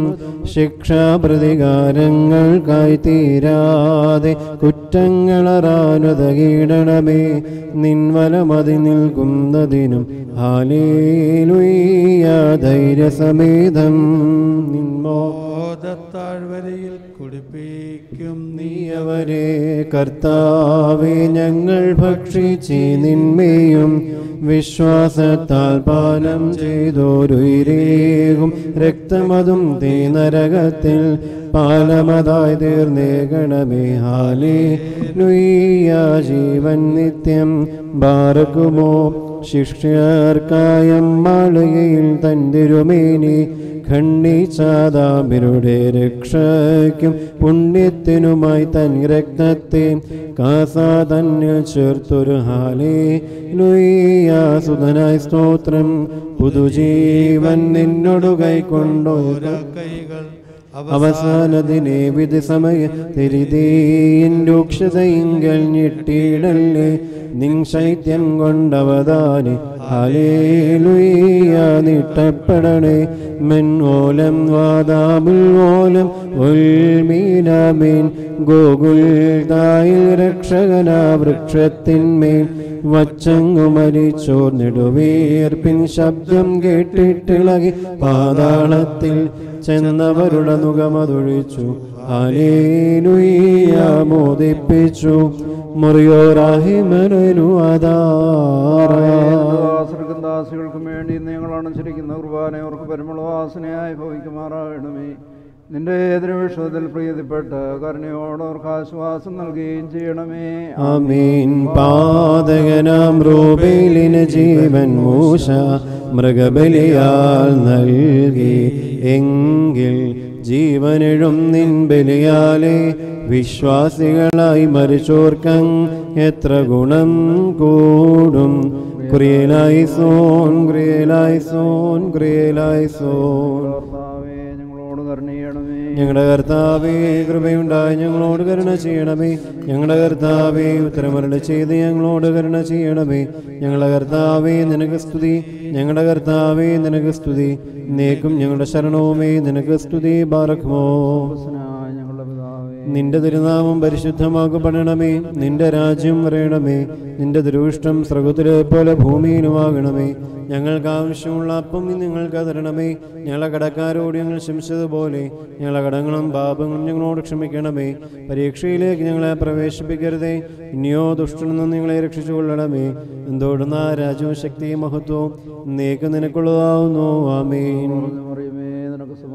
ശിക്ഷാപ്രതികാരങ്ങൾക്കായി തീരാതെ കുറ്റങ്ങളറാനുതകീടണമേ നിൻവലമതി നിൽക്കുന്നതിനും ഹാലേലുയ്യ ധൈര്യസമേതം നിന്മോ ബോധത്താഴ്വരയിൽ കുടിപ്പിക്കും നീ നീയവരെ കർത്താവെ ഞങ്ങൾ ഭക്ഷിച്ച് നിന്മയും വിശ്വാസത്താൽ പാനം ചെയ്തോരുയിരേകും രക്തമതും തീ നരകത്തിൽ പാലമതായി തീർന്നേകണമേ ഹാലേ നുയ്യ ജീവൻ നിത്യം ബാറക്കുമോ ശിഷ്യർക്കായം മാളികയിൽ തന്തിരുമേനി ഖണ്ഡിച്ചാതാമിരുടെ രക്ഷയ്ക്കും പുണ്യത്തിനുമായി തൻ രക്തത്തെ കാസാ തന്നെ ചേർത്തൊരു ഹാലേ ലുയ്യാസുതനായി സ്തോത്രം പുതുജീവൻ നിന്നോടു കൈക്കൊണ്ടോര കൈകൾ അവസാനദിനെ വിധി സമയ തിരിതീൻ രൂക്ഷതയിങ്കൽ ഞെട്ടിയിടല്ലേ നിൻ ശൈത്യം കൊണ്ടവതാനെ ഹലേലുയ്യ നീട്ടപ്പെടണേ മെൻ ഓലം വാദാമുൽ ഓലം ഉൽമീനമീൻ ഗോകുൽ തായിൽ രക്ഷകനാ വൃക്ഷത്തിന്മേൽ വച്ചങ്ങു മരിച്ചോർ നെടുവീർപ്പിൻ ശബ്ദം കേട്ടിട്ടിളകി പാതാളത്തിൽ ചെന്നവരുടെ മുഖമതൊഴിച്ചു അലേനുയ്യ മോദിപ്പിച്ചു മുറിയോറാഹിമനു ദാസർക്കും ദാസികൾക്കും വേണ്ടി ഞങ്ങൾ അണച്ചിരിക്കുന്ന കുർബാന അവർക്ക് പരിമളവാസനയായി ഭവിക്കുമാറാകണമേ നിന്റെ എതിർവിഷയത്തിൽ പ്രീതിപ്പെട്ട് കരുണയോടവർക്ക് ആശ്വാസം നൽകുകയും ചെയ്യണമേ ആമീൻ പാതകനാം റൂബേലിന് ജീവൻ മൂശ മൃഗബലിയാൽ നൽകി എങ്കിൽ ജീവനെഴും നിൻ ബലിയാലെ വിശ്വാസികളായി മരിച്ചോർക്കങ് എത്ര ഗുണം കൂടും ക്രിയലായി സോൻ ക്രിയലായി സോൻ ക്രിയലായി സോൻ കർത്താവേ ഞങ്ങളോട് കരുണയണമേ ഞങ്ങളുടെ കർത്താവേ കൃപയുണ്ടായി ഞങ്ങളോട് കരുണ ചെയ്യണമേ ഞങ്ങളുടെ കർത്താവേ ഉത്തരമരളി ചെയ്ത് ഞങ്ങളോട് കരുണ ചെയ്യണമേ ഞങ്ങളുടെ കർത്താവേ നിനക്ക് സ്തുതി ഞങ്ങളുടെ കർത്താവേ നിനക്ക് സ്തുതി നേക്കും ഞങ്ങളുടെ ശരണവുമേ നിനക്ക് സ്തുതി ബാറക്കുമോ സ്നായ ഞങ്ങളുടെ പിതാവേ നിന്റെ തിരുനാമം പരിശുദ്ധമാക്കപ്പെടണമേ നിന്റെ രാജ്യം വരയണമേ നിന്റെ ദുരൂഷ്ടം സ്രകുതിരെ പോലെ ഭൂമിയിലുമാകണമേ ഞങ്ങൾക്ക് ആവശ്യമുള്ള അപ്പം നീ ഞങ്ങൾക്ക് തരണമേ ഞങ്ങളെ കടക്കാരോട് ഞങ്ങൾ ക്ഷമിച്ചതുപോലെ ഞങ്ങളെ കടങ്ങളും പാപങ്ങളും ഞങ്ങളോട് ക്ഷമിക്കണമേ പരീക്ഷയിലേക്ക് ഞങ്ങളെ പ്രവേശിപ്പിക്കരുതേ ഇനിയോ ദുഷ്ടനിൽ നിന്ന് ഞങ്ങളെ രക്ഷിച്ചുകൊള്ളണമേ എന്തോടുന്ന രാജ്യവും ശക്തിയും മഹത്വവും നീക്ക് നിനക്കുള്ളതാവുന്നു ആമേൻ മറിയമേ നിനക്ക്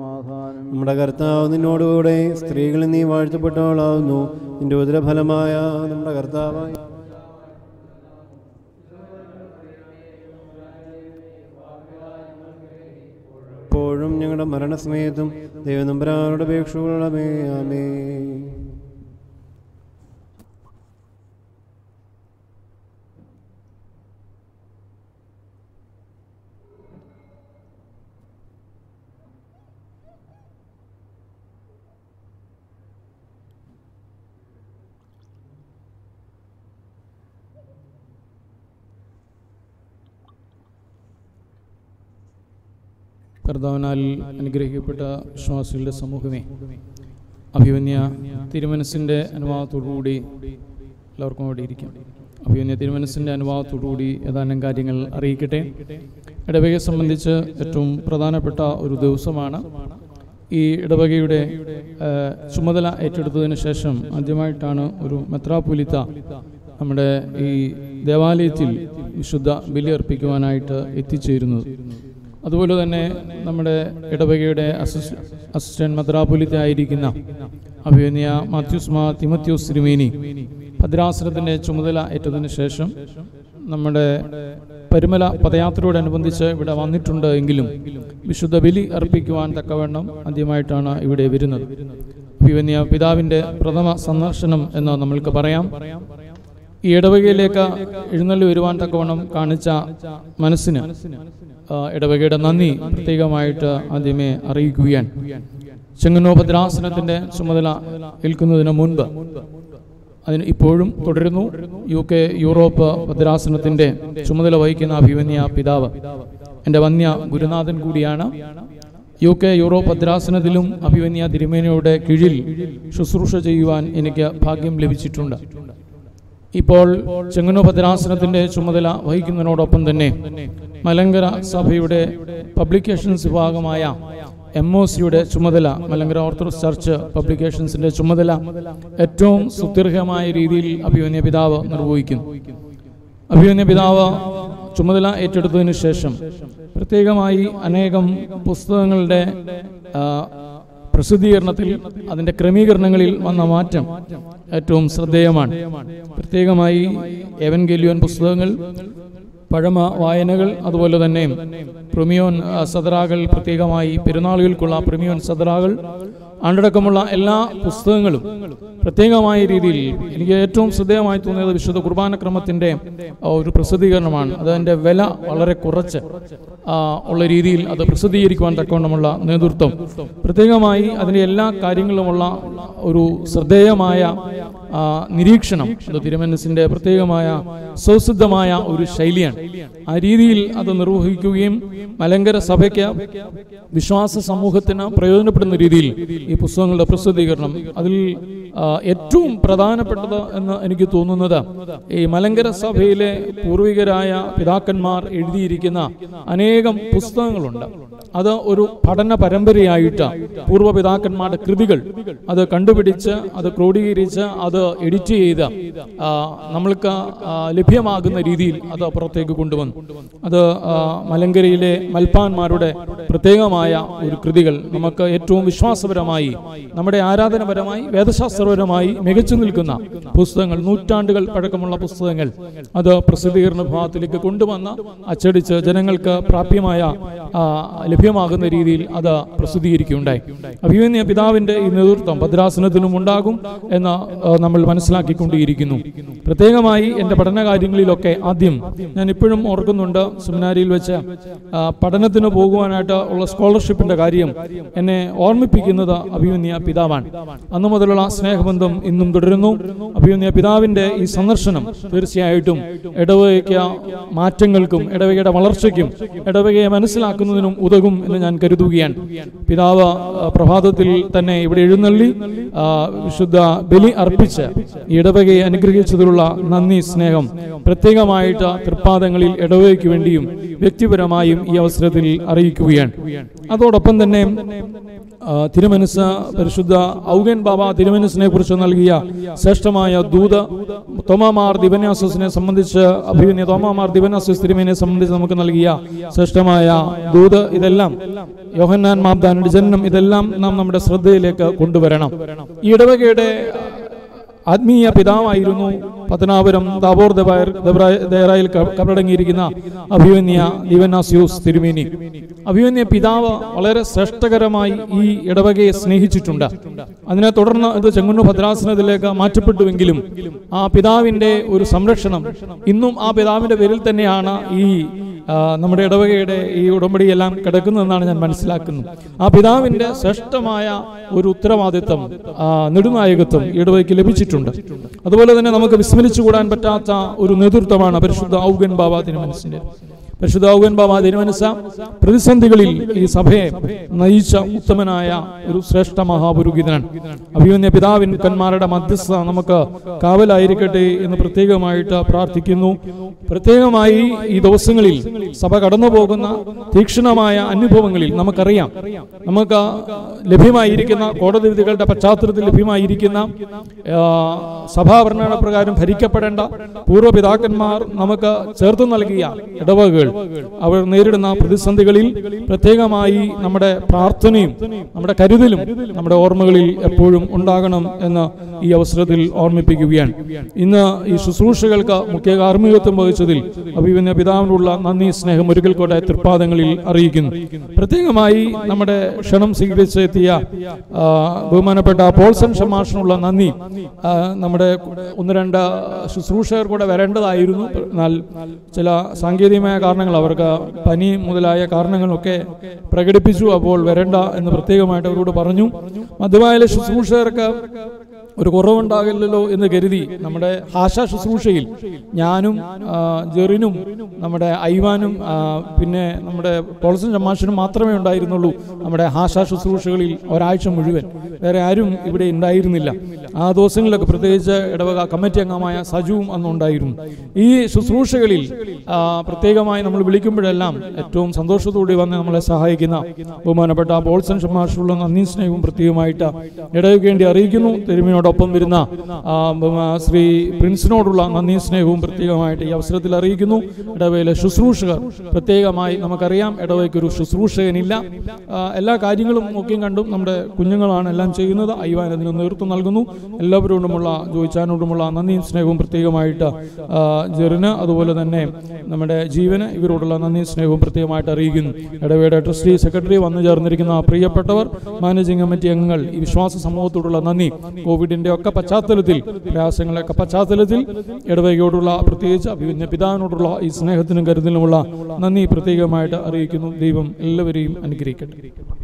നമ്മുടെ കർത്താവ് നിന്നോടുകൂടെ സ്ത്രീകളിൽ നീ വാഴ്ത്തപ്പെട്ടവളാവുന്നു നിന്റെ ഉദരഫലമായ നമ്മുടെ കർത്താവായി എപ്പോഴും ഞങ്ങളുടെ മരണസമയത്തും ദൈവനമ്പരാനുടെ അപേക്ഷകളുടെ ആമേ കർത്താവിനാൽ അനുഗ്രഹിക്കപ്പെട്ട വിശ്വാസികളുടെ സമൂഹമേ അഭിമന്യ തിരുമനസിൻ്റെ അനുഭവത്തോടുകൂടി എല്ലാവർക്കും അവിടെ ഇരിക്കാം അഭിമന്യ തിരുമനസിൻ്റെ അനുഭവത്തോടുകൂടി ഏതാനും കാര്യങ്ങൾ അറിയിക്കട്ടെ ഇടവകയെ സംബന്ധിച്ച് ഏറ്റവും പ്രധാനപ്പെട്ട ഒരു ദിവസമാണ് ഈ ഇടവകയുടെ ആ, ചുമതല ഏറ്റെടുത്തതിന് ശേഷം ആദ്യമായിട്ടാണ് ഒരു മെത്രാപൊലിത്ത നമ്മുടെ ഈ ദേവാലയത്തിൽ വിശുദ്ധ ബലി അർപ്പിക്കുവാനായിട്ട് എത്തിച്ചേരുന്നത് അതുപോലെ തന്നെ നമ്മുടെ ഇടവകയുടെ അസിസ് അസിസ്റ്റന്റ് മദ്രാപുലിത്തെ ആയിരിക്കുന്ന അഭിമന്യ മാത്യൂസ് മാ തിമത്യൂസ് തിരുമേനി ഭദ്രാസനത്തിൻ്റെ ചുമതല ഏറ്റതിന് ശേഷം നമ്മുടെ പരിമല പദയാത്രയോടനുബന്ധിച്ച് ഇവിടെ വന്നിട്ടുണ്ട് എങ്കിലും വിശുദ്ധ ബലി അർപ്പിക്കുവാൻ തക്കവണ്ണം ആദ്യമായിട്ടാണ് ഇവിടെ വരുന്നത് അഭിമന്യ പിതാവിൻ്റെ പ്രഥമ സന്ദർശനം എന്ന് നമ്മൾക്ക് പറയാം ഈ ഇടവകയിലേക്ക് എഴുന്നള്ളി വരുവാൻ തക്കവണ്ണം കാണിച്ച മനസ്സിന് ആ, ഇടവകയുടെ നന്ദി പ്രത്യേകമായിട്ട് ആദ്യമേ അറിയിക്കുകയാണ് ചെങ്ങന്നൂർ ഭദ്രാസനത്തിന്റെ ചുമതല ഏൽക്കുന്നതിന് മുൻപ് അതിന് ഇപ്പോഴും തുടരുന്നു യു കെ യൂറോപ്പ് ഭദ്രാസനത്തിന്റെ ചുമതല വഹിക്കുന്ന അഭിമന്യ പിതാവ് എൻ്റെ വന്യ ഗുരുനാഥൻ കൂടിയാണ് യു കെ യൂറോപ്പ് ഭദ്രാസനത്തിലും അഭിമന്യ തിരുമേനയുടെ കീഴിൽ ശുശ്രൂഷ ചെയ്യുവാൻ എനിക്ക് ഭാഗ്യം ലഭിച്ചിട്ടുണ്ട് ഇപ്പോൾ ചെങ്ങന്നൂർ ഭദ്രാസനത്തിന്റെ ചുമതല വഹിക്കുന്നതിനോടൊപ്പം തന്നെ മലങ്കര സഭയുടെ പബ്ലിക്കേഷൻസ് വിഭാഗമായ എം ഒ സിയുടെ ചുമതല മലങ്കര ഓർത്തഡോക്സ് ചർച്ച് പബ്ലിക്കേഷൻസിന്റെ ചുമതല ഏറ്റവും സുദീർഘമായ രീതിയിൽ അഭിമന്യ പിതാവ് നിർവഹിക്കുന്നു അഭിമന്യ പിതാവ് ചുമതല ഏറ്റെടുത്തതിനു ശേഷം പ്രത്യേകമായി അനേകം പുസ്തകങ്ങളുടെ ആ, പ്രസിദ്ധീകരണത്തിൽ അതിൻ്റെ ക്രമീകരണങ്ങളിൽ വന്ന മാറ്റം ഏറ്റവും ശ്രദ്ധേയമാണ് പ്രത്യേകമായി എവൻഗേലിയോൻ പുസ്തകങ്ങൾ പഴമ വായനകൾ അതുപോലെ തന്നെ പ്രിമിയോൻ ആ, സദറാകൾ പ്രത്യേകമായി പെരുന്നാളുകൾക്കുള്ള പ്രിമിയോൻ സദറാകൾ അണ്ടടക്കമുള്ള എല്ലാ പുസ്തകങ്ങളും പ്രത്യേകമായ രീതിയിൽ എനിക്ക് ഏറ്റവും ശ്രദ്ധേയമായി തോന്നിയത് വിശുദ്ധ കുർബാനക്രമത്തിൻ്റെ ആ, ഒരു പ്രസിദ്ധീകരണമാണ് അതിൻ്റെ വില വളരെ കുറച്ച് ആ, ഉള്ള രീതിയിൽ അത് പ്രസിദ്ധീകരിക്കുവാൻ തക്കവണ്ണമുള്ള നേതൃത്വം പ്രത്യേകമായി അതിൻ്റെ എല്ലാ കാര്യങ്ങളുമുള്ള ഒരു ശ്രദ്ധേയമായ ആ, നിരീക്ഷണം അത് തിരുമനസിന്റെ പ്രത്യേകമായ സ്വസിദ്ധമായ ഒരു ശൈലിയാണ് ആ രീതിയിൽ അത് നിർവഹിക്കുകയും മലങ്കര സഭയ്ക്ക് വിശ്വാസ സമൂഹത്തിന് പ്രയോജനപ്പെടുന്ന രീതിയിൽ ഈ പുസ്തകങ്ങളുടെ പ്രസിദ്ധീകരണം അതിൽ ആ, ഏറ്റവും പ്രധാനപ്പെട്ടത് എന്ന് എനിക്ക് തോന്നുന്നത് ഈ മലങ്കര സഭയിലെ പൂർവികരായ പിതാക്കന്മാർ എഴുതിയിരിക്കുന്ന അനേകം പുസ്തകങ്ങളുണ്ട് അത് ഒരു പഠന പരമ്പരയായിട്ട് പൂർവ്വ പിതാക്കന്മാരുടെ കൃതികൾ അത് കണ്ടുപിടിച്ച് അത് ക്രോഡീകരിച്ച് അത് എഡിറ്റ് ചെയ്ത് ആ, നമ്മൾക്ക് ആ, ലഭ്യമാകുന്ന രീതിയിൽ അത് പുറത്തേക്ക് കൊണ്ടുവന്നു അത് ആ, മലങ്കരയിലെ മൽപ്പാന്മാരുടെ പ്രത്യേകമായ ഒരു കൃതികൾ നമുക്ക് ഏറ്റവും വിശ്വാസപരമായി നമ്മുടെ ആരാധനപരമായി വേദശാസ്ത്രപരമായി മികച്ചു നിൽക്കുന്ന പുസ്തകങ്ങൾ നൂറ്റാണ്ടുകൾ പഴക്കമുള്ള പുസ്തകങ്ങൾ അത് പ്രസിദ്ധീകരണ വിഭാഗത്തിലേക്ക് കൊണ്ടുവന്ന് അച്ചടിച്ച് ജനങ്ങൾക്ക് പ്രാപ്യമായ ആ, ലഭ്യമാകുന്ന രീതിയിൽ അത് പ്രസിദ്ധീകരിക്കുകയുണ്ടായി അഭിമന്യ പിതാവിന്റെ ഈ നേതൃത്വം ഭദ്രാസനത്തിനും ഉണ്ടാകും എന്ന് ആ, നമ്മൾ മനസ്സിലാക്കിക്കൊണ്ടിരിക്കുന്നു പ്രത്യേകമായി എൻ്റെ പഠനകാര്യങ്ങളിലൊക്കെ ആദ്യം ഞാൻ ഇപ്പോഴും ഓർക്കുന്നുണ്ട് സെമിനാരിയിൽ വെച്ച് ആ, പഠനത്തിന് പോകുവാനായിട്ട് ഉള്ള സ്കോളർഷിപ്പിന്റെ കാര്യം എന്നെ ഓർമ്മിപ്പിക്കുന്നത് അഭിമന്യ പിതാവാണ് അന്നു മുതലുള്ള സ്നേഹബന്ധം ഇന്നും തുടരുന്നു അഭിമന്യ പിതാവിന്റെ ഈ സന്ദർശനം തീർച്ചയായിട്ടും ഇടവകയ്ക്ക് മാറ്റങ്ങൾക്കും ഇടവകയുടെ വളർച്ചയ്ക്കും ഇടവകയെ മനസ്സിലാക്കുന്നതിനും ഉതകും എന്ന് ഞാൻ കരുതുകയാണ് പിതാവ് ആ, പ്രഭാതത്തിൽ തന്നെ ഇവിടെ എഴുന്നള്ളി ആ, വിശുദ്ധ ബലി അർപ്പിച്ച് ഈ ഇടവകയെ അനുഗ്രഹിച്ചതിലുള്ള നന്ദി സ്നേഹം പ്രത്യേകമായിട്ട് തൃപ്പാദങ്ങളിൽ ഇടവകയ്ക്ക് വേണ്ടിയും വ്യക്തിപരമായും ഈ അവസരത്തിൽ അറിയിക്കുകയാണ് അതോടൊപ്പം തന്നെ ആ, തിരുമനസ് പരിശുദ്ധ ഔഗൻ ബാബ തിരുമനസിനെ കുറിച്ച് നൽകിയ ശ്രേഷ്ഠമായ ദൂത് തോമാമാർ ദിവന്യാസസിനെ സംബന്ധിച്ച് അഭിമന്യ തോമാമാർ ദിവന്യാസസ് തിരുമേനെ സംബന്ധിച്ച് നമുക്ക് നൽകിയ ശ്രേഷ്ഠമായ ദൂത് ഇതെല്ലാം യോഹന്നാൻ മാബ്ദാനിന്റെ ജനനം ഇതെല്ലാം നാം നമ്മുടെ ശ്രദ്ധയിലേക്ക് കൊണ്ടുവരണം ഈ ഇടവകയുടെ ആത്മീയ പിതാവായിരുന്നു പത്തനാപുരം താബോർ ദബായർ ദബ്രായ- ദേറായിൽ ക- കബറടങ്ങിയിരിക്കുന്ന അഭിമന്യ ദിവനാസ്യൂസ് തിരുമേനി അഭിമന്യ പിതാവ് വളരെ ശ്രേഷ്ഠകരമായി ഈ ഇടവകയെ സ്നേഹിച്ചിട്ടുണ്ട് അതിനെ തുടർന്ന് ഇത് ചെങ്ങന്നൂർ ഭദ്രാസനത്തിലേക്ക് മാറ്റപ്പെട്ടുവെങ്കിലും ആ പിതാവിന്റെ ഒരു സംരക്ഷണം ഇന്നും ആ പിതാവിന്റെ പേരിൽ തന്നെയാണ് ഈ ആ, നമ്മുടെ ഇടവകയുടെ ഈ ഉടമ്പടിയെല്ലാം കിടക്കുന്നതെന്നാണ് ഞാൻ മനസ്സിലാക്കുന്നത് ആ പിതാവിന്റെ ശ്രേഷ്ഠമായ ഒരു ഉത്തരവാദിത്വം ആ, നെടുനായകത്വം ഈ ഇടവകയ്ക്ക് ലഭിച്ചിട്ടുണ്ട് അതുപോലെ തന്നെ നമുക്ക് വിസ്മരിച്ചുകൂടാൻ പറ്റാത്ത ഒരു നേതൃത്വമാണ് പരിശുദ്ധ ഔഗൻ ബാബ തിരുമനസിന്റെ പരിശുദ്ധ ഔഗൻ ബാബ തിരുമനസ പ്രതിസന്ധികളിൽ ഈ സഭയെ നയിച്ച ഉത്തമനായ ഒരു ശ്രേഷ്ഠ മഹാപുരോഹിതനാണ് അഭിമന്യ പിതാവിൻകന്മാരുടെ മധ്യസ്ഥ നമുക്ക് കാവലായിരിക്കട്ടെ എന്ന് പ്രത്യേകമായിട്ട് പ്രാർത്ഥിക്കുന്നു പ്രത്യേകമായി ഈ ദിവസങ്ങളിൽ സഭ കടന്നു പോകുന്ന തീക്ഷ്ണമായ അനുഭവങ്ങളിൽ നമുക്കറിയാം നമുക്ക് ലഭ്യമായിരിക്കുന്ന കോടതി വിധികളുടെ പശ്ചാത്തലത്തിൽ ലഭ്യമായിരിക്കുന്ന ആ, സഭാഭരണ പ്രകാരം ഭരിക്കപ്പെടേണ്ട പൂർവ്വപിതാക്കന്മാർ നമുക്ക് ചേർത്ത് നൽകിയ ഇടവകകൾ അവർ നേരിടുന്ന പ്രതിസന്ധികളിൽ പ്രത്യേകമായി നമ്മുടെ പ്രാർത്ഥനയും നമ്മുടെ കരുതലും നമ്മുടെ ഓർമ്മകളിൽ എപ്പോഴും ഉണ്ടാകണം എന്ന് ഈ അവസരത്തിൽ ഓർമ്മിപ്പിക്കുകയാണ് ഇന്ന് ഈ ശുശ്രൂഷകൾക്ക് മുഖ്യ കാർമ്മികത്വം വഹിച്ചതിൽ അഭിമന്യ പിതാവിനുള്ള നന്ദി സ്നേഹം ഒരിക്കൽ കൂടെ തൃപ്പാദങ്ങളിൽ അറിയിക്കുന്നു പ്രത്യേകമായി നമ്മുടെ ക്ഷണം സ്വീകരിച്ചെത്തിയ ആ, ബഹുമാനപ്പെട്ട പോൾസൺ ഷമാഷിനുള്ള നന്ദി ആ, നമ്മുടെ ഒന്ന് രണ്ട് ശുശ്രൂഷകർ കൂടെ വരേണ്ടതായിരുന്നു എന്നാൽ ചില സാങ്കേതികമായ കാരണങ്ങൾ അവർക്ക് പനി മുതലായ കാരണങ്ങളൊക്കെ പ്രകടിപ്പിച്ചു അപ്പോൾ വരണ്ട എന്ന് പ്രത്യേകമായിട്ട് അവരോട് പറഞ്ഞു മധ്യമായാലെ ശുശ്രൂഷകർക്ക് ഒരു കുറവുണ്ടാകില്ലല്ലോ എന്ന് കരുതി നമ്മുടെ ഭാഷാ ശുശ്രൂഷയിൽ ഞാനും ആ, ജെറിനും നമ്മുടെ ഐവാനും ആ, പിന്നെ നമ്മുടെ പോളസൻ ചമ്മാഷനും മാത്രമേ ഉണ്ടായിരുന്നുള്ളൂ നമ്മുടെ ഭാഷാ ശുശ്രൂഷകളിൽ ഒരാഴ്ച മുഴുവൻ വേറെ ആരും ഇവിടെ ഉണ്ടായിരുന്നില്ല ആ ദിവസങ്ങളിലൊക്കെ പ്രത്യേകിച്ച് ഇടവക കമ്മിറ്റി അംഗമായ സജുവും അന്ന് ഉണ്ടായിരുന്നു ഈ ശുശ്രൂഷകളിൽ ആ, പ്രത്യേകമായി നമ്മൾ വിളിക്കുമ്പോഴെല്ലാം ഏറ്റവും സന്തോഷത്തോടെ വന്ന് നമ്മളെ സഹായിക്കുന്ന ബഹുമാനപ്പെട്ട ബോൾസൺ ഷമാഷുള്ള നന്ദി സ്നേഹവും പ്രത്യേകമായിട്ട് ഇടവേണ്ടി അറിയിക്കുന്നു തിരുമിനോടൊപ്പം വരുന്ന ആ, ബഹുമാ- ശ്രീ പ്രിൻസിനോടുള്ള നന്ദി സ്നേഹവും പ്രത്യേകമായിട്ട് ഈ അവസരത്തിൽ അറിയിക്കുന്നു ഇടവയിലെ ശുശ്രൂഷകർ പ്രത്യേകമായി നമുക്കറിയാം ഇടവയ്ക്ക് ഒരു ശുശ്രൂഷകനില്ല ആ, എല്ലാ കാര്യങ്ങളും നോക്കിയും കണ്ടും നമ്മുടെ കുഞ്ഞുങ്ങളാണ് എല്ലാം ചെയ്യുന്നത് അയ്യാൻ അതിന് നേതൃത്വം നൽകുന്നു എല്ലാവരോടുമുള്ള ജോയിച്ചാനോടുമുള്ള നന്ദിയും സ്നേഹവും പ്രത്യേകമായിട്ട് ആ, ജെറിന് അതുപോലെ തന്നെ നമ്മുടെ ജീവന് ഇവരോടുള്ള നന്ദിയും സ്നേഹവും പ്രത്യേകമായിട്ട് അറിയിക്കുന്നു ഇടവയുടെ ട്രസ്റ്റി സെക്രട്ടറി വന്നു ചേർന്നിരിക്കുന്ന പ്രിയപ്പെട്ടവർ മാനേജിംഗ് കമ്മിറ്റി അംഗങ്ങൾ ഈ വിശ്വാസ സമൂഹത്തോടുള്ള നന്ദി കോവിഡിന്റെ ഒക്കെ പശ്ചാത്തലത്തിൽ പ്രയാസങ്ങളുടെ ഒക്കെ പശ്ചാത്തലത്തിൽ ഇടവകയോടുള്ള പ്രത്യേകിച്ച് അഭിമന്യ പിതാവിനോടുള്ള ഈ സ്നേഹത്തിനും കരുതലിനുമുള്ള നന്ദി പ്രത്യേകമായിട്ട് അറിയിക്കുന്നു ദൈവം എല്ലാവരെയും അനുഗ്രഹിക്കട്ടെ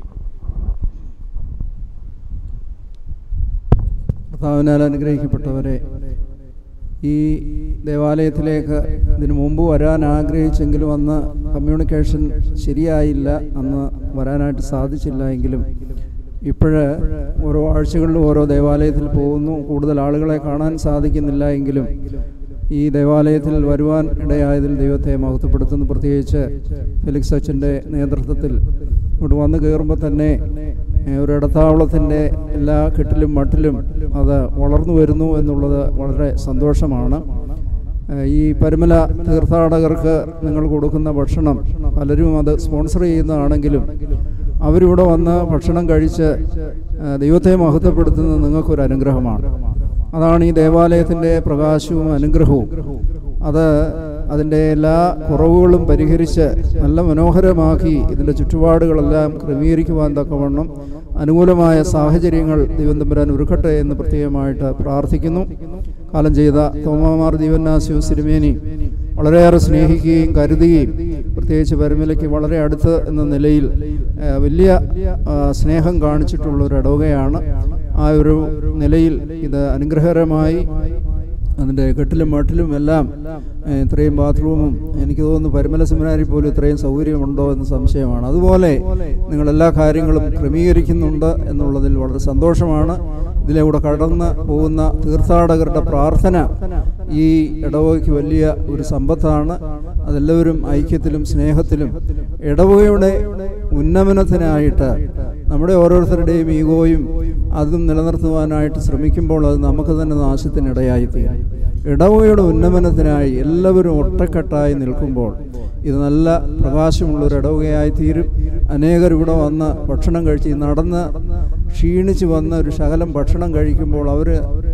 കർത്താവിനാൽ അനുഗ്രഹിക്കപ്പെട്ടവരെ ഈ ദേവാലയത്തിലേക്ക് ഇതിനു മുമ്പ് വരാൻ ആഗ്രഹിച്ചെങ്കിലും അന്ന് കമ്മ്യൂണിക്കേഷൻ ശരിയായില്ല അന്ന് വരാനായിട്ട് സാധിച്ചില്ല എങ്കിലും ഇപ്പോഴ് ഓരോ ആഴ്ചകളിലും ഓരോ ദേവാലയത്തിൽ പോകുന്നു കൂടുതൽ ആളുകളെ കാണാൻ സാധിക്കുന്നില്ല എങ്കിലും ഈ ദേവാലയത്തിൽ വരുവാൻ ഇടയായതിൽ ദൈവത്തെ മഹത്വപ്പെടുത്തുന്നു പ്രത്യേകിച്ച് ഫെലിക്സ് അച്ഛൻ്റെ നേതൃത്വത്തിൽ ഇങ്ങോട്ട് വന്ന് കയറുമ്പോൾ തന്നെ ഏഹ്, ഒരു ഇടത്താവളത്തിൻ്റെ എല്ലാ കെട്ടിലും മട്ടിലും അത് വളർന്നു വരുന്നു എന്നുള്ളത് വളരെ സന്തോഷമാണ് ഏഹ്, ഈ പരുമല തീർത്ഥാടകർക്ക് നിങ്ങൾ കൊടുക്കുന്ന ഭക്ഷണം പലരും അത് സ്പോൺസർ ചെയ്യുന്നതാണെങ്കിലും അവരിവിടെ വന്ന് ഭക്ഷണം കഴിച്ച് ഏഹ്, ദൈവത്തെ മഹത്വപ്പെടുത്തുന്നത് നിങ്ങൾക്കൊരു അനുഗ്രഹമാണ് അതാണ് ഈ ദേവാലയത്തിൻ്റെ പ്രകാശവും അനുഗ്രഹവും അത് അതിൻ്റെ എല്ലാ കുറവുകളും പരിഹരിച്ച് നല്ല മനോഹരമാക്കി ഇതിൻ്റെ ചുറ്റുപാടുകളെല്ലാം ക്രമീകരിക്കുവാൻ തക്കവണ്ണം അനുകൂലമായ സാഹചര്യങ്ങൾ ദൈവം തമ്പുരാൻ ഒരുക്കട്ടെ എന്ന് പ്രത്യേകമായിട്ട് പ്രാർത്ഥിക്കുന്നു കാലം ചെയ്ത തോമാമാർ ദീവന്നാസ്യു സിരിമേനി വളരെയേറെ സ്നേഹിക്കുകയും കരുതുകയും പ്രത്യേകിച്ച് പരമലയ്ക്ക് വളരെ അടുത്ത് എന്ന നിലയിൽ ആ, വലിയ ആ, സ്നേഹം കാണിച്ചിട്ടുള്ള ഒരു ഇടവകയാണ് ആ ഒരു നിലയിൽ ഇത് അനുഗ്രഹകരമായി അതിൻ്റെ കെട്ടിലും മട്ടിലും എല്ലാം ഏ, ഇത്രയും ബാത്റൂമും എനിക്ക് തോന്നുന്നു പരുമല സെമിനാരി പോലും ഇത്രയും സൗകര്യമുണ്ടോ എന്ന് സംശയമാണ് അതുപോലെ നിങ്ങൾ എല്ലാ കാര്യങ്ങളും ക്രമീകരിക്കുന്നുണ്ട് എന്നുള്ളതിൽ വളരെ സന്തോഷമാണ് ഇതിലൂടെ കടന്ന് പോകുന്ന തീർത്ഥാടകരുടെ പ്രാർത്ഥന ഈ ഇടവകയ്ക്ക് വലിയ ഒരു സമ്പത്താണ് അതെല്ലാവരും ഐക്യത്തിലും സ്നേഹത്തിലും ഇടവകയുടെ ഉന്നമനത്തിനായിട്ട് നമ്മുടെ ഓരോരുത്തരുടെയും ഈഗോയും അതും നിലനിർത്തുവാനായിട്ട് ശ്രമിക്കുമ്പോൾ അത് നമുക്ക് തന്നെ നാശത്തിനിടയായിത്തീരും ഇടവകയുടെ ഉന്നമനത്തിനായി എല്ലാവരും ഒറ്റക്കെട്ടായി നിൽക്കുമ്പോൾ ഇത് നല്ല പ്രകാശമുള്ളൊരു ഇടവകയായി തീരും അനേകർ ഇവിടെ വന്ന് ഭക്ഷണം കഴിച്ച് ഈ നടന്ന് ക്ഷീണിച്ച് വന്ന ഒരു ശകലം ഭക്ഷണം കഴിക്കുമ്പോൾ അവർ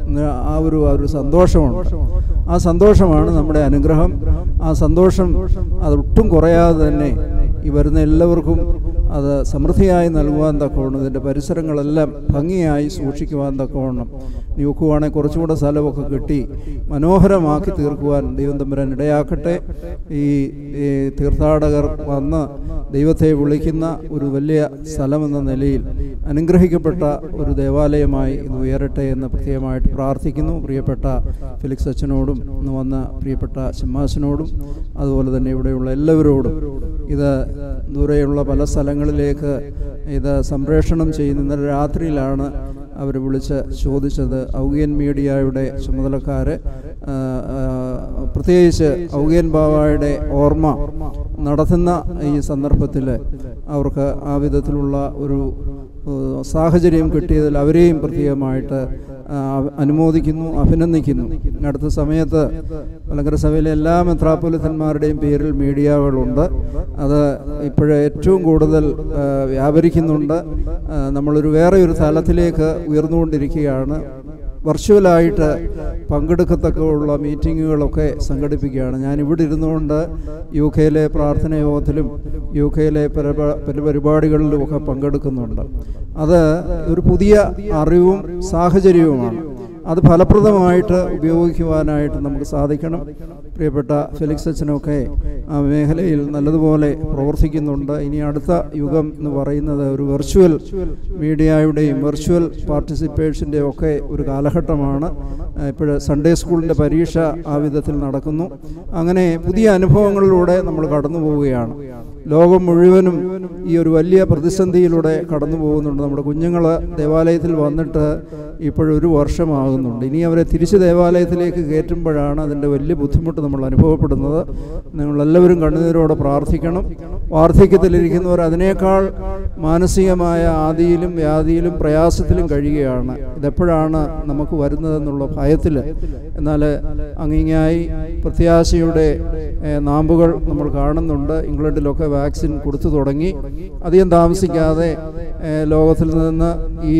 ആ ഒരു ആ ഒരു സന്തോഷമുണ്ട് ആ സന്തോഷമാണ് നമ്മുടെ അനുഗ്രഹം ആ സന്തോഷം അതൊട്ടും കുറയാതെ തന്നെ ഈ വരുന്ന എല്ലാവർക്കും അത് സമൃദ്ധിയായി നൽകുവാൻ തക്കവണ്ണം ഇതിൻ്റെ പരിസരങ്ങളെല്ലാം ഭംഗിയായി സൂക്ഷിക്കുവാൻ തക്കവണ്ണം നോക്കുവാണെങ്കിൽ കുറച്ചുകൂടെ സ്ഥലമൊക്കെ കിട്ടി മനോഹരമാക്കി തീർക്കുവാൻ ദൈവം തമ്പുരാൻ ഇടയാക്കട്ടെ ഈ ഈ തീർത്ഥാടകർ വന്ന് ദൈവത്തെ വിളിക്കുന്ന ഒരു വലിയ സ്ഥലമെന്ന നിലയിൽ അനുഗ്രഹിക്കപ്പെട്ട ഒരു ദേവാലയമായി ഇത് ഉയരട്ടെ എന്ന് പ്രത്യേകമായിട്ട് പ്രാർത്ഥിക്കുന്നു പ്രിയപ്പെട്ട ഫിലിക്സ് അച്ഛനോടും ഇന്ന് വന്ന പ്രിയപ്പെട്ട സിംഹാസനോടും അതുപോലെ തന്നെ ഇവിടെയുള്ള എല്ലാവരോടും ഇത് ദൂരെയുള്ള പല സ്ഥലങ്ങളിലേക്ക് ഇത് സംപ്രേഷണം ചെയ്യുന്ന ഇന്നലെ രാത്രിയിലാണ് അവർ വിളിച്ച് ചോദിച്ചത് ഔഗിയൻ മീഡിയയുടെ ചുമതലക്കാര് ആ, ആ, പ്രത്യേകിച്ച് ഔഗിയൻ ബാവായുടെ ഓർമ്മ നടത്തുന്ന ഈ സന്ദർഭത്തിൽ അവർക്ക് ആ വിധത്തിലുള്ള ഒരു ഏഹ്, സാഹചര്യം കിട്ടിയതിൽ അവരെയും പ്രത്യേകമായിട്ട് ആ, അനുമോദിക്കുന്നു അഭിനന്ദിക്കുന്നു അടുത്ത സമയത്ത് മലങ്കര സഭയിലെ എല്ലാ മെത്രാപ്പൊലിത്തന്മാരുടെയും പേരിൽ മീഡിയകളുണ്ട് അത് ഇപ്പോഴേ ഏറ്റവും കൂടുതൽ ആ, വ്യാപരിക്കുന്നുണ്ട് ആ, നമ്മളൊരു വേറെ ഒരു തലത്തിലേക്ക് ഉയർന്നുകൊണ്ടിരിക്കുകയാണ് വെർച്വലായിട്ട് പങ്കെടുക്കത്തക്കുള്ള മീറ്റിങ്ങുകളൊക്കെ സംഘടിപ്പിക്കുകയാണ് ഞാൻ ഇവിടെ ഇരുന്നുകൊണ്ട് യു കെയിലെ പ്രാർത്ഥന യോഗത്തിലും യു കെയിലെ പല പ- പല പരിപാടികളിലുമൊക്കെ പങ്കെടുക്കുന്നുണ്ട് അത് ഒരു പുതിയ അറിവും സാഹചര്യവുമാണ് അത് ഫലപ്രദമായിട്ട് ഉപയോഗിക്കുവാനായിട്ട് നമുക്ക് സാധിക്കണം പ്രിയപ്പെട്ട ഫെലിക്സ് അച്ഛനൊക്കെ ആ മേഖലയിൽ നല്ലതുപോലെ പ്രവർത്തിക്കുന്നുണ്ട് ഇനി അടുത്ത യുഗം എന്ന് പറയുന്നത് ഒരു വെർച്വൽ മീഡിയയുടെയും വെർച്വൽ പാർട്ടിസിപ്പേഷൻ്റെയും ഒക്കെ ഒരു കാലഘട്ടമാണ് ഇപ്പോൾ സൺഡേ സ്കൂളിൻ്റെ പരീക്ഷ ആ വിധത്തിൽ നടക്കുന്നു അങ്ങനെ പുതിയ അനുഭവങ്ങളിലൂടെ നമ്മൾ കടന്നു പോവുകയാണ് ലോകം മുഴുവനും ഈ ഒരു വലിയ പ്രതിസന്ധിയിലൂടെ കടന്നു പോകുന്നുണ്ട് നമ്മുടെ കുഞ്ഞുങ്ങൾ ദേവാലയത്തിൽ വന്നിട്ട് ഇപ്പോഴൊരു വർഷമാകുന്നുണ്ട് ഇനി അവരെ തിരിച്ച് ദേവാലയത്തിലേക്ക് കയറ്റുമ്പോഴാണ് അതിൻ്റെ വലിയ ബുദ്ധിമുട്ട് നമ്മൾ അനുഭവപ്പെടുന്നത് നിങ്ങളെല്ലാവരും കണ്ണുനീരോടെ പ്രാർത്ഥിക്കണം വാർദ്ധക്യത്തിലിരിക്കുന്നവർ അതിനേക്കാൾ മാനസികമായ ആദിയിലും വ്യാധിയിലും പ്രയാസത്തിലും കഴിയുകയാണ് ഇതെപ്പോഴാണ് നമുക്ക് വരുന്നതെന്നുള്ള ഭയത്തിൽ എന്നാൽ അങ്ങിങ്ങായി പ്രത്യാശയുടെ ഏഹ്, നാമ്പുകൾ നമ്മൾ കാണുന്നുണ്ട് ഇംഗ്ലണ്ടിലൊക്കെ വാക്സിൻ കൊടുത്തു തുടങ്ങി അധികം താമസിക്കാതെ ഏഹ്, ലോകത്തിൽ നിന്ന് ഈ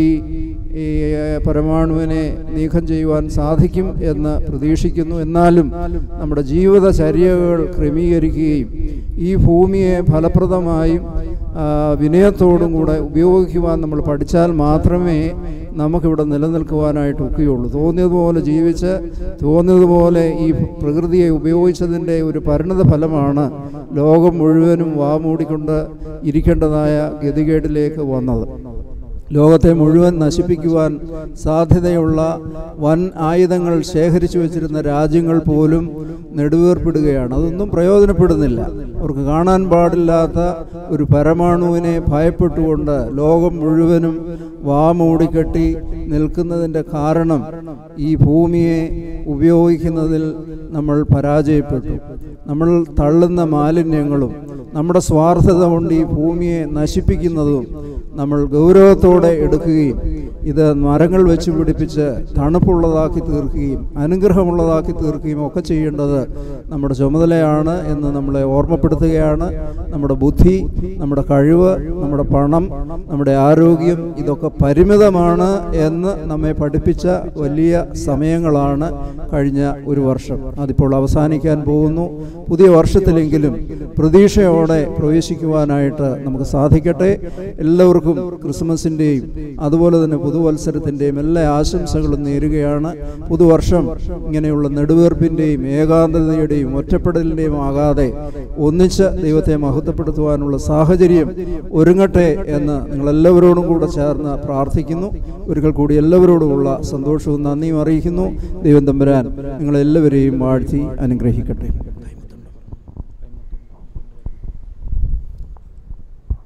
ഈ ഏഹ്, പരമാണുവിനെ നീക്കം ചെയ്യുവാൻ സാധിക്കും എന്ന് പ്രതീക്ഷിക്കുന്നു എന്നാലും നമ്മുടെ ജീവിതചര്യകൾ ക്രമീകരിക്കുകയും ഈ ഭൂമിയെ ഫലപ്രദമായും ആ, വിനയത്തോടും കൂടെ ഉപയോഗിക്കുവാൻ നമ്മൾ പഠിച്ചാൽ മാത്രമേ നമുക്കിവിടെ നിലനിൽക്കുവാനായിട്ട് ഒക്കുകയുള്ളൂ തോന്നിയതുപോലെ ജീവിച്ച് തോന്നിയതുപോലെ ഈ പ്രകൃതിയെ ഉപയോഗിച്ചതിൻ്റെ ഒരു പരിണത ഫലമാണ് ലോകം മുഴുവനും വാമൂടിക്കൊണ്ട് ഇരിക്കേണ്ടതായ ഗതികേടിലേക്ക് വന്നത് ലോകത്തെ മുഴുവൻ നശിപ്പിക്കുവാൻ സാധ്യതയുള്ള വൻ ആയുധങ്ങൾ ശേഖരിച്ചു വച്ചിരുന്ന രാജ്യങ്ങൾ പോലും നെടുവേർപ്പെടുകയാണ് അതൊന്നും പ്രയോജനപ്പെടുന്നില്ല അവർക്ക് കാണാൻ പാടില്ലാത്ത ഒരു പരമാണുവിനെ ഭയപ്പെട്ടുകൊണ്ട് ലോകം മുഴുവനും വാ മൂടിക്കെട്ടി നിൽക്കുന്നതിൻ്റെ കാരണം ഈ ഭൂമിയെ ഉപയോഗിക്കുന്നതിൽ നമ്മൾ പരാജയപ്പെട്ടു നമ്മൾ തള്ളുന്ന മാലിന്യങ്ങളും നമ്മുടെ സ്വാർത്ഥത കൊണ്ട് ഈ ഭൂമിയെ നശിപ്പിക്കുന്നതും നമ്മൾ ഗൗരവത്തോടെ എടുക്കുകയും ഇത് മരങ്ങൾ വെച്ച് പിടിപ്പിച്ച് തണുപ്പുള്ളതാക്കി തീർക്കുകയും അനുഗ്രഹമുള്ളതാക്കി തീർക്കുകയും ഒക്കെ ചെയ്യേണ്ടത് നമ്മുടെ ചുമതലയാണ് എന്ന് നമ്മളെ ഓർമ്മപ്പെടുത്തുകയാണ് നമ്മുടെ ബുദ്ധി നമ്മുടെ കഴിവ് നമ്മുടെ പണം നമ്മുടെ ആരോഗ്യം ഇതൊക്കെ പരിമിതമാണ് എന്ന് നമ്മെ പഠിപ്പിച്ച വലിയ സമയങ്ങളാണ് കഴിഞ്ഞ ഒരു വർഷം അതിപ്പോൾ അവസാനിക്കാൻ പോകുന്നു പുതിയ വർഷത്തിലെങ്കിലും പ്രതീക്ഷയോടെ പ്രവേശിക്കുവാനായിട്ട് നമുക്ക് സാധിക്കട്ടെ എല്ലാവർക്കും ക്രിസ്മസിൻ്റെയും അതുപോലെ തന്നെ പുതുവത്സരത്തിൻ്റെയും എല്ലാ ആശംസകളും നേരുകയാണ് പുതുവർഷം ഇങ്ങനെയുള്ള നെടുവേർപ്പിൻ്റെയും ഏകാന്തതയുടെയും ഒറ്റപ്പെടലിൻ്റെയും ആകാതെ ഒന്നിച്ച് ദൈവത്തെ മഹത്വപ്പെടുത്തുവാനുള്ള സാഹചര്യം ഒരുങ്ങട്ടെ എന്ന് നിങ്ങളെല്ലാവരോടും കൂടെ ചേർന്ന് പ്രാർത്ഥിക്കുന്നു ഒരിക്കൽ കൂടി എല്ലാവരോടുമുള്ള സന്തോഷവും നന്ദിയും അറിയിക്കുന്നു ദൈവം തമ്പുരാൻ നിങ്ങളെല്ലാവരെയും വാഴ്ത്തി അനുഗ്രഹിക്കട്ടെ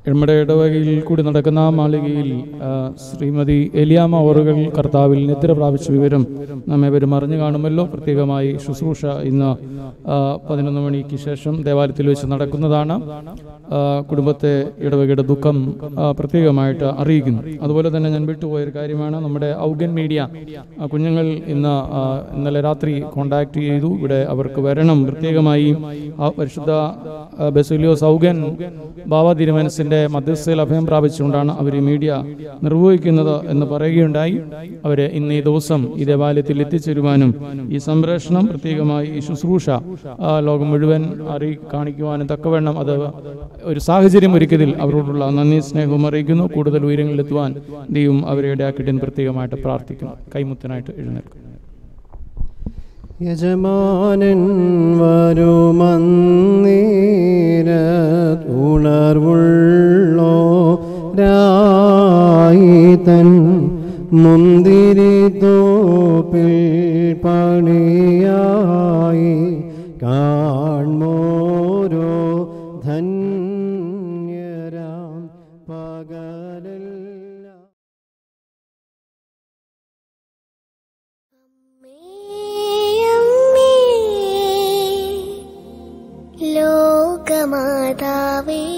നമ്മുടെ ഇടവകയിൽ കൂടി നടക്കുന്ന ആ മാളികയിൽ ആ, ശ്രീമതി എലിയാമ ഓറുകൾ കർത്താവിൽ നിദ്ര പ്രാപിച്ച വിവരം നമ്മെ വരും അറിഞ്ഞു കാണുമല്ലോ പ്രത്യേകമായി ശുശ്രൂഷ ഇന്ന് ആ, പതിനൊന്ന് മണിക്ക് ശേഷം ദേവാലയത്തിൽ വെച്ച് നടക്കുന്നതാണ് ആ, കുടുംബത്തെ ഇടവകയുടെ ദുഃഖം ആ, പ്രത്യേകമായിട്ട് അറിയിക്കുന്നു അതുപോലെ തന്നെ ഞാൻ വിട്ടുപോയ ഒരു കാര്യമാണ് നമ്മുടെ ഔഗൻ മീഡിയ ആ, കുഞ്ഞുങ്ങൾ ഇന്ന് ആ, ഇന്നലെ രാത്രി കോണ്ടാക്ട് ചെയ്തു ഇവിടെ അവർക്ക് വരണം പ്രത്യേകമായി ആ പരിശുദ്ധ ആ, ബെസിലിയോസ് ഔഗൻ ബാബ തിരുമനസിന്റെ മധ്യസ്ഥയിൽ അഭയം പ്രാപിച്ചുകൊണ്ടാണ് അവർ ഈ മീഡിയ നിർവഹിക്കുന്നത് എന്ന് പറയുകയുണ്ടായി അവരെ ഇന്ന് ഈ ദിവസം ഈ ദേവാലയത്തിൽ എത്തിച്ചേരുവാനും ഈ സംപ്രേഷണം പ്രത്യേകമായി ഈ ശുശ്രൂഷ ആ, ലോകം മുഴുവൻ അറിയി കാണിക്കുവാനും തക്കവണ്ണം അത് ഒരു സാഹചര്യം ഒരുക്കിയതിൽ അവരോടുള്ള നന്ദി സ്നേഹവും അറിയിക്കുന്നു കൂടുതൽ ഉയരങ്ങളിലെത്തുവാൻ ദൈവം അവരെ ഇടയാക്കിയിട്ട് എന്ന് പ്രത്യേകമായിട്ട് പ്രാർത്ഥിക്കുന്നു കൈമുത്തനായിട്ട് എഴുന്നേൽക്കും യജമാനൻ വരുമന്നീര ഉണർവുള്ളോ രായിതൻ മുന്തിരി തോപ്പിൽ പണിയായി കാൺമോരോ ധന്യരാം പകലെല്ലാം ലോകമാതാവേ